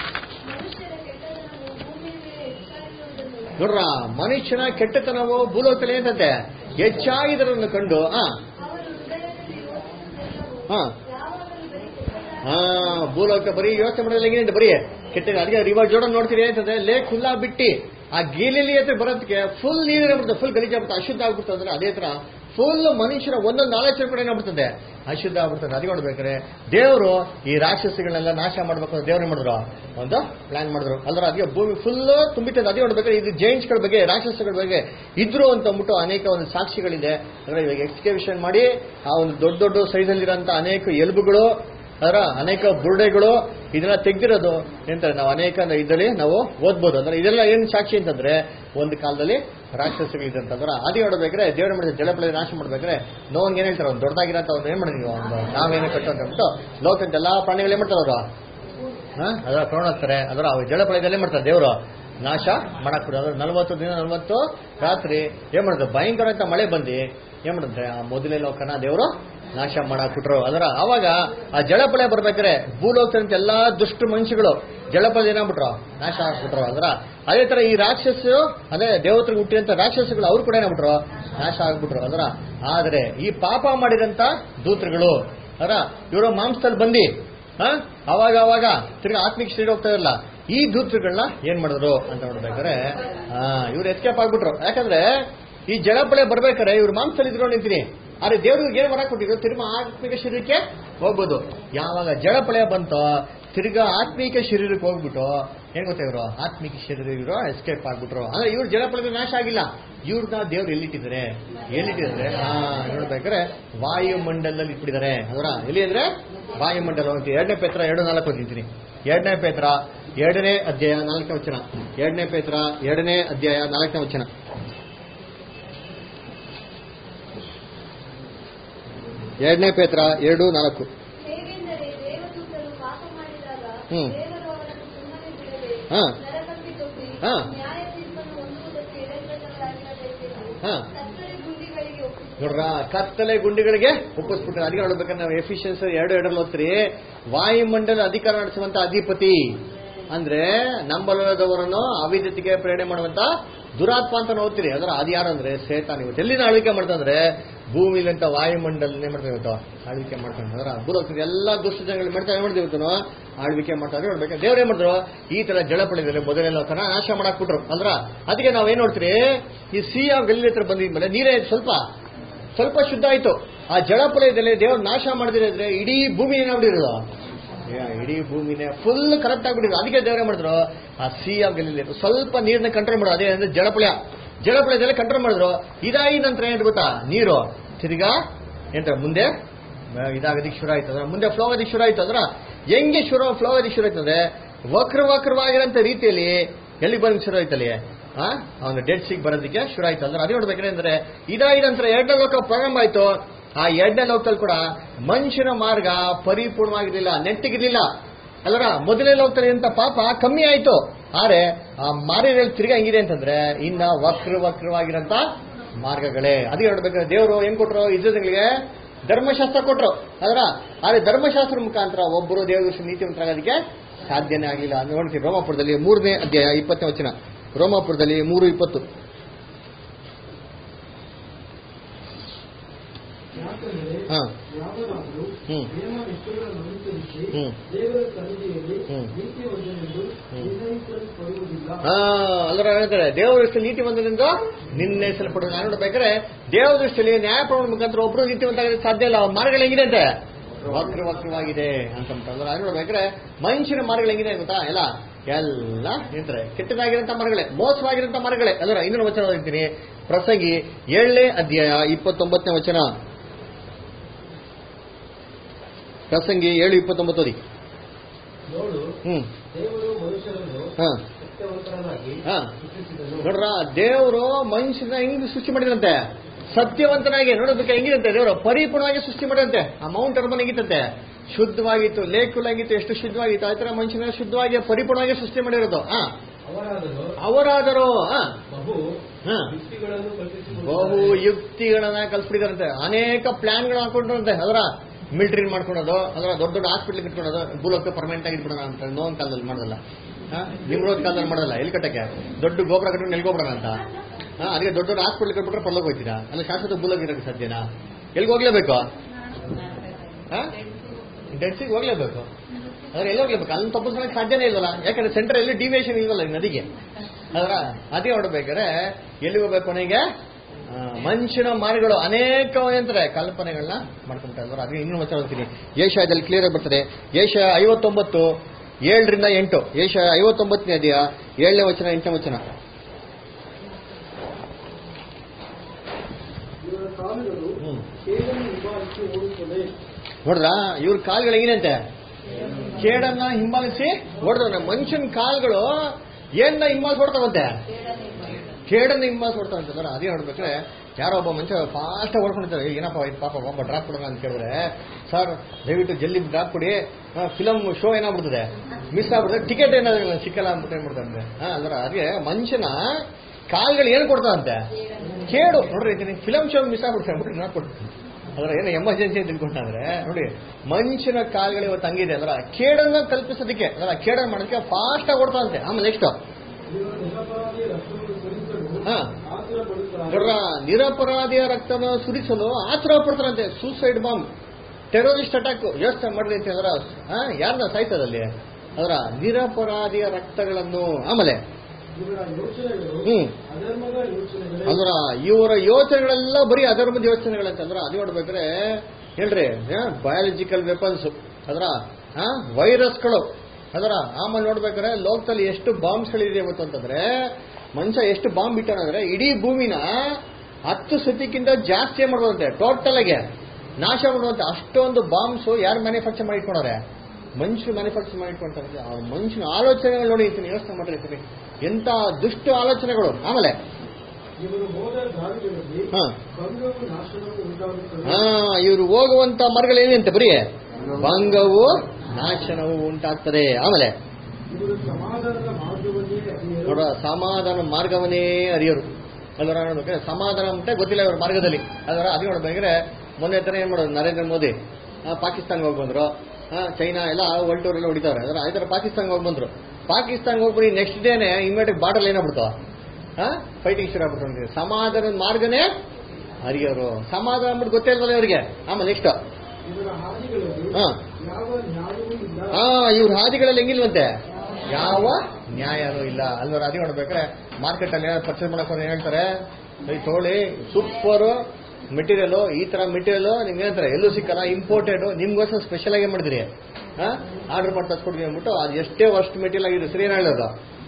Speaker 4: ಮನುಷ್ಯರ ಕೆಟ್ಟತನವು ಭೂಮಿಯ ಮೇಲೆ ಹೆಚ್ಚಾಗಿರುವುದನ್ನು
Speaker 1: ನೋಡ್ರ ಮನುಷ್ಯನ ಕೆಟ್ಟತನವು ಭೂಲೋಕದಲ್ಲಿ ಏನಂತೆ ಹೆಚ್ಚಾಗಿದರನ್ನು ಕಂಡು ಆ
Speaker 4: ಅವರು ಹೃದಯದಲ್ಲಿ ಯೋಚಿಸುವುದೆಲ್ಲವೂ
Speaker 1: ಹಾ
Speaker 4: ಯಾವಾಗಲೂ ಬರೀ ಕೆಟ್ಟದಾಗಿ
Speaker 1: ಹಾ ಭೂಲೋಕ ಬರೀ ಯೋಚನೆ ಮಾಡೋದಿಲ್ಲ ಹೆಂಗಿದೆ ಬರೀ ಕೆಟ್ಟ ಅದಕ್ಕೆ ರಿವರ್ ಜೋಡನ್ ನೋಡ್ತೀರಿ ಅಂತಂದ್ರೆ ಲೇಕ್ ಖುಲ್ಲಾ ಬಿಟ್ಟಿ ಆ ಗೀಲಿಲಿ ಹತ್ರ ಬರೋದಕ್ಕೆ ಫುಲ್ ನೀರೇ ಬಿಡ್ತದೆ ಫುಲ್ ಗಲೀಜ್ ಆಗ್ಬಿಡುತ್ತೆ ಅಶುದ್ಧ ಆಗ್ಬಿಡ್ತದೆ ಅಂದ್ರೆ ಅದೇ ತರ ಫುಲ್ ಮನುಷ್ಯರ ಒಂದೊಂದು ಆಲೋಚನೆ ಕೂಡ ಏನಾಗ್ಬಿಡ್ತದೆ ಅಶುದ್ಧ ಆಗ್ಬಿಡ್ತದೆ ಅದಕ್ಕೆ ನೋಡ್ಬೇಕಾದ್ರೆ ದೇವರು ಈ ರಾಕ್ಷಸಗಳನ್ನೆಲ್ಲ ನಾಶ ಮಾಡ್ಬೇಕು ಅಂತ ದೇವ್ರು ಏನ್ ಮಾಡಿದ್ರು ಒಂದು ಪ್ಲಾನ್ ಮಾಡಿದ್ರು ಅಲ್ರ ಅದಕ್ಕೆ ಭೂಮಿ ಫುಲ್ ತುಂಬಿತದೆ ಅದೇ ನೋಡ್ಬೇಕಾದ್ರೆ ಇದು ಜೈಂಟ್ಸ್ಗಳ ಬಗ್ಗೆ ರಾಕ್ಷಸಗಳ ಬಗ್ಗೆ ಇದ್ರು ಅಂತ ಅಂದ್ಬಿಟ್ಟು ಅನೇಕ ಒಂದು ಸಾಕ್ಷಿಗಳಿದೆ ಅಂದ್ರೆ ಇವಾಗ ಎಕ್ಸ್ಕೇವಿಷನ್ ಮಾಡಿ ಆ ಒಂದು ದೊಡ್ಡ ದೊಡ್ಡ ಸೈಜಲ್ಲಿರೋಂಥ ಅನೇಕ ಎಲುಬುಗಳು ಅದರ ಅನೇಕ ಬುರುಡೆಗಳು ಇದನ್ನ ತೆಗ್ದಿರೋದು ಎಂತಾರೆ ನಾವು ಅನೇಕ ಇದರಲ್ಲಿ ನಾವು ಓದ್ಬೋದು ಅಂದ್ರೆ ಇದೆಲ್ಲ ಏನ್ ಸಾಕ್ಷಿ ಅಂತಂದ್ರೆ ಒಂದು ಕಾಲದಲ್ಲಿ ರಾಕ್ಷಸಗಳಿದೆ ಅಂತಂದ್ರೆ ಅದೇ ನೋಡ್ಬೇಕಾದ್ರೆ ದೇವರ ಮಾಡಿದ ಜಲಪಳ ನಾಶ ಮಾಡ್ಬೇಕಾದ್ರೆ ನೋನ್ ಏನ್ ಹೇಳ್ತಾರೆ ಒಂದು ದೊಡ್ಡದಾಗಿರೋಂಥ ಒಂದು ಏನ್ ಮಾಡಿದ್ವಿ ಒಂದು ನಾವೇನೇ ಕಟ್ಟು ಅಂತ ಅಂದ್ಬಿಟ್ಟು ಲೋಕದ ಎಲ್ಲಾ ಪ್ರಾಣಿಗಳು ಏನ್ ಮಾಡ್ತಾರೆ ಅವರು ಹಾ ಅದರ ಕರುಣಾಗ್ತಾರೆ ಅದರ ಜಲಪ್ರಳಯದಲ್ಲಿ ಏನ್ ಮಾಡ್ತಾರೆ ದೇವರು ನಾಶ ಮಾಡಕ್ ಬಿಡು ಅದ್ರ ನಲ್ವತ್ತು ದಿನ ನಲ್ವತ್ತು ರಾತ್ರಿ ಏನ್ ಮಾಡ್ತಾರೆ ಭಯಂಕರ ಅಂತ ಮಳೆ ಬಂದು ಏನ್ ಮಾಡುತ್ತೆ ಆ ಮೊದಲೇ ಲೋಕನ ದೇವರು ನಾಶ ಮಾಡಾಕ್ಬಿಟ್ರು ಅದರ ಅವಾಗ ಆ ಜಲಪ್ರಳಯ ಬರ್ಬೇಕಾದ್ರೆ ಭೂಲೋಕದಂತ ಎಲ್ಲಾ ದುಷ್ಟ ಮನುಷ್ಯಗಳು ಜಲಪ್ರಳಯ ಏನಾಗ್ಬಿಟ್ರು ನಾಶ ಆಗ್ಬಿಟ್ರು ಅದರ ಅದೇ ತರ ಈ ರಾಕ್ಷಸರು ಅದೇ ದೇವತೆಗೆ ಹುಟ್ಟಿದಂತ ರಾಕ್ಷಸಗಳು ಅವ್ರು ಕೂಡ ಏನಾಗ್ಬಿಟ್ರು ನಾಶ ಆಗ್ಬಿಟ್ರು ಅದರ ಆದ್ರೆ ಈ ಪಾಪ ಮಾಡಿದಂತ ದೂತರುಗಳು ಅದರ ಇವರು ಮಾಂಸದಲ್ಲಿ ಬಂದು ಹ? ಅವಾಗ ಅವಾಗ ತಿರ್ಗಿ ಆತ್ಮಿಕ ಶರೀರ ಹೋಗ್ತಾ ಇರಲ್ಲ ಈ ದೂತರುಗಳನ್ನ ಏನ್ ಮಾಡಿದ್ರು ಅಂತ ನೋಡ್ಬೇಕಾದ್ರೆ ಆ, ಇವ್ರು ಎಸ್ಕೇಪ್ ಆಗ್ಬಿಟ್ರು ಯಾಕಂದ್ರೆ ಈ ಜಲಪಳೆ ಬರ್ಬೇಕಾದ್ರೆ ಇವ್ರು ಮಾಂಸದಲ್ಲಿ ಇದ್ರು ನಿಂತೀನಿ ಆದ್ರೆ ದೇವ್ರಿಗೆ ಏನ್ ವರ ಕೊಟ್ಟಿದ್ರು ತಿರ್ಗಾ ಆತ್ಮಿಕ ಶರೀರಕ್ಕೆ ಹೋಗ್ಬೋದು ಯಾವಾಗ ಜಲಪಳೆ ಬಂತೋ ತಿರ್ಗಾ ಆತ್ಮಿಕ ಶರೀರಕ್ಕೆ ಹೋಗ್ಬಿಟ್ಟು ಏನ್ ಗೊತ್ತಾ ಇವರು ಆತ್ಮಿಕ ಶರೀರ ಇವರು ಎಸ್ಕೇಪ್ ಆಗ್ಬಿಟ್ರು ಅಂದ್ರೆ ಇವ್ರು ಜಲಪಳದ ನಾಶ ಆಗಿಲ್ಲ ಇವ್ರನ್ನ ದೇವ್ರು ಎಲ್ಲಿಟ್ಟಿದ್ದಾರೆ ಎಲ್ಲಿಟ್ಟಿದ್ದಾರೆ ಹಾ ನೋಡ್ಬೇಕಾದ್ರೆ ವಾಯುಮಂಡಲದಲ್ಲಿ ಇಟ್ಬಿಟ್ಟಿದ್ದಾರೆ ಅದರ ಎಲ್ಲಿ ಅಂದ್ರೆ ವಾಯುಮಂಡಲ ಅಂತ ಎರಡನೇ ಪೇತ್ರ ಎರಡು ನಾಲ್ಕು ಓದಿದ್ದೀನಿ ಎರಡನೇ ಪೇತ್ರ ಎರಡನೇ ಅಧ್ಯಾಯ ನಾಲ್ಕನೇ ವಚನ ಎರಡನೇ ಪೇತ್ರ ಎರಡನೇ ಅಧ್ಯಾಯ ನಾಲ್ಕನೇ ವಚನ ಎರಡನೇ ಪೇತ್ರ ಎರಡು ನಾಲ್ಕು
Speaker 4: ಹೇಗೆಂದರೆ ದೇವದೂತರು ಪಾಪ ಮಾಡಿದಾಗ
Speaker 1: ಹ್ಮ್.
Speaker 4: ದೇವರು ಅವರನ್ನು ಸುಮ್ಮನೆ ಬಿಡದೆ
Speaker 1: ಹಾ.
Speaker 4: ನರಕಕ್ಕೆ ದೊಬ್ಬಿ
Speaker 1: ಹಾ.
Speaker 4: ನ್ಯಾಯ ತೀರ್ಪನ್ನು ಹೊಂದುವುದಕ್ಕೆ ಎಡೆಗಟ್ಟವರಾಗಿರಬೇಕೆಂದು
Speaker 1: ಹಾ.
Speaker 4: ಕತ್ತಲೆ ಗುಂಡಿಗಳಿಗೆ ಒಪ್ಪಿಸಿ
Speaker 1: ನೋಡ್ರ ಕತ್ತಲೆ ಗುಂಡಿಗಳಿಗೆ ಒಪ್ಪಿಸ್ಬಿಟ್ರೆ ಅದಕ್ಕೆ ನೋಡ್ಬೇಕಾದ್ರೆ ನಾವು ಎಫಿಷಿಯನ್ಸಿ ಎರಡು ಎರಡರಲ್ಲಿ ಓದ್ತೀರಿ ವಾಯುಮಂಡಲ ಅಧಿಕಾರ ನಡೆಸುವಂತ ಅಧಿಪತಿ ಅಂದ್ರೆ ನಂಬಲದವರನ್ನು ಅವಿದ್ಯತೆಗೆ ಪ್ರೇರಣೆ ಮಾಡುವಂತ ದುರಾತ್ಮ ಅಂತ ನಾವು ಓದ್ತೀರಿ ಅದರ ಅದು ಯಾರು ಅಂದ್ರೆ ಸೇತಾನ್ ಇವತ್ತು ಎಲ್ಲಿನ ಆಳ್ವಿಕೆ ಮಾಡ್ತಂದ್ರೆ ಭೂಮಿಲಂತ ವಾಯುಮಂಡಲನೇ ಮಾಡ್ತಾ ಇವತ್ತು ಆಳ್ವಿಕೆ ಮಾಡ್ತಾನೆ ಅದರ ಭೂಲೋಕದ ಎಲ್ಲಾ ದುಷ್ಟ ಜನಗಳು ಮಾಡ್ತಾ ಏನ್ ಮಾಡ್ತೀವಿ ಇವತ್ತು ನಾವು? ಆಳ್ವಿಕೆ ಮಾಡ್ತಾರೆ ನೋಡ್ಬೇಕು ದೇವ್ರು ಏನ್ ಮಾಡಿದ್ರು ಈ ತರ ಜಲಪಳಿದಲ್ಲಿ ಮೊದಲನೇ ಲೋಕನ ನಾಶ ಮಾಡಾಕ್ಬಿಟ್ರು ಅಂದ್ರ ಅದಕ್ಕೆ ನಾವೇನ್ ನೋಡ್ತೀರಿ ಈ ಸಿ ಆಫ್ ಗಲ್ಲಿ ಹತ್ರ ಬಂದಿದ್ಮೇಲೆ ನೀರೇ ಸ್ವಲ್ಪ ಸ್ವಲ್ಪ ಶುದ್ಧ ಆಯ್ತು ಆ ಜಲಪ್ರಳಯದಲ್ಲಿ ದೇವ್ರು ನಾಶ ಮಾಡಿದ್ರೆ ಇಡೀ ಭೂಮಿ ಏನಾಗ್ಬಿಟ್ಟಿರೋದು ಏ, ಇಡೀ ಭೂಮಿನೇ ಫುಲ್ ಕರೆಕ್ಟ್ ಆಗ್ಬಿಟ್ಟಿದ್ರು ಅದಕ್ಕೆ ದೇವ್ರ ಮಾಡಿದ್ರು ಆ ಸಿ ಆಫ್ ಗಲೀಲಿ ಸ್ವಲ್ಪ ನೀರನ್ನ ಕಂಟ್ರೋಲ್ ಮಾಡೋದು ಅದೇ ಅಂದ್ರೆ ಜಲಪ್ರಳಯ ಜಲಪ್ರಳಯದಲ್ಲಿ ಕಂಟ್ರೋಲ್ ಮಾಡಿದ್ರು ಇದಾಗಿ ನಂತರ ಏನ್ ಗೊತ್ತಾ ನೀರು ತಿರ್ಗಾ ಎಂತ ಮುಂದೆ ಆ, ಇದಾಗೋದಿಕ್ ಶುರು ಆಯ್ತು ಅದ್ರ ಮುಂದೆ ಫ್ಲೋ ಆಗೋದಿಕ್ ಶುರು ಆಯ್ತು ಅದ್ರ ಹೆಂಗೆ ಶುರು ಫ್ಲೋ ಆಗೋದಿಕ್ ಶುರು ಆಯ್ತು ಅಂದ್ರೆ ವಕ್ರ ವಕ್ರವಾಗಿರೋಂಥ ರೀತಿಯಲ್ಲಿ ಎಲ್ಲಿ ಬಂದ್ ಶುರು ಆಯ್ತಲ್ಲಿ ಆ ಅವನು ಡೆಡ್ ಸಿಗ್ ಬರೋದಕ್ಕೆ ಶುರು ಆಯ್ತು ಅಂದ್ರೆ ಅದೇ ನೋಡ್ಬೇಕಂದ್ರೆ ಅಂದ್ರೆ ಇದಾದ ನಂತರ ಎರಡನೇ ಲೋಕ ಪ್ರಾರಂಭ ಆಯ್ತು ಆ ಎರಡನೇ ಲೋಕದಲ್ಲಿ ಕೂಡ ಮನುಷ್ಯನ ಮಾರ್ಗ ಪರಿಪೂರ್ಣವಾಗಿರ್ಲಿಲ್ಲ ನೆಟ್ಟಿಗಿರ್ಲಿಲ್ಲ ಅಲ್ಲರ ಮೊದಲನೇ ಲೋಕದಲ್ಲಿ ಅಂತ ಪಾಪ ಕಮ್ಮಿ ಆಯ್ತು ಆದ್ರೆ ಆ ಮಾರ್ಗಗಳು ತಿರ್ಗಾ ಹೆಂಗಿದೆ ಅಂತಂದ್ರೆ ಇನ್ನ ವಕ್ರ ವಕ್ರವಾಗಿರಂತ ಮಾರ್ಗಗಳೇ ಅದಕ್ಕೆ ನೋಡ್ಬೇಕಾದ್ರೆ ದೇವರು ಏನ್ ಕೊಟ್ರು ಇಜ್ಜಗಳಿಗೆ ಧರ್ಮಶಾಸ್ತ್ರ ಕೊಟ್ರು ಅದರ ಆದ್ರೆ ಧರ್ಮಶಾಸ್ತ್ರ ಮುಖಾಂತರ ಒಬ್ಬರು ದೇವರ ನೀತಿವಂತರಾಗೋದಕ್ಕೆ ಸಾಧ್ಯನೇ ಆಗಲಿಲ್ಲ ಅದು ನೋಡ್ತೀವಿ ರೋಮಾಪುರದಲ್ಲಿ ಮೂರನೇ ಅಧ್ಯಾಯ ಇಪ್ಪತ್ತನೇ ವಚನ ರೋಮಾಪುರದಲ್ಲಿ ಮೂರು ಇಪ್ಪತ್ತು
Speaker 2: ಯಾಕಂದರೆ
Speaker 1: ಹಾ
Speaker 2: ಯಾವನಾದರೂ
Speaker 1: ಹ್ಮ್.
Speaker 2: ನಿಯಮ ನಿಷ್ಠೆಗಳನ್ನು ಅನುಸರಿಸಿ
Speaker 1: ಹ್ಮ್.
Speaker 2: ದೇವರ ಸನ್ನಿಧಿಯಲ್ಲಿ
Speaker 1: ಹ್ಮ್.
Speaker 2: ನೀತಿವಂತನೆಂದು
Speaker 1: ಹ್ಮ್.
Speaker 2: ನಿರ್ಣಯಿಸಲ್ಪಡುವುದಿಲ್ಲ
Speaker 1: ಹಾ ಅಲ್ಲರ ಹೇಳ್ತಾರೆ ದೇವ ದೃಷ್ಟಿಯಲ್ಲಿ ನೀತಿ ಬಂದದಿಂದ ನಿರ್ಣಯಿಸಲ್ಪಡೋದು ನಾನು ನೋಡ್ಬೇಕಾದ್ರೆ ದೇವ ದೃಷ್ಟಿಯಲ್ಲಿ ನ್ಯಾಯ ಪ್ರಮಾಣ ಮುಖಾಂತರ ಒಬ್ರು ನೀತಿವಂತ ಆಗೋದಕ್ಕೆ ಸಾಧ್ಯ ಇಲ್ಲ ಅವ್ರ ಮಾರ್ಗಗಳು ಹೆಂಗಿದೆ ಅಂತೆ ವಕ್ರ ವಕ್ರವಾಗಿದೆ ಅಂತಂದ್ರೆ ಅದು ನೋಡ್ಬೇಕಾದ್ರೆ ಮನುಷ್ಯನ ಮಾರ್ಗಗಳು ಹೆಂಗಿದೆ ಗೊತ್ತಾ ಎಲ್ಲ ಎಲ್ಲ ನಿಂತಾರೆ ಕೆಟ್ಟದಾಗಿರಂತ ಮರಗಳೇ ಮೋಸವಾಗಿರಂತ ಮರಗಳೇ ಅದರ ಇನ್ನೊಂದು ವಚನ ಓದಿರ್ತೀನಿ ಪ್ರಸಂಗಿ ಏಳನೇ ಅಧ್ಯಾಯ ಇಪ್ಪತ್ತೊಂಬತ್ತನೇ ವಚನ ಪ್ರಸಂಗಿ ಏಳು ಇಪ್ಪತ್ತೊಂಬತ್ತು ಓದಿ
Speaker 5: ನೋಡು
Speaker 1: ಹ್ಮ್
Speaker 5: ದೇವರು ಮನುಷ್ಯರನ್ನು
Speaker 1: ಹಾ
Speaker 5: ಸತ್ಯವಂತರನ್ನಾಗಿ
Speaker 1: ಹಾ
Speaker 5: ಸೃಷ್ಟಿಸಿದನು
Speaker 1: ನೋಡ್ರ ದೇವರು ಮನುಷ್ಯನ ಹೆಂಗ್ ಸೃಷ್ಟಿ ಮಾಡಿದಂತೆ ಸತ್ಯವಂತನಾಗಿ ನೋಡೋದಕ್ಕೆ ಹೆಂಗಿದಂತೆ ದೇವರು ಪರಿಪೂರ್ಣವಾಗಿ ಸೃಷ್ಟಿ ಮಾಡಿದಂತೆ ಆ ಮೌಂಟ್ ಅರ್ಬನ್ ಹೆಂಗಿತ್ತಂತೆ ಶುದ್ಧವಾಗಿತ್ತು ಲೇಕುಲ್ ಆಗಿತ್ತು ಎಷ್ಟು ಶುದ್ಧವಾಗಿತ್ತು ಆ ತರ ಮನುಷ್ಯನ ಶುದ್ಧವಾಗಿ ಪರಿಪೂರ್ಣವಾಗಿ ಸೃಷ್ಟಿ ಮಾಡಿರೋದು ಹಾ
Speaker 5: ಅವರಾದರೂ
Speaker 1: ಅವರಾದರೂ ಹಾ
Speaker 5: ಬಹು
Speaker 1: ಹಾ
Speaker 5: ಯುಕ್ತಿಗಳನ್ನು ಕಲ್ಪಿಸಿಕೊಂಡು
Speaker 1: ಬಹು ಯುಕ್ತಿಗಳನ್ನ ಕಲ್ಸ್ಬಿಟ್ಟಿದಾರಂತೆ ಅನೇಕ ಪ್ಲಾನ್ಗಳು ಹಾಕೊಂಡ್ರಂತೆ ಅದರ ಮಿಲಿಟರಿ ಮಾಡ್ಕೊಳೋದು ಅದರ ದೊಡ್ಡ ದೊಡ್ಡ ಹಾಸ್ಪಿಟಲ್ ಇಟ್ಕೊಳೋದು ಭೂಲೋಕ ಪರ್ಮನೆಂಟ್ ಆಗಿ ಇಟ್ಬಿಡೋಣ ಅಂತ ನೋನ್ ಕಾಲದಲ್ಲಿ ಮಾಡೋದಲ್ಲ ನಿಮ್ರೋದ್ ಕಾಲದಲ್ಲಿ ಮಾಡೋದಲ್ಲ ಎಲ್ಲಿ ಕಟ್ಟಕ್ಕೆ ದೊಡ್ಡ ಗೋಪುರ ಕಟ್ಕೊಂಡು ನೆಲ್ಗೋಬಿಡೋಣ ಅಂತ ಹಾ, ಅದಕ್ಕೆ ದೊಡ್ಡ ದೊಡ್ಡ ಹಾಸ್ಪಿಟಲ್ ಕಟ್ಬಿಟ್ರೆ ಪರ್ಲೋಕ್ ಹೋಗ್ತೀರಾ ಅಲ್ಲಿ ಶಾಶ್ವತ ಭೂಲೋಕ ಇರೋಕ್ಕೆ ಸಾಧ್ಯನಾ ಎಲ್ಲಿಗೆ ಹೋಗ್ಲೇಬೇಕು ಡೆಡ್ಸಿಗೆ ಹೋಗ್ಲೇಬೇಕು ಆದ್ರೆ ಎಲ್ಲಿ ಹೋಗ್ಲೇಬೇಕು ಅಲ್ಲಿ ತಪ್ಪಿಸ್ಕೊಳಕ್ಕೆ ಸಾಧ್ಯನೇ ಇಲ್ವಲ್ಲ ಯಾಕಂದ್ರೆ ಸೆಂಟರ್ ಎಲ್ಲಿ ಡಿವಿಯೇಷನ್ ಇಲ್ವಲ್ಲ ಈ ನದಿಗೆ ಅದರ ಅದೇ ಹೊಡ್ಬೇಕಾದ್ರೆ ಎಲ್ಲಿ ಹೋಗ್ಬೇಕು ಕೊನೆಗೆ ಆ, ಮನುಷ್ಯನ ಮಾರ್ಗಗಳು ಅನೇಕ ಏನಂತಾರೆ ಕಲ್ಪನೆಗಳನ್ನ ಮಾಡ್ಕೊಂತಾ ಇದ್ದಾರೆ ಅದಕ್ಕೆ ಇನ್ನೂ ವಚನ ಓದ್ತೀನಿ ಏಷ್ಯಾದಲ್ಲಿ ಕ್ಲಿಯರ್ ಆಗಿ ಬರ್ತದೆ ಏಷ್ಯಾ ಐವತ್ತೊಂಬತ್ತು ಏಳರಿಂದ ಎಂಟು ಏಷ್ಯಾ ಐವತ್ತೊಂಬತ್ತನೇ ಅಧ್ಯಾಯ ಏಳನೇ ವಚನ ಎಂಟನೇ ವಚನ
Speaker 2: ಇವರ ಕಾಲುಗಳು
Speaker 1: ಹ್ಮ್
Speaker 2: ಕೇಡನ್ನು ನಿಭಾಯಿಸಿ ಓಡುತ್ತದೆ
Speaker 1: ನೋಡ್ರ ಇವ್ರ ಕಾಲ್ಗಳು ಹೆಂಗಿನಂತೆ ಕೇಡನ್ನ ಹಿಂಬಾಲಿಸಿ ಹೊಡೆದ್ರೆ ಮನುಷ್ಯನ ಕಾಲ್ಗಳು ಏನ್ನ ಹಿಂಬಾಲಿಸಿ ಹೊಡ್ತಾವಂತೆ ಕೇಡನ್ನ ಹಿಂಬಾಲಿಸಿ ಹೊಡ್ತಾವಂತೆ ಅದೇ ನೋಡ್ಬೇಕಾದ್ರೆ ಯಾರೋ ಒಬ್ಬ ಮನುಷ್ಯ ಫಾಸ್ಟ್ ಓಡ್ಕೊಂಡಿರ್ತಾರೆ "ಏ, ಏನಪ್ಪ ಇದು ಪಾಪ ಒಬ್ಬ ಡ್ರಾಪ್ ಕೊಡೋಣ ಅಂತ ಕೇಳಿದ್ರೆ ಸರ್ ದಯವಿಟ್ಟು ಜಲ್ದಿ ಡ್ರಾಪ್ ಕೊಡಿ ಫಿಲಮ್ ಶೋ ಏನಾಗ್ಬಿಡ್ತದೆ ಮಿಸ್ ಆಗ್ಬಿಡ್ತದೆ ಟಿಕೆಟ್ ಏನಾದ್ರು ಸಿಕ್ಕಲ್ಲ ಅಂದ್ಬಿಟ್ಟು ಏನ್ ಮಾಡ್ತಾರೆ ಹಾ ಅದರ ಅದೇ ಮನುಷ್ಯನ ಕಾಲ್ಗಳು ಏನು ಕೊಡ್ತಾವಂತೆ ಕೇಡು ನೋಡ್ರಿ ಫಿಲಮ್ ಶೋ ಮಿಸ್ ಆಗ್ಬಿಡ್ತಾರೆ ಅಂದ್ಬಿಟ್ಟು ನಾ ಕೊಡ್ತೀನಿ ಅದರ ಏನು ಎಮರ್ಜೆನ್ಸಿ ಅಂತ ತಿಳ್ಕೊಂಡ್ರೆ ನೋಡಿ ಮನುಷ್ಯನ ಕಾಲ್ಗಳು ಇವತ್ತು ಹಂಗಿದೆ ಅದರ ಕೇಡನ್ನ ಕಲ್ಪಿಸೋದಕ್ಕೆ ಅದರ ಕೇಡನ್ನ ಮಾಡೋದಕ್ಕೆ ಫಾಸ್ಟ್ ಆಗಿ ಓಡ್ತಾವಂತೆ ಆಮೇಲೆ ನೆಕ್ಸ್ಟ್
Speaker 2: ಇವರು ನಿರಪರಾಧಿಯ ರಕ್ತವನ್ನು ಸುರಿಸಲು
Speaker 1: ಹಾ
Speaker 2: ಆತುರ ಪಡುತ್ತಾರೆ
Speaker 1: ನೋಡ್ರ ನಿರಪರಾಧಿಯ ರಕ್ತನ ಸುರಿಸಲು ಆತರ ಪಡ್ತಾರಂತೆ ಸೂಸೈಡ್ ಬಾಂಬ್ ಟೆರೋರಿಸ್ಟ್ ಅಟ್ಯಾಕ್ ಯೋಚನೆ ಮಾಡಿದೆ ಅಂತ ಅದರ ಯಾರನ್ನ ಸಾಯ್ತದಲ್ಲಿ ಅದರ ನಿರಪರಾಧಿಯ ರಕ್ತಗಳನ್ನು ಆಮೇಲೆ
Speaker 2: ಇವರ ಯೋಚನೆಗಳು
Speaker 1: ಹ್ಮ್
Speaker 2: ಅಧರ್ಮದ ಯೋಚನೆಗಳೇ
Speaker 1: ಅಂದ್ರ ಇವರ ಯೋಚನೆಗಳೆಲ್ಲ ಬರೀ ಅಧರ್ಮದ ಯೋಚನೆಗಳಂತ ಅಂದ್ರ ಅದು ನೋಡ್ಬೇಕ್ರೆ ಹೇಳ್ರಿ ಬಯಾಲಜಿಕಲ್ ವೆಪನ್ಸ್ ಅದರ ವೈರಸ್ಗಳು ಅದರ ಆಮೇಲೆ ನೋಡ್ಬೇಕಾದ್ರೆ ಲೋಕದಲ್ಲಿ ಎಷ್ಟು ಬಾಂಬ್ಸ್ಗಳಿದೆ ಇವತ್ತು ಅಂತಂದ್ರೆ ಮನುಷ್ಯ ಎಷ್ಟು ಬಾಂಬ್ ಬಿಟ್ಟಾನಂದ್ರೆ ಇಡೀ ಭೂಮಿನ ಹತ್ತು ಸತಿಕ್ಕಿಂತ ಜಾಸ್ತಿ ಮಾಡುವಂತೆ ಟೋಟಲ್ ಆಗಿ ನಾಶ ಮಾಡುವಂತೆ ಅಷ್ಟೊಂದು ಬಾಂಬ್ಸ್ ಯಾರು ಮ್ಯಾನುಫ್ಯಾಕ್ಚರ್ ಮಾಡಿ ಇಟ್ಕೊಂಡವ್ರೆ ಮನುಷ್ಯರು ಮ್ಯಾನುಫ್ಯಾಕ್ಚರ್ ಮಾಡಿ ಇಟ್ಕೊಂತಾರೆ ಅವ್ರ ಮನುಷ್ಯನ ಆಲೋಚನೆಗಳು ನೋಡಿ ಇರ್ತೀನಿ ಯೋಚನೆ ಮಾಡಿರ್ತೀನಿ ಎಂತ ದುಷ್ಟ ಆಲೋಚನೆಗಳು ಆಮೇಲೆ
Speaker 2: ಇವರು ಹೋದ ದಾರಿಗಳಲ್ಲಿ
Speaker 1: ಹಾ
Speaker 2: ಭಂಗವು ನಾಶನವು ಉಂಟಾಗುತ್ತದೆ
Speaker 1: ಹಾ ಇವರು ಹೋಗುವಂತ ಮರಗಳೇನಂತೆ ಬರೀ ಭಂಗವು ನಾಶನವು ಉಂಟಾಗ್ತದೆ ಆಮೇಲೆ
Speaker 2: ಇವರು ಸಮಾಧಾನದ ಮಾರ್ಗವನ್ನೇ ಅರಿಯರು
Speaker 1: ನೋಡ ಸಮಾಧಾನ ಮಾರ್ಗವನ್ನೇ ಅರಿಯೋರು ಅಲ್ವರ ನೋಡ್ಬೇಕಾದ್ರೆ ಸಮಾಧಾನ ಅಂತ ಗೊತ್ತಿಲ್ಲ ಇವ್ರ ಮಾರ್ಗದಲ್ಲಿ ಅದರ ಅದು ನೋಡ್ಬೇಕಂದ್ರೆ ಮೊನ್ನೆ ತರ ಏನ್ ಮಾಡೋದು ನರೇಂದ್ರ ಮೋದಿ ಆ, ಪಾಕಿಸ್ತಾನ್ಗೆ ಹೋಗಿ ಬಂದ್ರು ಆ, ಚೈನಾ ಎಲ್ಲ ವರ್ಲ್ಡ್ ಟೂರ್ ಎಲ್ಲ ಹೊಡಿತಾವ್ರೆ ಅದರ ಆಯ್ತರ ಪಾಕಿಸ್ತಾನ್ಗೆ ಹೋಗಿ ಬಂದ್ರು ಪಾಕಿಸ್ತಾನ್ಗೆ ಹೋಗಿ ಬಂದು ನೆಕ್ಸ್ಟ್ ಡೇನೆ ಇಮ್ಮಿಡಿಯೇಟ್ ಬಾರ್ಡರ್ ಏನಾಗ್ಬಿಡ್ತಾವ ಫೈಟಿಂಗ್ ಶುರು ಆಗ್ಬಿಟ್ಟು ಸಮಾಧಾನದ ಮಾರ್ಗನೇ ಅರಿಯೋರು ಸಮಾಧಾನ ಅಂದ್ಬಿಟ್ಟು ಗೊತ್ತೇ ಇಲ್ವಲ್ಲ ಇವರಿಗೆ ಆಮೇಲೆ ನೆಕ್ಸ್ಟ್
Speaker 2: ಇವರ ಹಾದಿಗಳಲ್ಲಿ
Speaker 1: ಹಾ
Speaker 2: ಯಾವ ನ್ಯಾಯವೂ ಇಲ್ಲ
Speaker 1: ಆ ಇವ್ರ ಹಾದಿಗಳಲ್ಲಿ ಹೆಂಗಿಲ್ವಂತೆ ಯಾವ ನ್ಯಾಯನೂ ಇಲ್ಲ ಅಲ್ವರ ಅದೇ ನೋಡ್ಬೇಕಾರೆ ಮಾರ್ಕೆಟ್ ಅಲ್ಲಿ ಪರ್ಚೇಸ್ ಮಾಡಕ್ ಹೋದ್ರೆ ಏನ್ ಹೇಳ್ತಾರೆ ಈ ತೋಳಿ ಸೂಪರ್ ಮೆಟೀರಿಯಲ್ ಈ ತರ ಮೆಟೀರಿಯಲ್ ನಿಮ್ಗೆ ಏನಂತಾರೆ ಎಲ್ಲೂ ಸಿಕ್ಕಲ್ಲ ಇಂಪೋರ್ಟೆಡ್ ನಿಮ್ಗೋಸ್ಕರ ಸ್ಪೆಷಲ್ ಆಗಿ ಮಾಡಿದ್ರಿ ಆರ್ಡರ್ ಮಾಡಿ ತರ್ಸ್ಕೊಡ್ತೀವಿ ಅಂದ್ಬಿಟ್ಟು ಅದು ಎಷ್ಟೇ ವರ್ಸ್ಟ್ ಮೆಟೀರಿಯಲ್ ಆಗಿದೆ ಸರಿ ಏನ್ ಹೇಳೋದು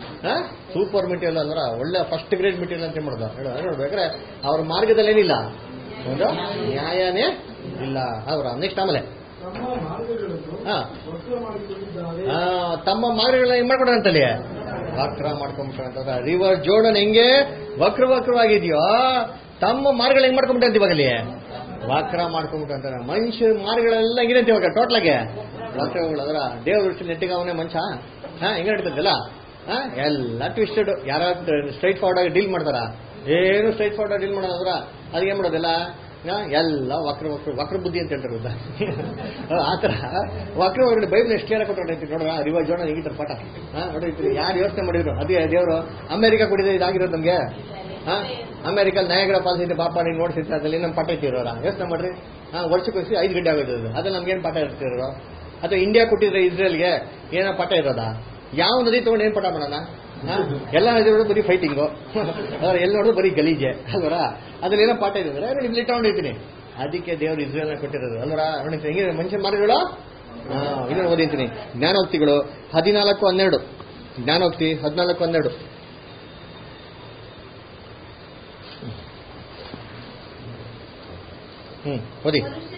Speaker 1: ಸೂಪರ್ ಮೆಟೀರಿಯಲ್ ಅಂದ್ರ ಒಳ್ಳೆ ಫಸ್ಟ್ ಗ್ರೇಡ್ ಮೆಟೀರಿಯಲ್ ಅಂತ ಮಾಡೋದು ಹೇಳೋದು ಅದ್ ನೋಡ್ಬೇಕಾದ್ರೆ ಅವ್ರ ಮಾರ್ಗದಲ್ಲಿ ಏನಿಲ್ಲ ಒಂದು ನ್ಯಾಯನೇ ಇಲ್ಲ ಅವ್ರ ನೆಕ್ಸ್ಟ್ ಆಮೇಲೆ
Speaker 2: ತಮ್ಮ ಮಾರ್ಗಗಳನ್ನು
Speaker 1: ಹಾ
Speaker 2: ವಕ್ರ ಮಾಡಿಕೊಂಡಿದ್ದಾರೆ
Speaker 1: ಆ, ತಮ್ಮ ಮಾರ್ಗಗಳನ್ನ ಏನ್ ಮಾಡ್ಕೊಡಂತಲ್ಲಿ ವಕ್ರ ಮಾಡ್ಕೊಂಡ್ಬಿಟ್ರಂತ ರಿವರ್ ಜೋಡನ್ ಹೆಂಗೆ ವಕ್ರ ವಕ್ರವಾಗಿದೆಯೋ ತಮ್ಮ ಮಾರ್ಗಗಳು ಹೆಂಗ್ ಮಾಡ್ಕೊಂಡ್ಬಿಟ್ಟಂತ ಇವಾಗಲ್ಲಿ ವಕ್ರ ಮಾಡ್ಕೊಂಡ್ಬಿಟ್ಟಂತ ಮನುಷ್ಯ ಮಾರ್ಗಗಳೆಲ್ಲ ಹೆಂಗಿರಂತ ಇವಾಗ ಟೋಟಲ್ ಆಗಿ ವಕ್ರಗಳು ಅದರ ದೇವ್ರ ದೃಷ್ಟಿ ನೆಟ್ಟಿಗೆ ಅವನೇ ಮನುಷ್ಯ ಹಾ ಹೆಂಗ ನಡೀತದಲ್ಲ ಹಾ ಎಲ್ಲ ಟ್ವಿಸ್ಟೆಡ್ ಯಾರ ಸ್ಟ್ರೈಟ್ ಫಾರ್ವರ್ಡ್ ಆಗಿ ಡೀಲ್ ಮಾಡ್ತಾರ ಏನು ಸ್ಟ್ರೈಟ್ ಫಾರ್ವರ್ಡ್ ಆಗಿ ಡೀಲ್ ಮಾಡೋದ್ರ ಅದಕ್ಕೆ ಏನ್ ಮಾಡೋದಿಲ್ಲ ಹಾ, ಎಲ್ಲ ವಕ್ರ ವಕ್ರ ವಕ್ರ ಬುದ್ಧಿ ಅಂತ ಹೇಳ್ತಾರೆ ಗೊತ್ತಾ? ಆ ಥರ ವಕ್ರ ಒಳಗಡೆ ಬೈಬಲ್ ಎಷ್ಟು ಕ್ಲಿಯರ್ ಕೊಟ್ಟು ನೋಡ್ರ ರಿವಾಜ್ ಜೋಣ ಹಿಂಗಿಟ್ಟಾರೆ ಪಾಠ ಹಾ ನೋಡಿರ್ತೀರಿ ಯಾರು ಯೋಚನೆ ಮಾಡಿದ್ರು ಅದೇ ದೇವರು ಅಮೆರಿಕ ಕೊಡಿದ್ರೆ ಇದಾಗಿರೋದು ನಮ್ಗೆ ಹಾ ಅಮೆರಿಕಲ್ ನ್ಯಾಯಗಳ ಪಾಲಿಸಿದ್ದೆ ಪಾಪ ನೀವು ನೋಡ್ಸಿರ್ತಾರೆ ಅದ್ರಲ್ಲಿ ನಮ್ಮ ಪಾಠ ಇಟ್ಟಿರೋರ ಯೋಚನೆ ಮಾಡ್ರಿ ಹಾ ವರ್ಷಕ್ಕೋಸಿ ಐದು ಗಂಟೆ ಆಗೋದು ಅದು ಅದ್ರಲ್ಲಿ ನಮ್ಗೇನು ಪಾಠ ಇರ್ತಿರೋ ಅಥವಾ ಇಂಡಿಯಾ ಕೊಟ್ಟಿದ್ರೆ ಇಸ್ರೇಲ್ಗೆ ಏನೋ ಪಾಠ ಇರೋದಾ ಯಾವ ನದಿ ತಗೊಂಡು ಏನ್ ಪಾಠ ಮಾಡೋಣ ಹಾ? ಎಲ್ಲ ನದಿ ನೋಡಿದ್ರು ಬರೀ ಫೈಟಿಂಗು ಅದ್ರ ಎಲ್ಲಿ ನೋಡಿದ್ರು ಬರೀ ಗಲೀಜೆ ಅಲ್ವರ ಅದ್ರಲ್ಲಿ ಏನೋ ಪಾಠ ಇದೆ ಅಂದ್ರೆ ನೋಡಿ ಇಲ್ಲಿ ತಗೊಂಡಿರ್ತೀನಿ ಅದಕ್ಕೆ ದೇವರು ಇಸ್ರೇಲ್ ಕೊಟ್ಟಿರೋದು ಅಲ್ವರ ನೋಡಿ ಹೆಂಗಿದೆ ಮನುಷ್ಯ ಮಾರ್ಗಗಳು ಹಾ, ಇದನ್ನ ಓದಿರ್ತೀನಿ ಜ್ಞಾನೋಕ್ತಿಗಳು ಹದಿನಾಲ್ಕು ಹನ್ನೆರಡು ಜ್ಞಾನೋಕ್ತಿ ಹದಿನಾಲ್ಕು ಹನ್ನೆರಡು ಹ್ಮ್ ಓದಿ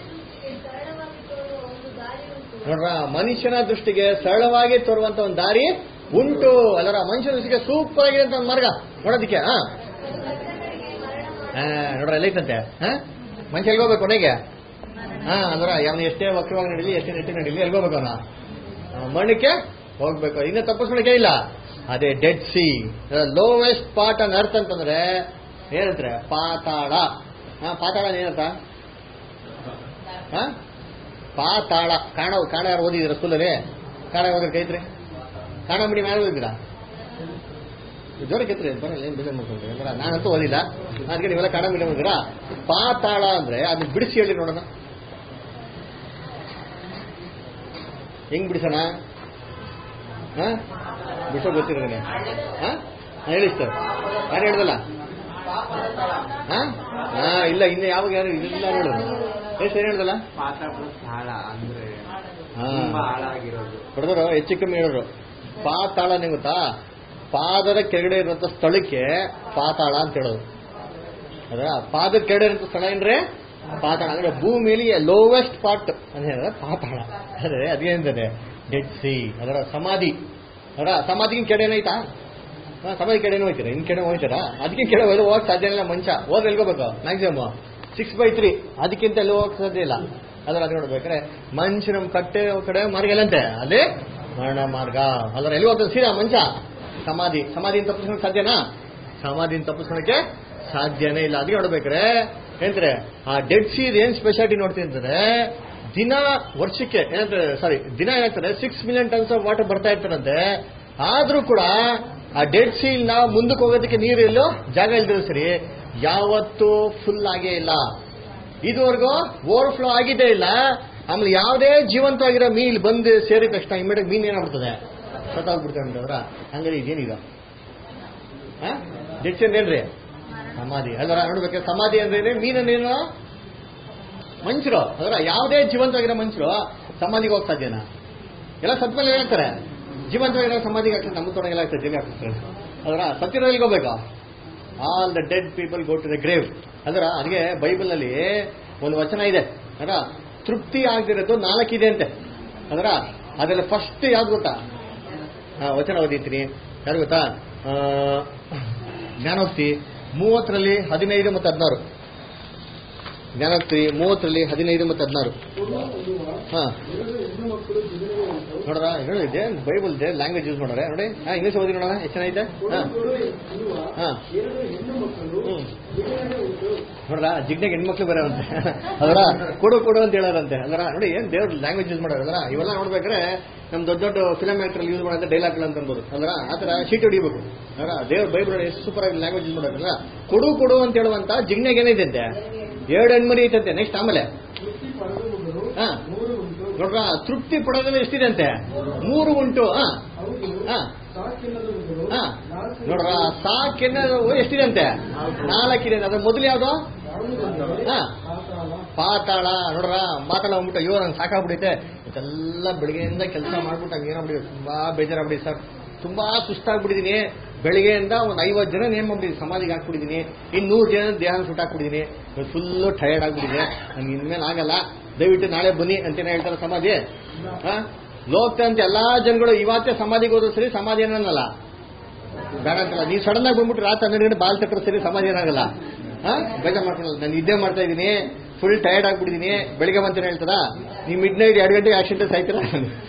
Speaker 4: ಮನುಷ್ಯ ದೃಷ್ಟಿಗೆ ಸರಳವಾಗಿ ತೋರುವ
Speaker 1: ನೋಡ್ರ ಮನುಷ್ಯನ ದೃಷ್ಟಿಗೆ ಸರಳವಾಗಿ ತೋರುವಂತ
Speaker 4: ಒಂದು ದಾರಿ ಉಂಟು
Speaker 1: ಒಂದು ದಾರಿ ಉಂಟು ಅದರ ಮನುಷ್ಯನ ದೃಷ್ಟಿಗೆ ಸೂಪರ್ ಆಗಿರೋಂಥ ಒಂದು ಮಾರ್ಗ ನೋಡೋದಕ್ಕೆ ಹಾ
Speaker 4: ಭಕ್ತರಿಗೆ ಮರಣ ಮಾಡಿ
Speaker 1: ಹಾ, ನೋಡ್ರ ಎಲ್ಲೈತಂತೆ ಹಾ ಮನುಷ್ಯ ಎಲ್ಗೋಬೇಕು ಕೊನೆಗೆ ಹಾ ಅಂದ್ರ ಅವನು ಎಷ್ಟೇ ವಕ್ರವಾಗಿ ನಡೀಲಿ ಎಷ್ಟೇ ನೆಟ್ಟಿ ನಡೀಲಿ ಎಲ್ಗೋಬೇಕು ಅವನ ಮಣ್ಣಕ್ಕೆ ಹೋಗ್ಬೇಕು ಇನ್ನು ತಪ್ಪಿಸ್ಕೊಳಕ್ಕೆ ಇಲ್ಲ ಅದೇ dead sea lowest part on earth ಅಂತಂದ್ರೆ ಏನಂತಾರೆ ಪಾತಾಳ ಹಾ ಪಾತಾಳ ಏನಂತ ಹಾ ಪಾತಾಳ ಕಾಣ ಕಾಣ ಯಾರು ಓದಿದಿರ ಸ್ಕೂಲಲ್ಲಿ ಕಾಣ ಓದಿರ ಕೈತ್ರಿ ಕಾಣ ಮೀಡಿಯಂ ಯಾರು ಓದಿದ್ದೀರಾ ಜೋರಕ್ಕೆ ಎತ್ರಿ ಬರಲ್ಲ ಏನು ಬೇಜಾರು ಮಾಡ್ಕೊಂಡ್ರಿ ಅಂದ್ರೆ ನಾನಂತೂ ಓದಿಲ್ಲ ಅದಕ್ಕೆ ನೀವೆಲ್ಲ ಕನ್ನಡ ಮೀಡಿಯಂ ಓದಿರಾ ಪಾತಾಳ ಅಂದ್ರೆ ಅದನ್ನ ಬಿಡಿಸಿ ಹೇಳಿ ನೋಡೋಣ ಹೆಂಗ್ ಬಿಡಿಸೋಣ ಹಾ ಬಿಡಿಸೋ ಗೊತ್ತಿರೋದನೆ ಹಾ ಹೇಳಿ ಸರ್ ಯಾರು ಹೇಳ್ದಲ್ಲ ಹಾ ಹಾ ಇಲ್ಲ ಇನ್ನು ಯಾವಾಗ ಯಾರು ಇಲ್ಲ ಹೇಳು ಎಷ್ಟು ಏನು ಹೇಳ್ದಲ್ಲ
Speaker 6: ಪಾತಾಳ ಸ್ಥಳ ಅಂದ್ರೆ
Speaker 1: ಹಾ.
Speaker 6: ತುಂಬಾ ಹಾಳಾಗಿರೋದು
Speaker 1: ಹೊಡೆದ್ರು ಹೆಚ್ಚು ಕಮ್ಮಿ ಹೇಳಿದ್ರು ಪಾತಾಳ ನಿಂಗೆ ಗೊತ್ತಾ ಪಾದದ ಕೆಳಗಡೆ ಇರುವಂತ ಸ್ಥಳಕ್ಕೆ ಪಾತಾಳ ಅಂತ ಹೇಳೋದು ಅದರ ಪಾದದ ಕೆಳಗಡೆ ಇರುವಂತ ಸ್ಥಳ ಏನ್ರಿ ಪಾತಾಳ ಅಂದ್ರೆ ಭೂಮಿಯಲ್ಲಿ ಲೋವೆಸ್ಟ್ ಪಾರ್ಟ್ ಅಂತ ಹೇಳಿದ್ರೆ ಪಾತಾಳ ಅಂದ್ರೆ ಅದೇಂದ್ರೆ ಡೆಡ್ ಸಿ ಅದರ ಸಮಾಧಿ ಅದರ ಸಮಾಧಿಗಿನ ಕೆಳಗೆ ಏನೈತಾ ಹಾ, ಸಮಾಧಿ ಕಡೆನೂ ಹೋಗ್ತೀರಾ ಇನ್ ಕಡೆ ಹೋಗ್ತೀರಾ ಅದಕ್ಕಿಂತ ಕೆಳಗೆ ಹೋದ್ರೆ ಹೋಗಕ್ ಸಾಧ್ಯ ಇಲ್ಲ ಮಂಚ ಹೋದ್ರೆ ಎಲ್ಗೋಬೇಕು ಮ್ಯಾಕ್ಸಿಮಮ್ ಸಿಕ್ಸ್ ಬೈ ತ್ರೀ ಅದಕ್ಕಿಂತ ಎಲ್ಲ ಹೋಗಕ್ ಸಾಧ್ಯ ಇಲ್ಲ ಅದ್ರ ಅದು ನೋಡ್ಬೇಕಾದ್ರೆ ಮನುಷ್ಯನ ಕಟ್ಟೆ ಕಡೆ ಮಾರ್ಗ ಎಲ್ಲಂತೆ ಅದೇ ಮರಣ ಮಾರ್ಗ ಅದ್ರ ಎಲ್ಲಿ ಹೋಗ್ತದೆ ಸೀದಾ ಮಂಚ ಸಮಾಧಿ ಸಮಾಧಿನ ತಪ್ಪಿಸ್ಕೊಳಕ್ ಸಾಧ್ಯನಾ ಸಮಾಧಿನ ತಪ್ಪಿಸ್ಕೊಳಕ್ಕೆ ಸಾಧ್ಯನೇ ಇಲ್ಲ ಅದಕ್ಕೆ ನೋಡ್ಬೇಕ್ರೆ ಏನಂತಾರೆ ಆ ಡೆಡ್ ಸೀದ್ ಏನ್ ಸ್ಪೆಷಾಲಿಟಿ ನೋಡ್ತೀನಿ ಅಂತಂದ್ರೆ ದಿನ ವರ್ಷಕ್ಕೆ ಏನಂತಾರೆ ಸಾರಿ ದಿನ ಏನಾಗ್ತದೆ six million tons of water ಬರ್ತಾ ಇರ್ತಾರಂತೆ ಆದ್ರೂ ಕೂಡ ಆ ಡೆಡ್ ಸೀಲ್ ನ ಮುಂದಕ್ಕೆ ಹೋಗೋದಕ್ಕೆ ನೀರು ಎಲ್ಲೋ ಜಾಗ ಇಲ್ದಿರೋ ಸರಿ ಯಾವತ್ತೂ ಫುಲ್ ಆಗೇ ಇಲ್ಲ ಇದುವರೆಗೂ ಓವರ್ಫ್ಲೋ ಆಗಿದ್ದೇ ಇಲ್ಲ ಆಮೇಲೆ ಯಾವುದೇ ಜೀವಂತವಾಗಿರೋ ಮೀನ್ ಬಂದು ಸೇರಿದ ತಕ್ಷಣ ಇಮಿಡಿಯೇಟ್ ಮೀನ್ ಏನಾಗ್ಬಿಡ್ತದೆ ಸತ್ತಾಗ್ಬಿಡ್ತದೆ ಅಂತಂದ್ರ ಹಂಗಾರೆ ಇದೇನೀಗ ಡೆಡ್ ಸೀಲ್ ಏನ್ರಿ ಸಮಾಧಿ ಅಲ್ವರ ನೋಡ್ಬೇಕು ಸಮಾಧಿ ಅಂದ್ರೆ ಮೀನನ್ನೇನು ಮನುಷ್ಯರು ಅದರ ಯಾವುದೇ ಜೀವಂತವಾಗಿರೋ ಮನುಷ್ಯರು ಸಮಾಧಿಗೆ ಹೋಗಿ ಸಾಧ್ಯನಾ ಎಲ್ಲ ಸತ್ಮೇಲೆ ಹೇಳ್ತಾರೆ ಜೀವಂತವಾಗಿರೋ ಸಮಾಧಿಗೆ ಆಗ್ತದೆ ನಮ್ಮ ತೊಡಗೆಲ್ಲ ಆಗ್ತದೆ ಜೀವಿ ಆಗ್ತದೆ ಅದರ ಸತ್ಯದಲ್ಲಿ ಹೋಗ್ಬೇಕು all the dead people go to the grave ಅದರ ಅದಕ್ಕೆ ಬೈಬಲ್ ನಲ್ಲಿ ಒಂದು ವಚನ ಇದೆ ಅದರ ತೃಪ್ತಿ ಆಗದಿರೋದು ನಾಲ್ಕಿದೆ ಅಂತೆ ಅದರ ಅದೆಲ್ಲ ಫಸ್ಟ್ ಯಾವ್ದು ಗೊತ್ತಾ ಆ, ವಚನ ಓದಿರ್ತೀನಿ ಯಾರು ಗೊತ್ತಾ ಆ, ಜ್ಞಾನೋಕ್ತಿ ಮೂವತ್ತರಲ್ಲಿ ಹದಿನೈದು ಮತ್ತು ಹದಿನಾರು ಜ್ಞಾನೋಕ್ತಿ ಮೂವತ್ತರಲ್ಲಿ ಹದಿನೈದು ಮತ್ತು ಹದಿನಾರು
Speaker 2: ಕೊಡುವ ಕೊಡುವ
Speaker 1: ಹಾ
Speaker 2: ಎರಡು ಹೆಣ್ಣು ಮಕ್ಕಳು ಜಿಗಿದರೆ ಉಂಟು
Speaker 1: ನೋಡ್ರ ಹೇಳಿದ್ದೆ ಬೈಬಲ್ ಇದೆ ಲ್ಯಾಂಗ್ವೇಜ್ ಯೂಸ್ ಮಾಡೋರೆ ನೋಡಿ ಹಾ ಇಂಗ್ಲೀಷ್ ಓದಿ ನೋಡೋಣ ಎಷ್ಟು ಚೆನ್ನಾಗಿದೆ ಹಾ
Speaker 2: ಕೊಡು ಕೊಡು ಇರುವ
Speaker 1: ಹಾ.
Speaker 2: ಎರಡು ಹೆಣ್ಣು ಮಕ್ಕಳು
Speaker 1: ಹ್ಮ್.
Speaker 2: ಜಿಗಿದರೆ ಉಂಟು
Speaker 1: ನೋಡ್ರ ಜಿಗ್ನೆಗೆ ಹೆಣ್ಮಕ್ಳು ಬರೋರಂತೆ ಅದರ ಕೊಡು ಕೊಡು ಅಂತ ಹೇಳೋರಂತೆ ಅದರ ನೋಡಿ ಏನ್ ದೇವ್ರ ಲ್ಯಾಂಗ್ವೇಜ್ ಯೂಸ್ ಮಾಡೋರು ಅದರ ಇವೆಲ್ಲ ನೋಡ್ಬೇಕಾದ್ರೆ ನಮ್ ದೊಡ್ಡ ದೊಡ್ಡ ಫಿಲಮ್ ಆಕ್ಟರ್ ಯೂಸ್ ಮಾಡೋದು ಡೈಲಾಗ್ಗಳು ಅಂತ ಅನ್ಬೋದು ಅದರ ಆತರ ಶೀಟ್ ಹೊಡಿಬೇಕು ಅದರ ದೇವ್ರ ಬೈಬಲ್ ಎಷ್ಟು ಸೂಪರ್ ಆಗಿ ಲ್ಯಾಂಗ್ವೇಜ್ ಯೂಸ್ ಮಾಡೋರಲ್ಲ ಕೊಡು ಕೊಡು ಅಂತ ಹೇಳುವಂತ ಜಿಗ್ನೆಗೆ ಏನೈತೆ ಎರಡು ಹೆಣ್ಮರಿ ಐತಂತೆ ನೆಕ್ಸ್ಟ್ ಆಮೇಲೆ
Speaker 2: ತೃಪ್ತಿ ಪಡೆದುಕೊಂಡರು
Speaker 1: ಹಾ.
Speaker 2: ಮೂರು ಉಂಟು
Speaker 1: ನೋಡ್ರ ತೃಪ್ತಿ ಪಡೋದ್ರಲ್ಲಿ ಎಷ್ಟಿದೆ ಅಂತೆ ಮೂರು ಉಂಟು ಹಾ
Speaker 2: ಹೌದು
Speaker 1: ಹಾ
Speaker 2: ಸಾಕಿಲ್ಲದ ಉಂಟು
Speaker 1: ಹಾ
Speaker 2: ನಾಲ್ಕು
Speaker 1: ನೋಡ್ರ ಸಾಕೆನ್ನೋದು ಎಷ್ಟಿದೆ ಅಂತೆ ನಾಲ್ಕಿದೆ ಅದ್ರ ಮೊದಲು ಯಾವ್ದು
Speaker 2: ಯಾವುದೆಂದರೆ
Speaker 1: ಹಾ
Speaker 2: ಪಾತಾಳ
Speaker 1: ಪಾತಾಳ ನೋಡ್ರ ಮಾತಾಡ ಹೋಗ್ಬಿಟ್ಟು ಅಯ್ಯೋ ನಂಗೆ ಸಾಕಾಗ್ಬಿಡೈತೆ ಇದೆಲ್ಲ ಬೆಳಿಗ್ಗೆಯಿಂದ ಕೆಲಸ ಮಾಡ್ಬಿಟ್ಟು ಹಂಗೆ ಏನಾಗ್ಬಿಟ್ಟಿದೆ ತುಂಬಾ ಬೇಜಾರಾಗ್ಬಿಡಿ ಸರ್ ತುಂಬಾ ಸುಸ್ತಾಗ್ಬಿಟ್ಟಿದೀನಿ ಬೆಳಿಗ್ಗೆಯಿಂದ ಒಂದು ಐವತ್ತು ಜನ ಏನ್ ಮಾಡ್ಬಿಟ್ಟಿದ್ದೀನಿ ಸಮಾಧಿಗೆ ಹಾಕ್ಬಿಟ್ಟಿದೀನಿ ಇನ್ನು ನೂರು ಜನ ದೇಹ ಸುಟ್ಟು ಹಾಕ್ಬಿಟ್ಟಿದೀನಿ ಫುಲ್ಲು ಟಯರ್ಡ್ ಆಗ್ಬಿಟ್ಟಿದೆ ನನ್ಗೆ ಇನ್ಮೇಲೆ ಆಗಲ್ಲ ದಯವಿಟ್ಟು ನಾಳೆ ಬನ್ನಿ ಅಂತೇನೆ ಹೇಳ್ತಾರೆ ಸಮಾಧಿ ಹಾ ಲೋಕ ಅಂತ ಎಲ್ಲಾ ಜನಗಳು ಇವತ್ತೇ ಸಮಾಧಿಗೆ ಹೋದ್ರು ಸರಿ ಸಮಾಧಿ ಏನನ್ನಲ್ಲ ಬೇಡ ಅಂತಲ್ಲ ನೀವು ಸಡನ್ ಆಗಿ ಬಂದ್ಬಿಟ್ಟು ರಾತ್ರಿ ಹನ್ನೆರಡು ಗಂಟೆ ಬಾಲ್ ತಕ್ಕರು ಸರಿ ಸಮಾಧಿ ಏನಾಗಲ್ಲ ಹಾ ಬೇಜಾರ್ ಮಾಡ್ಕೊಳಲ್ಲ ನಾನು ನಿದ್ದೆ ಮಾಡ್ತಾ ಇದ್ದೀನಿ ಫುಲ್ ಟಯರ್ಡ್ ಆಗ್ಬಿಟ್ಟಿದೀನಿ ಬೆಳಿಗ್ಗೆ ಬಂತೇನೆ ಹೇಳ್ತಾರ ನೀವು ಮಿಡ್ ನೈಟ್ ಎರಡು ಗಂಟೆಗೆ ಆಕ್ಸಿಡೆಂಟ್ ಸಾಯ್ತೀರಾ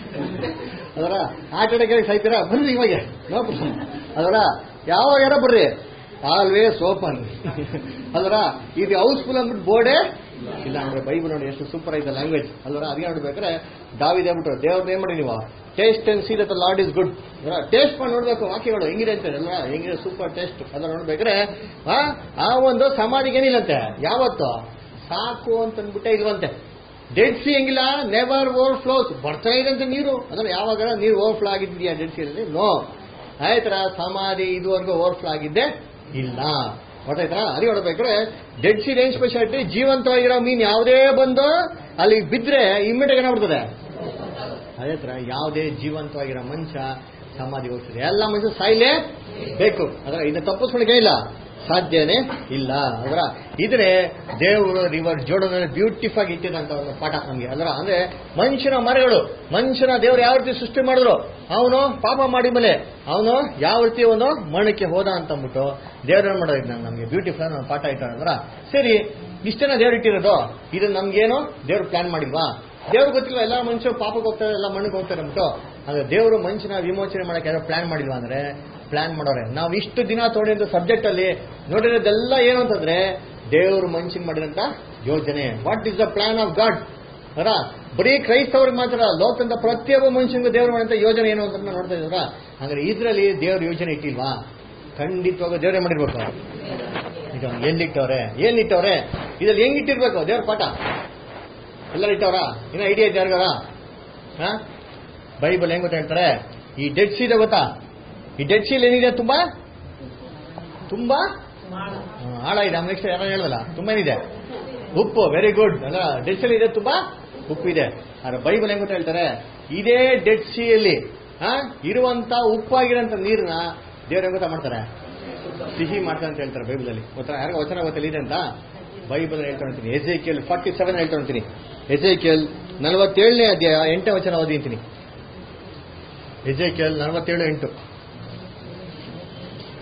Speaker 1: ಅದರ ಹಾರ್ಟ್ ಅಟ್ಯಾಕ್ ಸಾಯ್ತೀರಾ ಬರ್ರಿ ಇವಾಗ ನೋ ಪ್ರಾಬ್ಲಮ್ ಅದರ ಯಾವಾಗಾರ ಬರ್ರಿ ಆಲ್ವೇಸ್ ಓಪನ್ ಅದರ ಇದು ಹೌಸ್ಫುಲ್ ಅಂದ್ಬಿಟ್ಟು ಬೋರ್ಡೇ ಇಲ್ಲ ಅಂದ್ರೆ ಬೈಬಲ್ ನೋಡಿ ಎಷ್ಟು ಸೂಪರ್ ಆಗಿದೆ ಲ್ಯಾಂಗ್ವೇಜ್ ಅಲ್ವರ ಅದೇ ನೋಡ್ಬೇಕಾದ್ರೆ ದಾವಿದೆ ಬಿಟ್ರು ದೇವ್ರನ್ನ ಏನ್ ಮಾಡಿ ನೀವು taste and see that Lord is good taste ಮಾಡಿ ನೋಡ್ಬೇಕು ವಾಕ್ಯಗಳು ಹೆಂಗಿದೆ ಅಂತ ಅಲ್ವಾ ಹೆಂಗಿದೆ ಸೂಪರ್ ಟೇಸ್ಟ್ ಅದನ್ನ ನೋಡ್ಬೇಕಾದ್ರೆ ಆ, ಆ ಒಂದು ಸಮಾಧಿಗೆ ಏನಿಲ್ಲಂತೆ ಯಾವತ್ತು ಸಾಕು ಅಂತ ಅಂದ್ಬಿಟ್ಟೆ ಇಲ್ವಂತೆ ಡೆಡ್ ಸಿ ಹೆಂಗಿಲ್ಲ ನೆವರ್ ಓವರ್ ಫ್ಲೋಸ್ ಬರ್ತಾ ಇದಂತೆ ನೀರು ಅಂದ್ರೆ ಯಾವಾಗ ನೀರು ಓವರ್ ಫ್ಲೋ ಆಗಿದ್ಯಾ ಡೆಡ್ ಸಿ ನೋ ಆಯ್ತರ ಸಮಾಧಿ ಇದುವರೆಗೂ ಓವರ್ ಫ್ಲೋ ಆಗಿದ್ದೆ ಇಲ್ಲ ಗೊತ್ತಾಯ್ತಾ ಅರಿ ಹೊಡ್ಬೇಕಾದ್ರೆ ಡೆಡ್ ಸೀಡ್ ಏನ್ ಸ್ಪೆಷಾಲಿಟಿ ಜೀವಂತವಾಗಿರೋ ಮೀನ್ ಯಾವುದೇ ಬಂದು ಅಲ್ಲಿ ಬಿದ್ರೆ ಇಮ್ಮಿಡಿಯೇಟ್ ಏನಾಗ್ಬಿಡ್ತದೆ ಅದೇ ತರ ಯಾವುದೇ ಜೀವಂತವಾಗಿರೋ ಮನುಷ್ಯ ಸಮಾಧಿಗೆ ಹೋಗ್ತದೆ ಎಲ್ಲ ಮನುಷ್ಯ ಸಾಯ್ಲೇ ಬೇಕು ಅದರ ಇದನ್ನ ತಪ್ಪಿಸ್ಕೊಳಕ್ಕೆ ಇಲ್ಲ ಸಾಧ್ಯನೇ ಇಲ್ಲ ಅದರ ಇದ್ರೆ ದೇವರು ರಿವರ್ ಜೋಡೋನಲ್ಲಿ ಬ್ಯೂಟಿಫಾಗಿ ಇಟ್ಟಿದಂತ ಒಂದು ಪಾಠ ನಮ್ಗೆ ಅದರ ಅಂದ್ರೆ ಮನುಷ್ಯನ ಮರಗಳು ಮನುಷ್ಯನ ದೇವರು ಯಾವ ರೀತಿ ಸೃಷ್ಟಿ ಮಾಡಿದ್ರು ಅವನು ಪಾಪ ಮಾಡಿ ಮೇಲೆ ಅವನು ಯಾವ ರೀತಿ ಒಂದು ಮರಣಕ್ಕೆ ಹೋದ ಅಂತ ಅಂದ್ಬಿಟ್ಟು ದೇವ್ರ ಮಾಡೋದು ನಮ್ಗೆ ಬ್ಯೂಟಿಫುಲ್ ನಮ್ಮ ಪಾಠ ಇಟ್ಟಾರ ಅಂದ್ರ ಸರಿ ಇಷ್ಟೇನ ದೇವ್ರು ಇಟ್ಟಿರೋದು ಇದು ನಮ್ಗೇನು ದೇವ್ರು ಪ್ಲಾನ್ ಮಾಡಿಲ್ವಾ ದೇವ್ರು ಗೊತ್ತಿಲ್ಲ ಎಲ್ಲ ಮನುಷ್ಯರು ಪಾಪಕ್ಕೆ ಹೋಗ್ತಾರೆ ಎಲ್ಲ ಮಣ್ಣಿಗೆ ಹೋಗ್ತಾರೆ ಅಂದ್ಬಿಟ್ಟು ಅಂದ್ರೆ ದೇವರು ಮನುಷ್ಯನ ವಿಮೋಚನೆ ಮಾಡಕ್ಕೆ ಯಾರೋ ಪ್ಲಾನ್ ಮಾಡಿಲ್ವಾ ಅಂದ್ರೆ ಪ್ಲಾನ್ ಮಾಡೋರೆ ನಾವು ಇಷ್ಟು ದಿನ ತೊಗೊಂಡಿರೋ ಸಬ್ಜೆಕ್ಟ್ ಅಲ್ಲಿ ನೋಡಿರೋದೆಲ್ಲ ಏನು ಅಂತಂದ್ರೆ ದೇವರು ಮನುಷ್ಯನ್ ಮಾಡಿದಂತ ಯೋಜನೆ what is the plan of God ಅರ ಬರೀ ಕ್ರೈಸ್ತವ್ರಿಗೆ ಮಾತ್ರ ಲೋಕದ ಪ್ರತಿಯೊಬ್ಬ ಮನುಷ್ಯನಿಗೂ ದೇವರು ಮಾಡಿದಂತ ಯೋಜನೆ ಏನು ಅಂತ ನೋಡ್ತಾ ಇದ್ರ ಅಂದ್ರೆ ಇದ್ರಲ್ಲಿ ದೇವ್ರ ಯೋಜನೆ ಇಟ್ಟಿಲ್ವಾ ಖಂಡಿತವಾಗ ದೇವರೇ ಮಾಡಿರ್ಬೇಕು ಈಗ ಎಲ್ಲಿಟ್ಟವ್ರೆ ಏನಿಟ್ಟವ್ರೆ ಇದ್ರಲ್ಲಿ ಹೆಂಗ್ ಇಟ್ಟಿರ್ಬೇಕು ದೇವ್ರ ಪಾಠ ಎಲ್ಲರೂ ಇಟ್ಟವ್ರ ಇನ್ನ ಐಡಿಯಾ ಇದೆ ಯಾರಿಗಾರ ಹಾ ಬೈಬಲ್ ಹೆಂಗ್ ಗೊತ್ತಾ ಹೇಳ್ತಾರೆ ಈ ಡೆಡ್ ಸೀಲ್ ಗೊತ್ತಾ ಈ ಡೆಡ್ ಸೀಲ್ ಏನಿದೆ ತುಂಬಾ ತುಂಬಾ ಹ್ಮ್, ಆಳ ಇದೆ ಆಮೇಲೆ ನೆಕ್ಸ್ಟ್ ಯಾರು ಹೇಳಲ್ಲ ತುಂಬಾ ಏನಿದೆ ಉಪ್ಪು ವೆರಿ ಗುಡ್ ಅಲ್ಲ ಡೆಡ್ ಸೀಲ್ ಇದೆ ತುಂಬಾ ಉಪ್ಪು ಇದೆ ಆದ್ರೆ ಬೈಬಲ್ ಹೆಂಗ್ ಗೊತ್ತಾ ಹೇಳ್ತಾರೆ ಇದೇ ಡೆಡ್ ಸಿಯಲ್ಲಿ ಇರುವಂತ ಉಪ್ಪಾಗಿರೋಂಥ ನೀರನ್ನ ದೇವ್ರ ಹೆಂಗ್ ಗೊತ್ತಾ ಮಾಡ್ತಾರೆ ಸಿಹಿ ಮಾಡ್ತಾರೆ ಅಂತ ಹೇಳ್ತಾರೆ ಬೈಬಲ್ ಅಲ್ಲಿ ಗೊತ್ತಾ ಯಾರಿಗ ವಚನ ಗೊತ್ತಿಲ್ಲ ಇದೆ ಅಂತ ಬೈಬಲ್ ಹೇಳ್ತಾ ಇರ್ತೀನಿ Ezekiel forty seven ಹೇಳ್ತಾ ಇರ್ತೀನಿ ಎಸ್ ಐ ಕೆಲ್ ನಲವತ್ತೇಳನೇ ಅಧ್ಯಾಯ ಎಂಟನೇ ವಚನ ಓದಿಂತೀನಿ ಎಸ್ ಐ ಕೆಲ್ ನಲವತ್ತೇಳು ಎಂಟು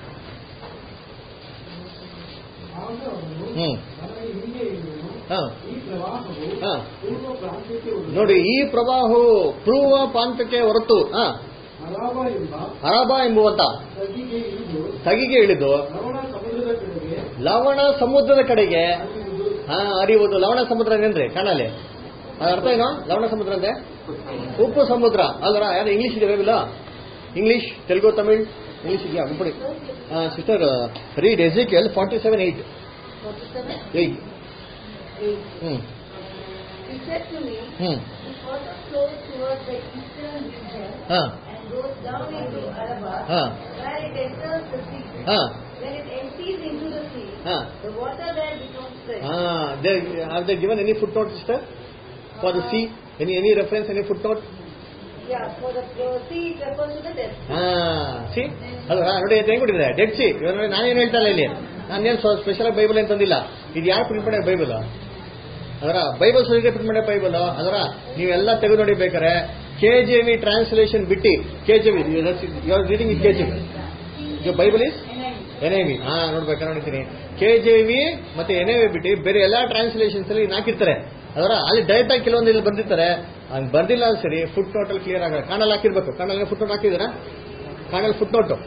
Speaker 2: ಅವನು
Speaker 1: ಹ್ಮ್
Speaker 2: ನನಗೆ ಹೀಗೆ ಹೇಳಿದನು
Speaker 1: ಹಾ
Speaker 2: ಈ ಪ್ರವಾಹವು
Speaker 1: ಹಾ
Speaker 2: ಪೂರ್ವ ಪ್ರಾಂತ್ಯಕ್ಕೆ ಹೋಗುವುದು.
Speaker 1: ನೋಡಿ ಈ ಪ್ರವಾಹವು ಪೂರ್ವ ಪ್ರಾಂತ್ಯಕ್ಕೆ ಹೊರತು ಹಾ
Speaker 2: ಅರಾಬ ಎಂಬ
Speaker 1: ಅರಬ ಎಂಬುವಂತ
Speaker 2: ತಗ್ಗಿಗೆ ಇಳಿದು
Speaker 1: ತಗಿಗೆ ಇಳಿದು
Speaker 2: ಲವಣ ಸಮುದ್ರದ ಕಡೆಗೆ
Speaker 1: ಲವಣ ಸಮುದ್ರದ ಕಡೆಗೆ
Speaker 2: ಹರಿಯುವುದು.
Speaker 1: ಹಾ ಅರಿಯುವುದು ಲವಣ ಸಮುದ್ರ ಏನ್ರಿ ಕಾಣಲ್ಲಿ ಅದ್ರ ಅರ್ಥ ಏನು ಲವಣ ಸಮುದ್ರ ಅಂದ್ರೆ ಉಪ್ಪು ಸಮುದ್ರ ಅಲ್ರ ಯಾರು ಇಂಗ್ಲಿಷ್ ಇದೆ ಇಲ್ಲ ಇಂಗ್ಲಿಷ್ ತೆಲುಗು ತಮಿಳ್ ಇಂಗ್ಲಿಷ್ ಇದೆಯಾ ಉಪ್ಪಡಿ sister read L forty seven eight eight hmm
Speaker 4: He said to me,
Speaker 1: hmm
Speaker 4: This water flows towards the eastern region
Speaker 1: ಹಾ
Speaker 4: and goes down into Araba,
Speaker 1: ಹಾ
Speaker 4: where it enters the sea.
Speaker 1: ಹಾ
Speaker 4: When it empties into the sea,
Speaker 1: ಹಾ
Speaker 4: the water there becomes fresh.
Speaker 1: ಹಾ they are they given any footnote sister for the sea any any reference any footnote
Speaker 4: Yeah, for the, the sea it refers to the Dead Sea.
Speaker 1: ಹಾ ಸಿ ಅಲ್ವಾ ನೋಡಿ ಅದು ಹೆಂಗ್ ಕೊಟ್ಟಿದೆ ಡೆಡ್ ಸಿ ಇವಾಗ ನೋಡಿ ನಾನೇನು ಹೇಳ್ತಾ ಇಲ್ಲ ಇಲ್ಲಿ ನಾನೇನು ಸ್ಪೆಷಲ್ ಬೈಬಲ್ ಅಂತ ತಂದಿಲ್ಲ ಇದು ಯಾರು ಪ್ರಿಂಟ್ ಮಾಡ್ಯಾರ ಬೈಬಲ್ ಅದರ ಬೈಬಲ್ ಸೊಸೈಟಿ ಪ್ರಿಂಟ್ ಮಾಡ್ಯಾರ ಬೈಬಲ್ ಅದರ ನೀವೆಲ್ಲ ತೆಗೆದು ನೋಡಿ ಬೇಕಾರೆ ಕೆ ಜೆ ವಿ ಟ್ರಾನ್ಸ್ಲೇಷನ್ ಬಿಟ್ಟು K J V reading is K J V Bible is N I V ಹಾ ನೋಡ್ಬೇಕಾ ನೋಡ್ತೀನಿ ಕೆ ಜೆ ವಿ ಮತ್ತೆ ಎನ್ ಐ ವಿ ಬಿಟ್ಟು ಬೇರೆ ಎಲ್ಲಾ ಟ್ರಾನ್ಸ್ಲೇಷನ್ಸ್ ಅಲ್ಲಿ ಇದ್ನ ಹಾಕಿರ್ತಾರೆ ಅದರ ಅಲ್ಲಿ ಡೈರೆಕ್ಟ್ ಆಗಿ ಕೆಲವೊಂದು ಇಲ್ಲಿ ಬಂದಿರ್ತಾರೆ ಹಂಗ್ ಬರ್ದಿಲ್ಲ ಅಂದ್ರೆ ಸರಿ ಫುಟ್ ನೋಟಲ್ಲಿ ಕ್ಲಿಯರ್ ಆಗಲ್ಲ ಕಾಣಲ್ ಹಾಕಿರ್ಬೇಕು ಕಾಣಲ್ ಫುಟ್ ನೋಟ್ ಹಾಕಿದ್ದೀರಾ ಕಾಣಲ್ ಫುಟ್ ನೋಟು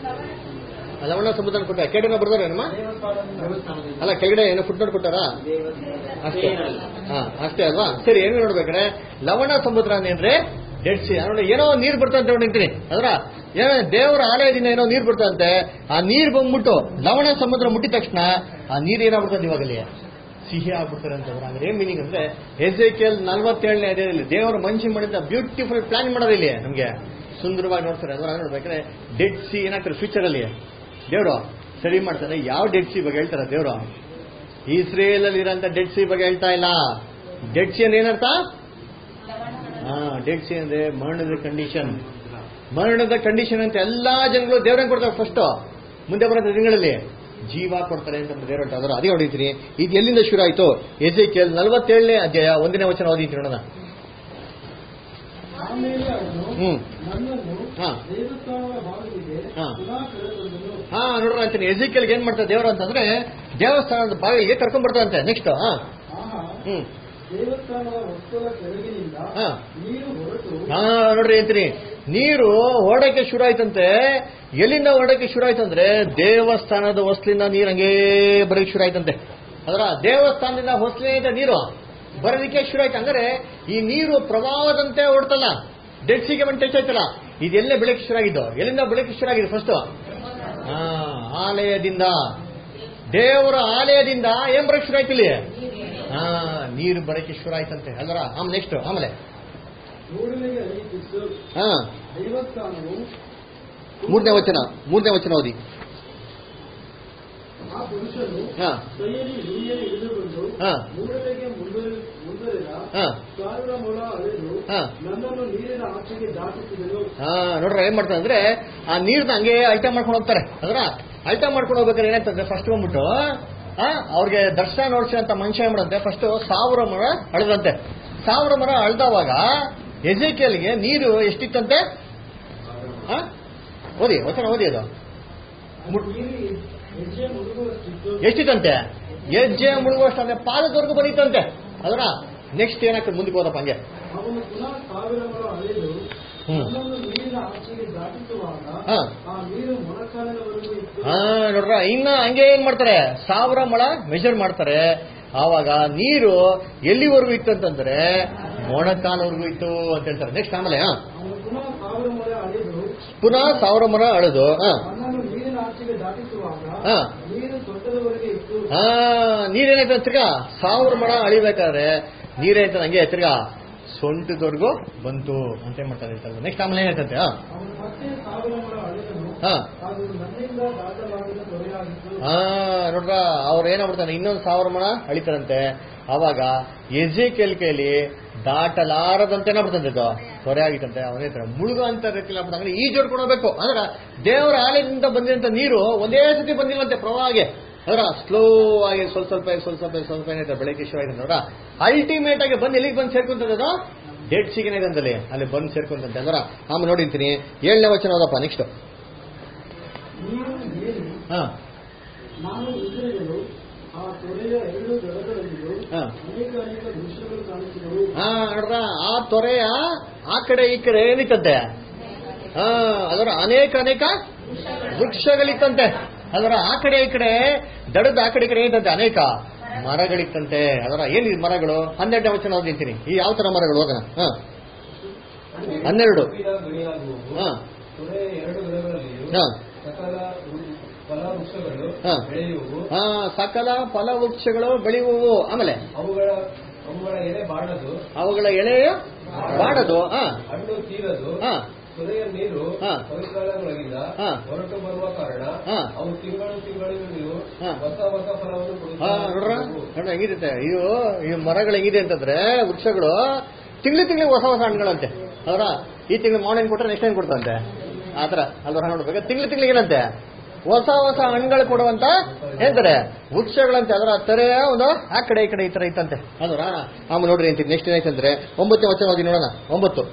Speaker 1: ಲವಣ ಸಮುದ್ರ ಕೊಟ್ಟ ಕೆಳಗಡೆ ಬರ್ದಾರ ನಮ್ಮ ಅಲ್ಲ ಕೆಳಗಡೆ ಏನೋ ಫುಟ್ ನೋಟ್ ಕೊಟ್ಟಾರಾ ಅಷ್ಟೇ ಹಾ ಅಷ್ಟೇ ಅಲ್ವಾ ಸರಿ ಏನು ನೋಡ್ಬೇಕಾದ್ರೆ ಲವಣ ಸಮುದ್ರ ಅಂದ್ರೆ ಡೆಡ್ ಸಿ ನೋಡಿ ಏನೋ ನೀರು ಬರ್ತಂತೆ ನೋಡಿರ್ತೀನಿ ಅದರ ಏನೋ ದೇವರ ಆಲಯದಿಂದ ಏನೋ ನೀರು ಬರ್ತಂತೆ ಆ ನೀರು ಬಂದ್ಬಿಟ್ಟು ಲವಣ ಸಮುದ್ರ ಮುಟ್ಟಿದ ತಕ್ಷಣ ಆ ನೀರು ಏನಾಗ್ಬಿಡ್ತದೆ ಇವಾಗಲ್ಲಿ ಸಿಹಿ ಆಗ್ಬಿಡ್ತಾರೆ ಅಂತಂದ್ರೆ ಅಂದ್ರೆ ಏನ್ ಮೀನಿಂಗ್ ಅಂದ್ರೆ ಎಜೆಕೆಲ್ ನಲ್ವತ್ತೇಳನೇ ಅಧ್ಯಾಯದಲ್ಲಿ ದೇವರ ಮನುಷ್ಯ ಮಾಡಿದ ಬ್ಯೂಟಿಫುಲ್ ಪ್ಲಾನ್ ಮಾಡೋದು ಇಲ್ಲಿ ನಮ್ಗೆ ಸುಂದರವಾಗಿ ನೋಡ್ತಾರೆ ಅದರ ನೋಡ್ಬೇಕಾದ್ರೆ ಡೆಡ್ ಸಿ ಏನಾಗ್ತಾರೆ ಫ್ಯೂಚರ್ ಅಲ್ಲಿ ದೇವರು ಸರಿ ಮಾಡ್ತಾರೆ ಯಾವ ಡೆಡ್ ಸಿ ಬಗ್ಗೆ ಹೇಳ್ತಾರೆ ದೇವರು ಇಸ್ರೇಲ್ ಅಲ್ಲಿ ಇರೋಂಥ ಡೆಡ್ ಸಿ ಬಗ್ಗೆ ಹೇಳ್ತಾ ಇಲ್ಲ ಡೆಡ್ ಸಿ ಅಂದ್ರೆ ಏನರ್ಥ ಹಾ ಡೆಡ್ ಸಿ ಅಂದ್ರೆ ಮರಣದ ಕಂಡೀಷನ್ ಮರಣದ ಕಂಡೀಷನ್ ಅಂತ ಎಲ್ಲಾ ಜನಗಳು ದೇವ್ರಂಗ್ ಕೊಡ್ತಾರೆ ಫಸ್ಟ್ ಮುಂದೆ ಬರೋ ದಿನಗಳಲ್ಲಿ ಜೀವ ಕೊಡ್ತಾರೆ ಅಂತ ದೇವ್ರ ಅದರ ಅದೇ ಹೊಡಿತೀನಿ ಇದು ಎಲ್ಲಿಂದ ಶುರು ಆಯ್ತು ಎಜೆಕೆಲ್ ನಲವತ್ತೇಳನೇ ಅಧ್ಯಾಯ ಒಂದನೇ ವಚನ ಓದಿದ್ದೀನಿ ನೋಡೋಣ
Speaker 2: ಆಮೇಲೆ ಅವನು
Speaker 1: ಹ್ಮ್
Speaker 2: ನನ್ನನ್ನು
Speaker 1: ಹಾ.
Speaker 2: ದೇವಸ್ಥಾನದ ಬಾಗಿಲಿಗೆ
Speaker 1: ಹಾ.
Speaker 2: ಪುನಃ ಕರೆತಂದನು
Speaker 1: ಹಾ ನೋಡ್ರ ಅಂತೀನಿ ಎಜೆಕೆಲ್ಗೆ ಏನ್ ಮಾಡ್ತಾರೆ ದೇವರು ಅಂತಂದ್ರೆ ದೇವಸ್ಥಾನದ ಬಾಗಿಲಿಗೆ ಕರ್ಕೊಂಡ್ ಬರ್ತಾರಂತೆ ನೆಕ್ಸ್ಟ್ ಹಾ
Speaker 2: ಆಹಾ
Speaker 1: ಹ್ಮ್
Speaker 2: ದೇವಸ್ಥಾನದ ವಸ್ತುಗಳ ಕೆಳಗಿನಿಂದ
Speaker 1: ಹಾ.
Speaker 2: ನೀರು ಹೊರಟು
Speaker 1: ಹಾ ನೋಡ್ರಿ ಅಂತೀನಿ ನೀರು ಹೊರಡಕ್ಕೆ ಶುರು ಆಯ್ತಂತೆ ಎಲ್ಲಿಂದ ಹೊರಡಕ್ಕೆ ಶುರು ಆಯ್ತಂದ್ರೆ ದೇವಸ್ಥಾನದ ಹೊಸ್ಲಿಂದ ನೀರು ಹಂಗೇ ಬರಕ್ಕೆ ಶುರು ಆಯ್ತಂತೆ ಅದರ ದೇವಸ್ಥಾನದಿಂದ ಹೊಸ್ಲಿಂದ ನೀರು ಬರೋದಕ್ಕೆ ಶುರು ಆಯ್ತು ಅಂದ್ರೆ ಈ ನೀರು ಪ್ರವಾಹದಂತೆ ಹೊಡ್ತಲ್ಲ ಡೆಡ್ ಸಿಗೆ ಬಂದು ಟಚ್ ಆಯ್ತಲ್ಲ ಇದೆಲ್ಲೇ ಬೆಳಕ್ಕೆ ಶುರು ಆಗಿದ್ದು ಎಲ್ಲಿಂದ ಬೆಳಕ್ಕೆ ಶುರು ಆಗಿದೆ ಫಸ್ಟ್ ಹಾ ಆಲಯದಿಂದ ದೇವರ ಆಲಯದಿಂದ ಏನ್ ಬರಕ್ಕೆ ಶುರು ಆಯ್ತು ಇಲ್ಲಿ ಹಾ ನೀರು ಬರಕ್ಕೆ ಶುರು ಆಯ್ತಂತೆ ಅಲ್ವರ ಆಮೇಲೆ ನೆಕ್ಸ್ಟ್ ಆಮೇಲೆ
Speaker 2: ಮೂಡಲಿಗೆ ಅರಿಯಿತು
Speaker 1: ಹಾ
Speaker 2: ದೇವಸ್ಥಾನವು
Speaker 1: ಮೂರನೇ ವಚನ ಮೂರನೇ ವಚನ ಓದಿ
Speaker 2: ಆ ಪುರುಷನು
Speaker 1: ಹಾ
Speaker 2: ಕೈಯಲ್ಲಿ ಹಿರಿಯಲ್ಲಿ ಹಿಡಿದುಕೊಂಡು
Speaker 1: ಹಾ
Speaker 2: ಮೂಡಲಿಗೆ ಮುಂದುವರಿ ಮುಂದುವರೆದ
Speaker 1: ಹಾ
Speaker 2: ಸಾವಿರ ಮೊಳ ಅಳೆದು
Speaker 1: ಹಾ.
Speaker 2: ನನ್ನನ್ನು ನೀರಿನ ಆಚೆಗೆ ದಾಟಿಸಿದನು
Speaker 1: ಹಾ ನೋಡ್ರ ಏನ್ ಮಾಡ್ತಾರೆ ಅಂದ್ರೆ ಆ ನೀರ್ನ ಹಂಗೆ ಅಳ್ಟ ಮಾಡ್ಕೊಂಡು ಹೋಗ್ತಾರೆ ಅದ್ರ ಅಳ್ಟ ಮಾಡ್ಕೊಂಡು ಹೋಗ್ಬೇಕಾದ್ರೆ ಏನಾಗ್ತದೆ ಫಸ್ಟ್ ಬಂದ್ಬಿಟ್ಟು ಆ ಅವ್ರಿಗೆ ದರ್ಶನ ನೋಡ್ಸಿ ಅಂತ ಮನುಷ್ಯ ಏನ್ ಮಾಡಂತೆ ಫಸ್ಟ್ ಸಾವಿರ ಮರ ಅಳ್ದಂತೆ ಸಾವಿರ ಮರ ಅಳ್ದವಾಗ ಎಜೆಕೆಲ್ಗೆ ನೀರು ಎಷ್ಟಿತ್ತಂತೆ ಆ? ಓದಿ ವಚನ ಓದಿ ಅದು ಮುಟ್-
Speaker 2: ನೀರು ಹೆಜ್ಜೆ ಮುಳುಗುವಷ್ಟಿತ್ತು
Speaker 1: ಎಷ್ಟಿತ್ತಂತೆ ಹೆಜ್ಜೆ ಮುಳುಗುವಷ್ಟಂತೆ ಪಾದದವರೆಗೂ ಬಂದಿತ್ತಂತೆ ಅದರ ನೆಕ್ಸ್ಟ್ ಏನಾಗ್ತದೆ ಮುಂದಕ್ಕೆ ಹೋದಪ್ಪ ಹಂಗೆ
Speaker 2: ಅವನು ಪುನಃ ಸಾವಿರ ಮೊಳ ಅಳೆದು
Speaker 1: ಹ್ಮ್.
Speaker 2: ನನ್ನನ್ನು ನೀರಿನ ಆಚೆಗೆ ದಾಟಿಸುವಾಗ
Speaker 1: ಹಾ.
Speaker 2: ಆ ನೀರು ಮೊಣಕಾಲಿನವರೆಗೂ ಇತ್ತು
Speaker 1: ಹಾ ನೋಡ್ರ ಇನ್ನ ಹಂಗೆ ಏನ್ ಮಾಡ್ತಾರೆ ಸಾವಿರ ಮೊಳ ಮೆಜರ್ ಮಾಡ್ತಾರೆ ಆವಾಗ ನೀರು ಎಲ್ಲಿವರೆಗೂ ಇತ್ತು ಅಂತಂದ್ರೆ ಮೊಣಕಾಲವರೆಗೂ ಇತ್ತು ಅಂತ ಹೇಳ್ತಾರೆ ನೆಕ್ಸ್ಟ್ ಆಮೇಲೆ ಹಾ
Speaker 2: ಅವನು ಪುನಃ ಸಾವಿರ ಮೊಳ ಅಳೆದು
Speaker 1: ಪುನಃ ಸಾವಿರ ಮೊಳ ಅಳೆದು ಹಾ
Speaker 2: ನನ್ನನ್ನು ನೀರಿನ ಆಚೆಗೆ ದಾಟಿಸುವಾಗ
Speaker 1: ಹಾ.
Speaker 2: ನೀರು ಸೊಂಟದವರೆಗೆ ಇತ್ತು
Speaker 1: ಹಾ ನೀರೇನಾಯ್ತು ತಿರ್ಗಾ ಸಾವಿರ ಮೊಳ ಅಳಿಬೇಕಾದ್ರೆ ನೀರೇನಾಯ್ತು ಹಂಗೆ ತಿರ್ಗಾ ಸೊಂಟದವರೆಗೂ ಬಂತು ಅಂತ ಏನ್ ಮಾಡ್ತಾರೆ ಹೇಳ್ತಾರೆ ನೆಕ್ಸ್ಟ್ ಆಮೇಲೆ ಏನಾಯ್ತಂತೆ ಹಾ
Speaker 2: ಅವನು ಮತ್ತೆ ಸಾವಿರ ಮೊಳ ಅಳೆದನು
Speaker 1: ಹಾ
Speaker 2: ಅದು ನನ್ನಿಂದ ದಾಟಲಾಗದ ತೊರೆಯಾಗಿತ್ತು
Speaker 1: ಆ ನೋಡ್ರ ಅವ್ರು ಏನಾಗ್ಬಿಡ್ತಾನೆ ಇನ್ನೊಂದು ಸಾವಿರ ಮಣ ಅಳಿತಾರಂತೆ ಅವಾಗ ಎಜೆಕೆಲ್ ಕೈಲಿ ದಾಟಲಾರದಂತೆ ಏನಾಗ್ಬಿಡ್ತಂತೆ ಇದು ತೊರೆ ಆಗಿತ್ತಂತೆ ಅವನೇ ತರ ಮುಳುಗ ಅಂತ ರೀತಿಯಲ್ಲಿ ಆಗ್ಬಿಟ್ಟು ಅಂದ್ರೆ ಈ ಜೋಡ್ ಕೊಡಬೇಕು ಅಂದ್ರೆ ದೇವರ ಆಲಯದಿಂದ ಬಂದಿರಂತ ನೀರು ಒಂದೇ ಸತಿ ಬಂದಿಲ್ಲಂತೆ ಪ್ರವಾಹಗೆ ಅದರ ಸ್ಲೋ ಆಗಿ ಸ್ವಲ್ಪ ಸ್ವಲ್ಪ ಸ್ವಲ್ಪ ಸ್ವಲ್ಪ ಸ್ವಲ್ಪ ಏನಾಯ್ತು ಬೆಳಗ್ಗೆ ಶುರು ಆಗಿದೆ ನೋಡ್ರ ಅಲ್ಟಿಮೇಟ್ ಆಗಿ ಬಂದು ಎಲ್ಲಿಗೆ ಬಂದು ಸೇರ್ಕೊಂತದ ಅದು ಡೆಡ್ ಸಿಗನೇದೆ ಅಂತಲ್ಲಿ ಅಲ್ಲಿ ಬಂದು ಸೇರ್ಕೊಂತಂತೆ ಅದರ ಆಮೇಲೆ ನೋಡಿರ್ತೀನಿ ಏಳನೇ ವಚನ ಹೋದಪ್ಪ ನೆಕ್ಸ್ಟ್
Speaker 2: ನೀರು ಏರಿ
Speaker 1: ಹಾ
Speaker 2: ನಾನು ಉಸಿರಿಡಲು ಆ ತೊರೆಯ ಎರಡು ದಡಗಳಲ್ಲಿಯೂ
Speaker 1: ಹಾ.
Speaker 2: ಅನೇಕ ಅನೇಕ ದೃಶ್ಯಗಳು ಕಾಣಿಸಿದವು
Speaker 1: ಹಾ ನೋಡ್ರ ಆ ತೊರೆಯ ಆ ಕಡೆ ಈ ಕಡೆ ಏನಿತ್ತಂತೆ ಹಾ ಅದರ ಅನೇಕ ಅನೇಕ ವೃಕ್ಷಗಳಿತ್ತಂತೆ ಅದರ ಆ ಕಡೆ ಈ ಕಡೆ ದಡದ ಆ ಕಡೆ ಈ ಕಡೆ ಏನಿತ್ತಂತೆ ಅನೇಕ ಮರಗಳಿತ್ತಂತೆ ಅದರ ಏನ್ ಈ ಮರಗಳು ಹನ್ನೆರಡನೇ ವಚನ ಓದಿಂತೀನಿ ಈ ಯಾವ ತರ ಮರಗಳು ಹೋಗೋಣ ಹಾ ಹನ್ನೆರಡು.
Speaker 5: ಕಬ್ಬಿಣ ಗಣಿಯಾಗುವವು
Speaker 1: ಹಾ
Speaker 5: ತೊರೆಯ ಎರಡು ಗಿಡಗಳಲ್ಲಿಯೂ
Speaker 1: ಹಾ
Speaker 5: ಸಕಲ ವೃ- ಫಲವೃಕ್ಷಗಳು
Speaker 1: ಹಾ.
Speaker 5: ಬೆಳೆಯುವು
Speaker 1: ಹಾ ಸಕಲ ಫಲವೃಕ್ಷಗಳು ಬೆಳೆಯುವವು ಆಮೇಲೆ
Speaker 5: ಅವುಗಳ ಅವುಗಳ ಎಲೆ ಬಾಡದು
Speaker 1: ಅವುಗಳ ಎಳೆಯ ಬಾಡದು ಹಾ
Speaker 5: ಹಣ್ಣು ತೀರದು
Speaker 1: ಹಾ
Speaker 5: ತೊರೆಯ ನೀರು
Speaker 1: ಹಾ.
Speaker 5: ಪರಿಸರಗಳಿಂದ
Speaker 1: ಹಾ.
Speaker 5: ಹೊರಟು ಬರುವ ಕಾರಣ
Speaker 1: ಹಾ.
Speaker 5: ಅವು ತಿಂಗಳು ತಿಂಗಳಿಗೂ
Speaker 1: ಹಾ.
Speaker 5: ಹೊಸ ಹೊಸ ಫಲವನ್ನು
Speaker 1: ಹಾ ನೋಡ್ರ
Speaker 5: ಕೊಡುತ್ತವೆ
Speaker 1: ನೋಡ್ರ ಹೆಂಗಿರುತ್ತೆ ಇದು ಈ ಮರಗಳು ಹೆಂಗಿದೆ ಅಂತಂದ್ರೆ ವೃಕ್ಷಗಳು ತಿಂಗಳು ತಿಂಗಳಿಗೆ ಹೊಸ ಹೊಸ ಹಣ್ಣುಗಳಂತೆ ಅವರ ಈ ತಿಂಗಳು ಮಾರ್ನಿಂಗ್ ಕೊಟ್ಟರೆ ನೆಕ್ಸ್ಟ್ ಟೈಮ್ ಕೊಡ್ತಂತೆ ಆತರ ಅಲ್ವರ ನೋಡ್ಬೇಕು ತಿಂಗಳು ತಿಂಗಳಿಗೆ ಏನಂತೆ ಹೊಸ ಹೊಸ ಹಣ್ಣುಗಳು ಕೊಡುವಂತ ಹೇಳ್ತಾರೆ ವೃಕ್ಷಗಳಂತೆ ಅದರ ತೆರೆಯ ಒಂದು ಆ ಕಡೆ ಈ ಕಡೆ ಈ ತರ ಇತ್ತಂತೆ ಅದರ ಆಮೇಲೆ ನೋಡ್ರಿ ಅಂತೀನಿ ನೆಕ್ಸ್ಟ್ ಏನಾಯ್ತಂದ್ರೆ ಒಂಬತ್ತನೇ ವಚನ ಓದಿ ನೋಡೋಣ ಒಂಬತ್ತು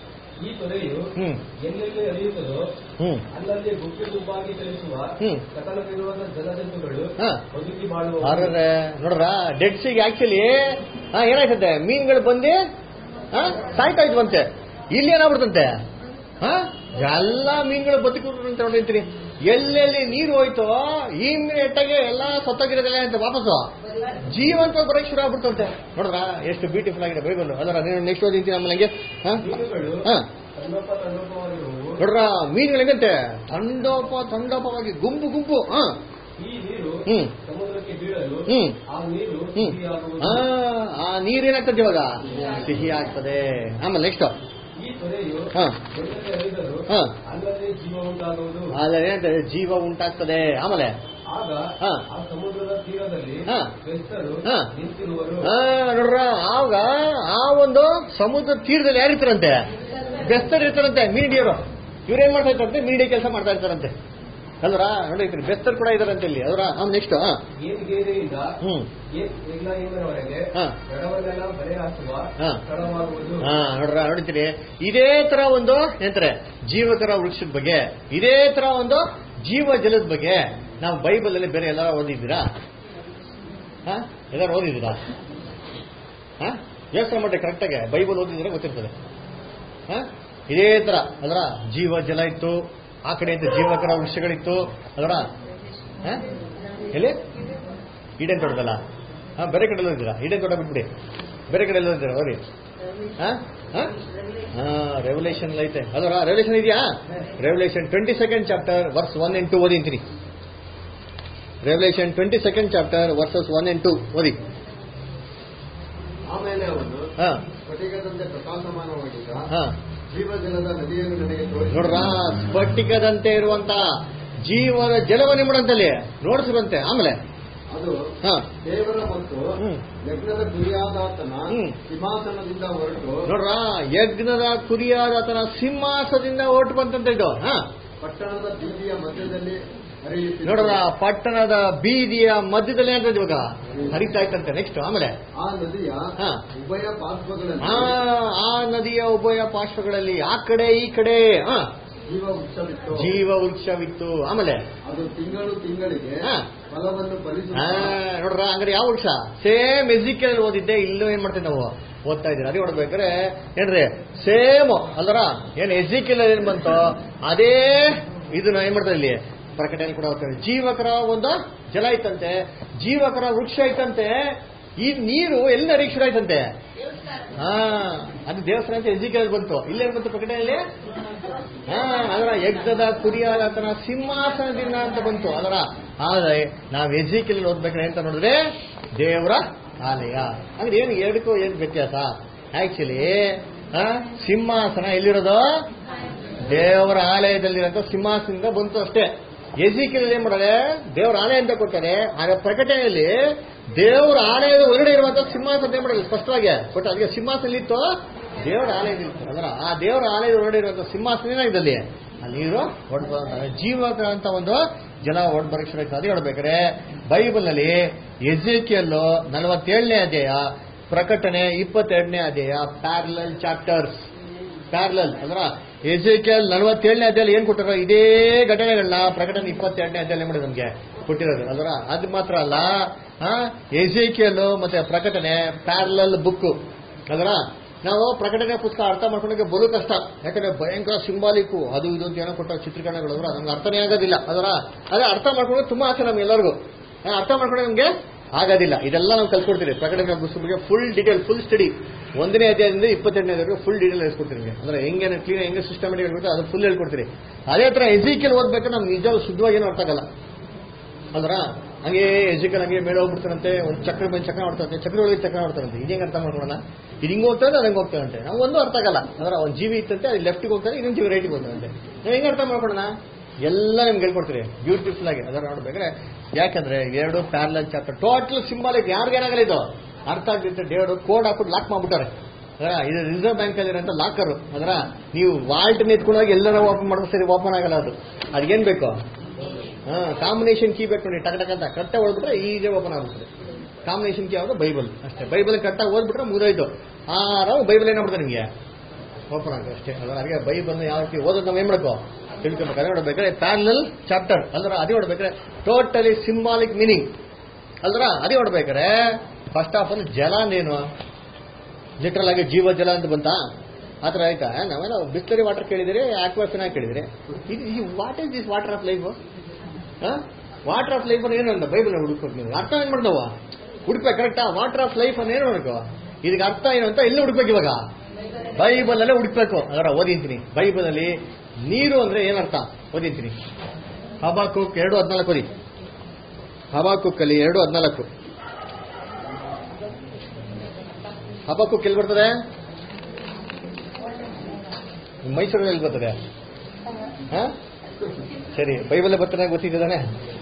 Speaker 5: ಈ ತೊರೆಯು
Speaker 1: ಹ್ಮ್
Speaker 5: ಎಲ್ಲೆಲ್ಲಿ ಹರಿಯುತ್ತದೋ
Speaker 1: ಹ್ಮ್
Speaker 5: ಅಲ್ಲಲ್ಲಿ ಗುಪ್ಪೆ ಗುಂಪಾಗಿ ಚಲಿಸುವ
Speaker 1: ಹ್ಮ್.
Speaker 5: ಸಕಲವಿರುವ ಜಲಜಂತುಗಳು
Speaker 1: ಹಾ.
Speaker 5: ಬದುಕಿ ಬಾಳುವ
Speaker 1: ಅರ್ರೆ ನೋಡ್ರ ಡೆಡ್ ಸಿಗೆ ಆಕ್ಚುಲಿ ಏನಾಯ್ತಂತೆ ಮೀನ್ಗಳು ಬಂದು ಆ, ಸಾಯ್ತಾ ಇದ್ವಂತೆ ಇಲ್ಲಿ ಏನಾಗ್ಬಿಡ್ತಂತೆ ಹಾ ಎಲ್ಲ ಮೀನುಗಳು ಬದುಕಿಬಿಟ್ರಂತೆ ನೋಡಿರ್ತೀನಿ ಎಲ್ಲೆಲ್ಲಿ ನೀರು ಹೋಯ್ತೋ ಇಮ್ಮಿಡಿಯೇಟಾಗಿ ಎಲ್ಲ ಸತ್ತೋಗಿರೋದೆಲ್ಲ ಅಂತ ವಾಪಸ್ಸು ಜೀವಂತ ಬರೋಕ್ ಶುರು ಆಗ್ಬಿಡ್ತಂತೆ ನೋಡ್ರ ಎಷ್ಟು ಬ್ಯೂಟಿಫುಲ್ ಆಗಿದೆ ಬೈಬಲ್ ಅದರ ನೀವು ನೆಕ್ಸ್ಟ್ ಓದಿಂತೀನಿ ಆಮೇಲೆ ಹಂಗೆ ಹಾ
Speaker 5: ಮೀನುಗಳು
Speaker 1: ಹಾ
Speaker 5: ತಂಡೋಪ ತಂಡೋಪವಾಗಿರುವವು
Speaker 1: ನೋಡ್ರ ಮೀನುಗಳು ಹೆಂಗಂತೆ ತಂಡೋಪ ತಂಡೋಪವಾಗಿ ಗುಂಪು ಗುಂಪು ಹಾ
Speaker 5: ಈ ನೀರು
Speaker 1: ಹ್ಮ್
Speaker 5: ಸಮುದ್ರಕ್ಕೆ ಬೀಳಲು
Speaker 1: ಹ್ಮ್
Speaker 5: ಆ ನೀರು
Speaker 1: ಹ್ಮ್
Speaker 5: ಸಿಹಿಯಾಗುವುದು
Speaker 1: ಆ, ಆ ನೀರೇನಾಗ್ತದೆ ಇವಾಗ ಸಿಹಿ ಆಗ್ತದೆ ಆಮೇಲೆ ನೆಕ್ಸ್ಟ್
Speaker 5: ಈ ತೊರೆಯು
Speaker 1: ಹಾ.
Speaker 5: ಎಲ್ಲೆಲ್ಲಿ ಹರಿದರೂ
Speaker 1: ಹಾ.
Speaker 5: ಅಲ್ಲಲ್ಲಿ ಜೀವ ಉಂಟಾಗುವುದು
Speaker 1: ಆದ್ರೆ ಏನಂತದೆ ಜೀವ ಉಂಟಾಗ್ತದೆ ಆಮೇಲೆ
Speaker 5: ಆಗ
Speaker 1: ಹಾ.
Speaker 5: ಆ ಸಮುದ್ರದ ತೀರದಲ್ಲಿ
Speaker 1: ಹಾ.
Speaker 5: ಬೆಸ್ತರು
Speaker 1: ಹಾ.
Speaker 5: ನಿಂತಿರುವರು
Speaker 1: ಆ, ನೋಡ್ರ ಆವಾಗ ಆ ಒಂದು ಸಮುದ್ರ ತೀರದಲ್ಲಿ ಯಾರಿರ್ತಾರಂತೆ ಬೆಸ್ತರ್ ಇರ್ತಾರಂತೆ ಮೀಡಿಯರು ಇವ್ರೇನ್ ಮಾಡ್ತಾ ಇರ್ತಾರಂತೆ ಮೀಡಿಯ ಕೆಲಸ ಮಾಡ್ತಾ ಇರ್ತಾರಂತೆ ಅಲ್ವರ ನೋಡಿ ಬೆಸ್ತರ್ ಕೂಡ ಇದಾರಂತೆ ಇಲ್ಲಿ ಅದರ ನೆಕ್ಸ್ಟ್
Speaker 5: ಗೇರಿಗೆರೆಯಿಂದ
Speaker 1: ಹ್ಮ್
Speaker 5: ಎಲ್ಲ ಇವರವರೆಗೆ
Speaker 1: ಹಾ.
Speaker 5: ಎಡವನ್ನೆಲ್ಲ ಬರೆ ಹಾಕುವ
Speaker 1: ಹಾ.
Speaker 5: ಸ್ಥಳವಾಗುವುದು
Speaker 1: ಹಾ ನೋಡ್ರ ನೋಡ್ತೀರಿ ಇದೇ ತರ ಒಂದು ಏನಂತಾರೆ ಜೀವಕರ ವೃಕ್ಷದ ಬಗ್ಗೆ ಇದೇ ತರ ಒಂದು ಜೀವ ಜಲದ ಬಗ್ಗೆ ನಾವು ಬೈಬಲ್ ಅಲ್ಲಿ ಬೇರೆ ಎಲ್ಲಾರ ಓದಿದ್ದೀರಾ ಹಾ ಎಲ್ಲಾರು ಓದಿದ್ದೀರಾ ಹಾ ಯೋಚನೆ ಮಾಡಿ ಕರೆಕ್ಟಾಗಿ ಬೈಬಲ್ ಓದಿದ್ರೆ ಗೊತ್ತಿರ್ತದೆ ಹಾ ಇದೇ ತರ ಅದರ ಜೀವ ಜಲ ಇತ್ತು ಆ ಕಡೆಯಿಂದ ಜೀವಕರ ವೃಕ್ಷಗಳಿತ್ತು ಅದರ ಹಾ ಎಲ್ಲಿ ಈಡೇನ್ ತೋಟದಲ್ಲ ಹಾ ಬೇರೆ ಕಡೆ ಓದಿದ್ದೀರಾ ಈಡೇನ್ ತೋಟ ಬಿಟ್ಬಿಡಿ ಬೇರೆ ಕಡೆ ಎಲ್ಲ ಓದಿದ್ದೀರಾ ಓದಿ ಹಾ ಹಾ ರೆವಲ್ಯೂಷನ್ ಐತೆ ಅದರ ರೆವಲ್ಯೂಷನ್ ಇದೆಯಾ revelation twenty second chapter verse one and two ಓದಿಂತೀನಿ revelation twenty second chapter verses one and two ಓದಿ
Speaker 3: ಆಮೇಲೆ ಅವನು
Speaker 1: ಹಾ
Speaker 3: ಸ್ಫಟಿಕದಂತೆ ಪ್ರಕಾಶಮಾನವಾಗಿದ್ದ
Speaker 1: ಹಾ
Speaker 3: ಜೀವಜಲದ ನದಿಯನ್ನು ನನಗೆ ತೋರಿಸಿ
Speaker 1: ನೋಡ್ರ ಸ್ಫಟಿಕದಂತೆ ಇರುವಂತ ಜೀವದ ಜಲವನ್ನೇ ಮಾಡಂತಲ್ಲಿ ನೋಡಿಸಿರುವಂತೆ ಆಮೇಲೆ
Speaker 3: ಅದು
Speaker 1: ಹಾ
Speaker 3: ದೇವರ ಮತ್ತು
Speaker 1: ಹ್ಮ್.
Speaker 3: ಯಜ್ಞದ ಕುರಿಯಾದಾತನ
Speaker 1: ಹ್ಮ್.
Speaker 3: ಸಿಂಹಾಸನದಿಂದ ಹೊರಟು
Speaker 1: ನೋಡ್ರ ಯಜ್ಞದ ಕುರಿಯಾದ ಆತನ ಸಿಂಹಾಸದಿಂದ ಹೊರಟು ಬಂತಂತ ಇದು ಹಾ
Speaker 3: ಪಟ್ಟಣದ ಬೀದಿಯ ಮಧ್ಯದಲ್ಲಿ ಹರಿಯುತ್ತಿತ್ತು
Speaker 1: ನೋಡ್ರ ಪಟ್ಟಣದ ಬೀದಿಯ ಮಧ್ಯದಲ್ಲಿ ಅಂತ ಇವಾಗ ಹರಿತಾ ಇತ್ತಂತೆ ನೆಕ್ಸ್ಟ್ ಆಮೇಲೆ
Speaker 3: ಆ ನದಿಯ
Speaker 1: ಹಾ.
Speaker 3: ಉಭಯ ಪಾರ್ಶ್ವಗಳಲ್ಲಿ
Speaker 1: ಆ ಆ ನದಿಯ ಉಭಯ ಪಾರ್ಶ್ವಗಳಲ್ಲಿ ಆ ಕಡೆ ಈ ಕಡೆ ಹಾ
Speaker 3: ಜೀವ ವೃಕ್ಷವಿತ್ತು
Speaker 1: ಜೀವ ವೃಕ್ಷವಿತ್ತು ಆಮೇಲೆ
Speaker 3: ಅದು ತಿಂಗಳು ತಿಂಗಳಿಗೆ
Speaker 1: ಹಾ.
Speaker 3: ಫಲವನ್ನು
Speaker 1: ಆ,
Speaker 3: ಫಲಿಸುತ್ತಾ
Speaker 1: ನೋಡ್ರ ಹಂಗಾರೆ ಯಾವ ವೃಕ್ಷ ಸೇಮ್ ಎಜಿಕಲ್ ಓದಿದ್ದೆ ಇಲ್ಲೂ ಏನ್ ಮಾಡ್ತೀವಿ ನಾವು ಓದ್ತಾ ಇದ್ದೀವಿ ಅದೇ ನೋಡ್ಬೇಕಾದ್ರೆ ಏನ್ರಿ ಸೇಮ್ ಅಲ್ದರ ಏನ್ ಎಜಿಕಲ್ ಏನ್ ಬಂತೋ ಅದೇ ಇದನ್ನ ಏನ್ ಮಾಡ್ತಾರೆ ಇಲ್ಲಿ ಪ್ರಕಟಣೆ ಕೂಡ ಹೋಗ್ತಾರೆ ಜೀವಕರ ಒಂದು ಜಲ ಇತ್ತಂತೆ ಜೀವಕರ ವೃಕ್ಷ ಇತ್ತಂತೆ ಈ ನೀರು ಎಲ್ಲಿ ಹರಿಯಕ್ ಶುರು ಆಯ್ತಂತೆ ಹಾ ಅದು ದೇವಸ್ಥಾನ ಅಂತ ಎಜಿಕಲ್ ಬಂತು ಇಲ್ಲೇನ್ ಬಂತು ಪ್ರಕಟಣೆಯಲ್ಲಿ ಹಾ ಅದರ ಯಜ್ಞದ ಕುರಿಯಾದ ಆತನ ಸಿಂಹಾಸನದಿಂದ ಅಂತ ಬಂತು ಅದರ ಆದ್ರೆ ನಾವ್ ಎಜಿಕಲ್ ಓದ್ಬೇಕಾದ್ರೆ ಅಂತ ನೋಡಿದ್ರೆ ದೇವರ ಆಲಯ ಅಂದ್ರೆ ಏನು ಎರಡಕ್ಕೂ ಏನ್ ವ್ಯತ್ಯಾಸ ಆಕ್ಚುಲಿ ಸಿಂಹಾಸನ ಎಲ್ಲಿರೋದು ದೇವರ ಆಲಯದಲ್ಲಿರೋಂಥ ಸಿಂಹಾಸನದಿಂದ ಬಂತು ಅಷ್ಟೇ ಎಜಿಕಲ್ ಏನ್ ಮಾಡಾರೆ ದೇವರ ಆಲಯ ಅಂತ ಕೊಡ್ತಾರೆ ಆಗ ಪ್ರಕಟಣೆಯಲ್ಲಿ ದೇವರ ಆಲಯದ ಹೊರಗಡೆ ಇರುವಂತ ಸಿಂಹಾಸನ ಏನ್ ಮಾಡೋದು ಸ್ಪಷ್ಟವಾಗಿ ಕೊಟ್ಟು ಅದಕ್ಕೆ ಸಿಂಹಾಸನ ಇತ್ತು ದೇವರ ಆಲಯದಲ್ಲಿ ಅದರ ಆ ದೇವರ ಆಲಯದ ಹೊರಗಡೆ ಇರುವಂತ ಸಿಂಹಾಸನ ಏನಾಗಿದ್ದಲ್ಲಿ ಆ ನೀರು ಹೊಡ್ ಜೀವಕ ಅಂತ ಒಂದು ಜಲ ಹೊಡ್ ಬರಕ್ ಶುರು ಆಯ್ತು ಅದೇ ಹೇಳ್ಬೇಕಾರೆ ಬೈಬಲ್ ನಲ್ಲಿ ಎಜೆಕಿಯಲ್ಲು ನಲವತ್ತೇಳನೇ ಅಧ್ಯಾಯ ಪ್ರಕಟಣೆ ಇಪ್ಪತ್ತೆರಡನೇ ಅಧ್ಯಾಯ ಪ್ಯಾರಲಲ್ ಚಾಪ್ಟರ್ಸ್ ಪ್ಯಾರಲಲ್ ಅದರ ಎಜೆಕೆಲ್ ನಲವತ್ತೇಳನೇ ಅಧ್ಯಾಯ ಏನ್ ಕೊಟ್ಟಿರೋ ಇದೇ ಘಟನೆಗಳನ್ನ ಪ್ರಕಟಣೆ ಇಪ್ಪತ್ತೆರಡನೇ ಅಧ್ಯಾಯ ಮಾಡಿ ನಮ್ಗೆ ಕೊಟ್ಟಿರೋದು ಅದರ ಅದು ಮಾತ್ರ ಅಲ್ಲ ಎಜೆಕೆಲ್ ಮತ್ತೆ ಪ್ರಕಟಣೆ ಪ್ಯಾರಲಲ್ ಬುಕ್ ಅದರ ನಾವು ಪ್ರಕಟಣೆ ಪುಸ್ತಕ ಅರ್ಥ ಮಾಡ್ಕೊಳ್ಳೋಕೆ ಬಲು ಕಷ್ಟ ಯಾಕಂದ್ರೆ ಭಯಂಕರ ಸಿಂಬಾಲಿಕ್ಕು ಅದು ಇದು ಅಂತ ಏನೋ ಕೊಟ್ಟ ಚಿತ್ರೀಕರಣಗಳು ಅದರ ನಮ್ಗೆ ಅರ್ಥನೇ ಆಗೋದಿಲ್ಲ ಅದರ ಅದೇ ಅರ್ಥ ಮಾಡ್ಕೊಳ್ಳೋಕೆ ತುಂಬಾ ಆಸೆ ನಮ್ಗೆ ಎಲ್ಲರಿಗೂ ಆ, ಅರ್ಥ ಮಾಡ್ಕೊಳ್ಳೋಕೆ ನಮ್ಗೆ ಆಗೋದಿಲ್ಲ ಇದೆಲ್ಲ ನಾವು ಕಲ್ತ್ಕೊಡ್ತೀವಿ ಪ್ರಕಟಣೆ ಪುಸ್ತಕಕ್ಕೆ ಫುಲ್ ಡೀಟೇಲ್ ಫುಲ್ ಸ್ಟಡಿ ಒಂದನೇ ಅಧ್ಯಾಯದಿಂದ ಇಪ್ಪತ್ತೆಂಟನೇ ಅಧ್ಯಾಯ ಫುಲ್ ಡೀಟೇಲ್ ಹೇಳ್ಕೊಡ್ತೀನಿ ನಿಮಗೆ ಅಂದ್ರೆ ಹೆಂಗೆ ಕ್ಲೀನ್ ಹೆಂಗೆ ಸಿಸ್ಟಮೆಟಿಕ್ ಹೇಳ್ಬಿಟ್ಟು ಅದು ಫುಲ್ ಹೇಳ್ಕೊಡ್ತೀರಿ ಅದೇ ತರ ಎಜಿಕಲ್ ಓದ್ಬೇಕು ನಮ್ಗೆ ನಿಜ ಶುದ್ಧವಾಗಿ ಏನು ಅರ್ಥ ಆಗಲ್ಲ ಅಲ್ರ ಹಂಗೆ ಎಜಿಕಲ್ ಹಂಗೆ ಮೇಲೆ ಹೋಗ್ಬಿಡ್ತಾರಂತೆ ಒಂದು ಚಕ್ರ ಬಂದು ಚಕ್ರ ಮಾಡ್ತಾರಂತೆ ಚಕ್ರ ಒಳಗೆ ಚಕ್ರ ಮಾಡ್ತಾರಂತೆ ಇದು ಹೆಂಗೆ ಅರ್ಥ ಮಾಡ್ಕೊಳ್ಳೋಣ ಇದು ಹಿಂಗೆ ಹೋಗ್ತಾರೆ ಅದು ಹಂಗೆ ಹೋಗ್ತಾರಂತೆ ನಾವು ಒಂದು ಅರ್ಥ ಆಗಲ್ಲ ಅಂದ್ರೆ ಒಂದು ಜೀವಿ ಇತ್ತಂತೆ ಅದು ಲೆಫ್ಟ್ಗೆ ಹೋಗ್ತಾರೆ ಇನ್ನೊಂದು ಜೀವಿ ರೈಟಿಗೆ ಹೋಗ್ತಾರಂತೆ ನಾವು ಹೆಂಗೆ ಅರ್ಥ ಮಾಡ್ಕೊಳ್ಳೋಣ ಎಲ್ಲ ನಿಮ್ಗೆ ಹೇಳ್ಕೊಡ್ತೀರಿ ಬ್ಯೂಟಿಫುಲ್ ಆಗಿ ಅದರ ನೋಡ್ಬೇಕಾದ್ರೆ ಯಾಕಂದ್ರೆ ಎರಡು ಪ್ಯಾರಲಲ್ ಚಾಪ್ಟರ್ ಟೋಟಲ್ ಸಿಂಬಾಲಿಕ್ ಯಾರಿಗೇನಾಗಲ್ಲ ಇದು ಅರ್ಥ ಆಗ್ತಿತ್ತು ಡೇವಿಡ್ ಕೋಡ್ ಹಾಕ್ಬಿಟ್ಟು ಲಾಕ್ ಮಾಡ್ಬಿಟ್ಟಾರೆ ಅದರ ಇದು ರಿಸರ್ವ್ ಬ್ಯಾಂಕ್ ಅಲ್ಲಿ ಇರೋಂಥ ಲಾಕರ್ ಅದರ ನೀವು ವಾಲ್ಟ್ ನಿಂತ್ಕೊಂಡಾಗ ಎಲ್ಲರ ಓಪನ್ ಮಾಡೋದು ಸರಿ ಓಪನ್ ಆಗಲ್ಲ ಅದು ಅದಕ್ಕೇನ್ ಬೇಕು ಹಾ ಕಾಂಬಿನೇಷನ್ ಕೀ ಬೇಕು ನೋಡಿ ಟಕ್ ಟಕ್ ಅಂತ ಕರೆಕ್ಟಾಗಿ ಓದ್ಬಿಟ್ರೆ ಈಜಿ ಓಪನ್ ಆಗುತ್ತೆ ಕಾಂಬಿನೇಷನ್ ಕೀ ಯಾವುದು ಬೈಬಲ್ ಅಷ್ಟೇ ಬೈಬಲ್ ಕರೆಕ್ಟಾಗಿ ಓದ್ಬಿಟ್ರೆ ಮುಗಿದೋಯ್ತು ಆರಾಮ ಬೈಬಲ್ ಏನ್ ಮಾಡ್ತಾರೆ ನಿಮಗೆ ಓಪನ್ ಆಗುತ್ತೆ ಅಷ್ಟೇ ಅದರ ಹಾಗೆ ಬೈಬಲ್ ಯಾವ ರೀತಿ ಓದೋದು ನಾವು ಏನ್ ಮಾಡಬೇಕು ತಿಳ್ಕೊಬೇಕು ಅದೇ ನೋಡ್ಬೇಕಾದ್ರೆ ಪ್ಯಾರಲಲ್ ಚಾಪ್ಟರ್ ಅಲ್ದ್ರ ಅದೇ ನೋಡ್ಬೇಕಾದ್ರೆ ಟೋಟಲಿ ಸಿಂಬಾಲಿಕ್ ಮೀನಿಂಗ್ ಅಲ್ದ್ರ ಅದೇ ನೋಡ್ಬೇಕಾದ್ರೆ ಫಸ್ಟ್ ಆಫ್ ಆಲ್ ಜಲ ಅಂದೇನು ಲಿಟ್ರಲ್ ಆಗಿ ಜೀವ ಜಲ ಅಂತ ಬಂತಾ ಆ ಥರ ಆಯ್ತಾ ನಾವೆಲ್ಲ ಬಿಸ್ಲರಿ ವಾಟರ್ ಕೇಳಿದಿರಿ ಆಕ್ವಾಫಿನ ಕೇಳಿದಿರಿ ಇದು ಈ what is this water of life water of life ಏನು ಅಂತ ಬೈಬಲ್ ಹುಡುಕ್ಬೇಕು ನೀವು ಅರ್ಥ ಏನ್ ಮಾಡ್ದವ ಹುಡುಕ್ಬೇಕು ಕರೆಕ್ಟಾ ವಾಟರ್ ಆಫ್ ಲೈಫ್ ಅನ್ನ ಏನು ಮಾಡಬೇಕು ಇದಕ್ಕೆ ಅರ್ಥ ಏನು ಅಂತ ಎಲ್ಲಿ ಹುಡುಕ್ಬೇಕು ಇವಾಗ ಬೈಬಲ್ ಅಲ್ಲೇ ಹುಡುಕ್ಬೇಕು ಅದರ ಓದಿಂತೀನಿ ಬೈಬಲ್ ಅಲ್ಲಿ ನೀರು ಅಂದ್ರೆ ಏನರ್ಥ ಓದಿಂತೀನಿ ಹಬಾಕುಕ್ ಎರಡು ಹದಿನಾಲ್ಕು ಓದಿ ಹಬಾಕುಕ್ ಅಲ್ಲಿ ಎರಡು ಹದಿನಾಲ್ಕು ಹಬಾಕುಕ್ ಎಲ್ಲಿ ಬರ್ತದೆ ಮೈಸೂರಲ್ಲಿ ಎಲ್ಲಿ ಬರ್ತದೆ ಹಾ ಸರಿ ಬೈಬಲ್ ಬರ್ತಾನೆ ಗೊತ್ತಿದ್ದಾನೆ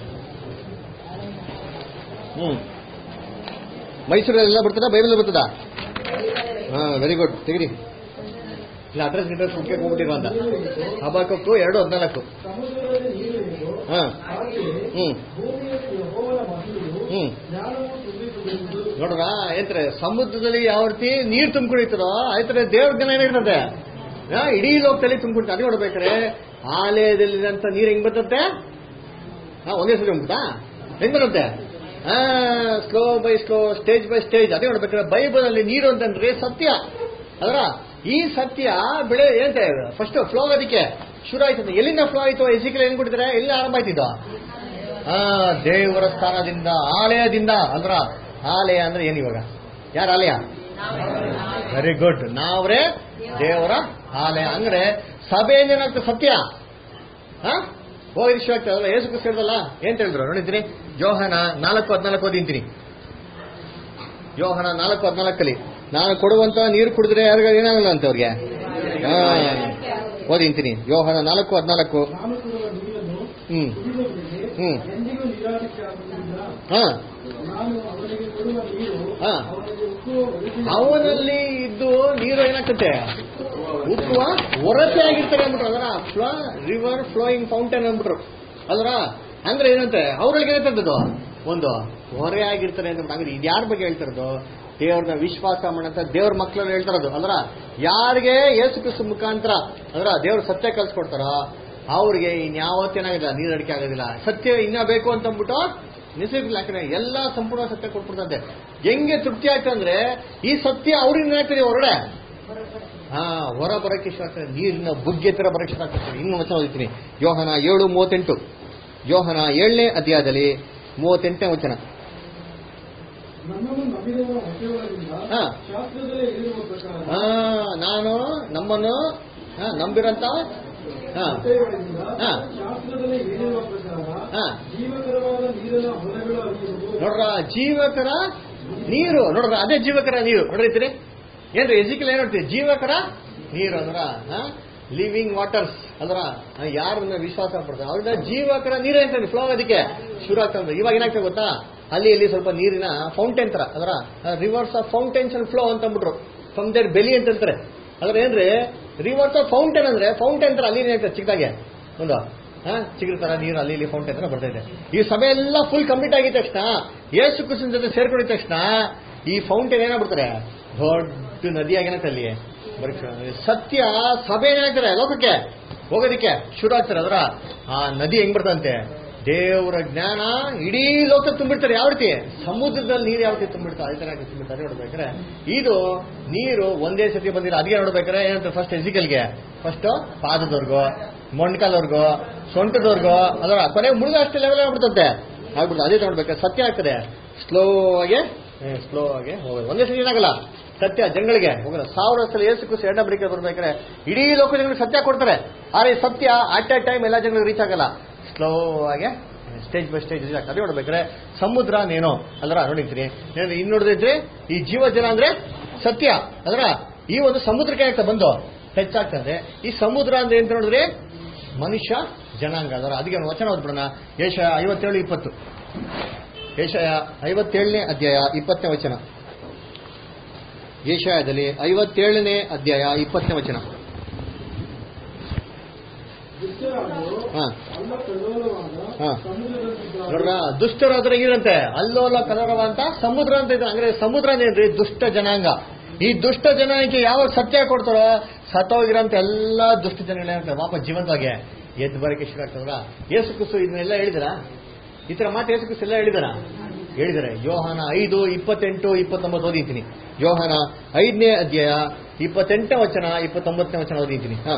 Speaker 1: ಹ್ಮ್ ಮೈಸೂರಲ್ಲೆಲ್ಲ ಬರ್ತದ ಬೈಬಲ್ ಬರ್ತದ ಹಾ ವೆರಿ ಗುಡ್ ತೆಗಿರಿ ಇಲ್ಲ ಅಡ್ರೆಸ್ ಗಿಡ್ರೆಸ್ ಮುಖ್ಯ ಹೋಗ್ಬಿಟ್ಟಿರೋ ಅಂತ ಹಬಾಕಕ್ಕು ಎರಡು ಹದಿನಾಲ್ಕು
Speaker 2: ಸಮುದ್ರದಲ್ಲಿ ನೀರು ಇರುವುದು
Speaker 1: ಹಾ
Speaker 2: ಹಾಗೆಯೇ
Speaker 1: ಹ್ಮ್
Speaker 2: ಭೂಮಿಯಲ್ಲಿ ಯೆಹೋವನ ಮಹಿಮೆಯು
Speaker 1: ಹ್ಮ್
Speaker 2: ಜ್ಞಾನವು ತುಂಬಿಕೊಂಡಿರುವುದು
Speaker 1: ನೋಡ್ರ ಏನಂತಾರೆ ಸಮುದ್ರದಲ್ಲಿ ಯಾವ ರೀತಿ ನೀರು ತುಂಬಿಕೊಂಡಿರ್ತಾರೋ ಅದೇ ತರ ದೇವ್ರ ಜ್ಞಾನ ಏನಿರ್ತದೆ ಆ, ಇಡೀ ಲೋಕದಲ್ಲಿ ತುಂಬಿಕೊಡ್ತಾರೆ ಅದು ನೋಡ್ಬೇಕಾರೆ ಆಲಯದಲ್ಲಿರಂತ ನೀರು ಹೆಂಗ್ ಬರ್ತತೆ ಹಾ ಒಂದೇ ಸರಿ ಉಂಟಾ ಹೆಂಗ್ ಬರುತ್ತೆ slow by slow stage by stage ಅದೇ ನೋಡ್ಬೇಕಾದ್ರೆ ಬೈಬಲ್ ಅಲ್ಲಿ ನೀರು ಅಂತಂದ್ರೆ ಸತ್ಯ ಅದರ ಈ ಸತ್ಯ ಬೆಳೆ ಏನಂತೆ ಫಸ್ಟ್ ಫ್ಲೋ ಆಗೋದಕ್ಕೆ ಶುರು ಆಯ್ತದೆ ಎಲ್ಲಿಂದ ಫ್ಲೋ ಆಯ್ತು ಎಸಿಕಲ್ ಏನ್ ಕೊಡ್ತಾರೆ ಎಲ್ಲಿ ಆರಂಭ ಆಯ್ತಿದ್ದು ಆ ದೇವರ ಸ್ಥಾನದಿಂದ ಆಲಯದಿಂದ ಅಂದ್ರ ಆಲಯ ಅಂದ್ರೆ ಏನ್ ಇವಾಗ ಯಾರ ಆಲಯ ವೆರಿ ಗುಡ್ ನಾವ್ರೆ ದೇವರ ಆಲಯ ಅಂದ್ರೆ ಸಭೆ ಏನಾಗ್ತದೆ ಸತ್ಯ ಹಾ ಹೋಗಿ ವಿಷಯ ಆಗ್ತದಲ್ಲ ಏಸು ಕ್ರಿಸ್ತ ಹೇಳ್ದಲ್ಲ ಏನ್ ಹೇಳಿದ್ರು ನೋಡಿದ್ರಿ ಯೋಹನ ನಾಲ್ಕು ಹದಿನಾಲ್ಕು ಓದಿಂತೀನಿ ಯೋಹನ ನಾಲ್ಕು ಹದಿನಾಲ್ಕಲ್ಲಿ ನಾನು ಕೊಡುವಂತ ನೀರು ಕುಡಿದ್ರೆ ಯಾರಿಗ ಏನಾಗಲ್ಲ ಅಂತ ಅವ್ರಿಗೆ ಹಾ ಓದಿಂತೀನಿ ಯೋಹನ ನಾಲ್ಕು ಹದಿನಾಲ್ಕು
Speaker 2: ನಾನು ಕೊಡುವ ನೀರನ್ನು
Speaker 1: ಹ್ಮ್
Speaker 2: ಕುಡಿಯುವವರಿಗೆ
Speaker 1: ಹ್ಮ್.
Speaker 2: ಎಂದಿಗೂ ನಿರಾಶೆ ಆಗುವುದಿಲ್ಲ
Speaker 1: ಹಾ
Speaker 2: ನಾನು ಅವನಿಗೆ ಕೊಡುವ ನೀರು
Speaker 1: ಹಾ.
Speaker 2: ಅವನಿಗೆ ಉಕ್ಕುವ ಒಳಗಿನ
Speaker 1: ಅವನಲ್ಲಿ ಇದ್ದು ನೀರು ಏನಾಗ್ತತೆ ಉಕ್ಕುವ ಹೊರತೆ ಆಗಿರ್ತಾರೆ ಅಂದ್ಬಿಟ್ರು ಅದರ ಫ್ಲೋ ರಿವರ್ ಫ್ಲೋಯಿಂಗ್ ಫೌಂಟೇನ್ ಅಂದ್ಬಿಟ್ರು ಅದರ ಅಂದ್ರೆ ಏನಂತೆ ಅವ್ರೊಳಗೆ ಏನಂತದ್ದು ಒಂದು ಹೊರೆ ಆಗಿರ್ತಾರೆ ಅಂತ ಅಂದ್ರೆ ಇದು ಯಾರ ಬಗ್ಗೆ ಹೇಳ್ತಿರೋದು ದೇವ್ರನ್ನ ವಿಶ್ವಾಸ ಮಾಡಂತ ದೇವ್ರ ಮಕ್ಕಳನ್ನ ಹೇಳ್ತಾರದು ಅದ್ರ ಯಾರಿಗೆ ಯೇಸು ಕ್ರಿಸ್ತು ಮುಖಾಂತರ ಅದ್ರ ದೇವ್ರ ಸತ್ಯ ಕಲ್ಸ್ಕೊಡ್ತಾರೋ ಅವ್ರಿಗೆ ಇನ್ಯಾವತ್ತೇನಾಗಿಲ್ಲ ನೀರು ಅಡಿಕೆ ಆಗೋದಿಲ್ಲ ಸತ್ಯ ಇನ್ನ ಬೇಕು ಅಂತ ಅಂದ್ಬಿಟ್ಟು ನಿಸರ್ಗಿಲ್ಲ ಯಾಕಂದ್ರೆ ಎಲ್ಲ ಸಂಪೂರ್ಣ ಸತ್ಯ ಕೊಟ್ಬಿಡ್ತಂತೆ ಹೆಂಗೆ ತೃಪ್ತಿ ಆಯ್ತು ಅಂದ್ರೆ ಈ ಸತ್ಯ ಅವ್ರಿಂದ ಏನಾಗ್ತದೆ ಹೊರಗಡೆ ಹಾ ಹೊರ ಬರಕ್ಕೆ ಇಷ್ಟ ಆಗ್ತದೆ ನೀರಿನ ಬುಗ್ಗೆ ತರ ಬರಕ್ಕೆ ಇಷ್ಟ ಆಗ್ತದೆ ಇನ್ನು ವಚನ ಓದಿತೀನಿ ಯೋಹನ ಏಳು ಮೂವತ್ತೆಂಟು ಯೋಹನ ಏಳನೇ ಅಧ್ಯಾಯದಲ್ಲಿ ಮೂವತ್ತೆಂಟನೇ ವಚನ
Speaker 2: ನನ್ನನ್ನು ನಂಬಿದವರ ಹೊಟ್ಟೆಯೊಳಗಿಂದ
Speaker 1: ಹಾ.
Speaker 2: ಶಾಸ್ತ್ರದಲ್ಲೇ ಇರುವ ಪ್ರಕಾರ
Speaker 1: ಹಾ ನಾನು ನಮ್ಮನ್ನು ಹಾ, ನಂಬಿರಂತ ಹಾ
Speaker 2: ಹೊಟ್ಟೆಯೊಳಗಿಂದ
Speaker 1: ಹಾ.
Speaker 2: ಶಾಸ್ತ್ರದಲ್ಲೇ ಹೇಳಿರುವ ಪ್ರಕಾರ
Speaker 1: ಹಾ
Speaker 2: ಜೀವಕರವಾದ ನೀರಿನ ಹೊಲಗಳು ಹರಿಯುವುದು
Speaker 1: ನೋಡ್ರ ಜೀವಕರ ನೀರು ನೋಡ್ರ ಅದೇ ಜೀವಕರ ನೀರು ನೋಡ್ರಿತೀರಿ ಏನ್ರಿ ಎಜಿಕಲ್ ಏನ್ ನೋಡ್ತೀವಿ ಜೀವಕರ ನೀರು ಅಂದ್ರ ಲಿವಿಂಗ್ ವಾಟರ್ಸ್ ಅಂದ್ರ ಯಾರನ್ನ ವಿಶ್ವಾಸ ಪಡ್ತಾರೆ ಅವ್ರಿಂದ ಜೀವಕರ ನೀರು ಅಂತ ಫ್ಲೋ ಆಗೋದಕ್ಕೆ ಶುರು ಆಗ್ತದೆ ಇವಾಗ ಏನಾಗ್ತದೆ ಗೊತ್ತಾ ಅಲ್ಲಿ ಇಲ್ಲಿ ಸ್ವಲ್ಪ ನೀರಿನ ಫೌಂಟೇನ್ ತರ ಅದರ rivers of fountains and flow ಅಂತ ಅಂದ್ಬಿಟ್ರು ಫ್ರಮ್ ದೇರ್ ಬೆಲಿ ಅಂತ ಹೇಳ್ತಾರೆ ಅದ್ರ ಏನ್ರಿ ರಿವರ್ಸ್ ಆಫ್ ಫೌಂಟೇನ್ ಅಂದ್ರೆ ಫೌಂಟೇನ್ ತರ ಅಲ್ಲಿ ಏನಾಗ್ತದೆ ಚಿಕ್ಕದಾಗೆ ಒಂದು ಹಾ ಚಿಗುರು ತರ ನೀರು ಅಲ್ಲಿ ಇಲ್ಲಿ ಫೌಂಟೇನ್ ತರ ಬರ್ತಾ ಇದೆ ಈ ಸಭೆ ಎಲ್ಲ ಫುಲ್ ಕಂಪ್ಲೀಟ್ ಆಗಿದ ತಕ್ಷಣ ಯೇಸು ಕ್ರಿಸ್ತನ ಜೊತೆ ಸೇರ್ಕೊಂಡಿದ ತಕ್ಷಣ ಈ ಫೌಂಟೇನ್ ಏನಾಗ್ಬಿಡ್ತಾರೆ ದೊಡ್ಡ ನದಿಯಾಗೇನತ್ತೆ ಅಲ್ಲಿ ಬರೀ ಸತ್ಯ ಸಭೆ ಏನಾಗ್ತಾರೆ ಲೋಕಕ್ಕೆ ಹೋಗೋದಿಕ್ಕೆ ಶುರು ಆಗ್ತಾರೆ ಅದರ ಆ ನದಿ ಹೆಂಗ್ ಬರ್ತಂತೆ ದೇವರ ಜ್ಞಾನ ಇಡೀ ಲೋಕ ತುಂಬಿಡ್ತಾರೆ ಯಾವ ರೀತಿ ಸಮುದ್ರದಲ್ಲಿ ನೀರು ಯಾವ ರೀತಿ ತುಂಬಿಡ್ತಾರೆ ಅದೇ ತರ ತುಂಬಿಡ್ತಾರೆ ನೋಡ್ಬೇಕಾದ್ರೆ ಇದು ನೀರು ಒಂದೇ ಸತಿ ಬಂದಿಲ್ಲ ಅದಕ್ಕೆ ನೋಡ್ಬೇಕಾದ್ರೆ ಏನಂತ ಫಸ್ಟ್ ಎಸಿಕಲ್ಗೆ ಫಸ್ಟ್ ಪಾದದವರೆಗೂ ಮೊಣ್ಕಾಲ್ವರೆಗೂ ಸೊಂಟದವರೆಗೂ ಅದರ ಕೊನೆ ಮುಳುಗ ಅಷ್ಟೇ ಲೆವೆಲ್ ಆಗ್ಬಿಡ್ತಂತೆ ಆಗ್ಬಿಡ್ತು ಅದೇ ನೋಡ್ಬೇಕು ಸತ್ಯ ಆಗ್ತದೆ ಸ್ಲೋ ಆಗಿ ಸ್ಲೋ ಆಗಿ ಹೋಗೋದು ಒಂದೇ ಸತಿ ಏನಾಗಲ್ಲ ಸತ್ಯ ಜನಗಳಿಗೆ ಹೋಗಲ್ಲ ಸಾವಿರ ಸಲ ಏಸು ಕುಸಿ ಎರಡನೇ ಬಳಿಕೆ ಬರ್ಬೇಕಾದ್ರೆ ಇಡೀ ಲೋಕ ಜನಗಳಿಗೆ ಸತ್ಯ ಕೊಡ್ತಾರೆ ಆದ್ರೆ ಈ ಸತ್ಯ ಅಟ್ ಎ ಟೈಮ್ ಎಲ್ಲ ಜನಗಳಿಗೆ ರೀಚ್ ಆಗಲ್ಲ ಸ್ಲೋ ಆಗಿ ಸ್ಟೇಜ್ ಬೈ ಸ್ಟೇಜ್ ರೀಚ್ ಆಗ್ತದೆ ನೋಡ್ಬೇಕಾದ್ರೆ ಸಮುದ್ರ ನೇನೋ ಅಲ್ರ ನೋಡಿದ್ರಿ నేను ಇನ್ ನೋಡಿದ್ರಿ ಈ ಜೀವ ಜನ ಅಂದ್ರೆ ಸತ್ಯ ಅದ್ರ ಈ ಒಂದು ಸಮುದ್ರಕ್ಕೆ ಆಗ್ತಾ ಬಂದು ಹೆಚ್ಚಾಗ್ತದೆ ಈ ಸಮುದ್ರ ಅಂದ್ರೆ ಅಂತ ನೋಡಿದ್ರೆ ಮನುಷ್ಯ ಜನಾಂಗ ಅದರ ಅದಕ್ಕೆ ಒಂದು ವಚನ ಓದ್ಬಿಡೋಣ ಏಷ ಐವತ್ತೇಳು ಇಪ್ಪತ್ತು ಏಷಯ ಐವತ್ತೇಳನೇ ಅಧ್ಯಾಯ ಇಪ್ಪತ್ತನೇ ವಚನ ಏಷಯದಲ್ಲಿ ಐವತ್ತೇಳನೇ ಅಧ್ಯಾಯ ಇಪ್ಪತ್ತನೇ ವಚನ
Speaker 2: ದುಷ್ಟರಾದರೋ
Speaker 1: ಹಾ
Speaker 2: ಅಲ್ಲ ಕಲ್ಲೋಲವಾದ
Speaker 1: ಹಾ.
Speaker 2: ಸಮುದ್ರದಂತಿದ್ದಾರೆ.
Speaker 1: ನೋಡ್ರ ದುಷ್ಟರಾದ್ರೆ ಇರಂತೆ ಅಲ್ಲೋಲ ಕಲರವ ಅಂತ ಸಮುದ್ರ ಅಂತ ಇದೆ ಅಂದ್ರೆ ಸಮುದ್ರ ಏನ್ರಿ ದುಷ್ಟ ಜನಾಂಗ ಈ ದುಷ್ಟ ಜನಾಂಗಕ್ಕೆ ಯಾವಾಗ ಸತ್ಯ ಕೊಡ್ತಾರೋ ಸತ್ತೋಗಿರೋಂತ ಎಲ್ಲಾ ದುಷ್ಟ ಜನಗಳೇನಂತ ವಾಪಸ್ ಜೀವಂತವಾಗಿ ಎದ್ದು ಬರಕ್ಕೆ ಶುರು ಆಗ್ತದಲ್ಲ ಏಸು ಕುಸು ಇದನ್ನೆಲ್ಲ ಹೇಳಿದಿರ ಈ ತರ ಮಾತು ಏಸು ಕುಸು ಎಲ್ಲ ಹೇಳಿದಾರ ಹೇಳಿದ್ದಾರೆ ಯೋಹಾನ ಐದು ಇಪ್ಪತ್ತೆಂಟು ಇಪ್ಪತ್ತೊಂಬತ್ತು ಓದಿದ್ದೀನಿ ಯೋಹಾನ ಐದನೇ ಅಧ್ಯಾಯ ಇಪ್ಪತ್ತೆಂಟನೇ ವಚನ ಇಪ್ಪತ್ತೊಂಬತ್ತನೇ ವಚನ ಓದಿದ್ದೀನಿ ಹಾ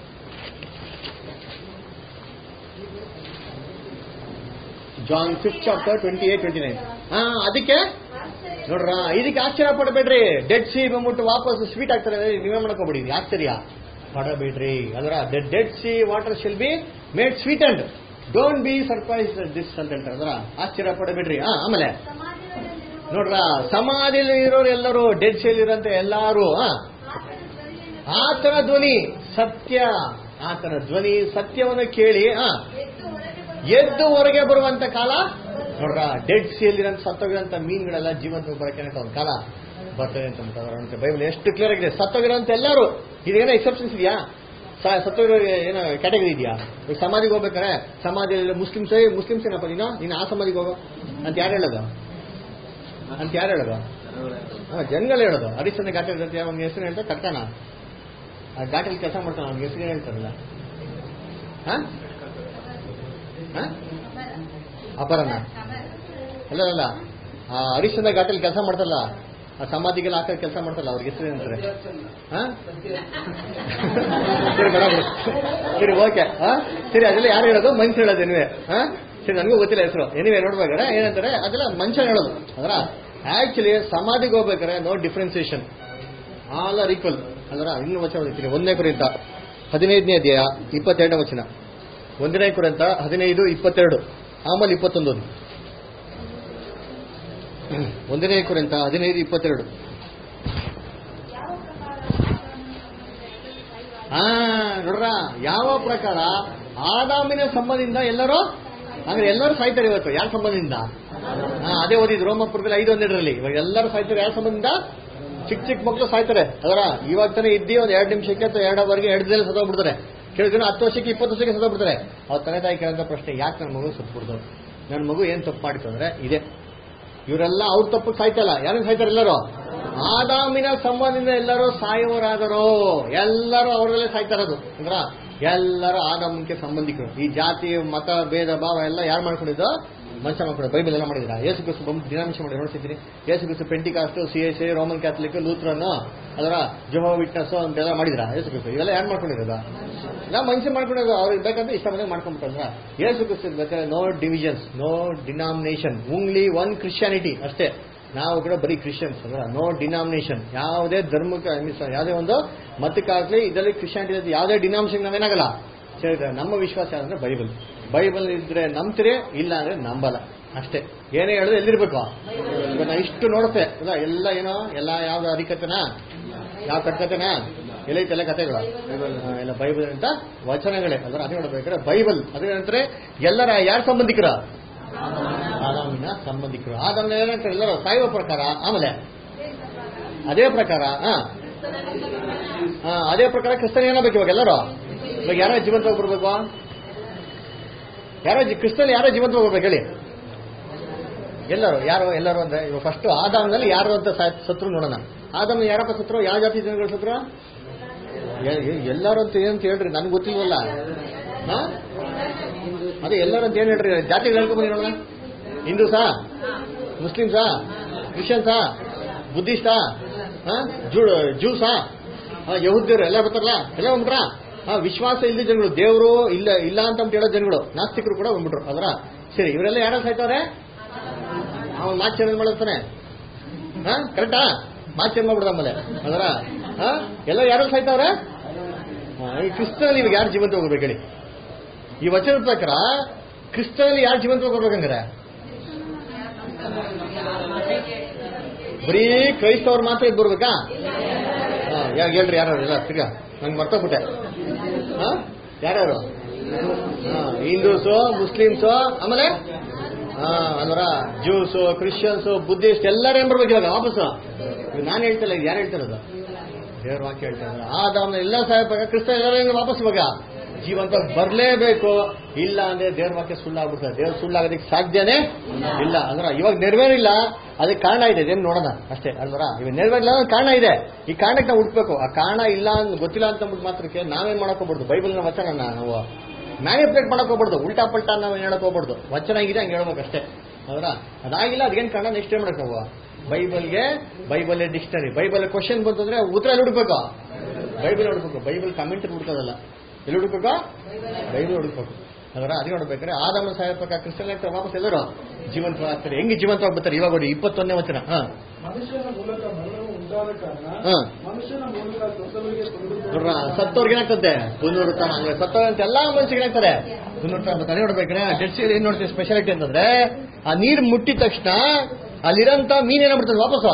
Speaker 1: John fifth chapter twenty eight twenty nine ಹಾ ಅದಕ್ಕೆ ನೋಡ್ರ ಇದಕ್ಕೆ ಆಶ್ಚರ್ಯ ಪಡಬೇಡ್ರಿ ಡೆಡ್ ಸಿ ಬಂದ್ಬಿಟ್ಟು ವಾಪಸ್ ಸ್ವೀಟ್ ಆಗ್ತಾರೆ ಅಂದ್ರೆ ನೀವೇ ಮಾಡ್ಕೋಬೇಡಿ ಇದು ಆಶ್ಚರ್ಯ ಪಡಬೇಡ್ರಿ ಅದರ dead sea water shall be made sweet and don't be surprise this ಅಂತ ಹೇಳ್ತಾರೆ ಅದರ ಆಶ್ಚರ್ಯ ಪಡಬೇಡ್ರಿ ಹಾ ಆಮೇಲೆ
Speaker 4: ಸಮಾಧಿಗಳಲ್ಲಿರುವ
Speaker 1: ನೋಡ್ರ ಸಮಾಧಿಯಲ್ಲಿ ಇರೋರು ಎಲ್ಲರೂ ಡೆಡ್ ಸಿಲ್ ಇರೋಂತ ಎಲ್ಲಾರು ಹಾ
Speaker 4: ಆತನ ಧ್ವನಿಯನ್ನು
Speaker 1: ಆತನ ಧ್ವನಿ ಸತ್ಯ ಆತನ ಧ್ವನಿ ಸತ್ಯವನ್ನು ಕೇಳಿ ಹಾ
Speaker 4: ಎದ್ದು ಹೊರಗೆ ಬಂದು
Speaker 1: ಎದ್ದು ಹೊರಗೆ ಬರುವಂತ ಕಾಲ ನೋಡ್ರ ಡೆಡ್ ಸಿಯಲ್ಲಿರಂತ ಸತ್ತೋಗಿರೋಂಥ ಮೀನುಗಳೆಲ್ಲ ಜೀವಂತ ಬರಕ್ಕೆ ಒಂದು ಕಾಲ ಬರ್ತದೆ ಅಂತ ಅಂತಾರೆ ಬೈಬಲ್ ಎಷ್ಟು ಕ್ಲಿಯರ್ ಆಗಿದೆ ಸತ್ತೋಗಿರೋಂಥ ಎಲ್ಲರೂ ಇದೇನೋ ಎಕ್ಸೆಪ್ಷನ್ಸ್ ಇದೆಯಾ ಸ- ಸತ್ತೋಗಿರೋ ಏನೋ ಕ್ಯಾಟಗರಿ ಇದೆಯಾ ಈಗ ಸಮಾಧಿಗೆ ಹೋಗ್ಬೇಕಾರೆ ಸಮಾಧಿಯಲ್ಲಿ ಮುಸ್ಲಿಮ್ಸ್ ಮುಸ್ಲಿಮ್ಸ್ ಏನಪ್ಪ ನೀನು ನೀನು ಆ ಸಮಾಧಿಗೆ ಹೋಗೋ ಅಂತ ಯಾರು ಹೇಳೋದು ಅಂತ ಯಾರು ಹೇಳೋದು ಹಾ ಜನಗಳು ಹೇಳೋದು ಹರಿಶ್ಚಂದ್ರ ಘಾಟಲ್ಲಿ ಅಂತ ಅವ್ನ ಹೆಸರು ಹೇಳ್ತಾರೆ ಕರ್ತಾನ ಆ ಘಾಟಲ್ಲಿ ಕೆಲಸ ಮಾಡ್ತಾನೆ ಅವ್ನ ಹೆಸರು ಹೇಳ್ತಾರಲ್ಲ ಹಾ ಹಾ ಅಪರನ ಅಲ್ಲ ಅಲ್ಲ ಆ ಹರಿಶ್ಚಂದ್ರ ಘಾಟಲ್ಲಿ ಕೆಲಸ ಮಾಡ್ತಾರಲ್ಲ ಆ ಸಮಾಧಿಗೆಲ್ಲ ಹಾಕೋ ಕೆಲಸ ಮಾಡ್ತಾರಲ್ಲ ಅವ್ರಿಗೆ ಹೆಸರು ಏನಂತಾರೆ ಹಾ ಸರಿ ಬೇಡ ಬಿಡು. ಸರಿ ಓಕೆ ಹಾ ಸರಿ ಅದೆಲ್ಲ ಯಾರು ಹೇಳೋದು ಮನುಷ್ಯ ಹೇಳೋದು ಎನಿವೆ ಹಾ ಸರಿ ನನಗೂ ಗೊತ್ತಿಲ್ಲ ಹೆಸರು ಎನಿವೆ ನೋಡ್ಬೇಕಾರೆ ಏನಂತಾರೆ ಅದೆಲ್ಲ ಮನುಷ್ಯ ಹೇಳೋದು ಅದರ ಆಕ್ಚುಲಿ ಸಮಾಧಿಗೆ ಹೋಗ್ಬೇಕಾರೆ no differentiation all are equal ಅದರ ಇನ್ನು ವಚನ ಓದಿತೀನಿ ಒಂದನೇ ಕುರಿತ ಹದಿನೈದನೇ ಅಧ್ಯಾಯ ಇಪ್ಪತ್ತೆರಡನೇ ವಚನ ಒಂದನೇ ಕುರಿತ ಹದಿನೈದು ಇಪ್ಪತ್ತೆರಡು ಆಮೇಲೆ ಇಪ್ಪತ್ತೊಂದು ಓದಿ. ಒಂದನೇ ಕುರಿತ ಹದಿನೈದು ಇಪ್ಪತ್ತೆರಡು
Speaker 4: ಯಾವ ಪ್ರಕಾರ
Speaker 1: ಹಾ ನೋಡ್ರ ಯಾವ ಪ್ರಕಾರ ಆದಾಮಿನ ಸಂಬಂಧದಿಂದ ಎಲ್ಲರೂ ಅಂದ್ರೆ ಎಲ್ಲರೂ ಸಾಯ್ತಾರೆ ಇವತ್ತು ಯಾರ ಸಂಬಂಧದಿಂದ ಹಾ ಅದೇ ಓದಿದ್ರು ರೋಮಪುರದಲ್ಲಿ ಐದು ಒಂದೆರಡರಲ್ಲಿ ಇವಾಗ ಎಲ್ಲರೂ ಸಾಯ್ತಾರೆ ಯಾರ ಸಂಬಂಧದಿಂದ ಚಿಕ್ಕ ಚಿಕ್ಕ ಮಕ್ಕಳು ಸಾಯ್ತಾರೆ ಅದರ ಇವಾಗ ತಾನೇ ಇದ್ದಿ ಒಂದು ಎರಡು ನಿಮಿಷಕ್ಕೆ ಅಥವಾ ಎರಡು ಅವರ್ಗೆ ಎರಡು ದಿನ ಸತ್ತೋಗ್ಬಿಡ್ತಾರೆ ಕೆಲವು ಜನ ಹತ್ತು ವರ್ಷಕ್ಕೆ ಇಪ್ಪತ್ತು ವರ್ಷಕ್ಕೆ ಸತ್ತೋಗ್ಬಿಡ್ತಾರೆ ಅವ್ರ ತಂದೆ ತಾಯಿ ಕೇಳಂತ ಪ್ರಶ್ನೆ ಯಾಕೆ ನನ್ನ ಮಗು ಸತ್ಬಿಡ್ದು ನನ್ನ ಮಗು ಏನ್ ತಪ್ಪು ಮಾಡಿತು ಅಂದ್ರೆ ಇದೆ ಇವರೆಲ್ಲ ಅವ್ರ ತಪ್ಪು ಸಾಯ್ತಲ್ಲ ಯಾರು ಸಾಯ್ತಾರೆ ಎಲ್ಲರೂ ಆದಾಮಿನ ಸಂಬಂಧದಿಂದ ಎಲ್ಲರೂ ಸಾಯುವರಾದರು ಎಲ್ಲರೂ ಅವರಲ್ಲೇ ಸಾಯ್ತಾ ಇರೋದು ಅಂದ್ರ ಎಲ್ಲರೂ ಆದಾಮಕ್ಕೆ ಸಂಬಂಧಿಕರು ಈ ಜಾತಿ ಮತ ಭೇದ ಭಾವ ಎಲ್ಲ ಯಾರು ಮಾಡ್ಕೊಂಡಿದ್ದು ಮನುಷ್ಯ ಮಾಡ್ಕೊಂಡು ಬೈಬಲ್ ಎಲ್ಲ ಮಾಡಿದ್ರ ಯೇಸು ಕ್ರಿಸ್ತು ಬಂದು ದಿನಾಂಶ ಮಾಡಿ ನೋಡ್ತಿದ್ರಿ ಯೇಸು ಕ್ರಿಸ್ತು Pentecost C S A Roman Catholic Lutheran ಅದರ ಜೊಹೋ ವಿಟ್ನೆಸ್ ಅಂತೆಲ್ಲ ಮಾಡಿದ್ರ ಯೇಸು ಕ್ರಿಸ್ತು ಇವೆಲ್ಲ ಯಾರು ಮಾಡ್ಕೊಂಡಿರೋದ ಎಲ್ಲ ಮನುಷ್ಯ ಮಾಡ್ಕೊಂಡಿರೋದು ಅವ್ರಿಗೆ ಬೇಕಂತ ಇಷ್ಟ ಬಂದಾಗ ಮಾಡ್ಕೊಂಡ್ಬಿಟ್ಟಂದ್ರ ಯೇಸು ಕ್ರಿಸ್ತು ಬೇಕಾದ್ರೆ no divisions no denomination only one Christianity ಅಷ್ಟೇ ನಾವು ಕೂಡ ಬರೀ ಕ್ರಿಶ್ಚಿಯನ್ಸ್ ಅಲ್ಲ ನೋ ಡಿನಾಮಿನೇಷನ್ ಯಾವುದೇ ಧರ್ಮಕ್ಕೆ ಮೀನ್ಸ್ ಯಾವುದೇ ಒಂದು ಮತಕ್ಕಾಗ್ಲಿ ಇದರಲ್ಲಿ ಕ್ರಿಶ್ಚಿಯಾನಿಟಿ ಯಾವುದೇ ಡಿನಾಮಿನೇಷನ್ ನಾವೇನಾಗಲ್ಲ ಸರಿ ನಮ್ಮ ವಿಶ್ವಾಸ ಯಾರಂದ್ರೆ ಬೈಬಲ್ ಬೈಬಲ್ ಇದ್ರೆ ನಂಬ್ತೀರಿ ಇಲ್ಲ ಅಂದ್ರೆ ನಂಬಲ್ಲ ಅಷ್ಟೇ ಏನೇ ಹೇಳಿದ್ರೆ ಎಲ್ಲಿರ್ಬೇಕು ಇವಾಗ ನಾ ಇಷ್ಟು ನೋಡುತ್ತೆ ಅಲ್ಲ ಎಲ್ಲ ಏನೋ ಎಲ್ಲ ಯಾವ್ದು ಅಧಿಕತೆನಾ ಯಾವ ಕಟ್ಕತೆನಾ ಎಲ್ಲೈತೆಲ್ಲ ಕಥೆಗಳು ಹಾ, ಎಲ್ಲ ಬೈಬಲ್ ಅಂತ ವಚನಗಳೇ ಅದರ ಅದೇ ನೋಡ್ಬೇಕಾದ್ರೆ ಬೈಬಲ್ ಅದೇನಂತಾರೆ ಎಲ್ಲರ ಯಾರ ಸಂಬಂಧಿಕರ ಆದಾಮಿನ ಸಂಬಂಧಿಕರು ಆದಾಮಿನ ಏನಂತಾರೆ ಎಲ್ಲರೂ ಸಾಯುವ ಪ್ರಕಾರ ಆಮೇಲೆ ಅದೇ ಪ್ರಕಾರ ಹಾ ಹಾ, ಅದೇ ಪ್ರಕಾರ ಕ್ರಿಸ್ತನ್ ಏನಾಗಬೇಕು ಇವಾಗ ಎಲ್ಲರೂ ಇವಾಗ ಯಾರೋ ಜೀವಂತವಾಗಿ ಬರ್ಬೇಕು ಯಾರೋ ಜಿ- ಕ್ರಿಸ್ತನ್ ಯಾರೋ ಜೀವಂತವಾಗಿ ಬರ್ಬೇಕು ಹೇಳಿ ಎಲ್ಲರೂ ಯಾರು ಎಲ್ಲರೂ ಅಂದ್ರೆ ಇವಾಗ ಫಸ್ಟ್ ಆದಾಮನಲ್ಲಿ ಯಾರು ಅಂತ ಸಾ- ಸತ್ರು ನೋಡೋಣ ಆದಾಮ ಯಾರಪ್ಪ ಸತ್ರು ಯಾವ ಜಾತಿ ಜನಗಳು ಸತ್ರು ಎ- ಎ- ಎಲ್ಲರೂ ಅಂತ ಏನಂತ ಹೇಳ್ರಿ ನನ್ಗೆ ಗೊತ್ತಿಲ್ವಲ್ಲ ಹಾ ಅದೇ ಎಲ್ಲರೂ ಅಂತ ಏನ್ ಹೇಳ್ರಿ ಜಾತಿಗಳು ಹೇಳ್ಕೊಂಬಂದಿರೋಣ ಹಿಂದೂಸಾ ಮುಸ್ಲಿಮ್ಸಾ ಕ್ರಿಶ್ಚಿಯನ್ಸಾ ಬುದ್ಧಿಸ್ಟಾ ಜೂ ಜ್ಯೂಸಾ ಯಹುದ್ಯರು ಎಲ್ಲ ಬರ್ತಾರಲ್ಲ ಎಲ್ಲ ಬಂದ್ಬಿಟ್ರ ಹಾ ವಿಶ್ವಾಸ ಇಲ್ಲದ ಜನಗಳು ದೇವರು ಇಲ್ಲ ಇಲ್ಲ ಅಂತ ಹೇಳೋ ಜನಗಳು ನಾಸ್ತಿಕರು ಕೂಡ ಬಂದ್ಬಿಟ್ರು ಅದರ ಸರಿ ಇವರೆಲ್ಲ ಯಾರು ಸಾಯ್ತವ್ರೆ ಅವನ್ ಮಾತು ಚೇಂಜ್ ಮಾಡಿರ್ತಾನೆ ಹಾ ಕರೆಕ್ಟಾ ಮಾತು ಚೇಂಜ್ ಮಾಡ್ಬಿಡ್ದ ಆಮೇಲೆ ಅದರ ಹಾ ಎಲ್ಲ ಯಾರು ಸಾಯ್ತವ್ರೆ ಹಾ, ಈ ಕ್ರಿಸ್ತನಲ್ಲಿ ಇವಾಗ ಯಾರು ಜೀವಂತ ಹೋಗ್ಬೇಕು ಹೇಳಿ ಈ ವಚನದ ಪ್ರಕಾರ ಕ್ರಿಸ್ತನಲ್ಲಿ ಯಾರು ಜೀವಂತ ಹೋಗ್ಬೇಕಂಗಾರೆ ಬರೀ ಕ್ರೈಸ್ತವ್ರು ಮಾತ್ರ ಇದ್ ಬರ್ಬೇಕಾ ಹಾ, ಯಾ- ಹೇಳ್ರಿ ಯಾರು ಎಲ್ಲ ತಿರ್ಗಾ ನಂಗೆ ಮರ್ತೋಗ್ಬಿಟ್ಟೆ ಹಾ ಯಾರ್ಯಾರು ಹಾ ಹಿಂದೂಸು ಮುಸ್ಲಿಮ್ಸು ಆಮೇಲೆ ಹಾ ಅಂದ್ರ ಜ್ಯೂಸು ಕ್ರಿಶ್ಚಿಯನ್ಸು ಬುದ್ಧಿಸ್ಟ್ ಎಲ್ಲರೂ ಏನ್ ಬರ್ಬೇಕು ಇವಾಗ ವಾಪಸ್ಸು ಇವಾಗ ನಾನು ಹೇಳ್ತಿಲ್ಲ ಯಾರು ಹೇಳ್ತಿರೋದು ದೇವ್ರ ವಾಕ್ಯ ಹೇಳ್ತಾ ಇದ್ದಾರೆ ಆದಾಮ್ನ ಎಲ್ಲ ಸಾಯಬೇಕಾಗ ಕ್ರಿಸ್ತ ಎಲ್ಲರೂ ಹೆಂಗ್ ವಾಪಸ್ ಇವಾಗ ಜೀವಂತ ಬರಲೇಬೇಕು ಇಲ್ಲ ಅಂದ್ರೆ ದೇವ್ರ ವಾಕ್ಯ ಸುಳ್ಳಾಗ್ಬಿಡ್ತದೆ ದೇವ್ರ ಸುಳ್ಳಾಗೋದಕ್ಕೆ ಸಾಧ್ಯನೇ ಇಲ್ಲ ಅಂದ್ರ ಇವಾಗ ನೆರವೇರಿಲ್ಲ ಅದಕ್ಕೆ ಕಾರಣ ಇದೆ ಇದೇನು ನೋಡೋಣ ಅಷ್ಟೇ ಅಲ್ವರ ಇವಾಗ ನೆರವೇರಿಲ್ಲ ಅನ್ನೋ ಕಾರಣ ಇದೆ ಈ ಕಾರಣಕ್ಕೆ ನಾವು ಹುಡ್ಬೇಕು ಆ ಕಾರಣ ಇಲ್ಲ ಅಂತ ಗೊತ್ತಿಲ್ಲ ಅಂತ ಅಂದ್ಬಿಟ್ಟು ಮಾತ್ರಕ್ಕೆ ನಾವೇನ್ ಮಾಡಕ್ ಹೋಗ್ಬಾರ್ದು ಬೈಬಲ್ನ ವಚನ ನಾವು ಮ್ಯಾನಿಪುಲೇಟ್ ಮಾಡಕ್ ಹೋಗ್ಬಾರ್ದು ಉಲ್ಟಾ ಪಲ್ಟಾ ನಾವು ಹೇಳಕ್ ಹೋಗ್ಬಾರ್ದು ವಚನ ಆಗಿದೆ ಹಂಗೆ ಹೇಳ್ಬೇಕು ಅಷ್ಟೇ ಹೌದಾ ಅದಾಗಿಲ್ಲ ಅದೇನ್ ಕಾರಣ ನೆಕ್ಸ್ಟ್ ಏನ್ ಮಾಡಕ್ ನಾವು ಬೈಬಲ್ಗೆ ಬೈಬಲ್ ಡಿಕ್ಷನರಿ ಬೈಬಲ್ ಕ್ವಶನ್ ಬಂತಂದ್ರೆ ಉತ್ತರ ಎಲ್ಲಿ ಹುಡುಕ್ಬೇಕು ಬೈಬಲ್ ಹುಡುಕ್ಬೇಕು ಬೈಬಲ್ ಕಮೆಂಟ್ ಹುಡುಕೋದಲ್ಲ ಎಲ್ಲಿ ಹುಡುಕ್ಬೇಕು ಬೈಬಲ್ ಹುಡುಕ್ಬೇಕು ಅದರ ಅದೇ ನೋಡ್ಬೇಕಾದ್ರೆ ಆದಾಮ ಸಾಯಪ್ಪ ಕ್ರಿಸ್ತನ್ ಆಗ್ತಾರೆ ವಾಪಸ್ ಎಲ್ಲರೂ ಜೀವಂತವಾಗ್ತಾರೆ ಹೆಂಗೆ ಜೀವಂತವಾಗಿ ಬರ್ತಾರೆ ಇವಾಗ ನೋಡಿ ಇಪ್ಪತ್ತೊಂದನೇ ವಚನ ಹಾ
Speaker 2: ಮನುಷ್ಯನ ಮೂಲಕ ಮರಣವು ಉಂಟಾದ ಕಾರಣ
Speaker 1: ಹಾ
Speaker 2: ಮನುಷ್ಯನ ಮೂಲಕ ಸತ್ತವರಿಗೆ
Speaker 1: ನೋಡ್ರ
Speaker 2: ತೊಂದರೆ
Speaker 1: ಸತ್ತವ್ರಿಗೆ ಏನಾಗ್ತದೆ ಪುನರುತ್ಥಾನ ಹಂಗೆ ಸತ್ತವ್ರಂತ ಎಲ್ಲಾ ಮನುಷ್ಯರಿಗೆ ಏನಾಗ್ತಾರೆ ಪುನರುತ್ಥಾನ ಬರ್ತಾರೆ ನೋಡ್ಬೇಕಾದ್ರೆ ಡೆಡ್ ಸೀಲ್ ಏನ್ ನೋಡ್ತೀವಿ ಸ್ಪೆಷಾಲಿಟಿ ಅಂತಂದ್ರೆ ಆ ನೀರು ಮುಟ್ಟಿದ ತಕ್ಷಣ ಅಲ್ಲಿರಂತ ಮೀನ್ ಏನಾಗ್ಬಿಡ್ತದೆ ವಾಪಸ್ಸು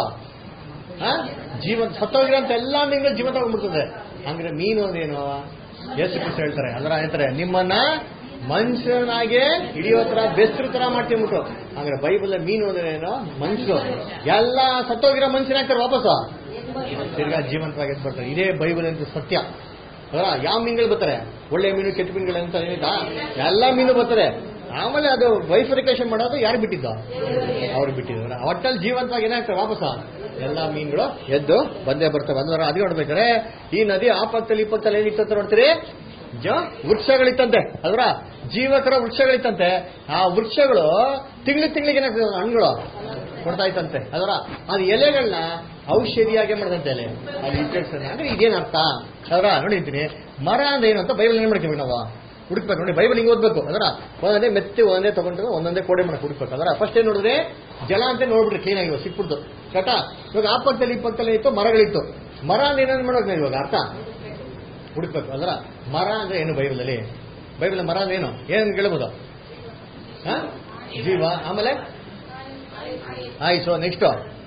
Speaker 1: ಆ ಜೀವನ್ ಸತ್ತೋಗಿರೋಂತ ಎಲ್ಲಾ ಮೀನುಗಳು ಜೀವಂತ ಹೋಗ್ಬಿಡ್ತದೆ ಹಂಗ್ರೆ ಮೀನು ಅಂದೇನು ಯೇಸು ಕ್ರಿಸ್ತ ಹೇಳ್ತಾರೆ ಅಂದ್ರೆ ಹೇಳ್ತಾರೆ ನಿಮ್ಮನ್ನ ಮನುಷ್ಯನಾಗೆ ಹಿಡಿಯೋ ತರ ಬೆಸ್ರು ತರ ಮಾಡ್ಕೊಂಬಿಟ್ಟು ಹಂಗ್ರೆ ಬೈಬಲ್ ಮೀನು ಅಂದ್ರೆ ಏನು ಮನುಷ್ಯರು ಎಲ್ಲ ಸತ್ತೋಗಿರೋ ಮನುಷ್ಯನಾಗ್ತಾರೆ ವಾಪಸ್ಸು ತಿರ್ಗಾ ಜೀವಂತವಾಗಿ ಎದ್ದು ಬರ್ತಾರೆ ಇದೇ ಬೈಬಲ್ ಅಂತ ಸತ್ಯ ಅಲ್ಲ ಯಾವ ಮೀನುಗಳು ಬರ್ತಾರೆ ಒಳ್ಳೆ ಮೀನು ಕೆಟ್ಟ ಮೀನುಗಳು ಅಂತ ಏನಿಲ್ಲ ಎಲ್ಲ ಮೀನು ಬರ್ತಾರೆ ಆಮೇಲೆ ಅದು ವೈಫರಿಕೇಶನ್ ಮಾಡೋದು ಯಾರು ಬಿಟ್ಟಿದ್ದು ಅವ್ರು ಬಿಟ್ಟಿದ್ದಾರೆ ಒಟ್ಟಲ್ಲಿ ಜೀವಂತವಾಗಿ ಏನಾಗ್ತದೆ ವಾಪಸ ಎಲ್ಲ ಮೀನುಗಳು ಎದ್ದು ಬಂದೇ ಬರ್ತವೆ ಅಂದ್ರೆ ಅದು ನೋಡ್ಬೇಕಾದ್ರೆ ಈ ನದಿ ಆ ಪಕ್ಕದಲ್ಲಿ ಈ ಪಕ್ಕದಲ್ಲಿ ಏನಿತ್ತಂತ ನೋಡ್ತೀರಿ ಜ ವೃಕ್ಷಗಳಿತ್ತಂತೆ ಅದ್ರ ಜೀವಕರ ವೃಕ್ಷಗಳಿತ್ತಂತೆ ಆ ವೃಕ್ಷಗಳು ತಿಂಗಳು ತಿಂಗಳಿಗೆ ಏನಾಗ್ತದೆ ಹಣ್ಣುಗಳು ಕೊಡ್ತಾ ಇತ್ತಂತೆ ಅದರ ಅದು ಎಲೆಗಳನ್ನ ಔಷಧಿಯಾಗಿ ಮಾಡದಂತೆ ಎಲೆ ಅದು ಇನ್ಫೆಕ್ಷನ್ ಅಂದ್ರೆ ಇದೇನ್ ಅರ್ಥ ಅದರ ನೋಡಿದ್ದೀನಿ ಮರ ಅಂದ್ರೆ ಏನು ಅಂತ ಬೈಬಲ್ ಏನ್ ಮಾಡ್ತೀವಿ ನಾವು ಹುಡುಕ್ಬೇಕು ನೋಡಿ ಬೈಬಲ್ ಹಿಂಗ್ ಓದ್ಬೇಕು ಅದರ ಒಂದೊಂದೇ ಮೆತ್ತಿ ಒಂದೊಂದೇ ತಗೊಂಡ್ರೆ ಒಂದೊಂದೇ ಕೋಡೆ ಮಾಡಕ್ ಹುಡುಕ್ಬೇಕು ಅದರ ಫಸ್ಟ್ ಏನ್ ನೋಡಿದ್ರೆ ಜಲ ಅಂತ ನೋಡ್ಬಿಟ್ರಿ ಕ್ಲೀನ್ ಆಗಿ ಸಿಕ್ಬಿಡ್ತು ಕಟ ಇವಾಗ ಆ ಪಕ್ಕದಲ್ಲಿ ಈ ಪಕ್ಕದಲ್ಲಿ ಇತ್ತು ಮರಗಳಿತ್ತು ಮರ ಅಂದ್ರೆ ಏನೇನು ಮಾಡೋದು ಇವಾಗ ಅರ್ಥ ಹುಡುಕ್ಬೇಕು ಅದರ ಮರ ಅಂದ್ರೆ ಏನು ಬೈಬಲಲ್ಲಿ ಬೈಬಲ್ ಮರ ಅಂದ್ರೆ ಏನು ಏನೇನು ಕೇಳ್ಬೋದು ಹಾ? ಜೀವ ಆಮೇಲೆ ಆಯ್ತು ನೆಕ್ಸ್ಟ್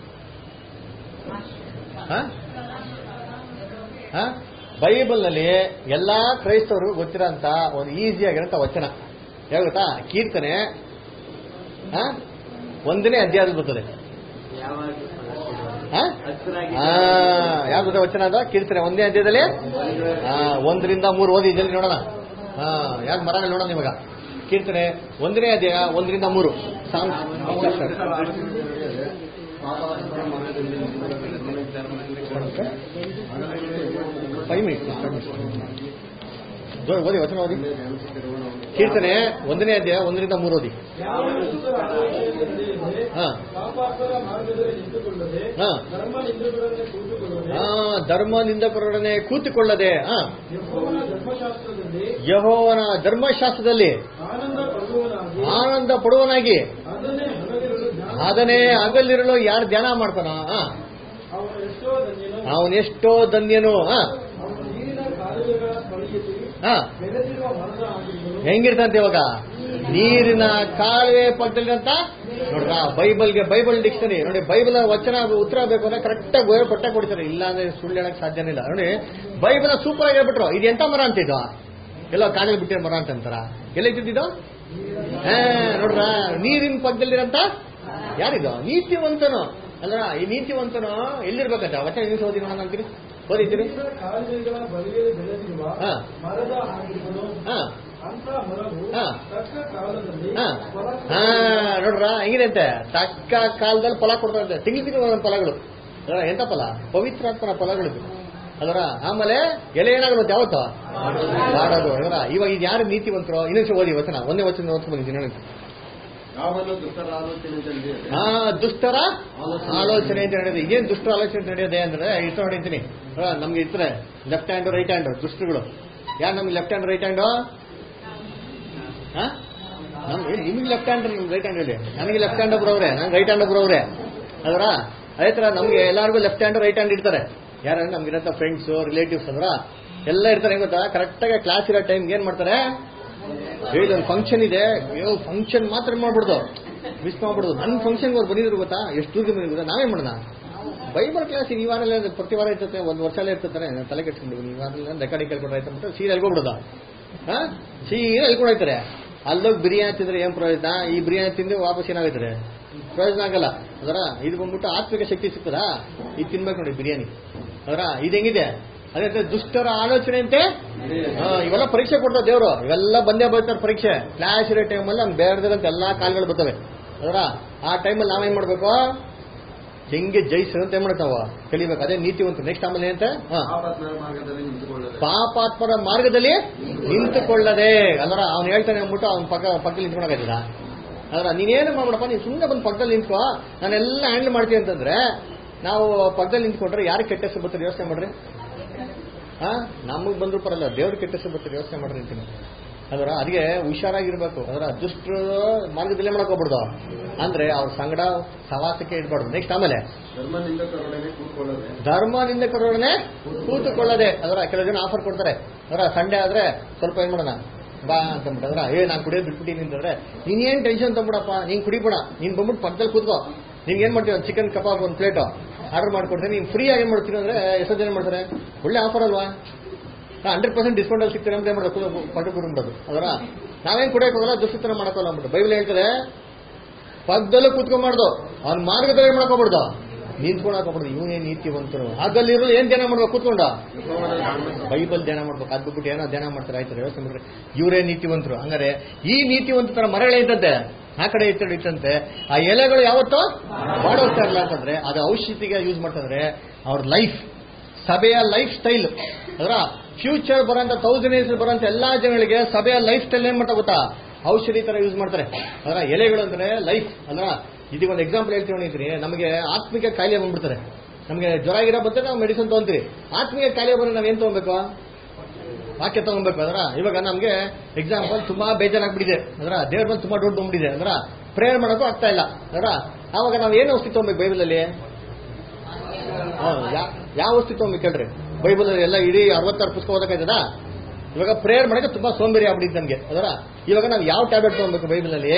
Speaker 1: ಬೈಬಲ್ ನಲ್ಲಿ ಎಲ್ಲಾ ಕ್ರೈಸ್ತವರು ಗೊತ್ತಿರೋಂತ ಒಂದು ಈಸಿ ಆಗಿರೋಂಥ ವಚನ ಯಾವಾಗ ಗೊತ್ತಾ ಕೀರ್ತನೆ ಹಾ? ಒಂದನೇ ಅಧ್ಯಾಯದಲ್ಲಿ ಬರ್ತದೆ ಹಾ? ಆ, ಯಾವ್ದು ಗೊತ್ತಾ ವಚನ ಅದು ಕೀರ್ತನೆ ಒಂದನೇ ಅಧ್ಯಾಯದಲ್ಲಿ ಆ, ಒಂದರಿಂದ ಮೂರು ಓದಿ ಇದರಲ್ಲಿ ನೋಡೋಣ ಹಾ ಯಾವ್ದು ಮರ ನೋಡೋಣ ನಿಮಗ ಕೀರ್ತನೆ ಒಂದನೇ ಅಧ್ಯಾಯ ಒಂದರಿಂದ ಮೂರು ಸಾಂಗ್ ಫೈವ್ ಮಿನಿಟ್ಸ್ ಓದಿ ವಚನ ಓದಿ ಕೀರ್ತನೆ ಒಂದನೇ ಅಧ್ಯಾಯ ಒಂದರಿಂದ ಮೂರು ಓದಿ
Speaker 2: ಯಾವ ದುಷ್ಟರ ಆಲೋಚನೆಯಲ್ಲಿ
Speaker 1: ಹಾ
Speaker 2: ಪಾಪಾತ್ಮರ ಮಾರ್ಗದಲ್ಲಿ ನಿಂತುಕೊಳ್ಳದೆ
Speaker 1: ಹಾ.
Speaker 2: ಧರ್ಮ ನಿಂದಕರನ್ನೇ ಕೂತುಕೊಳ್ಳದೆ
Speaker 1: ಆ, ಧರ್ಮ ನಿಂದಕರೊಡನೆ ಕೂತುಕೊಳ್ಳದೆ ಆ,
Speaker 2: ಯೆಹೋವನ ಧರ್ಮಶಾಸ್ತ್ರದಲ್ಲಿ
Speaker 1: ಯಹೋವನ ಧರ್ಮಶಾಸ್ತ್ರದಲ್ಲಿ
Speaker 2: ಆನಂದ ಪಡುವನಾಗಿ
Speaker 1: ಆನಂದ ಪಡುವನಾಗಿ
Speaker 2: ಅದನ್ನೇ ಹಗಲಿರುಳು ಜ್ಞಾನ
Speaker 1: ಅದನ್ನೇ ಹಗಲಿರಲು ಯಾರು ಧ್ಯಾನ ಮಾಡ್ತಾನ
Speaker 2: ಅವನು ಎಷ್ಟೋ ಧನ್ಯನು
Speaker 1: ಅವನೆಷ್ಟೋ ಧನ್ಯನು ಆ,
Speaker 2: ಅವನು ನೀರಿನ ಕಾಲುವೆಗಳ ಬಳಿಯಲ್ಲಿ
Speaker 1: ಆ,
Speaker 2: ಬೆಳೆದಿರುವ ಮರದ ಆಗಿರುವನು
Speaker 1: ಹೆಂಗಿರ್ತಂತೆ ಇವಾಗ ನೀರಿನ ಕಾಲುವೆ ಪಕ್ಕದಲ್ಲಿರಂತ ನೋಡ್ರ ಬೈಬಲ್ಗೆ ಬೈಬಲ್ ಡಿಕ್ಷನರಿ ನೋಡಿ ಬೈಬಲ್ ವಚನ ಉತ್ತರ ಬೇಕು ಅಂದ್ರೆ ಕರೆಕ್ಟ್ ಆಗಿ ಕೊಟ್ಟೆ ಕೊಡ್ತಾರೆ ಇಲ್ಲ ಅಂದ್ರೆ ಸುಳ್ಳು ಹೇಳಕ್ ಸಾಧ್ಯನೇ ಇಲ್ಲ ನೋಡಿ ಬೈಬಲ್ ಸೂಪರ್ ಆಗಿ ಹೇಳ್ಬಿಟ್ರು ಇದು ಎಂತ ಮರ ಅಂತಿದ್ದು ಎಲ್ಲೋ ಕಾಡಲ್ಲಿ ಬಿಟ್ಟಿರೋ ಮರ ಅಂತ ಅಂತಾರ ಎಲ್ಲೈತಿದ್ದು ಹಾ ನೋಡ್ರ ನೀರಿನ ಪಕ್ಕದಲ್ಲಿರಂತ ಯಾರಿದು ನೀತಿವಂತನು ಅಲ್ರ ಈ ನೀತಿವಂತನು ಎಲ್ಲಿರ್ಬೇಕಂತ ವಚನ ನಿಲ್ಸಿ ಓದಿ ನೋಡೋಣ ಅಂತೀರಿ ಓದಿದ್ದೀರಿ
Speaker 2: ನೀರಿನ ಕಾಲುವೆಗಳ ಬಳಿಯಲ್ಲಿ ಬೆಳೆದಿರುವ
Speaker 1: ಹಾ.
Speaker 2: ಮರದ ಆಗಿರುವನು
Speaker 1: ಹಾ
Speaker 2: ಅಂತ ಮರವು
Speaker 1: ಹಾ.
Speaker 2: ತಕ್ಕ ಕಾಲದಲ್ಲಿ
Speaker 1: ಹಾ
Speaker 2: ಫಲ
Speaker 1: ಹಾ ನೋಡ್ರ ಹೆಂಗಿದೆ ಅಂತೆ ತಕ್ಕ ಕಾಲದಲ್ಲಿ ಫಲ ಕೊಡ್ತಾರಂತೆ ತಿಂಗಳು ತಿಂಗಳು ಒಂದೊಂದು ಫಲಗಳು ಆ, ಎಂತ ಫಲ ಪವಿತ್ರಾತ್ಮನ ಫಲಗಳು ಅದರ ಆಮೇಲೆ ಎಲೆ ಏನಾಗುತ್ತೆ ಯಾವತ್ತು ಬಾಡೋದು ಅದರ ಇವಾಗ ಇದು ಯಾರು ನೀತಿವಂತರು ಇನ್ನೊಂದ್ಸಲ ಓದಿ ವಚನ ಒಂದೇ ವಚನ ಓದ್ಕೊಂಡು ಬಂದಿದ್ದೀನಿ ನೋಡಿ
Speaker 3: ಯಾವನು ದುಷ್ಟರ ಆಲೋಚನೆ ತಿಳಿದಿದೆ
Speaker 1: ಆ ದುಷ್ಟರ ಆಲೋಚನೆ ಅಂತ ನಡೆಯೋದು ಇದೇನು ದುಷ್ಟರ ಆಲೋಚನೆ ಅಂತ ನಡೆಯೋದೆ ಅಂದ್ರೆ ಇಷ್ಟ ಹೊಡಿತೀನಿ ನಮ್ಗೆ ಇದ್ರೆ ಲೆಫ್ಟ್ ಹ್ಯಾಂಡ್ ರೈಟ್ ಹ್ಯಾಂಡ್ ದುಷ್ಟರುಗಳು ಯಾರು ನಮ್ಗೆ ಲೆಫ್ಟ್ ಹ್ಯಾಂಡ್ ರೈಟ್ ಹ್ಯಾಂಡು ನಮ್ಗೆ ನಿಮ್ಗೆ ಲೆಫ್ಟ್ ಹ್ಯಾಂಡ್ ರೈಟ್ ಹ್ಯಾಂಡ್ ಹೇಳಿ ನನಗೆ ಲೆಫ್ಟ್ ಹ್ಯಾಂಡ್ ಒಬ್ರು ಅವ್ರೆ ನಂಗೆ ರೈಟ್ ಹ್ಯಾಂಡ್ ಒಬ್ರು ಅವ್ರೆ ಅದರ ಅದೇ ತರ ನಮ್ಗೆ ಎಲ್ಲರಿಗೂ ಲೆಫ್ಟ್ ಹ್ಯಾಂಡ್ ರೈಟ್ ಹ್ಯಾಂಡ್ ಇರ್ತಾರೆ ಯಾರಂದ್ರೆ ನಮ್ಗೆ ಇರೋ ಫ್ರೆಂಡ್ಸ್ ರಿಲೇಟಿವ್ಸ್ ಅಂದ್ರ ಎಲ್ಲ ಇರ್ತಾರೆ ಹೆಂಗ್ ಗೊತ್ತಾ ಕರೆಕ್ಟಾಗಿ ಕ್ಲಾಸ್ ಇರೋ ಟೈಮ್ಗೆ ಏನ್ ಮಾಡ್ತಾರೆ ಹೇಳಿ ಒಂದು ಫಂಕ್ಷನ್ ಇದೆ ಫಂಕ್ಷನ್ ಮಾತ್ರ ಮಾಡ್ಬಿಡ್ದು ಮಿಸ್ ಮಾಡ್ಬಿಡ್ದು ನನ್ನ ಫಂಕ್ಷನ್ಗೆ ಅವ್ರು ಬಂದಿದ್ರು ಗೊತ್ತಾ ಎಷ್ಟು ದೂರ ಬಂದಿದ್ರು ಗೊತ್ತಾ ನಾವೇನ್ ಮಾಡೋಣ ಬೈಬಲ್ ಕ್ಲಾಸ್ ಈ ವಾರ ಎಲ್ಲ ಪ್ರತಿ ವಾರ ಇರ್ತದೆ ಒಂದು ವರ್ಷ ಎಲ್ಲ ಇರ್ತಾರೆ ನಾನು ತಲೆ ಕೆಡ್ಸ್ಕೊಂಡು ಈ ವಾರ ರೆಕಾರ್ಡಿಂಗ್ ಕೇಳ್ಕೊಂಡ್ರೆ ಆಯ್ತು ಅಂದ್ಬಿಟ್ಟು ಸೀರೆ ಎಲ್ಕೊಬಿಡೋದ ಹಾ ಸೀರೆ ಎಲ್ಕೊಂಡು ಹೋಯ್ತಾರೆ ಅಲ್ಲೋಗಿ ಬಿರಿಯಾನಿ ತಿಂದ್ರೆ ಏನ್ ಪ್ರಯೋಜನ ಈ ಬಿರಿಯಾನಿ ತಿಂದು ವಾಪಸ್ ಏನಾಗೈತಾರೆ ಪ್ರಯೋಜನ ಆಗಲ್ಲ ಅದರ ಇದು ಬಂದ್ಬಿಟ್ಟು ಆತ್ಮಿಕ ಶಕ್ತಿ ಸಿಗ್ತದಾ ಇದು ತಿನ್ಬೇಕು ನೋಡಿ ಬಿರಿಯಾನಿ ಅದರ ಇದು ಹೆಂಗಿದೆ ಅದೇ ತರ ದುಷ್ಟರ ಆಲೋಚನೆ ಅಂತೆ ಹಾ, ಇವೆಲ್ಲ ಪರೀಕ್ಷೆ ಕೊಡ್ತಾರೆ ದೇವರು ಇವೆಲ್ಲ ಬಂದೇ ಬರ್ತಾರೆ ಪರೀಕ್ಷೆ ಕ್ಲಾಸ್ ಇರೋ ಟೈಮಲ್ಲಿ ನಮ್ಗೆ ಬೇಡದಿರಂತ ಎಲ್ಲಾ ಕಾಲ್ಗಳು ಬರ್ತವೆ ಅದರ ಆ ಟೈಮಲ್ಲಿ ನಾವೇನ್ ಮಾಡ್ಬೇಕು ಹೆಂಗೆ ಜಯಿಸು ಅಂತ ಏನ್ ಮಾಡ್ತಾವ ಕಲಿಬೇಕು ಅದೇ ನೀತಿವಂತ ನೆಕ್ಸ್ಟ್ ಆಮೇಲೆ ಏನಂತ ಹಾ
Speaker 3: ಪಾಪಾತ್ಮರ ಮಾರ್ಗದಲ್ಲಿ ನಿಂತುಕೊಳ್ಳದೆ
Speaker 1: ಪಾಪಾತ್ಮರ ಮಾರ್ಗದಲ್ಲಿ ನಿಂತುಕೊಳ್ಳದೆ ಅಲ್ಲರ ಅವ್ನು ಹೇಳ್ತಾನೆ ಅಂದ್ಬಿಟ್ಟು ಅವ್ನ ಪಕ್ಕ ಪಕ್ಕದಲ್ಲಿ ನಿಂತ್ಕೊಳಕಾಯ್ತದ ಅದರ ನೀನೇನು ಮಾಡ್ಬಿಡಪ್ಪ ನೀನು ಸುಮ್ಮನೆ ಬಂದು ಪಕ್ಕದಲ್ಲಿ ನಿಂತ್ಕೋ ನಾನೆಲ್ಲ ಹ್ಯಾಂಡಲ್ ಮಾಡ್ತೀನಿ ಅಂತಂದ್ರೆ ನಾವು ಪಕ್ಕದಲ್ಲಿ ನಿಂತ್ಕೊಂಡ್ರೆ ಯಾರು ಕೆಟ್ಟ ಹೆಸರು ಬರ್ತಾರೆ ಯೋಚನೆ ಮಾಡ್ರಿ ಹಾ ನಮಗ್ ಬಂದ್ರು ಪರಲ್ಲ ದೇವ್ರ ಕೆಟ್ಟ ಹೆಸರು ಬರ್ತಾರೆ ಯೋಚನೆ ಮಾಡ್ರಿ ಅಂತೀನಿ ಅದರ ಅದಕ್ಕೆ ಹುಷಾರಾಗಿರ್ಬೇಕು ಅದರ ದುಷ್ಟರು ಮಾರ್ಗದಲ್ಲೇ ಮಾಡಕ್ ಹೋಗ್ಬಿಡ್ದು ಅಂದ್ರೆ ಅವ್ರ ಸಂಗಡ ಸವಾಸಕ್ಕೆ ಇಡ್ಬಾರ್ದು ನೆಕ್ಸ್ಟ್ ಆಮೇಲೆ
Speaker 3: ಧರ್ಮದಿಂದ ಕರುಣನೆ ಕೂತ್ಕೊಳ್ಳದೆ
Speaker 1: ಧರ್ಮದಿಂದ ಕರೋಡನೆ ಕೂತುಕೊಳ್ಳದೆ ಅದರ ಕೆಲವು ಜನ ಆಫರ್ ಕೊಡ್ತಾರೆ ಅದರ ಸಂಡೇ ಆದ್ರೆ ಸ್ವಲ್ಪ ಏನ್ ಮಾಡೋಣ ಬಾ ಅಂತಂದ್ಬಿಟ್ಟು ಅದ್ರ ಏ ನಾನು ಕುಡಿಯೋದು ಬಿಟ್ಬಿಟ್ಟಿನಿ ಅಂತಂದ್ರೆ ನೀನ್ ಏನ್ ಟೆನ್ಷನ್ ತಗೊಂಬಿಡಪ್ಪ ನೀನ್ ಕುಡಿಬೇಡ ನೀನ್ ಬಂದ್ಬಿಟ್ಟು ಪಕ್ಕದಲ್ಲಿ ಕೂತ್ಕೋ ನಿನ್ಗೆ ಏನ್ ಮಾಡ್ತೀವಿ ಚಿಕನ್ ಕಬಾಬ್ ಒಂದು ಪ್ಲೇಟ್ ಆರ್ಡರ್ ಮಾಡ್ಕೊಡ್ತೀನಿ ನೀನ್ ಫ್ರೀ ಆಗಿ ಏನ್ ಮಾಡ್ತೀನಿ ಅಂದ್ರೆ ಎಷ್ಟೋ ಜನ ಮಾಡ್ತಾರೆ ಒಳ್ಳೆ ಆಫರ್ ಅಲ್ವಾ ಹಂಡ್ರೆಡ್ ಪರ್ಸೆಂಟ್ ಡಿಸ್ಕೌಂಟ್ ಅಲ್ಲಿ ಸಿಗ್ತಾರೆ ಅಂತ ಏನ್ ಮಾಡೋದು ಪಟ್ಟು ಕೂತ್ಬಿಡೋದು ಅದರ ನಾವೇನ್ ಕುಡಿಯಕ್ ಹೋಗಲ್ಲ ದುಷ್ಟತನ ಮಾಡಕ್ಕಲ್ಲ ಅಂದ್ಬಿಟ್ಟು ಬೈಬಲ್ ಹೇಳ್ತಾರೆ ಪಕ್ಕದಲ್ಲೂ ಕೂತ್ಕೊಂಡ್ಬಾರ್ದು ಅವ್ನ ಮಾರ್ಗದಲ್ಲಿ ಮಾಡ್ಕೊಬಾರ್ದು ನಿಂತ್ಕೊಳಕ್ ಹೋಗ್ಬಾರ್ದು ಇವನೇ ನೀತಿವಂತರು ಆಗಲ್ಲಿರೋ ಏನ್ ಧ್ಯಾನ ಮಾಡ್ಬೇಕು ಕೂತ್ಕೊಂಡ ಬೈಬಲ್ ಧ್ಯಾನ ಮಾಡ್ಬೇಕು ಅದ್ ಬಿಟ್ಬಿಟ್ಟು ಏನೋ ಧ್ಯಾನ ಮಾಡ್ತಾರೆ ಆಯ್ತಾರೆ ಯೋಚನೆ ಮಾಡ್ರೆ ಇವರೇ ನೀತಿವಂತರು ಹಂಗಾರೆ ಈ ನೀತಿವಂತ ತರ ಮರಗಳ ಇದ್ದಂತೆ ಆ ಕಡೆ ಈ ಕಡೆ ಇತ್ತಂತೆ ಆ ಎಲೆಗಳು ಯಾವತ್ತೋ ಬಾಡೋಗ್ತಾ ಇರಲ್ಲ ಅಂತಂದ್ರೆ ಅದು ಔಷಧಿಗೆ ಯೂಸ್ ಮಾಡ್ತಂದ್ರೆ ಅವ್ರ ಲೈಫ್ ಸಭೆಯ ಲೈಫ್ ಸ್ಟೈಲ್ ಅದರ ಫ್ಯೂಚರ್ ಬರೋಂಥ ತೌಸಂಡ್ ಇಯರ್ಸ್ ಬರೋಂಥ ಎಲ್ಲಾ ಜನಗಳಿಗೆ ಸಭೆಯ ಲೈಫ್ ಸ್ಟೈಲ್ ಏನ್ ಮಾಡ್ತಾ ಗೊತ್ತಾ ಔಷಧಿ ತರ ಯೂಸ್ ಮಾಡ್ತಾರೆ ಅದರ ಎಲೆಗಳು ಅಂದ್ರೆ ಲೈಫ್ ಅಲ್ವಾ ಇದಕ್ಕೆ ಒಂದು ಎಕ್ಸಾಂಪಲ್ ಹೇಳ್ತೀವಿ ನೋಡಿದ್ರಿ ನಮಗೆ ಆತ್ಮಿಕ ಕಾಯಿಲೆ ಬಂದ್ಬಿಡ್ತಾರೆ ನಮಗೆ ಜ್ವರ ಗಿರ ಬಂದ್ರೆ ನಾವು ಮೆಡಿಸಿನ್ ತಗೊಂತೀವಿ ಆತ್ಮಿಕ ಕಾಯಿಲೆ ಬಂದ್ರೆ ನಾವೇನ್ ತಗೊಬೇಕು ವಾಕ್ಯ ತಗೊಬೇಕು ಅದರ ಇವಾಗ ನಮ್ಗೆ ಎಕ್ಸಾಂಪಲ್ ತುಂಬಾ ಬೇಜಾರಾಗ್ಬಿಟ್ಟಿದೆ ಅದರ ದೇವ್ರ ಬಂದು ತುಂಬಾ ದೊಡ್ಡ ಬಂದ್ಬಿಟ್ಟಿದೆ ಅದರ ಪ್ರೇಯರ್ ಮಾಡೋಕ್ಕೂ ಆಗ್ತಾ ಇಲ್ಲ ಅದರ ಆವಾಗ ನಾವ್ ಏನು ಔಷಧಿ ತಗೊಬೇಕು ಬೈಬಲಲ್ಲಿ ಯಾವ ವಸ್ತು ತಗೊಂಬೇಕು ಹೇಳ್ರಿ ಬೈಬಲ್ ಎಲ್ಲ ಇಡೀ ಅರವತ್ತಾರು ಪುಸ್ತಕ ಓದಕ್ಕಾಯ್ತದ ಇವಾಗ ಪ್ರೇಯರ್ ಮಾಡಕ್ಕೆ ತುಂಬಾ ಸೋಂಬೇರಿ ಆಗ್ಬಿಟ್ಟಿದ್ದು ನಮ್ಗೆ ಅದರ ಇವಾಗ ನಾವು ಯಾವ ಟ್ಯಾಬ್ಲೆಟ್ ತಗೊಬೇಕು ಬೈಬಲ್ ಅಲ್ಲಿ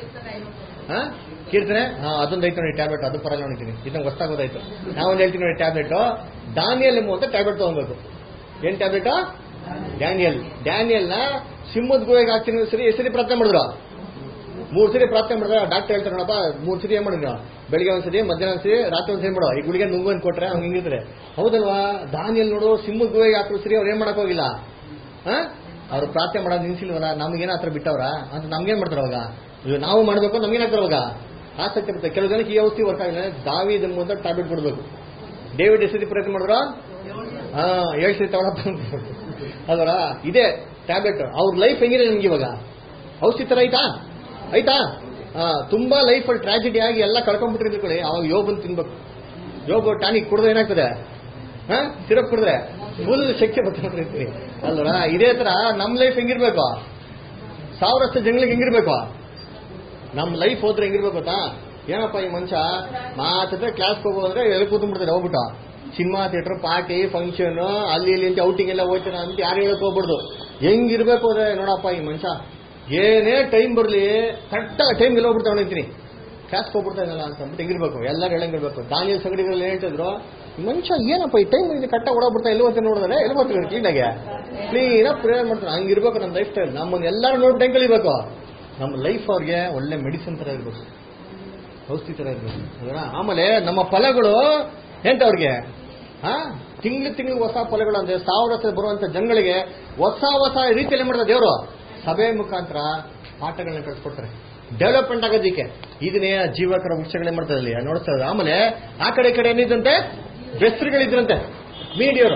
Speaker 1: ಹಾ ಕೀರ್ತನೆ ಹಾ ಅದೊಂದು ಐತೆ ನೋಡಿ ಟ್ಯಾಬ್ಲೆಟ್ ಅದು ಪರಲ್ಲ ನೋಡಿದ್ದೀನಿ ಇದನ್ನ ಹೊಸ್ತಾಗ ಗೊತ್ತಾಯ್ತು ನಾವೊಂದು ಹೇಳ್ತೀನಿ ನೋಡಿ ಟ್ಯಾಬ್ಲೆಟ್ ಡ್ಯಾನಿಯಲ್ ಎಂಬುವಂತ ಟ್ಯಾಬ್ಲೆಟ್ ತಗೊಬೇಕು ಏನ್ ಟ್ಯಾಬ್ಲೆಟ್ ಡ್ಯಾನಿಯಲ್ ಡ್ಯಾನಿಯಲ್ ನ ಸಿಂಹದ ಗುಹೆಗೆ ಹಾಕ್ತೀನಿ ಸರಿ ಎಷ್ಟು ಸರಿ ಪ್ರಾರ್ಥನೆ ಮಾಡಿದ್ರು ಮೂರ್ ಸರಿ ಪ್ರಾರ್ಥನೆ ಮಾಡಿದ್ರೆ ಡಾಕ್ಟರ್ ಹೇಳ್ತಾರೆ ನೋಡಪ್ಪ ಮೂರ್ ಸರಿ ಏನ್ ಮಾಡಿದ್ರು ಬೆಳಿಗ್ಗೆ ಒಂದ್ಸರಿ ಮಧ್ಯಾಹ್ನ ಒಂದ್ಸರಿ ರಾತ್ರಿ ಒಂದ್ಸರಿ ಮಾಡೋ ಈ ಗುಳಿಗೆ ನುಂಗು ಅಂತ ಕೊಟ್ರೆ ಅವ್ನು ಹಿಂಗಿರ್ತಾರೆ ಹೌದಲ್ವಾ ದಾನಿಯಲ್ಲಿ ನೋಡು ಸಿಂಹದ ಗುಹೆಗೆ ಹಾಕಿದ್ರು ಸರಿ ಅವ್ರು ಏನ್ ಮಾಡಕ್ ಹೋಗಿಲ್ಲ ಹಾ ಅವ್ರು ಪ್ರಾರ್ಥನೆ ಮಾಡೋದು ನಿಲ್ಸಿಲ್ವಲ್ಲ ನಮ್ಗೇನ ಹತ್ರ ಬಿಟ್ಟವ್ರ ಅಂತ ನಮ್ಗೇನ್ ಮಾಡ್ತಾರ ಅವಾಗ ಇದು ನಾವು ಮಾಡ್ಬೇಕು ನಮ್ಗೇನಾಗ್ತಾರ ಅವಾಗ ಆಸಕ್ತಿ ಇರುತ್ತೆ ಕೆಲವು ಜನಕ್ಕೆ ಈ ಔಷಧಿ ವರ್ಕ್ ಆಗಿಲ್ಲ ದಾವಿದ ಅಂತ ಟ್ಯಾಬ್ಲೆಟ್ ಕೊಡ್ಬೇಕು ಡೇವಿಡ್ ಎಷ್ಟೊತ್ತಿ ಪ್ರಯತ್ನ ಮಾಡಿದ್ರು ಹಾ ಏಳು ಸರಿ ತಗೊಳಪ್ಪ ಅಂತ ಅದರ ಇದೇ ಟ್ಯಾಬ್ಲೆಟ್ ಅವ್ರ ಲೈಫ್ ಹೆಂಗಿದೆ ನಿಮ್ಗೆ ಇವಾಗ ಔಷಧಿ ತರ ಐತಾ ಆಯ್ತಾ ಆ, ತುಂಬಾ ಲೈಫ್ ಅಲ್ಲಿ ಟ್ರಾಜಿಡಿ ಆಗಿ ಎಲ್ಲ ಕಳ್ಕೊಂಡ್ಬಿಟ್ಟಿರ್ತೀವಿ ಕಡೆ ಅವಾಗ ಯೋಬನ್ ತಿನ್ಬೇಕು ಯೋಬ ಟಾನಿಕ್ ಕುಡಿದ್ರೆ ಏನಾಗ್ತದೆ ಹಾ ಸಿರಪ್ ಕುಡಿದ್ರೆ ಫುಲ್ ಶಕ್ತಿ ಬರ್ತಿರ್ತೀವಿ ಅಲ್ವರ ಇದೇ ತರ ನಮ್ ಲೈಫ್ ಹೆಂಗಿರ್ಬೇಕು ಸಾವಿರ ವರ್ಷ ಜನಗಳಿಗೆ ಹೆಂಗಿರ್ಬೇಕು ನಮ್ ಲೈಫ್ ಹೋದ್ರೆ ಹೆಂಗಿರ್ಬೇಕು ಗೊತ್ತಾ ಏನಪ್ಪ ಈ ಮನುಷ್ಯ ಮಾತಿದ್ರೆ ಕ್ಲಾಸ್ಗೆ ಹೋಗೋದ್ರೆ ಎಲ್ಲಿ ಕೂತ್ಬಿಡ್ತಾರೆ ಹೋಗ್ಬಿಟ್ಟು ಸಿನಿಮಾ ಥಿಯೇಟರ್ ಪಾರ್ಟಿ ಫಂಕ್ಷನ್ ಅಲ್ಲಿ ಇಲ್ಲಿ ಅಂತ ಔಟಿಂಗ್ ಎಲ್ಲ ಹೋಗ್ತಾನೆ ಅಂತ ಯಾರು ಹೇಳಕ್ ಹೋಗ್ಬಿಡ್ದು ಹೆಂಗಿರ್ಬೇಕು ಅಂದ್ರೆ ನೋಡಪ್ಪ ಈ ಮನುಷ್ಯ ಏನೇ ಟೈಮ್ ಬರ್ಲಿ ಕರೆಕ್ಟ್ ಟೈಮ್ ಎಲ್ಲ ಹೋಗ್ಬಿಡ್ತಾ ಅಂತೀನಿ ಕ್ಲಾಸ್ಗೆ ಹೋಗ್ಬಿಡ್ತಾ ಇದ್ದಲ್ಲ ಅಂತ ಅಂದ್ಬಿಟ್ಟು ಹೆಂಗಿರ್ಬೇಕು ಎಲ್ಲರೂ ಹೇಳಂಗಿರ್ಬೇಕು ದಾನಿಯಲ್ ಸಂಗಡಿಗಳು ಹೇಳ್ತಿದ್ರು ಈ ಮನುಷ್ಯ ಏನಪ್ಪ ಈ ಟೈಮ್ ಇದೆ ಕಟ್ಟ ಓಡಾಡ್ಬಿಡ್ತಾ ಎಲ್ಲಿ ಹೋಗ್ತಾನೆ ನೋಡಿದ್ರೆ ಎಲ್ಲಿ ಬರ್ತೀವಿ ಕ್ಲೀನಾಗೆ ಕ್ಲೀನಾಗಿ ಪ್ರೇಯರ್ ಮಾಡ್ತಾರೆ ಹಂಗಿರ್ಬೇಕು ನಮ್ಮ ಲೈಫ್ ಸ್ಟೈಲ್ ನಮ್ಮನ್ನ ಎಲ್ಲರೂ ನೋಡಿ ಟೈಮ್ ಕಲಿಬೇಕು ನಮ್ಮ ಲೈಫ್ ಅವ್ರಿಗೆ ಒಳ್ಳೆ ಮೆಡಿಸಿನ್ ತರ ಇರ್ಬೇಕು ಔಷಧಿ ತರ ಇರ್ಬೇಕು ಹೌದಾ? ಆಮೇಲೆ ನಮ್ಮ ಫಲಗಳು ಎಂತ ಅವ್ರಿಗೆ ಹಾ ತಿಂಗಳು ತಿಂಗಳು ಹೊಸ ಫಲಗಳು ಅಂದ್ರೆ ಸಾವಿರ ವರ್ಷ ಬರುವಂತ ಜನಗಳಿಗೆ ಹೊಸ ಹೊಸ ರೀತಿಯಲ್ಲಿ ಮಾಡ್ತಾರೆ ದೇವರು ಸಭೆ ಮುಖಾಂತರ ಪಾಠಗಳನ್ನ ಕಳಿಸ್ಕೊಡ್ತಾರೆ ಡೆವಲಪ್ಮೆಂಟ್ ಆಗೋದಕ್ಕೆ ಇದನ್ನೇ ಜೀವಕರ ವೃಕ್ಷಗಳೇ ಮಾಡ್ತಾರೆ ಅಲ್ಲಿ ನೋಡ್ತಾ ಇದ್ದಾರೆ ಆಮೇಲೆ ಆ ಕಡೆ ಈ ಕಡೆ ಏನಿದಂತೆ ಬೆಸ್ರುಗಳಿದ್ರಂತೆ ಮೀಡಿಯವರು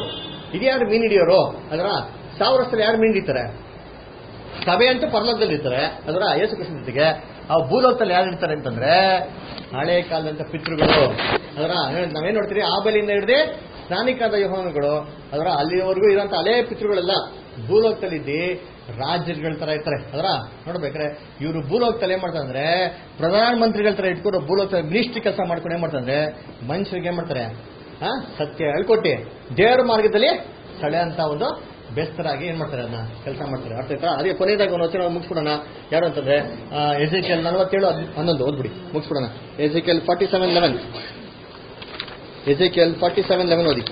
Speaker 1: ಇದ್ಯಾರು ಮೀನ್ ಹಿಡಿಯೋರು ಅದರ ಸಾವಿರ ವರ್ಷದಲ್ಲಿ ಯಾರು ಮೀನ್ ಹಿಡಿತಾರೆ ಸಭೆ ಅಂತೂ ಪರಲೋಕದಲ್ಲಿ ಇರ್ತಾರೆ ಅದರ ಯೇಸು ಕೃಷ್ಣ ಜೊತೆಗೆ ಆ ಭೂಲೋಕದಲ್ಲಿ ಯಾರು ಇರ್ತಾರೆ ಅಂತಂದ್ರೆ ಹಳೆ ಕಾಲದಂತ ಪಿತೃಗಳು ಅದರ ನಾವೇನ್ ನೋಡ್ತೀರಿ ಆ ಬಲಿಯಿಂದ ಹಿಡಿದು ಸ್ನಾನಿಕಾದ ಯೋಹನಗಳು ಅದರ ಅಲ್ಲಿವರೆಗೂ ಇರೋಂಥ ಹಳೆ ಪಿತೃಗಳೆಲ್ಲ ಭೂಲೋಕದಲ್ಲಿದ್ದಿ ರಾಜ್ಯಗಳ ತರ ಇರ್ತಾರೆ ಅದರ ನೋಡ್ಬೇಕಾರೆ ಇವರು ಭೂಲೋಕದಲ್ಲಿ ಏನ್ ಮಾಡ್ತಾರೆ ಅಂದ್ರೆ ಪ್ರಧಾನ ಮಂತ್ರಿಗಳ ತರ ಇಟ್ಕೊಂಡು ಭೂಲೋಕ ಮಿನಿಸ್ಟ್ರಿ ಕೆಲಸ ಮಾಡ್ಕೊಂಡು ಏನ್ ಮಾಡ್ತಾರೆ ಅಂದ್ರೆ ಮನುಷ್ಯರಿಗೆ ಏನ್ ಮಾಡ್ತಾರೆ ಹಾ ಸತ್ಯ ಹೇಳ್ಕೊಟ್ಟಿ ದೇವರ ಮಾರ್ಗದಲ್ಲಿ ಸಳೆ ಅಂತ ಒಂದು ಬೆಸ್ತರಾಗಿ ಏನ್ ಮಾಡ್ತಾರೆ ಅದನ್ನ ಕೆಲಸ ಮಾಡ್ತಾರೆ ಅರ್ಥ ಆಯ್ತಾ ಅದೇ ಕೊನೆಯದಾಗ ಒಂದು ವಚನ ಮುಗಿಸ್ಬಿಡೋಣ ಯಾರು ಅಂತಂದ್ರೆ ಎಸಿಕೆಲ್ ನಲವತ್ತೇಳು ಹದ್- ಹನ್ನೊಂದು ಓದ್ಬಿಡಿ ಮುಗಿಸ್ಬಿಡೋಣ Ezekiel forty seven eleven Ezekiel forty seven eleven ಓದಿ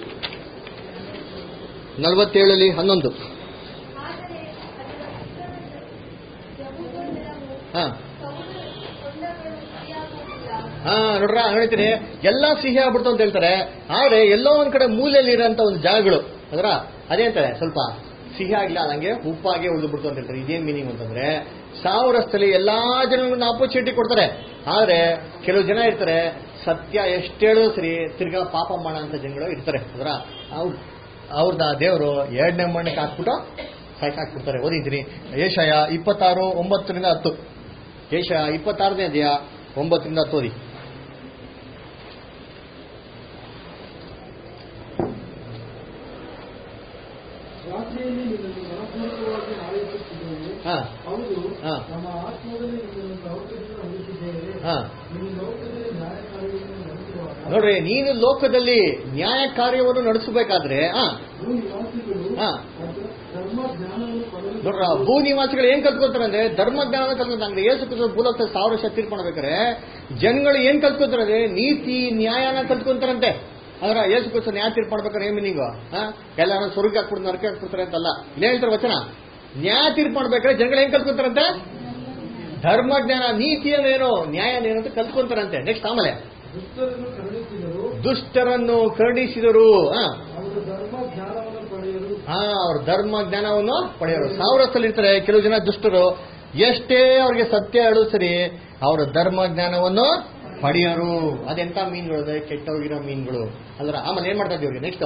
Speaker 1: ನಲವತ್ತೇಳಲ್ಲಿ ಹನ್ನೊಂದು
Speaker 4: ಆದರೆ ಅದರ ಜಬುಗೊಂಡರವು
Speaker 1: ಹಾ
Speaker 4: ಸಮುದ್ರ ಕೊಂಡಗಳು ಸಿಹಿಯಾಗುವುದಿಲ್ಲ
Speaker 1: ಹಾ ನೋಡ್ರ ಹೇಳ್ತೀನಿ ಎಲ್ಲ ಸಿಹಿ ಆಗ್ಬಿಡ್ತು ಅಂತ ಹೇಳ್ತಾರೆ ಆದ್ರೆ ಎಲ್ಲೋ ಒಂದ್ ಕಡೆ ಮೂಲೆಯಲ್ಲಿ ಇರೋಂತ ಒಂದು ಜಾಗಗಳು ಅದರ ಅದೇ ಅಂತಾರೆ ಸ್ವಲ್ಪ ಸಿಹಿ ಆಗಿಲ್ಲ ಹಂಗೆ ಉಪ್ಪಾಗೆ ಉಳಿದು ಬಿಡ್ತು ಅಂತ ಹೇಳ್ತಾರೆ ಇದೇನ್ ಮೀನಿಂಗ್ ಅಂತಂದ್ರೆ ಸಾವಿರಸ್ಥಲಿ ಎಲ್ಲಾ ಜನಗಳನ್ನ ಆಪರ್ಚುನಿಟಿ ಕೊಡ್ತಾರೆ ಆದ್ರೆ ಕೆಲವು ಜನ ಇರ್ತಾರೆ ಸತ್ಯ ಎಷ್ಟು ಹೇಳಿದ್ರು ಸರಿ ತಿರ್ಗಾ ಪಾಪ ಮಾಡೋ ಅಂತ ಜನಗಳು ಇರ್ತಾರೆ ಅದರ ಅವ್ರನ್ನ ದೇವರು ಎರಡನೇ ಮಣ್ಣಕ್ಕೆ ಹಾಕ್ಬಿಟ್ಟು ಸಾಕಾಕ್ಬಿಡ್ತಾರೆ ಓದಿದ್ದೀನಿ ಏಷಯ ಇಪ್ಪತ್ತಾರು ಒಂಬತ್ತರಿಂದ ಹತ್ತು ಏಷಯ ಇಪ್ಪತ್ತಾರನೇ ಅಧ್ಯಾಯ ಒಂಬತ್ತರಿಂದ ಹತ್ತು ಓದಿ
Speaker 2: ರಾತ್ರಿಯಲ್ಲಿ ನಿನ್ನನ್ನು ಮನಪೂರ್ವಕವಾಗಿ ಆಲೋಚಿಸಿದ್ದೇವೆ
Speaker 1: ಹಾ
Speaker 2: ಹೌದು
Speaker 1: ಹಾ.
Speaker 2: ನಮ್ಮ ಆತ್ಮದಲ್ಲಿ ನಿನ್ನನ್ನು ಲೋಕದಿಂದ ಹುಡುಕಿದ್ದೇವೆ
Speaker 1: ಹಾ
Speaker 2: ನೀನು ಲೋಕದಲ್ಲಿ ನ್ಯಾಯ ಕಾರ್ಯವನ್ನು ನಡೆಸುವಾಗ
Speaker 1: ನೋಡ್ರಿ ನೀನು ಲೋಕದಲ್ಲಿ ನ್ಯಾಯ ಕಾರ್ಯವನ್ನು ನಡೆಸಬೇಕಾದ್ರೆ ಹಾ
Speaker 2: ಭೂ ನಿವಾಸಿಗಳು
Speaker 1: ಹಾ.
Speaker 2: ಮತ್ತು ಧರ್ಮ ಜ್ಞಾನವನ್ನು ಪಡೆದು
Speaker 1: ನೋಡ್ರ ಭೂ ನಿವಾಸಿಗಳು ಏನ್ ಕಲ್ತ್ಕೊತಾರೆ ಅಂದ್ರೆ ಧರ್ಮ ಜ್ಞಾನ ಕಲ್ತ್ಕೊಂತಾರೆ ಅಂದ್ರೆ ಯೇಸು ಕ್ರಿಸ್ತ ಭೂಲೋಕ ಸಾವಿರ ವರ್ಷ ತೀರ್ಮಾಡ್ಬೇಕಾರೆ ಜನಗಳು ಏನ್ ಕಲ್ತ್ಕೊತಾರೆ ಅಂದ್ರೆ ನೀತಿ ನ್ಯಾಯನ ಕಲ್ತ್ಕೊಂತಾರಂತೆ ಅದರ ಯೇಸು ಕ್ರಿಸ್ತ ನ್ಯಾಯ ತೀರ್ಪು ಮಾಡ್ಬೇಕಾದ್ರೆ ಏನ್ ಮೀನಿಂಗು ಎಲ್ಲಾರು ಸ್ವರ್ಗ ಹಾಕ್ಬಿಟ್ಟು ನರಕ ಹಾಕ್ಬಿಡ್ತಾರೆ ಅಂತಲ್ಲ ಇಲ್ಲೇ ಹೇಳ್ತಾರೆ ವಚನ ನ್ಯಾಯ ತೀರ್ಪು ಮಾಡ್ಬೇಕಾದ್ರೆ ಜನಗಳು ಏನ್ ಕಲ್ತ್ಕೊಂತಾರಂತೆ ಧರ್ಮ ಜ್ಞಾನ ನೀತಿ ಅಂದ್ರೇನು ನ್ಯಾಯ ಏನು ಅಂತ ಕಲ್ತ್ಕೊಂತಾರಂತೆ ನೆಕ್ಸ್ಟ್ ಆಮೇಲೆ
Speaker 2: ದುಷ್ಟರನ್ನು ಕರುಣಿಸಿದರು
Speaker 1: ದುಷ್ಟರನ್ನು ಕರುಣಿಸಿದರು ಹಾ
Speaker 2: ಅವರು ಧರ್ಮ ಜ್ಞಾನವನ್ನು ಪಡೆಯಲು
Speaker 1: ಹಾ ಅವ್ರ ಧರ್ಮ ಜ್ಞಾನವನ್ನು ಪಡೆಯೋರು ಸಾವಿರಸ್ಥಲ್ಲಿ ಇರ್ತಾರೆ ಕೆಲವು ಜನ ದುಷ್ಟರು ಎಷ್ಟೇ ಅವ್ರಿಗೆ ಸತ್ಯ ಹೇಳು ಸರಿ ಅವರ ಧರ್ಮ ಜ್ಞಾನವನ್ನು ಪಡೆಯೋರು ಅದೆಂತ ಮೀನುಗಳು ಅಂದ್ರೆ ಕೆಟ್ಟೋಗಿರೋ ಮೀನುಗಳು ಅಲ್ರ ಆಮೇಲೆ ಏನ್ ಮಾಡ್ತಾ ಇದ್ದೀವಿ ನೆಕ್ಸ್ಟ್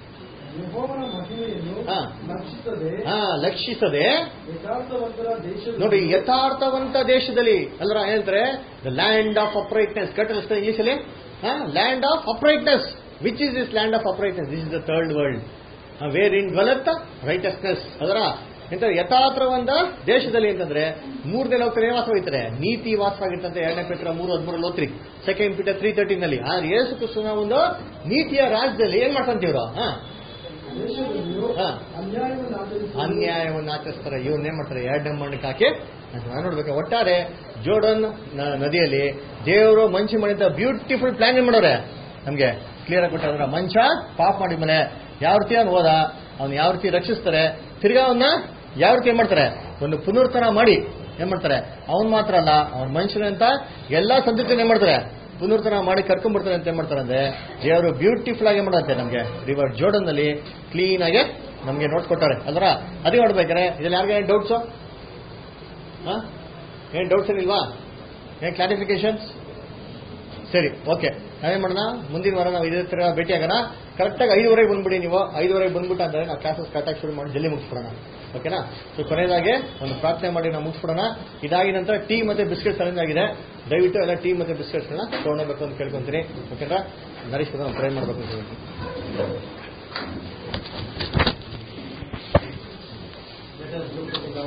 Speaker 2: ಯೆಹೋವನ ಮಹಿಮೆಯನ್ನು
Speaker 1: ಹಾ.
Speaker 2: ಲಕ್ಷಿಸದೆ
Speaker 1: ಹಾ ಲಕ್ಷಿಸದೆ
Speaker 2: ಯಥಾರ್ಥವಂತರ ದೇಶದಲ್ಲಿ
Speaker 1: ನೋಡಿ ಯಥಾರ್ಥವಂತ ದೇಶದಲ್ಲಿ ಅಲ್ರ ಹೇಳ್ತಾರೆ ದ ಲ್ಯಾಂಡ್ ಆಫ್ ಅಪ್ರೈಟ್ನೆಸ್ ಕಟ್ಟಲಿಸ್ತಾರೆ ಇಂಗ್ಲೀಷಲ್ಲಿ land of uprightness which is this land of uprightness this is the third world where in dwelleth righteousness ಅದರ ಎಂತ ಯಥಾರ್ಥವಂತ ದೇಶದಲ್ಲಿ ಅಂತಂದ್ರೆ ಮೂರನೇ ಲೋಕದಲ್ಲಿ ಏನ್ ವಾಸವಾಗಿರ್ತಾರೆ ನೀತಿ ವಾಸವಾಗಿರ್ತಂತೆ ಎರಡನೇ ಪೇತ್ರ ಮೂರು ಹದಿಮೂರಲ್ಲಿ ಓದ್ರಿ ಸೆಕೆಂಡ್ ಪೀಟರ್ ತ್ರೀ ತರ್ಟೀನಲ್ಲಿ ಆ ಯೇಸು ಕ್ರಿಸ್ತನ ಒಂದು ನೀತಿಯ ರಾಜ್ಯದಲ್ಲಿ ಏನ್ ಮಾಡ್ತಂತೀವ್ರು ಹಾ
Speaker 2: ದೇಶದಲ್ಲಿಯೂ
Speaker 1: ಹಾ.
Speaker 2: ಅನ್ಯಾಯವನ್ನು ಆಚರಿಸಿ
Speaker 1: ಅನ್ಯಾಯವನ್ನು ಆಚರಿಸ್ತಾರೆ ಇವ್ರನ್ನ ಏನ್ ಮಾಡ್ತಾರೆ ಎರಡನೇ ಮಣ್ಣಕ್ಕೆ ಹಾಕಿ ನಾನು ನೋಡ್ಬೇಕು ಒಟ್ಟಾರೆ ಜೋರ್ಡನ್ ನ- ನದಿಯಲ್ಲಿ ದೇವರು ಮನುಷ್ಯ ಮಾಡಿದ ಬ್ಯೂಟಿಫುಲ್ ಪ್ಲಾನ್ ಏನ್ ಮಾಡೋರೆ ನಮ್ಗೆ ಕ್ಲಿಯರ್ ಆಗಿ ಕೊಟ್ಟಾರ ಮನುಷ್ಯ ಪಾಪ ಮಾಡಿ ಮೇಲೆ ಯಾವ ರೀತಿ ಅವ್ನು ಹೋದ ಅವ್ನು ಯಾವ ರೀತಿ ರಕ್ಷಿಸ್ತಾರೆ ತಿರ್ಗಾ ಅವನ್ನ ಯಾವ ರೀತಿ ಏನ್ ಮಾಡ್ತಾರೆ ಒಂದು ಪುನರ್ತನ ಮಾಡಿ ಏನ್ ಮಾಡ್ತಾರೆ ಅವ್ನ್ ಮಾತ್ರ ಅಲ್ಲ ಅವ್ನ ಮನುಷ್ಯನಂತ ಎಲ್ಲಾ ಸಂತತಿನ ಏನ್ ಮಾಡ್ತಾರೆ ಪುನರ್ತನ ಮಾಡಿ ಕರ್ಕೊಂಡ್ಬಿಡ್ತಾರೆ ಅಂತ ಏನ್ ಮಾಡ್ತಾರೆ ಅಂದ್ರೆ ದೇವರು ಬ್ಯೂಟಿಫುಲ್ ಆಗಿ ಮಾಡತ್ತೆ ನಮ್ಗೆ ರಿವರ್ ಜೋರ್ಡನ್ ನಲ್ಲಿ ಕ್ಲೀನ್ ಆಗಿ ನಮ್ಗೆ ನೋಟ್ಸ್ ಕೊಟ್ಟಾರೆ ಅಲ್ರ ಅದೇ ನೋಡ್ಬೇಕಾರೆ ಇದ್ರಲ್ಲಿ ಯಾರಿಗೆ ಏನ್ ಡೌಟ್ಸು ಏನ್ ಡೌಟ್ಸ್ ಏನಿಲ್ವಾ ಏನ್ ಕ್ಲಾರಿಫಿಕೇಶನ್ಸ್ ಸರಿ ಓಕೆ ನಾವೇನ್ ಮಾಡೋಣ ಮುಂದಿನ ವಾರ ನಾವು ಇದೇ ತರ ಭೇಟಿ ಆಗೋಣ ಕರೆಕ್ಟಾಗಿ ಐದುವರೆಗೆ ಬಂದ್ಬಿಡಿ ನೀವು ಐದುವರೆಗೆ ಬಂದ್ಬಿಟ್ಟು ಅಂದ್ರೆ ನಾವು ಕ್ಲಾಸಸ್ ಕರೆಕ್ಟಾಗಿ ಶುರು ಮಾಡಿ ಜಲ್ದಿ ಮುಗಿಸ್ಬಿಡೋಣ ಓಕೆನಾ ಸೊ ಕೊನೆಯದಾಗಿ ಒಂದು ಪ್ರಾರ್ಥನೆ ಮಾಡಿ ನಾವು ಮುಗಿಸ್ಬಿಡೋಣ ಇದಾಗಿ ನಂತರ ಟೀ ಮತ್ತೆ ಬಿಸ್ಕೆಟ್ಸ್ ಅರೇಂಜ್ ಆಗಿದೆ ದಯವಿಟ್ಟು ಎಲ್ಲ ಟೀ ಮತ್ತೆ ಬಿಸ್ಕೆಟ್ಸ್ಗಳನ್ನ ತೊಗೊಂಡೋಗ್ಬೇಕು ಅಂತ ಕೇಳ್ಕೊಂತೀನಿ ಓಕೆನಾ ನರೀಶ್ ಪ್ರೇ ಮಾಡ್ಬೇಕು ಅಂತ ಹೇಳ್ತೀನಿ